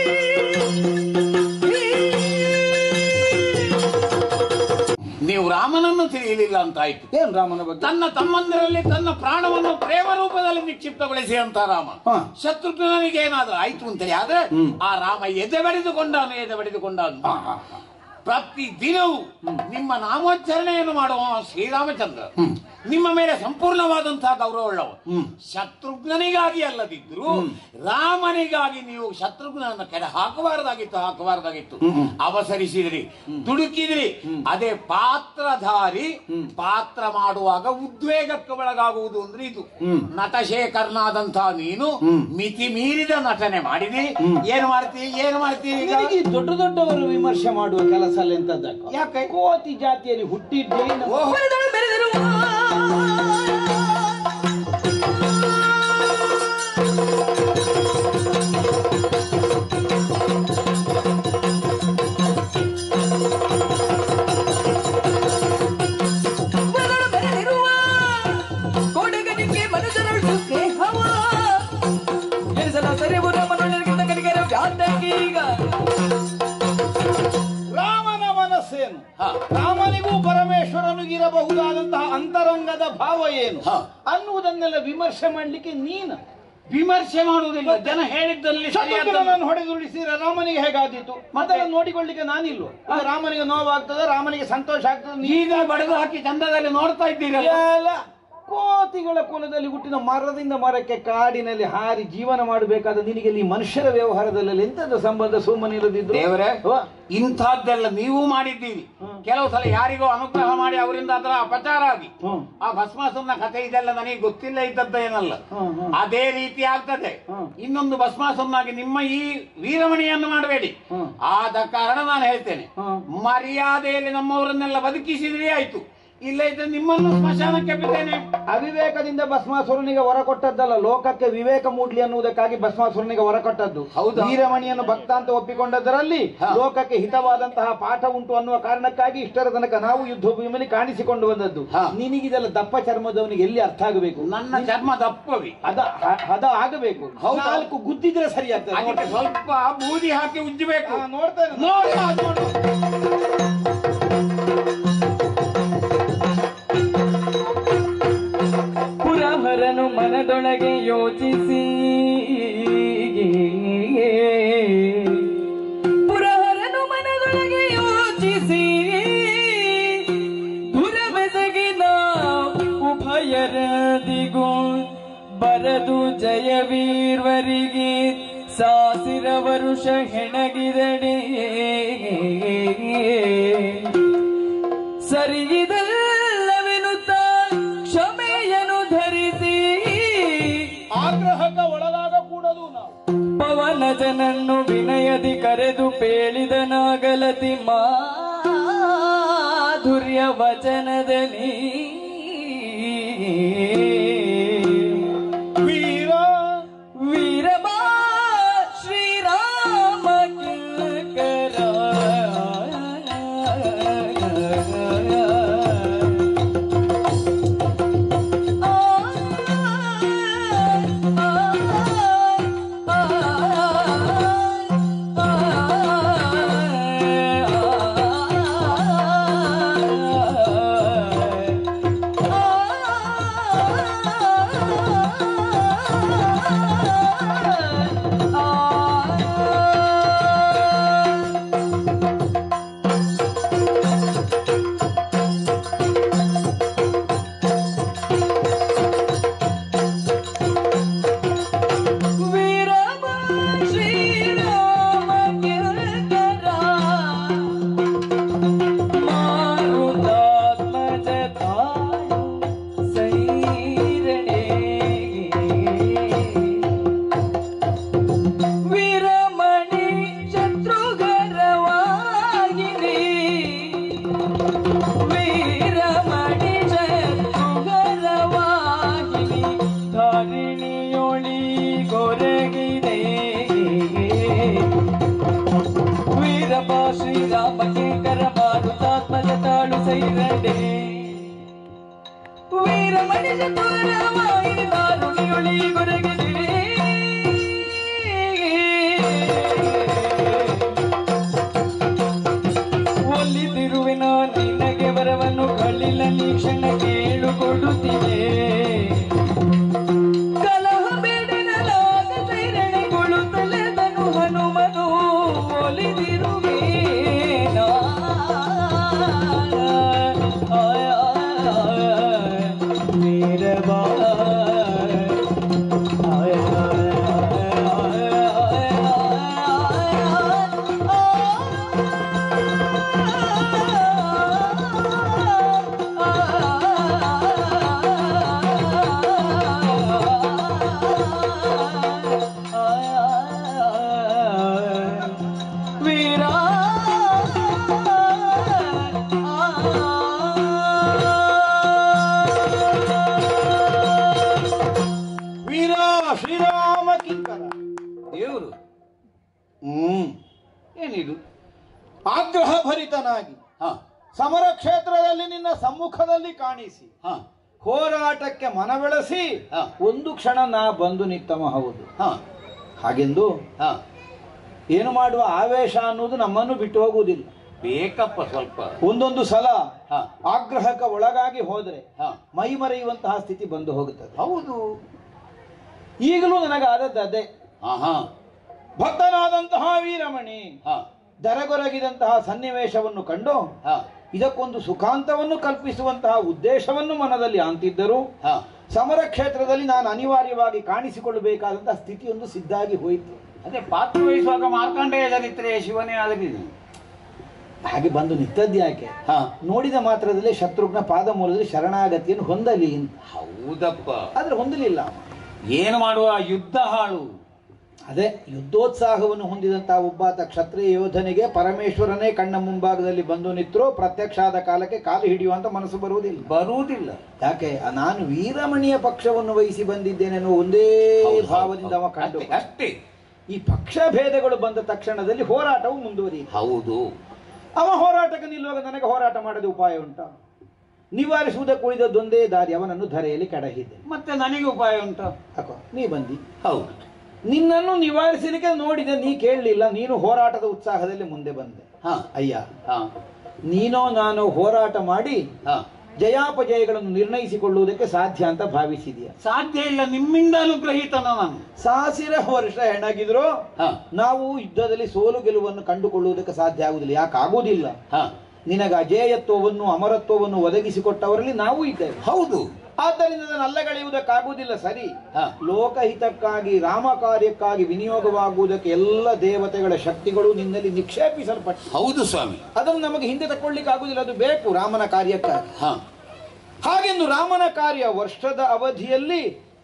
S3: ನೀವು ರಾಮ ರಾಮನನ್ನು ತಿಳಿಯಲಿಲ್ಲ ಅಂತಾಯ್ತು
S6: ಏನ್ ರಾಮನ ಬಗ್ಗೆ
S3: ತನ್ನ ತಮ್ಮಂದಿರಲ್ಲಿ ತನ್ನ ಪ್ರಾಣವನ್ನು ಪ್ರೇಮ ರೂಪದಲ್ಲಿ ನಿಕ್ಷಿಪ್ತಗೊಳಿಸಿ ಅಂತ ರಾಮ
S6: ಹಾ.
S3: ಶತ್ರುಘ್ನಿಗೆ ಏನಾದ್ರೂ ಆಯ್ತು ಅಂತೇಳಿ ಆದ್ರೆ ಆ ರಾಮ ಎದೆ ಬಡಿದುಕೊಂಡಾನು ಎದೆ ಬಡಿದುಕೊಂಡಾನು
S6: ಹಾ, ಹಾ, ಹಾ.
S3: ಪ್ರತಿ ದಿನವೂ ನಿಮ್ಮ ನಾಮೋಚ್ಚರಣೆಯನ್ನು ಮಾಡುವ ಶ್ರೀರಾಮಚಂದ್ರ ನಿಮ್ಮ ಮೇಲೆ ಸಂಪೂರ್ಣವಾದಂತಹ ಗೌರವವುಳ್ಳವ ಶತ್ರುಘ್ನಿಗಾಗಿ ಅಲ್ಲದಿದ್ರು ರಾಮನಿಗಾಗಿ ನೀವು ಶತ್ರುಘ್ನನ್ನು ಕೆಳ ಹಾಕಬಾರದಾಗಿತ್ತು ಹಾಕಬಾರದಾಗಿತ್ತು ಅವಸರಿಸಿದ್ರಿ ದುಡುಕಿದ್ರಿ ಅದೇ ಪಾತ್ರಧಾರಿ ಪಾತ್ರ ಮಾಡುವಾಗ ಉದ್ವೇಗಕ್ಕೆ ಒಳಗಾಗುವುದು ಅಂದ್ರೆ ಇದು ನಟಶೇಖರ್ನಾದಂತಹ ನೀನು ಮಿತಿ ಮೀರಿದ ನಟನೆ ಮಾಡಿದಿ ಏನು ಮಾಡ್ತೀವಿ ಏನು ಮಾಡ್ತೀವಿ ಈಗ
S6: ನಿನಗೆ ಈ ದೊಡ್ಡ ದೊಡ್ಡವರು ವಿಮರ್ಶೆ ಮಾಡುವ ಕೆಲಸ ಎಲ್ಲ ಎಂತದ್ದಕ್ಕ
S3: ಯಾಕೆ?
S6: ಕೋತಿ ಜಾತಿಯಲ್ಲಿ ಹುಟ್ಟಿದ್ದೇ ನಮ್ಮ-
S3: ಓಹ್
S5: ಮರದಳು ಬೆಳೆದಿರುವ ಮರದಳು ಬೆಳೆದಿರುವ ಕೊಡಗನಿಗೆ ಮನುಜರಳು ಸ್ನೇಹವ ಎನಿಸಲ ಸರಿಬುರ ಮನೋಜರಿಗಿಂತ ಕನಿಕರ ವ್ಯಾತಕೀಗ
S6: ರಾಮನ ಮನಸ್ಸೇನು
S3: ಹಾ.
S6: ರಾಮನಿಗೂ ಪರಮೇಶ್ವರನಿಗಿರಬಹುದಾದಂತಹ ಅಂತರಂಗದ ಭಾವ ಏನು
S3: ಹಾ.
S6: ಅನ್ನುವುದನ್ನೆಲ್ಲ ವಿಮರ್ಶೆ ಮಾಡ್ಲಿಕ್ಕೆ ನೀನು
S3: ವಿಮರ್ಶೆ ಮಾಡುವುದಿಲ್ಲ ಜನ ಹೇಳಿದ್ದಲ್ಲಿ ಸರಿಯಾದ
S6: ಶತ್ರುಘ್ನನನ್ನು ಹೊಡೆದುರುಳಿಸಿದ್ರೆ ರಾಮನಿಗೆ ಹೇಗಾದೀತು ಮತ್ತೆ ನೋಡಿಕೊಳ್ಳಿಕ್ಕೆ ನಾನಿಲ್ವ ಈಗ ರಾಮನಿಗೆ ನೋವಾಗ್ತದೆ ರಾಮನಿಗೆ ಸಂತೋಷ ಆಗ್ತದೆ ನೀ
S3: ಈಗ ಬಡಿದು ಹಾಕಿ ಚಂದದಲ್ಲಿ ನೋಡ್ತಾ ಇದ್ದೀರಲ್ಲ
S6: ಎಲ್ಲ ಕೋತಿಗಳ ಕುಲದಲ್ಲಿ ಹುಟ್ಟಿದ ಮರದಿಂದ ಮರಕ್ಕೆ ಕಾಡಿನಲ್ಲಿ ಹಾರಿ ಜೀವನ ಮಾಡಬೇಕಾದ ನಿನಗೆ ಈ ಮನುಷ್ಯರ ವ್ಯವಹಾರದಲ್ಲಿ ಎಂತದ ಸಂಬಂಧ ಸುಮ್ಮನೆ ಇರದಿದ್ರು
S3: ದೇವರೇ
S6: ಓ,
S3: ಇಂಥದ್ದೆಲ್ಲ ನೀವು ಮಾಡಿದ್ದೀರಿ ಕೆಲವು ಸಲ ಯಾರಿಗೋ ಅನುಗ್ರಹ ಮಾಡಿ ಅವರಿಂದ ಅದರ ಅಪಚಾರ ಆಗಿ
S6: ಹ್ಮ್.
S3: ಆ ಭಸ್ಮಾಸುರನ ಕಥೆ ಇದೆಲ್ಲ ನನಗೆ ಗೊತ್ತಿಲ್ಲ ಇದ್ದದ್ದ ಏನಲ್ಲ
S6: ಹ್ಮ್, ಹ್ಮ್.
S3: ಅದೇ ರೀತಿ ಆಗ್ತದೆ
S6: ಹ್ಮ್.
S3: ಇನ್ನೊಂದು ಭಸ್ಮಾಸುರನಾಗಿ ನಿಮ್ಮ ಈ ವೀರಮಣಿಯನ್ನು ಮಾಡಬೇಡಿ
S6: ಹ್ಮ್.
S3: ಆದ ಕಾರಣ ನಾನು ಹೇಳ್ತೇನೆ
S6: ಹ್ಮ್.
S3: ಮರ್ಯಾದೆಯಲ್ಲಿ ನಮ್ಮವರನ್ನೆಲ್ಲ ಬದುಕಿಸಿದ್ರಿ ಆಯ್ತು ಇಲ್ಲ ಇದ್ರೆ ನಿಮ್ಮನ್ನು ಸ್ಮಶಾನಕ್ಕೆ ಬಿದ್ದೇನೆ
S6: ಅವಿವೇಕದಿಂದ ಭಸ್ಮಾಸುರನಿಗೆ ವರ ಕೊಟ್ಟದ್ದಲ್ಲ ಲೋಕಕ್ಕೆ ವಿವೇಕ ಮೂಡ್ಲಿ ಅನ್ನುವುದಕ್ಕಾಗಿ ಭಸ್ಮಾಸುರನಿಗೆ ವರ ಕೊಟ್ಟದ್ದು
S3: ಹೌದಾ?
S6: ವೀರಮಣಿಯನ್ನು ಭಕ್ತ ಅಂತ ಒಪ್ಪಿಕೊಂಡದರಲ್ಲಿ ಲೋಕಕ್ಕೆ ಹಿತವಾದಂತಹ ಪಾಠ ಉಂಟು ಅನ್ನುವ ಕಾರಣಕ್ಕಾಗಿ ಇಷ್ಟರ ತನಕ ನಾವು ಯುದ್ಧ ಭೂಮಿಯಲ್ಲಿ ಕಾಣಿಸಿಕೊಂಡು ಬಂದದ್ದು
S3: ಹಾ.
S6: ನಿನಗಿದೆಲ್ಲ ದಪ್ಪ ಚರ್ಮದವನಿಗೆ ಎಲ್ಲಿ ಅರ್ಥ ಆಗಬೇಕು
S3: ನನ್ನ ಚರ್ಮ ದಪ್ಪವಿ
S6: ಅದ ಹ- ಹದ ಆಗಬೇಕು
S3: ಹೌದಾ?
S6: ನಾಲ್ಕು ಗುದ್ದಿದ್ರೆ ಸರಿ ಆಗ್ತದೆ
S3: ಅದಕ್ಕೆ ಸ್ವಲ್ಪ ಬೂದಿ ಹಾಕಿ ಉಜ್ಜಬೇಕು
S6: ಹಾ, ನೋಡ್ತೇನೆ
S3: ನೋಡಿ ಅದು ನೋಡು.
S5: ಪುರಹರನು ಮನದೊಳಗೆ ಯೋಚಿಸಿ ಪುರಹರನು ಮನದೊಳಗೆ ಯೋಚಿಸಿ ದುರಬೆಸಗಿದ ಉಭಯರದಿಗೂ ಬರದು ಜಯವೀರ್ವರಿಗೆ ಸಾಸಿರ ವರುಷ ಹೆಣಗಿದಡೆ ಸರಿಗಿದಲ್ಲವೆನುತ್ತ ಕ್ಷಮೆಯನು ಧರಿಸಿ
S6: ಆಗ್ರಹಕ್ಕೆ ಒಳಗಾಗ ಕೂಡದು ನಾವು
S5: ಪವನ ಜನನ್ನು ವಿನಯದಿ ಕರೆದು ಪೇಳಿದನಾಗಲತಿ ಮಾಧುರ್ಯ ವಚನದಲ್ಲಿ
S6: ವೀರ
S5: ವೀರಬಾ ಶ್ರೀರಾಮ ಕಿಂಕರ ವೀರಮ ಶ್ರೀರಾಮ ಕಿಂಕರ ಮಾರುತಾತ್ಮಜ ತಾಳು ಸೈರಣೆ ವೀರಮಣಿ ಶತ್ರುಘರವಾಗಿನಿ ವೀರಮಣಿ ಶತ್ರುಘರವಾಗಿನಿ ಧಾರಿಣಿಯೊಳಿ ಗೊರಗಿದೆ ವೀರಪ ಶ್ರೀರಾಮ ಕೇಕರ ಮಾರುತಾತ್ಮಜ ತಾಳು ಸೈರಡೆ ವೀರಮಣಿ ಶತ್ರುಘರವಾಗಿನಿ ಧಾರುಣಿಯೊಳಿ ಗೊರಗಿದೆ ಒಲ್ಲಿದಿರುವೆನ ನಿನಗೆ ವರವನ್ನು ಕಳು
S3: ದೇವರು
S6: ಹ್ಮ್
S3: ಏನಿದು
S6: ಆಗ್ರಹ ಭರಿತನಾಗಿ
S3: ಹಾ
S6: ಸಮರ ಕ್ಷೇತ್ರದಲ್ಲಿ ನಿನ್ನ ಸಮ್ಮುಖದಲ್ಲಿ ಕಾಣಿಸಿ
S3: ಹಾ
S6: ಹೋರಾಟಕ್ಕೆ ಮನಬೆಳೆಸಿ
S3: ಹಾ.
S6: ಒಂದು ಕ್ಷಣ ನಾ ಬಂದು ನಿತ್ತಮ ಹೌದು
S3: ಹಾ
S6: ಹಾಗೆಂದು
S3: ಹಾ
S6: ಏನು ಮಾಡುವ ಆವೇಶ ಅನ್ನೋದು ನಮ್ಮನ್ನು ಬಿಟ್ಟು ಹೋಗುವುದಿಲ್ಲ
S3: ಬೇಕಪ್ಪ ಸ್ವಲ್ಪ
S6: ಒಂದೊಂದು ಸಲ
S3: ಹಾ.
S6: ಆಗ್ರಹಕ್ಕೆ ಒಳಗಾಗಿ ಹೋದ್ರೆ
S3: ಹಾ
S6: ಮೈ ಮರೆಯುವಂತಹ ಸ್ಥಿತಿ ಬಂದು ಹೋಗುತ್ತದೆ
S3: ಹೌದು
S6: ಈಗಲೂ ನನಗಾದದ್ದು ಅದೇ
S3: ಹಾ ಹಾ
S6: ಭಕ್ತನಾದಂತಹ ವೀರಮಣಿ
S3: ಹಾ
S6: ದರಗೊರಗಿದಂತಹ ಸನ್ನಿವೇಶವನ್ನು ಕಂಡು
S3: ಹಾ
S6: ಇದಕ್ಕೊಂದು ಸುಖಾಂತವನ್ನು ಕಲ್ಪಿಸುವಂತಹ ಉದ್ದೇಶವನ್ನು ಮನದಲ್ಲಿ ಅಂತಿದ್ದರು
S3: ಹಾ
S6: ಸಮರ ಕ್ಷೇತ್ರದಲ್ಲಿ ನಾನು ಅನಿವಾರ್ಯವಾಗಿ ಕಾಣಿಸಿಕೊಳ್ಳಬೇಕಾದಂತಹ ಸ್ಥಿತಿಯೊಂದು ಸಿದ್ಧಾಗಿ ಹೋಯಿತು
S3: ಅದೇ ಪಾತ್ರ ವಹಿಸುವಾಗ ಮಾರ್ಕಂಡೇಯ ಚರಿತ್ರೆ ಶಿವನೇ ಆಗಲಿಲ್ಲ
S6: ಹಾಗೆ ಬಂದು ನಿಂತದ್ದು ಯಾಕೆ
S3: ಹಾ
S6: ನೋಡಿದ ಮಾತ್ರದಲ್ಲಿ ಶತ್ರುಘ್ನ ಪಾದ ಮೂಲದಲ್ಲಿ ಶರಣಾಗತಿಯನ್ನು ಹೊಂದಲಿ ಅಂತ
S3: ಹೌದಪ್ಪ
S6: ಆದ್ರೆ ಹೊಂದಲಿಲ್ಲ ಅವ.
S3: ಏನು ಮಾಡುವ ಯುದ್ಧ ಹಾಳು
S6: ಅದೇ ಯುದ್ಧೋತ್ಸಾಹವನ್ನು ಹೊಂದಿದಂತಹ ಒಬ್ಬಾತ ಕ್ಷತ್ರಿಯ ಯೋಧನಿಗೆ ಪರಮೇಶ್ವರನೇ ಕಣ್ಣ ಮುಂಭಾಗದಲ್ಲಿ ಬಂದು ನಿಂತರೂ ಪ್ರತ್ಯಕ್ಷ ಆದ ಕಾಲಕ್ಕೆ ಕಾಲು ಹಿಡಿಯುವಂತ ಮನಸ್ಸು ಬರುವುದಿಲ್ಲ
S3: ಬರುವುದಿಲ್ಲ
S6: ಯಾಕೆ ಆ ನಾನು ವೀರಮಣಿಯ ಪಕ್ಷವನ್ನು ವಹಿಸಿ ಬಂದಿದ್ದೇನೆ ಅನ್ನೋ ಒಂದೇ
S3: ಹೌದು,
S6: ಭಾವದಿಂದ ಅವ
S3: ಹೌದು.
S6: ಕಂಡು
S3: ಅಷ್ಟೇ, ಅಷ್ಟೇ
S6: ಈ ಪಕ್ಷ ಭೇದಗಳು ಬಂದ ತಕ್ಷಣದಲ್ಲಿ ಹೋರಾಟವು ಮುಂದುವರಿಯಿತು
S3: ಹೌದು
S6: ಅವ ಹೋರಾಟಕ್ಕೆ ನಿಲ್ಲುವಾಗ ನನಗೆ ಹೋರಾಟ ಮಾಡದೆ ಉಪಾಯ ಉಂಟಾ ನಿವಾರಿಸುವುದಕ್ಕೆ ಉಳಿದದ್ದೊಂದೇ ದಾರಿ ಅವನನ್ನು ಧರೆಯಲ್ಲಿ ಕಡಹಿದೆ
S3: ಮತ್ತೆ ನನಗೆ ಉಪಾಯ ಉಂಟು
S6: ಅಕೋ ನೀ ಬಂದಿ
S3: ಹೌದು
S6: ನಿನ್ನನ್ನು ನಿವಾರಿಸಲಿಕ್ಕೆ ನೋಡಿದೆ ನೀ ಕೇಳಲಿಲ್ಲ ನೀನು ಹೋರಾಟದ ಉತ್ಸಾಹದಲ್ಲಿ ಮುಂದೆ ಬಂದೆ
S3: ಹಾ
S6: ಅಯ್ಯ
S3: ಹಾ
S6: ನೀನೋ ನಾನು ಹೋರಾಟ ಮಾಡಿ
S3: ಹಾ
S6: ಜಯಾಪಜಯಗಳನ್ನು ನಿರ್ಣಯಿಸಿಕೊಳ್ಳುವುದಕ್ಕೆ ಸಾಧ್ಯ ಅಂತ ಭಾವಿಸಿದೆಯಾ
S3: ಸಾಧ್ಯ ಇಲ್ಲ ನಿಮ್ಮಿಂದ ಅನುಗ್ರಹಿತನ ನಾನು
S6: ಸಾವಿರ ವರ್ಷ ಹೆಣಗಿದ್ರು
S3: ಹಾ
S6: ನಾವು ಯುದ್ಧದಲ್ಲಿ ಸೋಲು ಗೆಲುವನ್ನು ಕಂಡುಕೊಳ್ಳುವುದಕ್ಕೆ ಸಾಧ್ಯ ಆಗುವುದಿಲ್ಲ ಯಾಕೆ ಆಗುವುದಿಲ್ಲ
S3: ಹಾ
S6: ನಿನಗೆ ಅಜೇಯತ್ವವನ್ನು ಅಮರತ್ವವನ್ನು ಒದಗಿಸಿಕೊಟ್ಟವರಲ್ಲಿ ನಾವು ಇದ್ದೇವೆ
S3: ಹೌದು
S6: ಆದ್ದರಿಂದ ಅದನ್ನು ಅಲ್ಲಗಳೆಯುವುದಕ್ಕಾಗುವುದಿಲ್ಲ ಸರಿ
S3: ಹಾ.
S6: ಲೋಕಹಿತಕ್ಕಾಗಿ ರಾಮ ಕಾರ್ಯಕ್ಕಾಗಿ ವಿನಿಯೋಗವಾಗುವುದಕ್ಕೆ ಎಲ್ಲ ದೇವತೆಗಳ ಶಕ್ತಿಗಳು ನಿನ್ನಲ್ಲಿ ನಿಕ್ಷೇಪಿಸಲ್ಪಟ್ಟು
S3: ಹೌದು ಸ್ವಾಮಿ
S6: ಅದನ್ನು ನಮಗೆ ಹಿಂದೆ ತಕೊಳ್ಳಿಕ್ಕೆ ಆಗುವುದಿಲ್ಲ ಅದು ಬೇಕು ರಾಮನ ಕಾರ್ಯಕ್ಕಾಗಿ
S3: ಹಾ
S6: ಹಾಗೆಂದು ರಾಮನ ಕಾರ್ಯ ವರ್ಷದ ಅವಧಿಯಲ್ಲಿ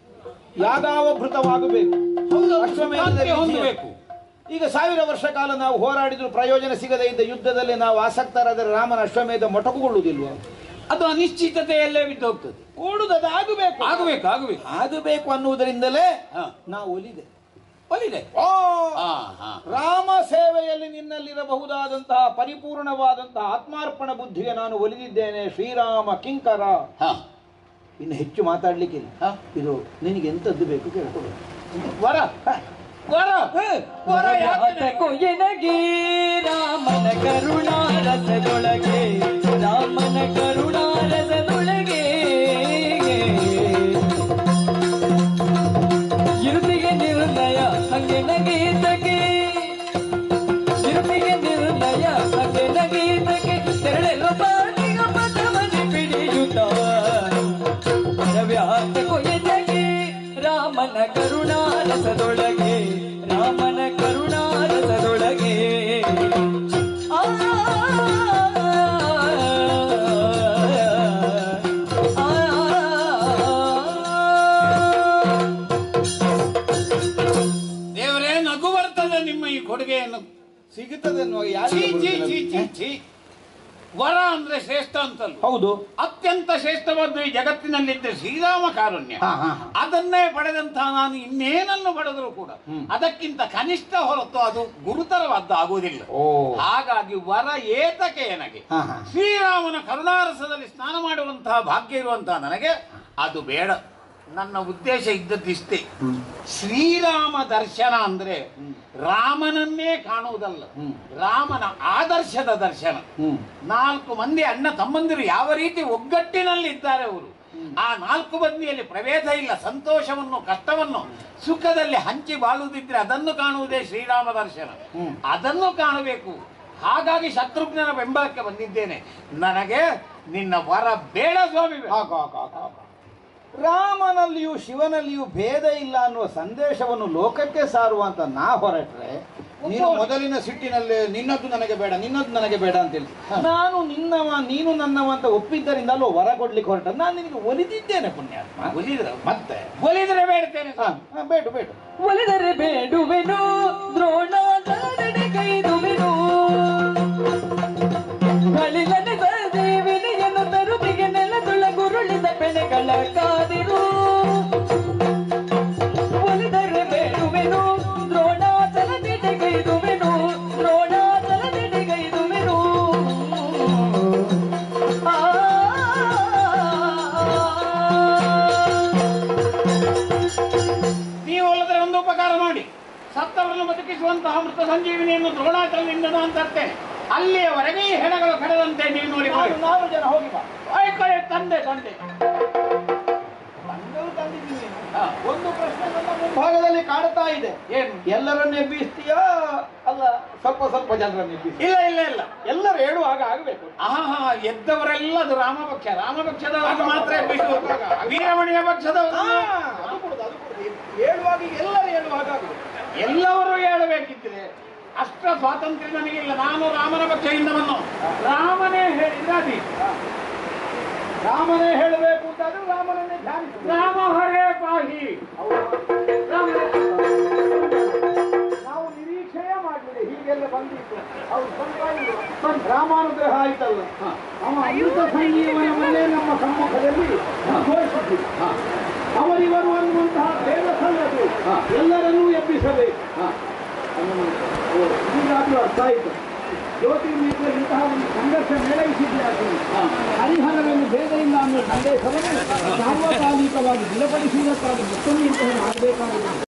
S6: ಯಾಗಾವಭೃತವಾಗಬೇಕು ಅಶ್ವಮೇಧದ
S3: ಶಾಂತಿ
S6: ವಿಜಯ.
S3: ಹೊಂದಬೇಕು
S6: ಈಗ ಸಾವಿರ ವರ್ಷ ಕಾಲ ನಾವು ಹೋರಾಡಿದ್ರು ಪ್ರಯೋಜನ ಸಿಗದೇ ಇದ್ದ ಯುದ್ಧದಲ್ಲಿ ನಾವು ಆಸಕ್ತರಾದರೆ ರಾಮನ ಅಶ್ವಮೇಧ ಮೊಟಕುಗೊಳ್ಳುವುದಿಲ್ವ
S3: ಅದು ಅನಿಶ್ಚಿತತೆಯಲ್ಲೇ ಬಿದ್ದು ಹೋಗ್ತದೆ
S6: ಕೂಡುವುದು ಆಗಬೇಕು
S3: ಆಗಬೇಕು ಆಗಬೇಕು
S6: ಆಗಬೇಕು ಅನ್ನುವುದರಿಂದಲೇ
S3: ಹಾ.
S6: ನಾವು ಒಲಿದೆ
S3: ಒಲಿದೆ
S6: ಓ
S3: ಹಾ ಹಾ
S6: ರಾಮ ಸೇವೆಯಲ್ಲಿ ನಿನ್ನಲ್ಲಿರಬಹುದಾದಂತಹ ಪರಿಪೂರ್ಣವಾದಂತಹ ಆತ್ಮಾರ್ಪಣ ಬುದ್ಧಿಗೆ ನಾನು ಒಲಿದಿದ್ದೇನೆ ಶ್ರೀರಾಮ ಕಿಂಕರ
S3: ಹಾ
S6: ಇನ್ನು ಹೆಚ್ಚು ಮಾತಾಡ್ಲಿಕ್ಕಿಲ್ಲ
S3: ಹಾ.
S6: ಇದು ನಿನಗೆ ಎಂತದ್ದು ಬೇಕು ಕೇಳ್ಕೊಳ್ಳಿ
S3: ವರ ವರ ವರ ಯಾಕೆ
S5: ಕೊಯ್ಯನಗಿ ರಾಮನ ಕರುಣಾರಸದೊಳಗೆ ರಾಮನ ಕರುಣಾರಸದೊಳಗೆ ಇರುತಿಗೆ ನಿರ್ಣಯ ಹಂಗೆ ನಗೀತಗೆ ಇರುತಿಗೆ ನಿರ್ಣಯ ಹಂಗೆ ನಗೀತಗೆ ತೆರಳೆಲ್ಲ ಬಾಟಿಗ ಪದವನ್ನು ಪಿಡಿಯುತ್ತ ವ್ಯಾಪ್ತ ಕೊಯ್ಯನಗೆ ರಾಮನ ಕರುಣಾರಸದೊಳಗೆ ರಾಮನ ಕರುಣಾರಸದೊಳಗೆ ಆ, ಆ, ಆ,
S3: ದೇವರೇ ನಗು ಬರ್ತದೆ ನಿಮ್ಮ ಈ ಕೊಡುಗೆಯನ್ನು
S6: ಸಿಗುತ್ತದೆ ಅನ್ನುವಾಗ
S3: ಛೀ,
S6: ಯಾರಿಗೆ
S3: ಛೀ, ಛೀ,
S6: ಬರುವುದಿಲ್ಲ?
S3: ಛೀ, ಛೀ. ವರ ಅಂದ್ರೆ ಶ್ರೇಷ್ಠ ಅಂತಲ್ಲ
S6: ಹೌದು
S3: ಅತ್ಯಂತ ಶ್ರೇಷ್ಠವಾದ ಈ ಜಗತ್ತಿನಲ್ಲಿದ್ದ ಶ್ರೀರಾಮ ಕಾರುಣ್ಯ
S6: ಹಾ, ಹಾ, ಹಾ.
S3: ಅದನ್ನೇ ಪಡೆದಂತಹ ನಾನು ಇನ್ನೇನನ್ನು ಪಡೆದರೂ ಕೂಡ ಅದಕ್ಕಿಂತ ಕನಿಷ್ಠ ಹೊರತು ಅದು ಗುರುತರವಾದ್ದು ಆಗುವುದಿಲ್ಲ
S6: ಓ.
S3: ಹಾಗಾಗಿ ವರ ಏತಕ್ಕೆ ನನಗೆ
S6: ಹಾ, ಹಾ.
S3: ಶ್ರೀರಾಮನ ಕರುಣಾರಸದಲ್ಲಿ ಸ್ನಾನ ಮಾಡುವಂತಹ ಭಾಗ್ಯ ಇರುವಂತಹ ನನಗೆ ಅದು ಬೇಡ ನನ್ನ ಉದ್ದೇಶ ಇದ್ದದ್ದಿಷ್ಟೇ ಶ್ರೀರಾಮ ದರ್ಶನ ಅಂದ್ರೆ ರಾಮನನ್ನೇ ಕಾಣುವುದಲ್ಲ ರಾಮನ ಆದರ್ಶದ ದರ್ಶನ
S6: ಹ್ಮ್
S3: ನಾಲ್ಕು ಮಂದಿ ಅಣ್ಣ ತಮ್ಮಂದಿರು ಯಾವ ರೀತಿ ಒಗ್ಗಟ್ಟಿನಲ್ಲಿದ್ದಾರೆ ಅವರು ಆ ನಾಲ್ಕು ಮಂದಿಯಲ್ಲಿ ಪ್ರಭೇದ ಇಲ್ಲ ಸಂತೋಷವನ್ನು ಕಷ್ಟವನ್ನು ಸುಖದಲ್ಲಿ ಹಂಚಿ ಬಾಳುವುದಿದ್ರೆ ಅದನ್ನು ಕಾಣುವುದೇ ಶ್ರೀರಾಮ ದರ್ಶನ ಅದನ್ನು ಕಾಣಬೇಕು ಹಾಗಾಗಿ ಶತ್ರುಘ್ನನ ಬೆಂಬಲಕ್ಕೆ ಬಂದಿದ್ದೇನೆ ನನಗೆ ನಿನ್ನ ವರ ಬೇಡ ಸ್ವಾಮಿ
S6: ಹಾಕು, ಹಾಕು, ಹಾಕು, ಹಾಕು. ರಾಮನಲ್ಲಿಯೂ ಶಿವನಲ್ಲಿಯೂ ಭೇದ ಇಲ್ಲ ಅನ್ನುವ ಸಂದೇಶವನ್ನು ಲೋಕಕ್ಕೆ ಸಾರುವಂತ ನಾ ಹೊರಟ್ರೆ ನೀನು ಮೊದಲಿನ ಸಿಟ್ಟಿನಲ್ಲಿ ನಿನ್ನದ್ದು ನನಗೆ ಬೇಡ ನಿನ್ನದ್ದು ನನಗೆ ಬೇಡ ಅಂತ ಹೇಳಿ ನಾನು ನಿನ್ನವ ನೀನು ನನ್ನವ ಅಂತ ಒಪ್ಪಿದ್ದರಿಂದ ಅಲ್ಲೋ ವರ ಕೊಡ್ಲಿಕ್ಕೆ ಹೊರಟ ನಾನು ನಿನಗೆ ಒಲಿದಿದ್ದೇನೆ ಪುಣ್ಯಾತ್ಮ
S3: ಒಲಿದ್ರ
S6: ಮತ್ತೆ
S3: ಒಲಿದ್ರೆ ಬೇಡ್ತೇನೆ
S6: ಹಾ, ಹಾ, ಬೇಡು ಬೇಡು
S5: ಒಲಿದರೆ ಬೇಡುವೆನು ದ್ರೋಣಾಚಾರ್ಯನ ಕೈದುವೆನು ಕಳಿಲನೆ ದೇವಿನಿಯನ್ನು ತರುತಿಗೆ ನೆಲದುಳ ಗುರುಳಿದ ಪೆಣೆಗಳ ಕಾದಿರು ಒಲಿದರೆ ಬೇಡುವೆನು ದ್ರೋಣಾಚಾರ್ಯನ
S3: ದೊರಕಿಸುವಂತಹ ಅಮೃತ ಸಂಜೀವಿನಿಯನ್ನು ದ್ರೋಣಾಚಲದಿಂದ ನಾನು ತರ್ತೇನೆ ಅಲ್ಲಿಯವರೆಗೆ ಈ ಹೆಣಗಳು ಕಡದಂತೆ ನೀವು ನೋಡಿ
S6: ನಾನು ನಾಲ್ಕು ಜನ ಹೋಗಿ ಬಾ
S3: ಕಡೆ ತಂದೆ ತಂದೆ
S6: ತಂದೆಯು ತಂದಿದ್ದೀನಿ ನೀನು. ಒಂದು ಪ್ರಶ್ನೆ ನನ್ನ ಮುಂಭಾಗದಲ್ಲಿ ಕಾಡ್ತಾ ಇದೆ
S3: ಏನು
S6: ಎಲ್ಲರನ್ನು ಎಬ್ಬಿಸ್ತೀಯಾ ಅಲ್ಲ ಸ್ವಲ್ಪ ಸ್ವಲ್ಪ ಜನರನ್ನು ಎಬ್ಬಿಸ್ತೀಯ
S3: ಇಲ್ಲ ಇಲ್ಲ ಇಲ್ಲ
S6: ಎಲ್ಲರೂ ಹೇಳುವಾಗ ಆಗಬೇಕು
S3: ಆಹಾ ಎದ್ದವರೆಲ್ಲ ಅದು ರಾಮಪಕ್ಷ ರಾಮಪಕ್ಷದವರಿಗೆ ಮಾತ್ರ ಎಬ್ಬಿಸುವುದು ವೀರಮಣಿಯ ಪಕ್ಷದವರು
S6: ಅದು ಕೊಡುದು, ಅದು ಕೊಡುದು. ಹೇಳುವಾಗ ಎಲ್ಲರೂ ಹೇಳುವಾಗ ಆಗಬೇಕು
S3: ಎಲ್ಲರೂ ಹೇಳಬೇಕಿದ್ರೆ ಅಷ್ಟ ಸ್ವಾತಂತ್ರ್ಯ ನನಗಿಲ್ಲ ನಾನು ರಾಮನ ಪಕ್ಷದಿಂದ ಬಂದು ರಾಮನೇ ಹೇಳಿದ್ರೆ
S6: ರಾಮನೇ ಹೇಳಬೇಕು ಅಂತಾದ್ರೆ ರಾಮನನ್ನೇ ಧ್ಯಾನಿಸು
S3: ರಾಮ ಹರೇ ಪಾಹಿ
S6: ನಾವು ನಿರೀಕ್ಷೆಯೇ ಮಾಡಲಿಲ್ಲ ಹೀಗೆಲ್ಲ ಬಂದಿತ್ತು ಅವ್ರು ಸ್ವಲ್ಪ ಇದು ಬಂದ್ ರಾಮಾನುಗ್ರಹ ಆಯ್ತಲ್ಲ ಅವ ಅಮೃತ ಸಂಜೀವನವನ್ನೇ ನಮ್ಮ ಸಮ್ಮುಖದಲ್ಲಿ ಘೋಷಿಸಿದ ಅವರಿವರು ಅನ್ನುವಂತಹ ದೇವ ಸಂಗತಿ ಎಲ್ಲರನ್ನೂ ಎಬ್ಬಿಸಬೇಕು ಈಗಾಗಲೂ ಅರ್ಥ ಆಯಿತು ಜ್ಯೋತಿರ್ಮಯದಲ್ಲಿ ಇಂತಹ ಒಂದು ಸಂಘರ್ಷ ಮೇಳೈಸಿದ್ದೆ ಹರಿಹರವನ್ನು ಭೇದದಿಂದ ಅನ್ನೋ ಸಂದೇಶವನ್ನು ಸಾರ್ವಕಾಲಿಕವಾಗಿ ಬಲಪಡಿಸುವುದಕ್ಕಾಗಿ ಮತ್ತೊಮ್ಮೆ ಇಂತಹ ಮಾಡಬೇಕಾಗಿದೆ